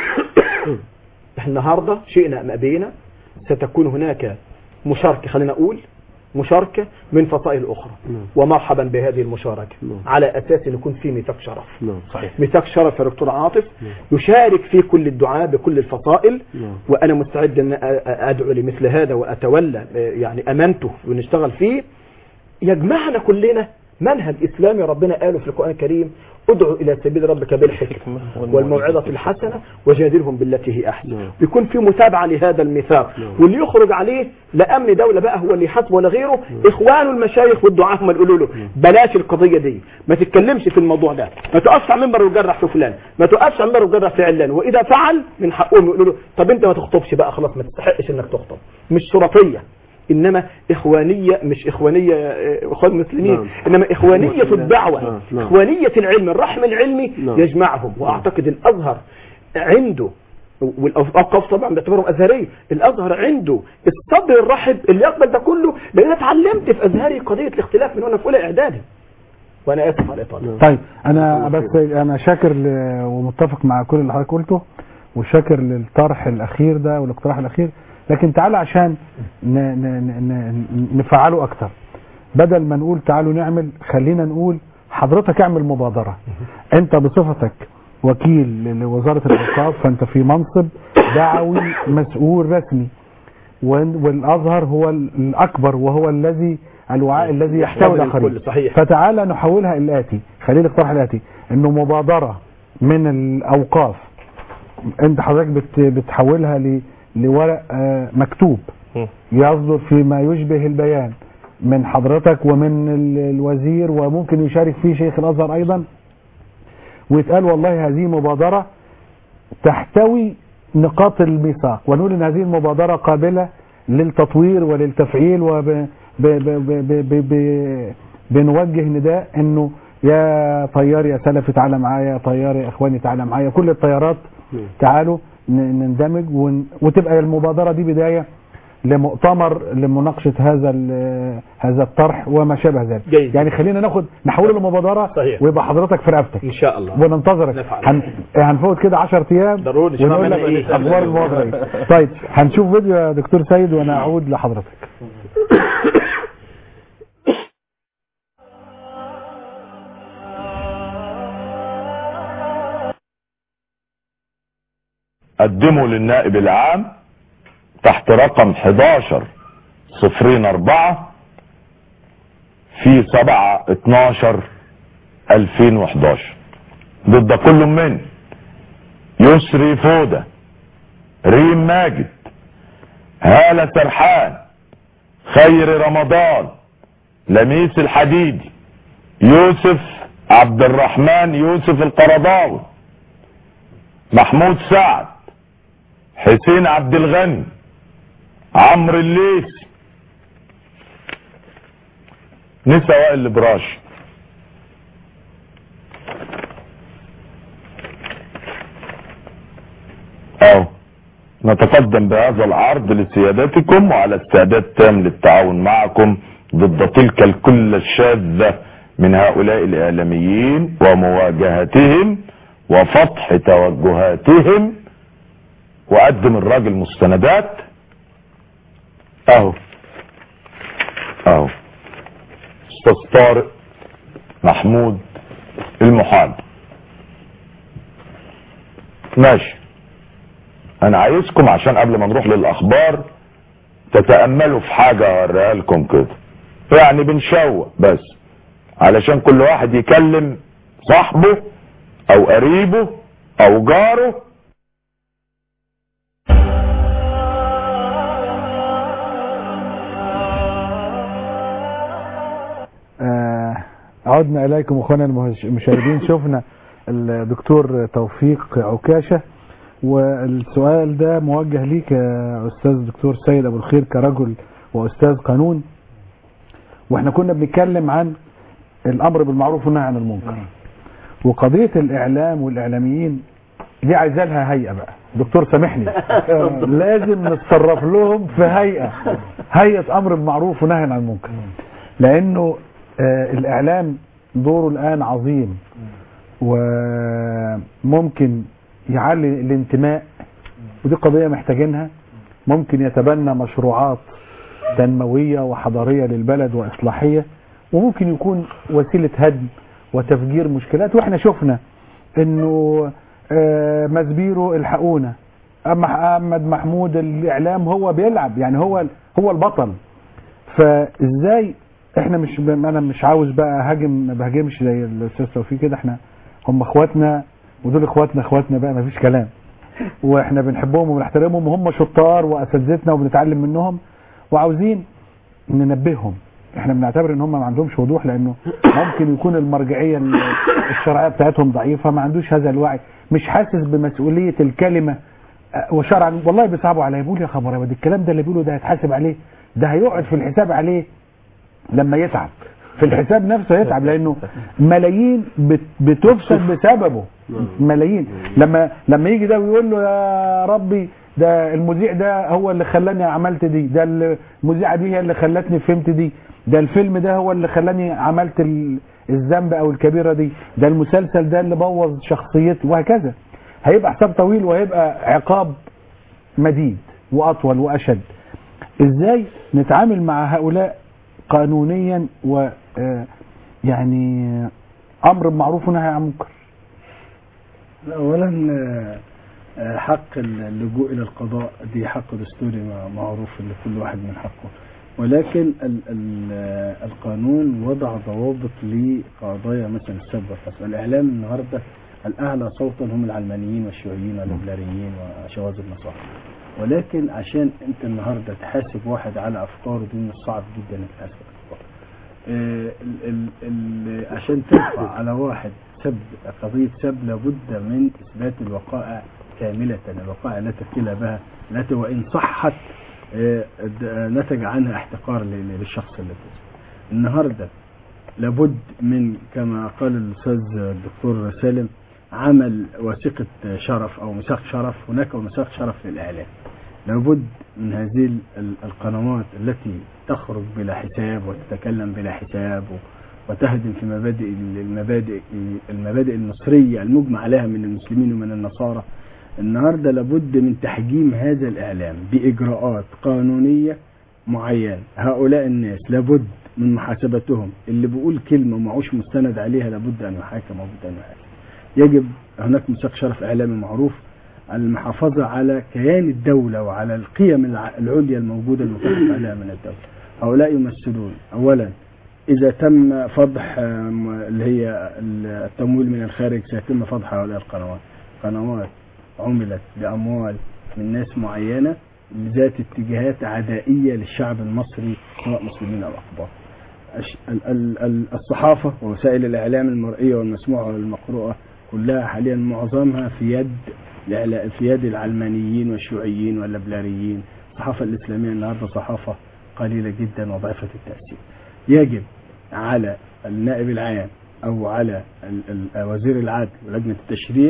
S17: احنا النهاردة شئنا أم أبينا ستكون هناك مشاركة خلينا أقول مشاركة من فصائل أخرى ومرحبا بهذه المشاركة على أساس أن يكون في ميثاق شرف
S6: صحيح
S17: ميثاق شرف يا دكتور عاطف يشارك فيه كل الدعاء بكل الفصائل وأنا مستعد أن أ- أدعو لمثل هذا وأتولى آه، يعني أمانته ونشتغل فيه يجمعنا كلنا منهج إسلامي ربنا قاله في القرآن الكريم ادعو إلى سبيل ربك بالحكمة والموعظة الحسنة وجادلهم بالتي هي أحسن يكون في متابعة لهذا الميثاق واللي يخرج عليه لا أمن دولة بقى هو اللي يحاسبه ولا غيره إخوانه المشايخ والدعاة هم اللي يقولوا له بلاش القضية دي ما تتكلمش في الموضوع ده ما تقفش على المنبر وتجرح في فلان ما تقفش على المنبر وتجرح في علان وإذا فعل من حقهم يقولوا له طب أنت ما تخطبش بقى خلاص ما تستحقش إنك تخطب مش شرطية انما اخوانيه مش اخوانيه آه، اخوان مسلمين
S7: نعم.
S17: انما اخوانيه
S7: نعم.
S17: الدعوه
S7: نعم. نعم.
S17: اخوانيه العلم الرحم العلمي
S7: نعم.
S17: يجمعهم واعتقد الازهر عنده والاوقاف طبعا باعتبارهم ازهريه الازهر عنده الصدر الرحب اللي يقبل ده كله لان أنا اتعلمت في ازهري قضيه الاختلاف من وانا في اولى اعدادي وانا اسف على الاطاله
S3: طيب انا بس انا شاكر ل- ومتفق مع كل اللي حضرتك قلته وشاكر للطرح الاخير ده والاقتراح الاخير لكن تعالى عشان ن ن ن ن نفعله اكتر بدل ما نقول تعالوا نعمل خلينا نقول حضرتك اعمل مبادرة انت بصفتك وكيل لوزارة الاوقاف فانت في منصب دعوي مسؤول رسمي وال- والازهر هو الاكبر وهو الذي الوعاء الذي يحتوي
S17: يشمل
S3: الاخرين
S17: الكل، صحيح.
S3: فتعالى نحولها الاتي خلينا الاقتراح الاتي انه مبادرة من الاوقاف انت حضرتك بت بتحولها ل- لورق آه، مكتوب يصدر فيما يشبه البيان من حضرتك ومن ال- الوزير وممكن يشارك فيه شيخ الازهر ايضا ويتقال والله هذه مبادرة تحتوي نقاط الميثاق ونقول ان هذه المبادرة قابلة للتطوير وللتفعيل وب ب ب ب ب ب ب بنوجه نداء انه يا طيار يا سلفي تعالى معايا يا طيار يا اخواني تعالى معايا كل الطيارات تعالوا ن- نندمج ون- وتبقى المبادرة دي بداية لمؤتمر لمناقشة هذا ال- هذا الطرح وما شابه ذلك
S17: جيد.
S3: يعني خلينا ناخد نحوله لمبادرة
S17: صحيح.
S3: ويبقى حضرتك في رقبتك
S17: ان شاء الله
S3: وننتظرك
S17: نفعل.
S3: هن... هنفوت كده 10 ايام
S17: ضروري نسمع
S3: ونقول
S17: منك
S3: لك
S17: إيه.
S3: اخبار المبادرة ايه طيب هنشوف فيديو يا دكتور سيد وانا اعود لحضرتك
S14: قدموا للنائب العام تحت رقم 11 صفرين أربعة في 7 12 2011 ضد كل من يسري فودة ريم ماجد هالة سرحان خير رمضان لميس الحديدي يوسف عبد الرحمن يوسف القرضاوي محمود سعد حسين عبد الغني عمرو الليثي نسا وائل البراش اهو نتقدم بهذا العرض لسيادتكم وعلى استعداد تام للتعاون معكم ضد تلك الكل الشاذة من هؤلاء الإعلاميين ومواجهتهم وفتح توجهاتهم وقدم الراجل مستندات اهو اهو استاذ طارق محمود المحامي ماشي انا عايزكم عشان قبل ما نروح للاخبار تتأملوا في حاجة اوريها لكم كده يعني بنشوق بس علشان كل واحد يكلم صاحبه او قريبه او جاره
S3: آه، عدنا اليكم اخوانا المهش- المشاهدين شفنا الدكتور توفيق عكاشة والسؤال ده موجه ليك يا استاذ دكتور سيد ابو الخير كرجل واستاذ قانون واحنا كنا بنتكلم عن الامر بالمعروف والنهي عن المنكر وقضية الاعلام والاعلاميين دي عايزة لها هيئة بقى دكتور سامحني لازم نتصرف لهم في هيئة هيئة امر بالمعروف ونهي عن المنكر لانه آه، الاعلام دوره الان عظيم وممكن يعلي الانتماء ودي قضية محتاجينها ممكن يتبنى مشروعات تنموية وحضارية للبلد وإصلاحية وممكن يكون وسيلة هدم وتفجير مشكلات واحنا شفنا انه آه، مسبيرو الحقونا اما احمد محمود الاعلام هو بيلعب يعني هو هو البطل فازاي احنا مش انا مش عاوز بقى هاجم ما بهاجمش زي الاستاذ توفيق كده احنا هم اخواتنا ودول اخواتنا اخواتنا بقى ما فيش كلام واحنا بنحبهم وبنحترمهم وهم شطار واساتذتنا وبنتعلم منهم وعاوزين ننبههم احنا بنعتبر ان هم ما عندهمش وضوح لانه ممكن يكون المرجعيه ال- الشرعيه بتاعتهم ضعيفه ما عندوش هذا الوعي مش حاسس بمسؤوليه الكلمه أه، وشرعا والله بيصعبوا عليا بيقول يا خبر أبيض الكلام ده اللي بيقوله ده هيتحاسب عليه ده هيقعد في الحساب عليه لما يتعب في الحساب نفسه يتعب لانه ملايين بت- بتفسد بسببه ملايين لما لما يجي ده ويقول له يا ربي ده المذيع ده هو اللي خلاني عملت دي ده المذيعه دي هي اللي خلتني فهمت دي ده الفيلم ده هو اللي خلاني عملت ال- الذنب او الكبيره دي ده المسلسل ده اللي بوظ شخصيتي وهكذا هيبقى حساب طويل وهيبقى عقاب مديد واطول واشد ازاي نتعامل مع هؤلاء قانونيا و آه، يعني امر بمعروف ونهي عن منكر
S5: اولا آه، آه، حق اللجوء الى القضاء دي حق دستوري مع- معروف لكل واحد من حقه ولكن ال ال آه، القانون وضع ضوابط لقضايا مثلا السب والقذف الاعلام النهارده الاعلى صوتا هم العلمانيين والشيوعيين والليبراليين وشواذ النصارى ولكن عشان انت النهارده تحاسب واحد على افكاره دي من الصعب جدا انك تحاسب على افكاره آه، ال- ال- ال- عشان ترفع على واحد سب قضية سب لابد من إثبات الوقائع كاملة الوقائع لا تكيل بها لا ت- وإن صحت آه، د- نتج عنها احتقار ل- للشخص اللي تسب النهاردة لابد من كما قال الأستاذ الدكتور سالم عمل وثيقة شرف أو ميثاق شرف هناك ميثاق شرف للإعلام لابد من هذه ال- ال- القنوات التي تخرج بلا حساب وتتكلم بلا حساب و- وتهدم في مبادئ ال- المبادئ المبادئ المصرية المجمع عليها من المسلمين ومن النصارى النهارده لابد من تحجيم هذا الإعلام بإجراءات قانونية معينة هؤلاء الناس لابد من محاسبتهم اللي بيقول كلمة ومعوش مستند عليها لابد أن يحاكم وبد أن يحاكم يجب هناك ميثاق شرف إعلامي معروف المحافظة على كيان الدولة وعلى القيم الع- العليا الموجودة المتفق عليها من الدولة هؤلاء يمثلون أولا إذا تم فضح آم، اللي هي التمويل من الخارج سيتم فضح هؤلاء القنوات قنوات عملت بأموال من ناس معينة ذات اتجاهات عدائية للشعب المصري سواء مسلمين أو أقباط الش- ال- ال- ال- الصحافة ووسائل الإعلام المرئية والمسموعة والمقروءة كلها حاليا معظمها في يد الإعلا- في يد العلمانيين والشيوعيين والليبراليين الصحافة الإسلامية النهاردة صحافة قليلة جدا وضعيفة التأثير يجب على النائب العام أو على ال- ال- وزير العدل ولجنة التشريع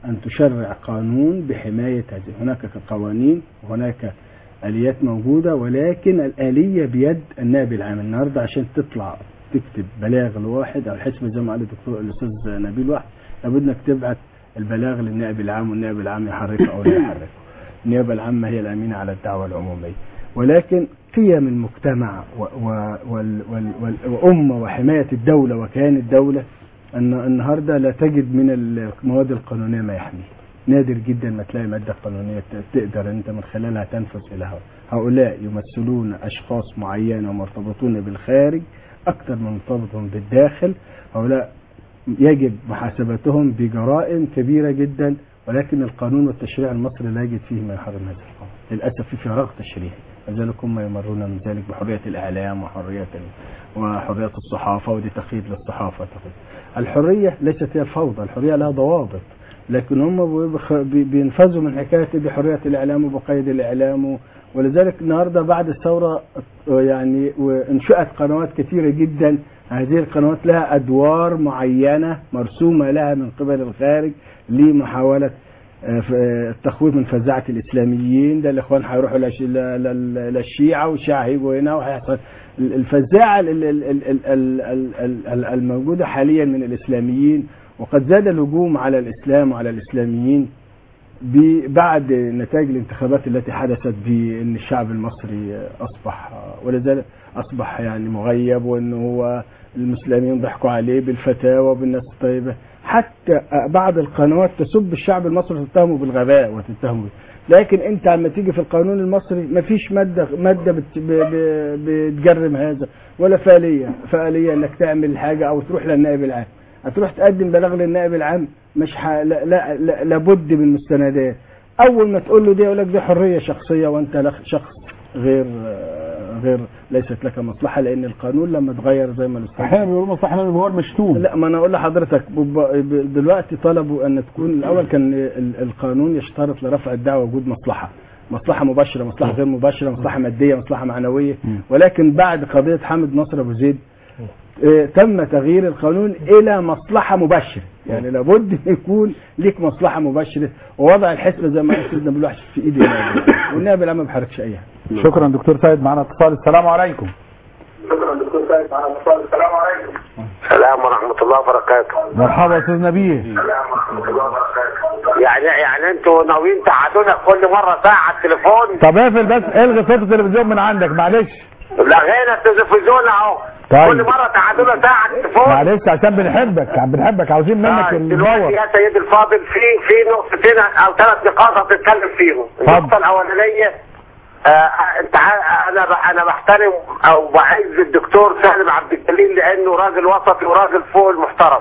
S5: أن تشرع قانون بحماية هذه هناك قوانين وهناك آليات موجودة ولكن الآلية بيد النائب العام النهاردة عشان تطلع تكتب بلاغ لواحد أو الحسبة زي ما قال الدكتور الأستاذ نبيل واحد لابد إنك تبعت البلاغ للنائب العام والنائب العام يحركه أو لا يحركه النيابة العامة هي الأمينة على الدعوة العمومية ولكن قيم المجتمع و و وال وال وال وأمة وحماية الدولة وكيان الدولة أن النهاردة لا تجد من المواد القانونية ما يحميه نادر جدا ما تلاقي مادة قانونية ت- تقدر أنت من خلالها تنفذ إلى هؤلاء هؤلاء يمثلون أشخاص معينة ومرتبطون بالخارج أكثر من مرتبطون بالداخل هؤلاء يجب محاسبتهم بجرائم كبيرة جدا ولكن القانون والتشريع المصري لا يجد فيه ما يحرم هذا القانون للأسف في فراغ تشريعي لذلك هم يمرون من ذلك بحرية الإعلام وحرية ال- وحرية الصحافة ودي تقييد للصحافة تقييد. الحرية ليست هي الفوضى الحرية لها ضوابط لكن هم بيخ- بي- بينفذوا من حكاية بحرية الإعلام وبقيد الإعلام و- ولذلك النهاردة بعد الثورة يعني وانشئت قنوات كثيرة جدا هذه القنوات لها أدوار معينة مرسومة لها من قبل الخارج لمحاولة آه، ف- آه، التخويف من فزاعة الإسلاميين ده الإخوان هيروحوا للش- ل- ل- للشيعة والشيعة هيجوا هنا وهيحصل ال- الفزاعة ال- ال- ال- ال- ال- ال- ال- الموجودة حاليا من الإسلاميين وقد زاد الهجوم على الإسلام وعلى الإسلاميين ب- بعد نتائج الانتخابات التي حدثت بأن الشعب المصري أصبح ولذلك أصبح يعني مغيب وأن هو المسلمين ضحكوا عليه بالفتاوى بالناس الطيبة حتى بعض القنوات تسب الشعب المصري وتتهمه بالغباء وتتهمه لكن انت عم تيجي في القانون المصري ما فيش ماده ماده بت- ب- ب- بتجرم هذا ولا فعاليه فعاليه انك تعمل حاجه او تروح للنائب العام هتروح تقدم بلاغ للنائب العام مش ح... لا, لا, لا لابد من مستندات اول ما تقول له دي يقول لك دي حريه شخصيه وانت لخ- شخص غير غير ليست لك مصلحه لان القانون لما اتغير زي ما الاستاذ
S16: احيانا بيقولوا مصلحه لان هو المشتوم
S5: لا ما انا اقول لحضرتك بب- ب- دلوقتي طلبوا ان تكون الاول كان ال- القانون يشترط لرفع الدعوه وجود مصلحه مصلحه مباشره مصلحه غير مباشره مصلحه ماديه مصلحه معنويه ولكن بعد قضيه حامد نصر ابو زيد آه، تم تغيير القانون الى مصلحه مباشره يعني لابد ان يكون ليك مصلحه مباشره ووضع الحسبه زي ما قال سيدنا ابو الوحش في ايد النائب والنائب العام ما بيحركش اي حاجه
S16: شكرا دكتور سيد معنا اتصال السلام عليكم
S15: شكرا دكتور سيد معنا اتصال السلام عليكم السلام ورحمة الله وبركاته
S16: مرحبا يا استاذ نبيه
S15: يعني يعني انتوا ناويين تقعدونا كل مرة ساعة على التليفون
S16: طب اقفل بس الغي صوت التلفزيون من عندك معلش
S15: لغينا التلفزيون اهو
S16: طيب.
S15: كل مرة تقعدونا ساعة على التليفون
S16: معلش عشان بنحبك بنحبك عاوزين منك
S15: طيب، دلوقتي
S16: الباور
S15: يا سيد الفاضل في في نقطتين او ثلاث نقاط هتتكلم فيهم النقطة الأولانية آه انت ع- انا ب- انا بحترم او بعز الدكتور سالم عبد الجليل لانه راجل وسطي وراجل فوق المحترم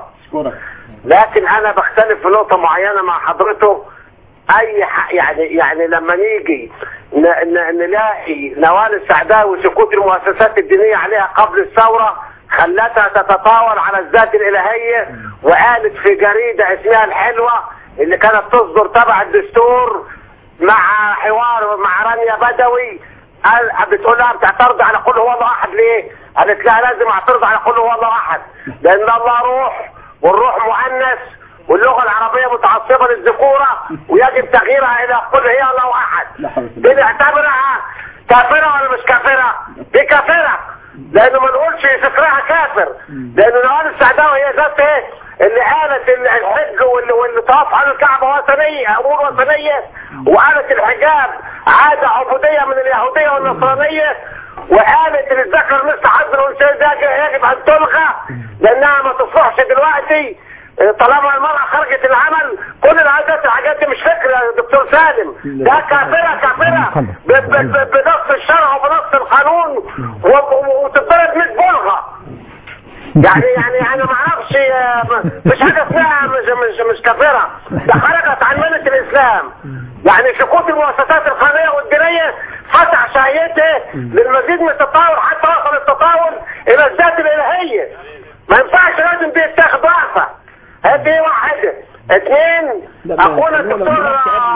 S15: لكن انا بختلف في نقطة معينة مع حضرته اي ح... يعني يعني لما نيجي ن... ن... نلاقي نوال السعداوي سكوت المؤسسات الدينية عليها قبل الثورة خلتها تتطاول على الذات الالهية وقالت في جريدة اسمها الحلوة اللي كانت تصدر تبع الدستور مع حوار مع رانيا بدوي قال بتقول لها بتعترض على قل هو الله احد ليه؟ قالت لها لازم اعترض على قل هو الله احد لان الله روح والروح مؤنث واللغه العربيه متعصبه للذكوره ويجب تغييرها الى قل هي الله احد دي نعتبرها كافره ولا مش كافره؟ دي كافره لانه ما نقولش فكرها كافر لان نوال السعداوي هي ذات ايه؟ اللي قالت ال- الحج واللي, واللي طاف على الكعبه وثنيه امور وثنيه وقالت الحجاب عاده عبوديه من اليهوديه والنصرانيه وقالت ان الذكر مثل حظ الانثى ده يجب ان تلغى لانها ما تصلحش دلوقتي طالما المرأة خرجت العمل كل العادات الحاجات دي مش فكرة يا دكتور سالم ده كافرة كافرة ب- ب- ب- بنص الشرع وبنص القانون و- و- وتضرب 100 بلغة يعني يعني انا ما اعرفش آه، مش حاجه اسمها مش مش مش كافره ده خرجت عن مله الاسلام يعني سقوط المؤسسات القانونيه والدينيه فتح شهيته للمزيد من التطاول حتى وصل التطاول الى الذات الالهيه ما ينفعش لازم دي يتاخد وقفه هذه واحده اثنين اخونا الدكتور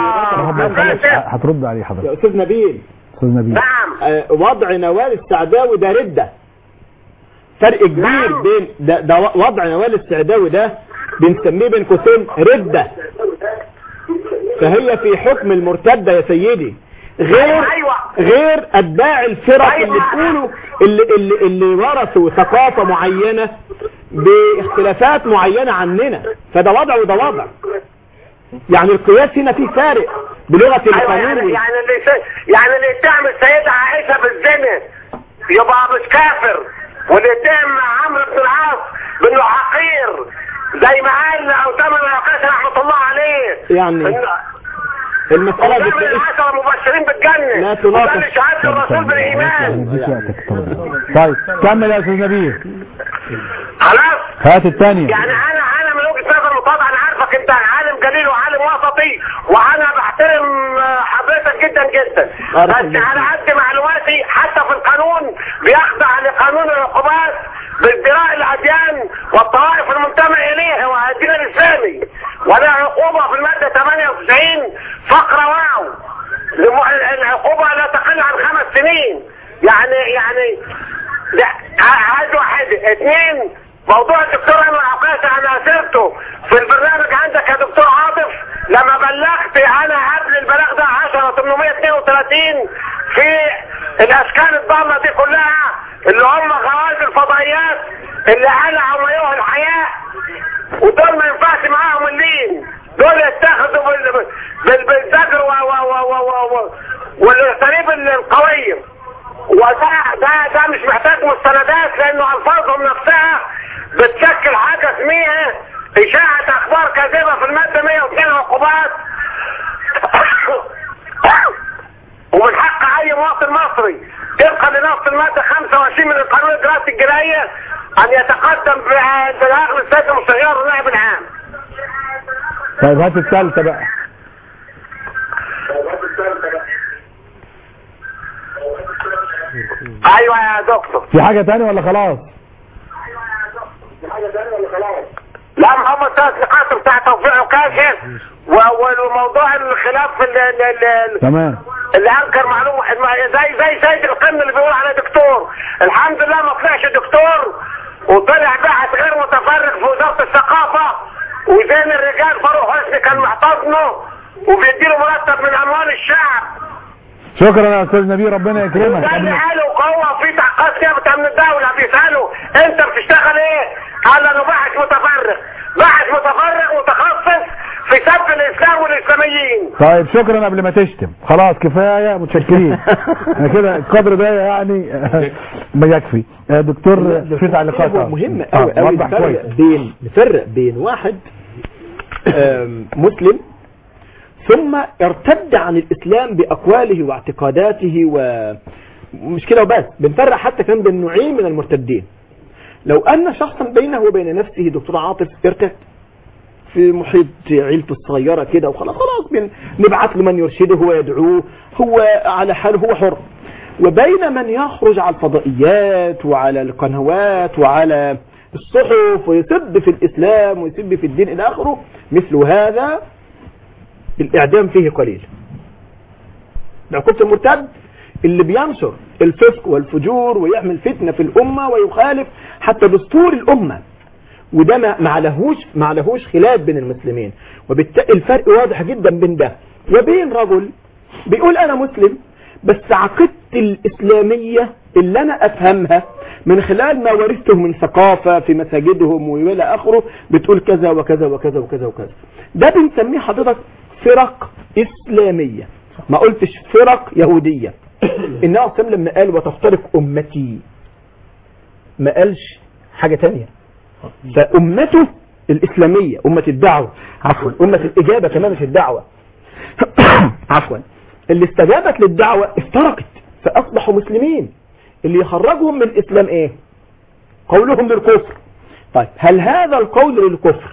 S15: آه،
S16: هترد عليه حضرتك
S17: يا استاذ نبيل
S16: استاذ نبيل
S17: نعم وضع نوال السعداوي ده ردة فرق كبير بين ده, ده وضع نوال السعداوي ده بنسميه بين قوسين ردة فهي في حكم المرتدة يا سيدي غير غير اتباع الفرق اللي بيقولوا اللي, اللي, اللي ورثوا ثقافة معينة باختلافات معينة عننا فده وضع وده وضع يعني القياس هنا فيه فارق بلغة
S15: ايوه
S17: القانون
S15: يعني
S17: وال-
S15: يعني اللي س- يعني اللي يتهم السيدة عائشة بالزنا يبقى مش كافر واللي يتهم عمرو بن العاص بانه حقير زي ما قال اوتام العقاش رحمة الله عليه
S17: يعني
S15: إن-
S17: المسألة
S15: وده من
S17: بتلاقي
S15: العشرة المبشرين بالجنة
S17: لا
S15: وده
S17: تناقش.
S15: اللي شهادة الرسول بالإيمان
S16: نديك وقتك طيب كمل يا استاذ نبيل
S15: خلاص
S16: هات الثانية
S15: يعني انا انا من وجهه نظر متواضعه انا عارفك انت عالم جليل وعالم وسطي وانا بحترم آه، حضرتك جدا جدا بس على قد معلوماتي حتى في القانون بيخضع لقانون العقوبات بازدراء الاديان والطوائف المنتمي اليها والدين الاسلامي ولا عقوبه في الماده 98 فقره واو لم- العقوبه لا تقل عن خمس سنين يعني يعني لا عايز واحد اثنين موضوع الدكتور ايمن عقاسة انا سرته في البرنامج عندك يا دكتور عاطف لما بلغت انا قبل البلاغ ده 10 832 في الاشكال الضالة دي كلها اللي هم غواز الفضائيات اللي قلعوا مايوه الحياة ودول ما ينفعش معاهم اللين دول يتخذوا بال بال- بالزجر و و و و و و والاساليب القويه وده ده ده مش محتاج مستندات لانه الفاظهم نفسها بتشكل حاجه اسمها اشاعه اخبار كاذبه في الماده 102 عقوبات ومن حق اي مواطن مصري طبقا لنص الماده 25 من القانون الدراسي الجنائيه ان يتقدم ببلاغ للسيد المستشار والنائب العام
S16: طيب هات الثالثة بقى
S15: ايوه يا دكتور
S16: في حاجة تانية ولا خلاص
S15: لا ما هم الثلاث نقاط بتاع توفيق عكاشة و- والموضوع الخلاف في ال- ال- ال- ال-
S16: تمام
S15: اللي انكر معلومة زي زي سيد القمة اللي بيقول عليه دكتور الحمد لله ما طلعش دكتور وطلع باحث غير متفرغ في وزارة الثقافة وزين الرجال فاروق حسني كان محتضنه وبيديله مرتب من اموال الشعب
S16: شكرا يا استاذ نبيل ربنا يكرمك
S15: ده اللي قالوا هو في تحقيقات كده من الدولة بيسألوا انت بتشتغل ايه قال انا باحث متفرغ باحث متفرغ متخصص في سب الاسلام والاسلاميين
S16: طيب شكرا قبل ما تشتم خلاص كفاية متشكرين انا كده القدر ده يعني ما يكفي آه، دكتور في تعليقات
S17: هو
S16: آه.
S17: مهم
S16: آه،
S17: قوي قوي
S16: وضح كويس
S17: نفرق بين نفرق بين واحد آم، مسلم ثم ارتد عن الاسلام باقواله واعتقاداته ومش كده وبس بنفرق حتى كمان بين نوعين من المرتدين لو ان شخصا بينه وبين نفسه دكتور عاطف ارتد في محيط عيلته الصغيرة كده وخلاص خلاص بن- نبعث له من يرشده ويدعوه هو على حاله هو حر وبين من يخرج على الفضائيات وعلى القنوات وعلى الصحف ويسب في الإسلام ويسب في الدين إلى آخره مثل هذا الإعدام فيه قليل عقوبة المرتد اللي بينشر الفسق والفجور ويعمل فتنة في الأمة ويخالف حتى دستور الأمة وده ما ما لهوش ما لهوش خلاف بين المسلمين وبالتالي الفرق واضح جدا بين ده وبين رجل بيقول انا مسلم بس عقيدتي الاسلاميه اللي انا افهمها من خلال ما ورثته من ثقافه في مساجدهم والى اخره بتقول كذا وكذا وكذا وكذا وكذا ده بنسميه حضرتك فرق اسلاميه ما قلتش فرق يهوديه النبي صلى لما قال وتفترق امتي ما قالش حاجه تانية فأمته الإسلامية أمة الدعوة عفوا أمة الإجابة كمان مش الدعوة عفوا اللي استجابت للدعوة افترقت فأصبحوا مسلمين اللي يخرجهم من الإسلام إيه قولهم للكفر طيب هل هذا القول للكفر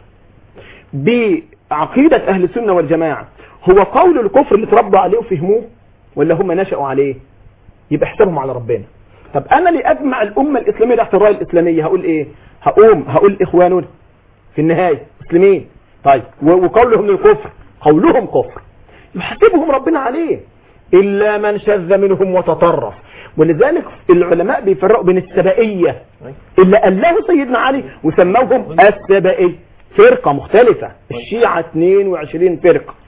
S17: بعقيدة أهل السنة والجماعة هو قول الكفر اللي تربوا عليه وفهموه ولا هم نشأوا عليه يبقى حسابهم على ربنا طب انا اللي اجمع الامه الاسلاميه تحت الرايه الاسلاميه هقول ايه هقوم هقول اخواننا في النهايه مسلمين طيب و- وقولهم للكفر قولهم كفر يحاسبهم ربنا عليه الا من شذ منهم وتطرف ولذلك العلماء بيفرقوا بين السبائيه اللي قاله سيدنا علي وسموهم السبائيه فرقه مختلفه الشيعه 22 فرقه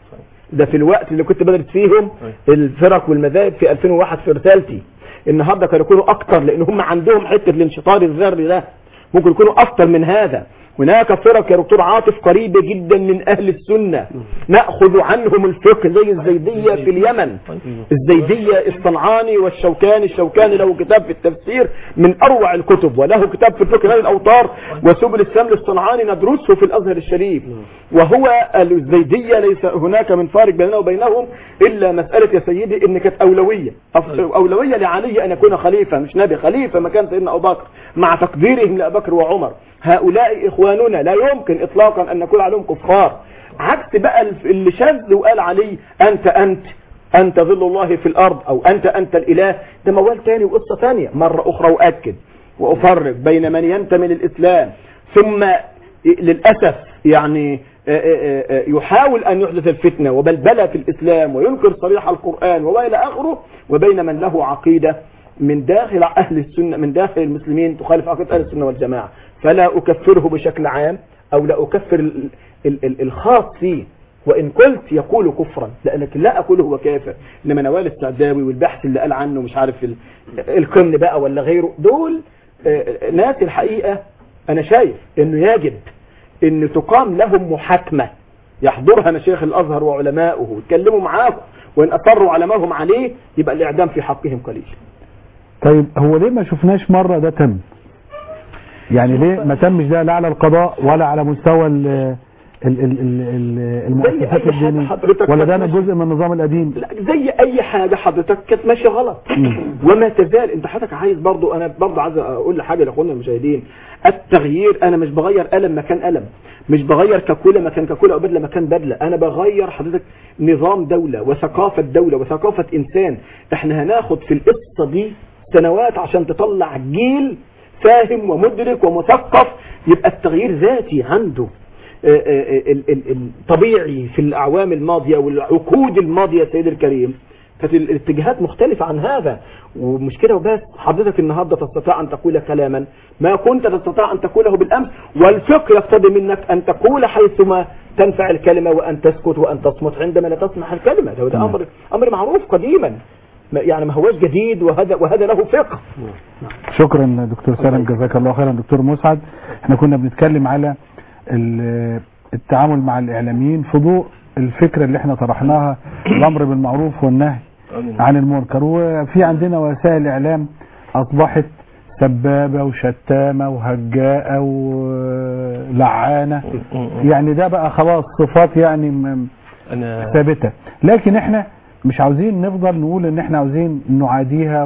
S17: ده في الوقت اللي كنت بدرس فيهم الفرق والمذاهب في 2001 في رسالتي النهارده كانوا يكونوا اكتر لان هم عندهم حته الانشطار الذري ده ممكن يكونوا اكتر من هذا هناك فرق يا دكتور عاطف قريبة جدا من أهل السنة نأخذ عنهم الفقه زي الزيدية في اليمن الزيدية الصنعاني والشوكاني الشوكاني له كتاب في التفسير من أروع الكتب وله كتاب في الفقه نال الأوطار وسبل السلام للصنعاني ندرسه في الأزهر الشريف وهو الزيدية ليس هناك من فارق بيننا وبينهم إلا مسألة يا سيدي إن كانت أولوية أف- أولوية لعلي أن يكون خليفة مش نبي خليفة مكان سيدنا أبو بكر مع تقديرهم لأبو بكر وعمر هؤلاء إخواننا لا يمكن إطلاقا أن نقول عليهم كفار عكس بقى الف- اللي شاذ وقال عليه أنت أنت أنت ظل الله في الأرض أو أنت أنت الإله ده موال تاني وقصة تانية مرة أخرى وأكد وأفرق بين من ينتمي للإسلام ثم للأسف يعني آه، آه، آه، يحاول أن يحدث الفتنة وبلبلة في الإسلام وينكر صريح القرآن وإلى آخره وبين من له عقيدة من داخل أهل السنة من داخل المسلمين تخالف عقيدة أهل السنة والجماعة فلا أكفره بشكل عام أو لا أكفر ال- ال- ال- الخاص فيه وإن قلت يقول كفرا لا لكن لا أقول هو كافر إنما نوال السعداوي والبحث اللي قال عنه مش عارف ال- القمن بقى ولا غيره دول آه، ناس الحقيقة أنا شايف إنه يجب إن تقام لهم محاكمة يحضرها مشايخ الأزهر وعلماؤه ويتكلموا معاهم وإن أصروا على ما هم عليه يبقى الإعدام في حقهم قليل
S16: طيب هو ليه ما شفناش مرة ده تم يعني ليه ما تمش ده لا على القضاء ولا على مستوى ال ال ال ال ال المؤسسات
S17: أي حاجة
S16: الدينية
S17: حضرتك
S16: ولا ده
S17: ما
S16: جزء من النظام القديم
S17: لا زي اي حاجة حضرتك كانت ماشية غلط وما تزال انت حضرتك عايز برضو انا برضو عايز اقول لحاجة لاخواننا المشاهدين التغيير انا مش بغير قلم مكان قلم مش بغير كاكولا مكان كاكولا او بدله مكان بدله انا بغير حضرتك نظام دولة وثقافة دولة وثقافة انسان احنا هناخد في القصة دي سنوات عشان تطلع جيل فاهم ومدرك ومثقف يبقى التغيير ذاتي عنده آه، آه، ال- ال- الطبيعي في الأعوام الماضية والعقود الماضية سيدي الكريم كانت الاتجاهات مختلفة عن هذا ومش كده وبس حضرتك النهاردة تستطيع أن تقول كلاما ما كنت تستطيع أن تقوله بالأمس والفقه يقتضي منك أن تقول حيثما تنفع الكلمة وأن تسكت وأن تصمت عندما لا تسمح الكلمة ده, ده أمر أمر معروف قديما ما- يعني ما هوش جديد وهذا وهذا له فقه
S16: شكرا دكتور سالم جزاك الله خيرا دكتور مسعد احنا كنا بنتكلم على ال- التعامل مع الاعلاميين في ضوء الفكرة اللي احنا طرحناها الامر بالمعروف والنهي عن المنكر وفي عندنا وسائل اعلام اصبحت سبابة وشتامة وهجاءة ولعانة يعني ده بقى خلاص صفات يعني م-
S6: انا
S16: ثابتة لكن احنا مش عاوزين نفضل نقول ان احنا عاوزين نعاديها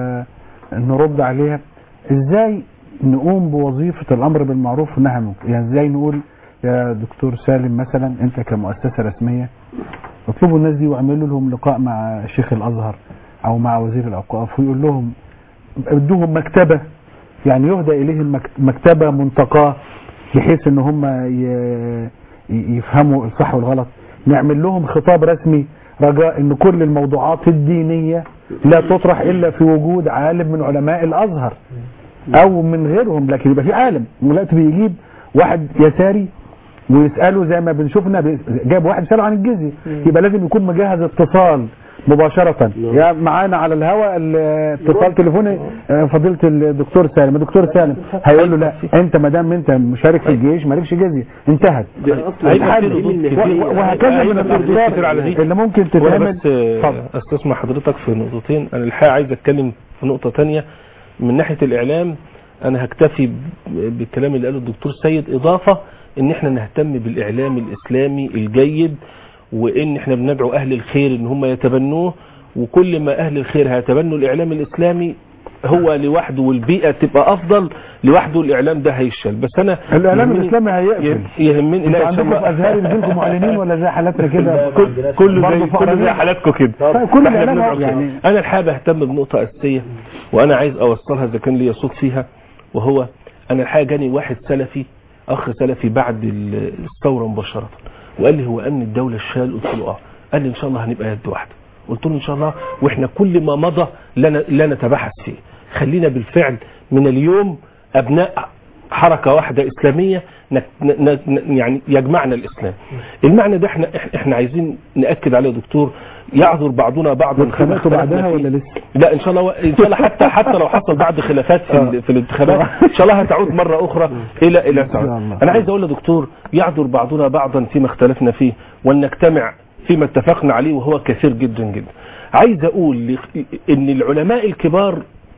S16: ونرد عليها ازاي نقوم بوظيفة الامر بالمعروف والنهي عن المنكر يعني ازاي نقول يا دكتور سالم مثلا انت كمؤسسة رسمية اطلبوا الناس دي واعملوا لهم لقاء مع شيخ الازهر او مع وزير الاوقاف ويقول لهم ادوهم مكتبة يعني يهدى اليهم مك- مكتبة منتقاة بحيث ان هم ي- ي- يفهموا الصح والغلط نعمل لهم خطاب رسمي رجاء ان كل الموضوعات الدينية لا تطرح الا في وجود عالم من علماء الازهر او من غيرهم لكن يبقى في عالم دلوقتي بيجيب واحد يساري ويساله زي ما بنشوفنا بي- جايب واحد يساله عن الجزية يبقى لازم يكون مجهز اتصال مباشرة يا معانا على الهواء الاتصال تليفوني آه، فضيلة الدكتور سالم الدكتور سالم هيقول له لا انت ما دام انت مشارك في الجيش مالكش جزية انتهت الحل و- وهكذا من الأخطاء اللي ممكن
S6: وانا
S16: تتعمل
S6: بس آه، استسمع حضرتك في نقطتين انا الحقيقه عايز اتكلم في نقطه تانية من ناحيه الاعلام انا هكتفي ب- بالكلام اللي قاله الدكتور سيد اضافه ان احنا نهتم بالاعلام الاسلامي الجيد وان احنا بندعو اهل الخير ان هم يتبنوه وكل ما اهل الخير هيتبنوا الاعلام الاسلامي هو لوحده والبيئه تبقى افضل لوحده الاعلام ده هيشل بس انا
S16: الاعلام
S6: يهمني-
S16: الاسلامي هيقفل
S6: يهمني
S16: انتوا
S6: لا،
S16: عندكم
S6: ثم-
S16: في ازهر يجيلكم معلنين ولا زي حالاتنا كده
S6: كل- كله
S16: برضه
S6: زي كله
S16: فقرانين؟
S6: زي حالاتكم كده
S16: طيب كل
S6: فإحنا
S16: الإعلام
S6: بندعو
S16: أهو
S6: كده.
S16: يعني.
S6: انا الحقيقه بهتم بنقطه اساسيه وانا عايز اوصلها اذا كان ليا صوت فيها وهو انا الحقيقه جاني واحد سلفي اخ سلفي بعد ال- الثوره مباشره وقال لي هو امن الدوله الشال قلت له اه قال لي ان شاء الله هنبقى يد واحده قلت له ان شاء الله واحنا كل ما مضى لا ن- لا نتبحث فيه خلينا بالفعل من اليوم ابناء حركة واحدة إسلامية نك- ن- ن- يعني يجمعنا الإسلام المعنى ده احنا إح- احنا عايزين نأكد عليه يا دكتور يعذر بعضنا بعضا فيما
S16: اتخانقتوا
S6: اختلفنا
S16: بعدها
S6: فيه.
S16: ولا لسه؟
S6: لا ان شاء الله ان شاء الله حتى حتى لو حصل بعد خلافات في, ال- في الانتخابات ان شاء الله هتعود مره اخرى الى الى تعود. انا عايز اقول لدكتور يعذر بعضنا بعضا فيما اختلفنا فيه ولنجتمع فيما اتفقنا عليه وهو كثير جدا جدا عايز اقول ل- ان العلماء الكبار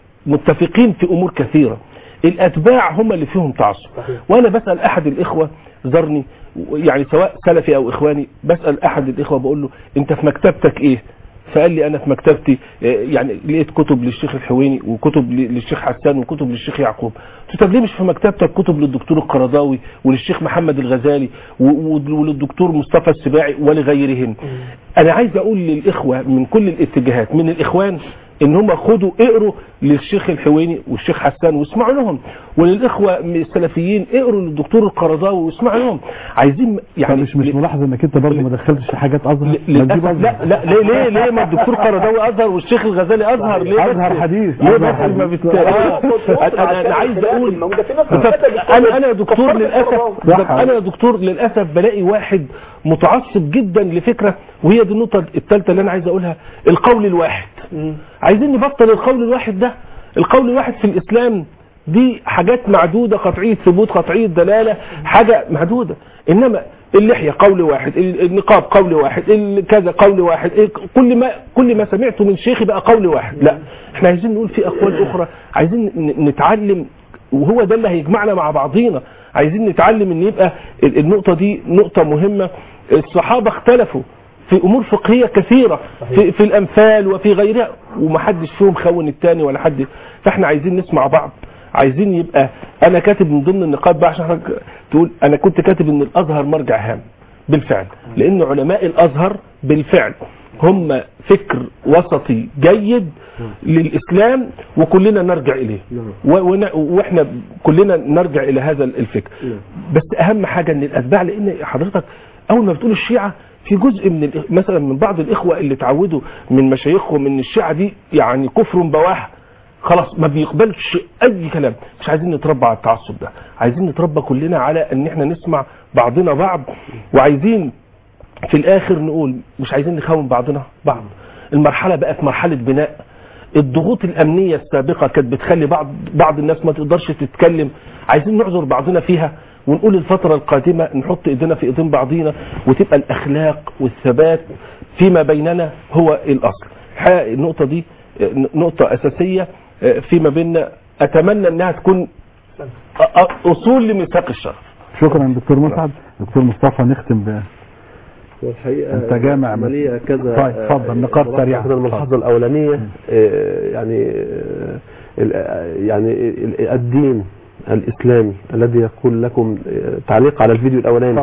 S6: متفقين في امور كثيره الاتباع هم اللي فيهم تعصب وانا بسال احد الاخوه زارني يعني سواء سلفي او اخواني بسال احد الاخوه بقول له انت في مكتبتك ايه فقال لي انا في مكتبتي آه، يعني لقيت كتب للشيخ الحويني وكتب ل- للشيخ حسان وكتب للشيخ يعقوب قلت له طب ليه مش في مكتبتك كتب للدكتور القرضاوي وللشيخ محمد الغزالي و- و- وللدكتور مصطفى السباعي ولغيرهم انا عايز اقول للاخوه من كل الاتجاهات من الاخوان ان هم خدوا اقروا للشيخ الحويني والشيخ حسان واسمعوا لهم وللاخوه من السلفيين اقروا للدكتور القرضاوي واسمعوا لهم عايزين يعني
S16: مش مش ملاحظ انك انت برضه ما دخلتش حاجات ازهر ما تجيب
S6: للاسف
S16: أزهر.
S6: لا لا ليه ليه ليه ما الدكتور قرضاوي ازهر والشيخ الغزالي ازهر ليه بس-
S16: أزهر حديث.
S6: ليه
S16: أزهر
S6: بس
S16: حديث.
S6: ما بت... آه. انا أنا عايز اقول طب انا انا يا دكتور للاسف طب انا يا دكتور للاسف بلاقي واحد متعصب جدا لفكره وهي دي النقطه الثالثه اللي انا عايز اقولها القول الواحد عايزين نبطل القول الواحد ده القول الواحد في الاسلام دي حاجات معدوده قطعيه ثبوت قطعيه دلاله حاجه معدوده انما اللحيه قول واحد النقاب قول واحد ال- كذا قول واحد إيه، كل ما كل ما سمعته من شيخي بقى قول واحد لا احنا عايزين نقول في اقوال اخرى عايزين ن- نتعلم وهو ده اللي هيجمعنا مع بعضينا عايزين نتعلم ان يبقى ال- النقطه دي نقطه مهمه الصحابه اختلفوا في امور فقهيه كثيره في, في الامثال وفي غيرها ومحدش فيهم خون التاني ولا حد فاحنا عايزين نسمع بعض عايزين يبقى انا كاتب من ضمن النقاط بقى عشان حضرتك تقول انا كنت كاتب ان الازهر مرجع هام بالفعل لان علماء الازهر بالفعل هم فكر وسطي جيد للاسلام وكلنا نرجع اليه و- ون- واحنا كلنا نرجع الى هذا الفكر بس اهم حاجه ان الاتباع لان حضرتك اول ما بتقول الشيعه في جزء من الإخ- مثلا من بعض الاخوه اللي اتعودوا من مشايخهم ان الشيعه دي يعني كفر بواح خلاص ما بيقبلش اي كلام مش عايزين نتربى على التعصب ده عايزين نتربى كلنا على ان احنا نسمع بعضنا بعض وعايزين في الاخر نقول مش عايزين نخون بعضنا بعض المرحله بقت مرحله بناء الضغوط الامنيه السابقه كانت بتخلي بعض بعض الناس ما تقدرش تتكلم عايزين نعذر بعضنا فيها ونقول الفتره القادمه نحط ايدينا في ايدين بعضينا وتبقى الاخلاق والثبات فيما بيننا هو الاصل الحقيقة النقطه دي آه، نقطه اساسيه آه، فيما بيننا اتمنى انها تكون أ- أ- اصول لميثاق الشرف
S16: شكرا دكتور مسعد دكتور مصطفى نختم ب
S7: والحقيقه
S16: انت جامع
S7: عمليه كذا
S16: طيب اتفضل نقاط سريعه
S7: كده الملحظه الاولانيه آه، يعني آه، ال- آه، يعني ال- الدين الاسلامي الذي يقول لكم آه، تعليق على الفيديو الاولاني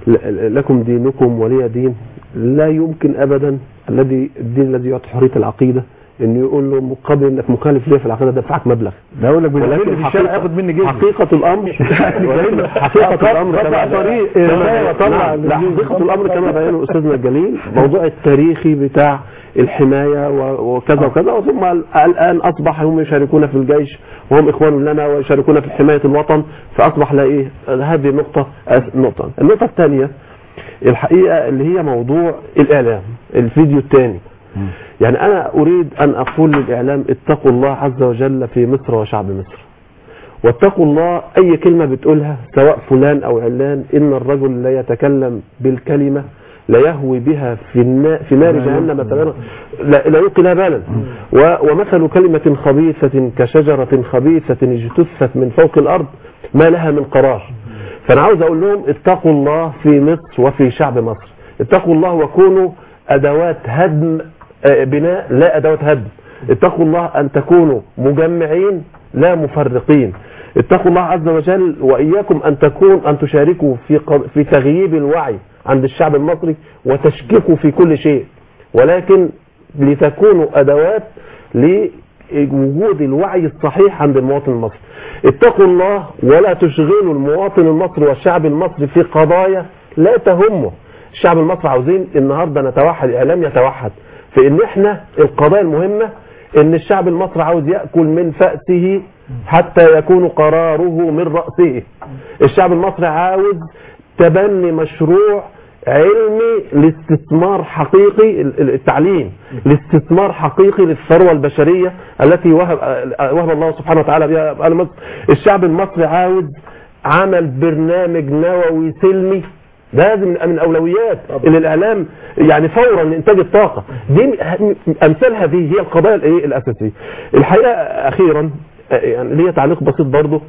S7: ل- لكم دينكم ولي دين لا يمكن ابدا الذي الدين الذي يعطي حريه العقيده انه يقول له مقابل انك مخالف ليا في العقيده دفعك مبلغ
S16: ده يقول لك
S7: ولكن
S16: في الشارع
S7: حقيقة-
S16: ياخد مني جزء
S7: حقيقة الأمر ولكن حقيقة الأمر كما
S16: طريق
S7: كما- طلع لا حقيقة الأمر كما بينه أستاذنا الجليل موضوع التاريخي بتاع الحماية و- وكذا وكذا ثم الآن أصبح هم يشاركون في الجيش وهم إخوان لنا ويشاركون في حماية الوطن فأصبح لا إيه هذه النقطة أس- نقطة النقطة الثانية الحقيقة اللي هي موضوع الإعلام الفيديو الثاني يعني أنا أريد أن أقول للإعلام اتقوا الله عز وجل في مصر وشعب مصر واتقوا الله أي كلمة بتقولها سواء فلان أو علان إن الرجل لا يتكلم بالكلمة لا يهوي بها في النا في نار جهنم تماما لا, لا يلقي لها بالا و- ومثل كلمة خبيثة كشجرة خبيثة اجتثت من فوق الأرض ما لها من قرار فأنا عاوز أقول لهم اتقوا الله في مصر وفي شعب مصر اتقوا الله وكونوا أدوات هدم آه، بناء لا أدوات هدم اتقوا الله أن تكونوا مجمعين لا مفرقين اتقوا الله عز وجل وإياكم أن تكون أن تشاركوا في ق- في تغييب الوعي عند الشعب المصري وتشكيكوا في كل شيء ولكن لتكونوا أدوات لوجود الوعي الصحيح عند المواطن المصري اتقوا الله ولا تشغلوا المواطن المصري والشعب المصري في قضايا لا تهمه الشعب المصري عاوزين النهارده نتوحد الاعلام يتوحد في ان احنا القضايا المهمه
S20: ان الشعب المصري عاوز ياكل من فاسه حتى يكون قراره من راسه الشعب المصري عاوز تبني مشروع علمي لاستثمار حقيقي التعليم لاستثمار حقيقي للثروه البشريه التي وهب وهب الله سبحانه وتعالى بها أهل مصر الشعب المصري عاوز عمل برنامج نووي سلمي ده لازم من اولويات اللي الاعلام يعني فورا لانتاج الطاقه دي م- امثال هذه هي القضايا الايه الاساسيه الحقيقه اخيرا آه، يعني ليا تعليق بسيط برضه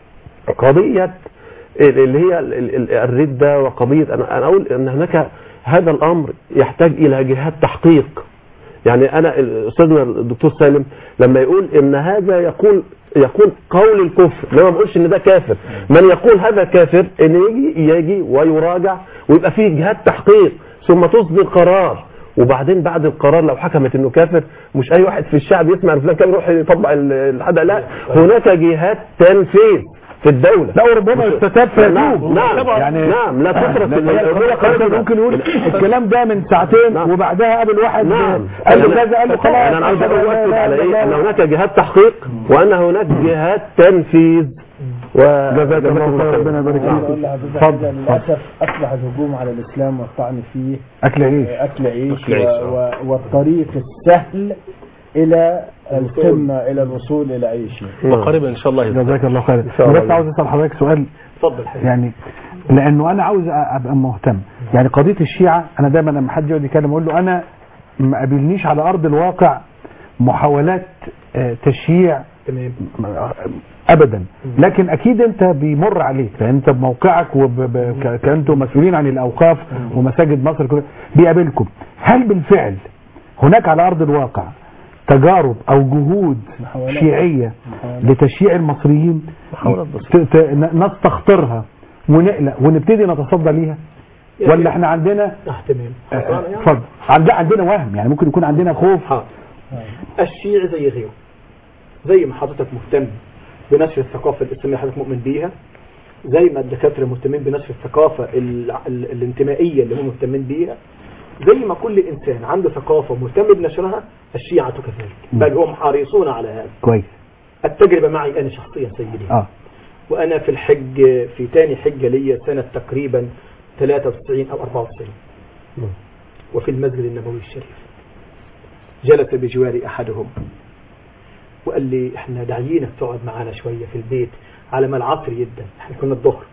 S20: قضيه اللي هي ال- ال- ال- الردة وقضية أنا أنا أقول أن هناك هذا الأمر يحتاج إلى جهات تحقيق يعني أنا أستاذنا الدكتور سالم لما يقول أن هذا يقول يكون قول الكفر لما ما بقولش ان ده كافر من يقول هذا كافر ان يجي يجي ويراجع ويبقى فيه جهات تحقيق ثم تصدر قرار وبعدين بعد القرار لو حكمت انه كافر مش اي واحد في الشعب يسمع ان فلان كافر يروح يطبق ال- الحد لا هناك جهات تنفيذ في الدولة
S16: لا وربما يستتاب فيتوب
S20: نعم نعم
S16: يعني
S20: نعم لا تترك
S16: لا- لا-
S20: الأمور
S16: لا-
S20: قائمة.
S16: ممكن يقول الكلام ده من ساعتين وبعدها قابل واحد
S20: نعم
S16: قال له
S20: أنا-
S16: كذا قال له خلاص
S20: يعني انا عاوز
S16: لا- لا-
S20: اؤكد
S16: لا-
S20: على
S16: لا-
S20: ايه
S16: لا-
S20: ان هناك جهات تحقيق وان هناك جهات تنفيذ و
S16: جزاك الله خير ربنا يبارك
S5: أقول
S16: فيك
S5: لحضرتك
S16: اتفضل
S5: حاجة للأسف أصبح الهجوم على الإسلام والطعن فيه
S16: اكل عيش
S5: أكل عيش,
S16: أكل عيش،
S5: و... و... والطريق السهل إلى القمة إلى الوصول إلى أي شيء
S6: وقريبا ان شاء الله يزداد.
S16: جزاك الله خير
S6: شاء
S16: انا
S6: الله.
S16: بس عاوز اسال حضرتك سؤال
S17: اتفضل
S16: يعني لانه انا عاوز ابقى مهتم يعني قضيه الشيعه انا دايما لما حد يقعد يتكلم اقول له انا ما قابلنيش على ارض الواقع محاولات آه، تشييع
S17: تمام
S16: ابدا لكن اكيد انت بيمر عليك لان انت بموقعك وكانتم مسؤولين عن الاوقاف ومساجد مصر كلها بيقابلكم هل بالفعل هناك على ارض الواقع تجارب او جهود شيعيه لتشييع المصريين ت- ت- ن- نستخطرها ونقلق ونبتدي نتصدى ليها ولا احنا عندنا
S17: اه تمام
S16: آه،
S17: حصل
S16: آه،
S17: يعني.
S16: اتفضل عند- عندنا وهم يعني ممكن يكون عندنا خوف
S17: الشيعي زي غيره زي ما حضرتك مهتم بنشر الثقافة الإسلامية حضرتك مؤمن بيها زي ما الدكاترة مهتمين بنشر الثقافة ال... ال... الانتمائية اللي هم مهتمين بيها زي ما كل إنسان عنده ثقافة مهتم بنشرها الشيعة كذلك بل هم حريصون على هذا
S16: كويس
S17: التجربة معي أنا شخصيا سيدي
S16: اه
S17: وأنا في الحج في تاني حجة ليا سنة تقريبا 93 أو 94 وفي المسجد النبوي الشريف جلس بجواري أحدهم وقال لي احنا داعيينك تقعد معانا شوية في البيت على ما العصر يبدأ احنا كنا الظهر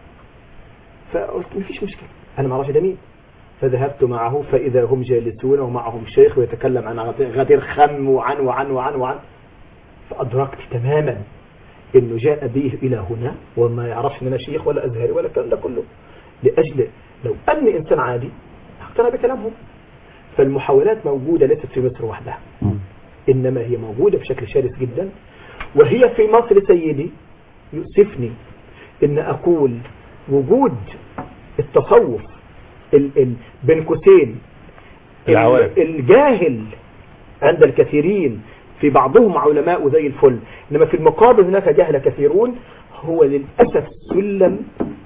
S17: فقلت مفيش مشكلة أنا ما اعرفش ده مين فذهبت معه فإذا هم جالسون ومعهم شيخ ويتكلم عن غدير خم وعن وعن وعن وعن فأدركت تماما انه جاء به الى هنا وما يعرفش ان انا شيخ ولا ازهري ولا الكلام ده كله لاجل لو اني انسان عادي هقتنع بكلامهم فالمحاولات موجودة ليست في مصر وحدها انما هي موجودة بشكل شرس جدا وهي في مصر سيدي يؤسفني ان اقول وجود التصوف ال ال بين قوسين
S6: العوام.
S17: الجاهل عند الكثيرين في بعضهم علماء زي الفل انما في المقابل هناك جهل كثيرون هو للأسف سلم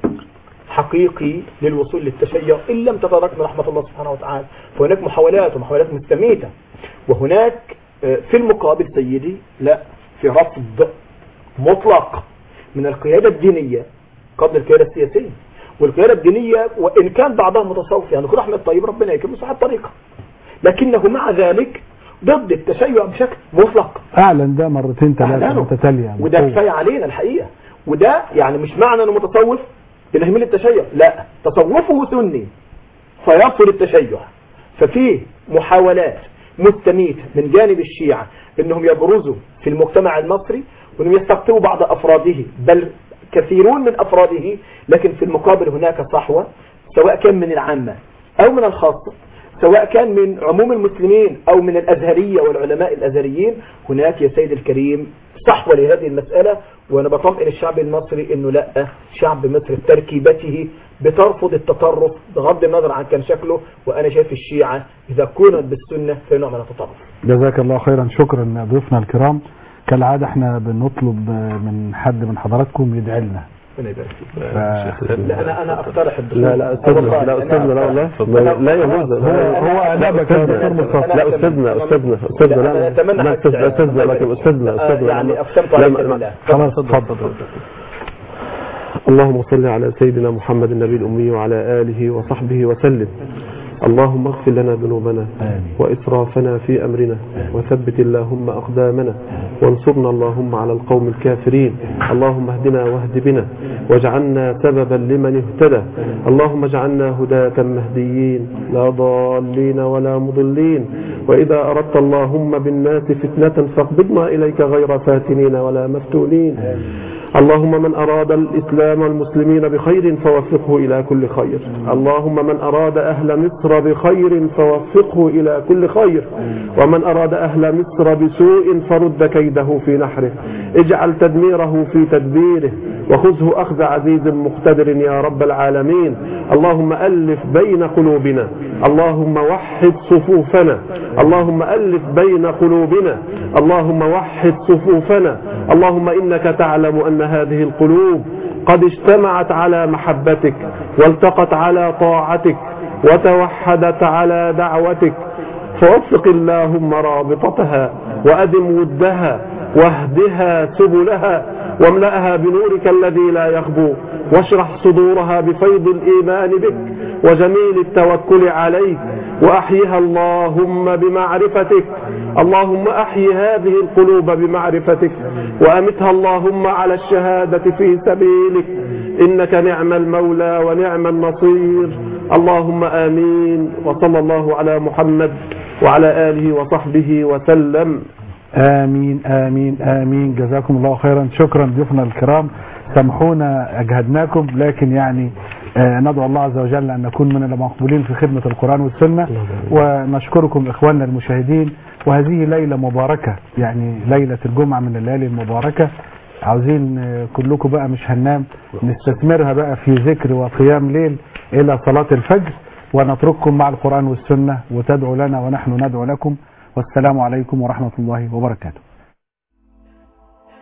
S17: حقيقي للوصول للتشيع إن لم تترك من رحمة الله سبحانه وتعالى فهناك محاولات ومحاولات مستميتة وهناك آه، في المقابل سيدي لا في رفض مطلق من القيادة الدينية قبل القيادة السياسية والقيادة الدينية وإن كان بعضها متصوف يعني دكتور أحمد طيب ربنا يكرمه صاحب طريقة لكنه مع ذلك ضد التشيع بشكل مطلق
S16: اعلن ده مرتين ثلاثه
S17: أعلنه.
S16: متتاليه
S17: وده
S16: بقوة.
S17: كفايه علينا الحقيقه وده يعني مش معنى انه متصوف انه يهمل التشيع لا تصوفه سني فيرفض التشيع ففي محاولات مستميتة من جانب الشيعة انهم يبرزوا في المجتمع المصري وانهم يستقطبوا بعض افراده بل كثيرون من افراده لكن في المقابل هناك صحوة سواء كان من العامة او من الخاصة سواء كان من عموم المسلمين او من الازهرية والعلماء الازهريين هناك يا سيد الكريم صحوة لهذه المسألة وانا بطمئن الشعب المصري انه لا شعب مصر بتركيبته بترفض التطرف بغض النظر عن كان شكله وانا شايف الشيعة اذا كونت بالسنة في نوع من التطرف
S16: جزاك الله خيرا شكرا ضيوفنا الكرام كالعادة احنا بنطلب من حد من حضراتكم يدعي لنا
S17: ربنا يبارك فيك
S3: ف-
S17: لا انا انا اقترح الدخول
S20: لا لا استاذنا لا استاذنا لا والله لا- لا يجوز
S3: هو- هو أدابك يا دكتور مصطفى.
S20: لا استاذنا استاذنا استاذنا
S17: لا، أنا
S20: لا
S17: أتمنى
S20: لا
S17: حضرتك
S20: استاذنا
S17: تعلم.
S20: استاذنا لكن استاذنا
S17: آه،
S20: استاذنا
S17: يعني
S20: لا-
S17: أقسمت
S20: لا-
S17: عليك
S20: لا-
S17: بالله.
S3: خلاص اتفضل
S20: اللهم صل على سيدنا محمد النبي الأمي وعلى آله وصحبه وسلم اللهم اغفر لنا ذنوبنا وإسرافنا في أمرنا وثبت اللهم أقدامنا وانصرنا اللهم على القوم الكافرين اللهم اهدنا واهد بنا واجعلنا سببا لمن اهتدى اللهم اجعلنا هداة مهديين لا ضالين ولا مضلين وإذا أردت اللهم بالناس فتنة فاقبضنا إليك غير فاتنين ولا مفتونين اللهم من أراد الإسلام والمسلمين بخير فوفقه إلى كل خير اللهم من أراد أهل مصر بخير فوفقه إلى كل خير ومن أراد أهل مصر بسوء فرد كيده في نحره اجعل تدميره في تدبيره وخذه أخذ عزيز مقتدر يا رب العالمين اللهم ألف بين قلوبنا اللهم وحد صفوفنا اللهم ألف بين قلوبنا اللهم وحد صفوفنا اللهم إنك تعلم أن هذه القلوب قد اجتمعت على محبتك والتقت على طاعتك وتوحدت على دعوتك فوفق اللهم رابطتها وأدم ودها واهدها سبلها واملأها بنورك الذي لا يخبو واشرح صدورها بفيض الإيمان بك وجميل التوكل عليك وأحيها اللهم بمعرفتك اللهم أحي هذه القلوب بمعرفتك وأمتها اللهم على الشهادة في سبيلك إنك نعم المولى ونعم النصير اللهم آمين وصلى الله على محمد وعلى آله وصحبه وسلم
S3: آمين آمين آمين جزاكم الله خيرا شكرا ضيوفنا الكرام سامحونا أجهدناكم لكن يعني آه، ندعو الله عز وجل أن نكون من المقبولين في خدمة القرآن والسنة ونشكركم إخواننا المشاهدين وهذه ليلة مباركة يعني ليلة الجمعة من الليالي المباركة عاوزين آه، كلكم بقى مش هننام نستثمرها بقى في ذكر وقيام ليل إلى صلاة الفجر ونترككم مع القرآن والسنة وتدعو لنا ونحن ندعو لكم والسلام عليكم ورحمة الله وبركاته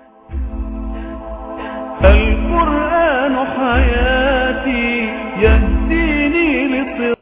S2: القرآن حياتي يهدي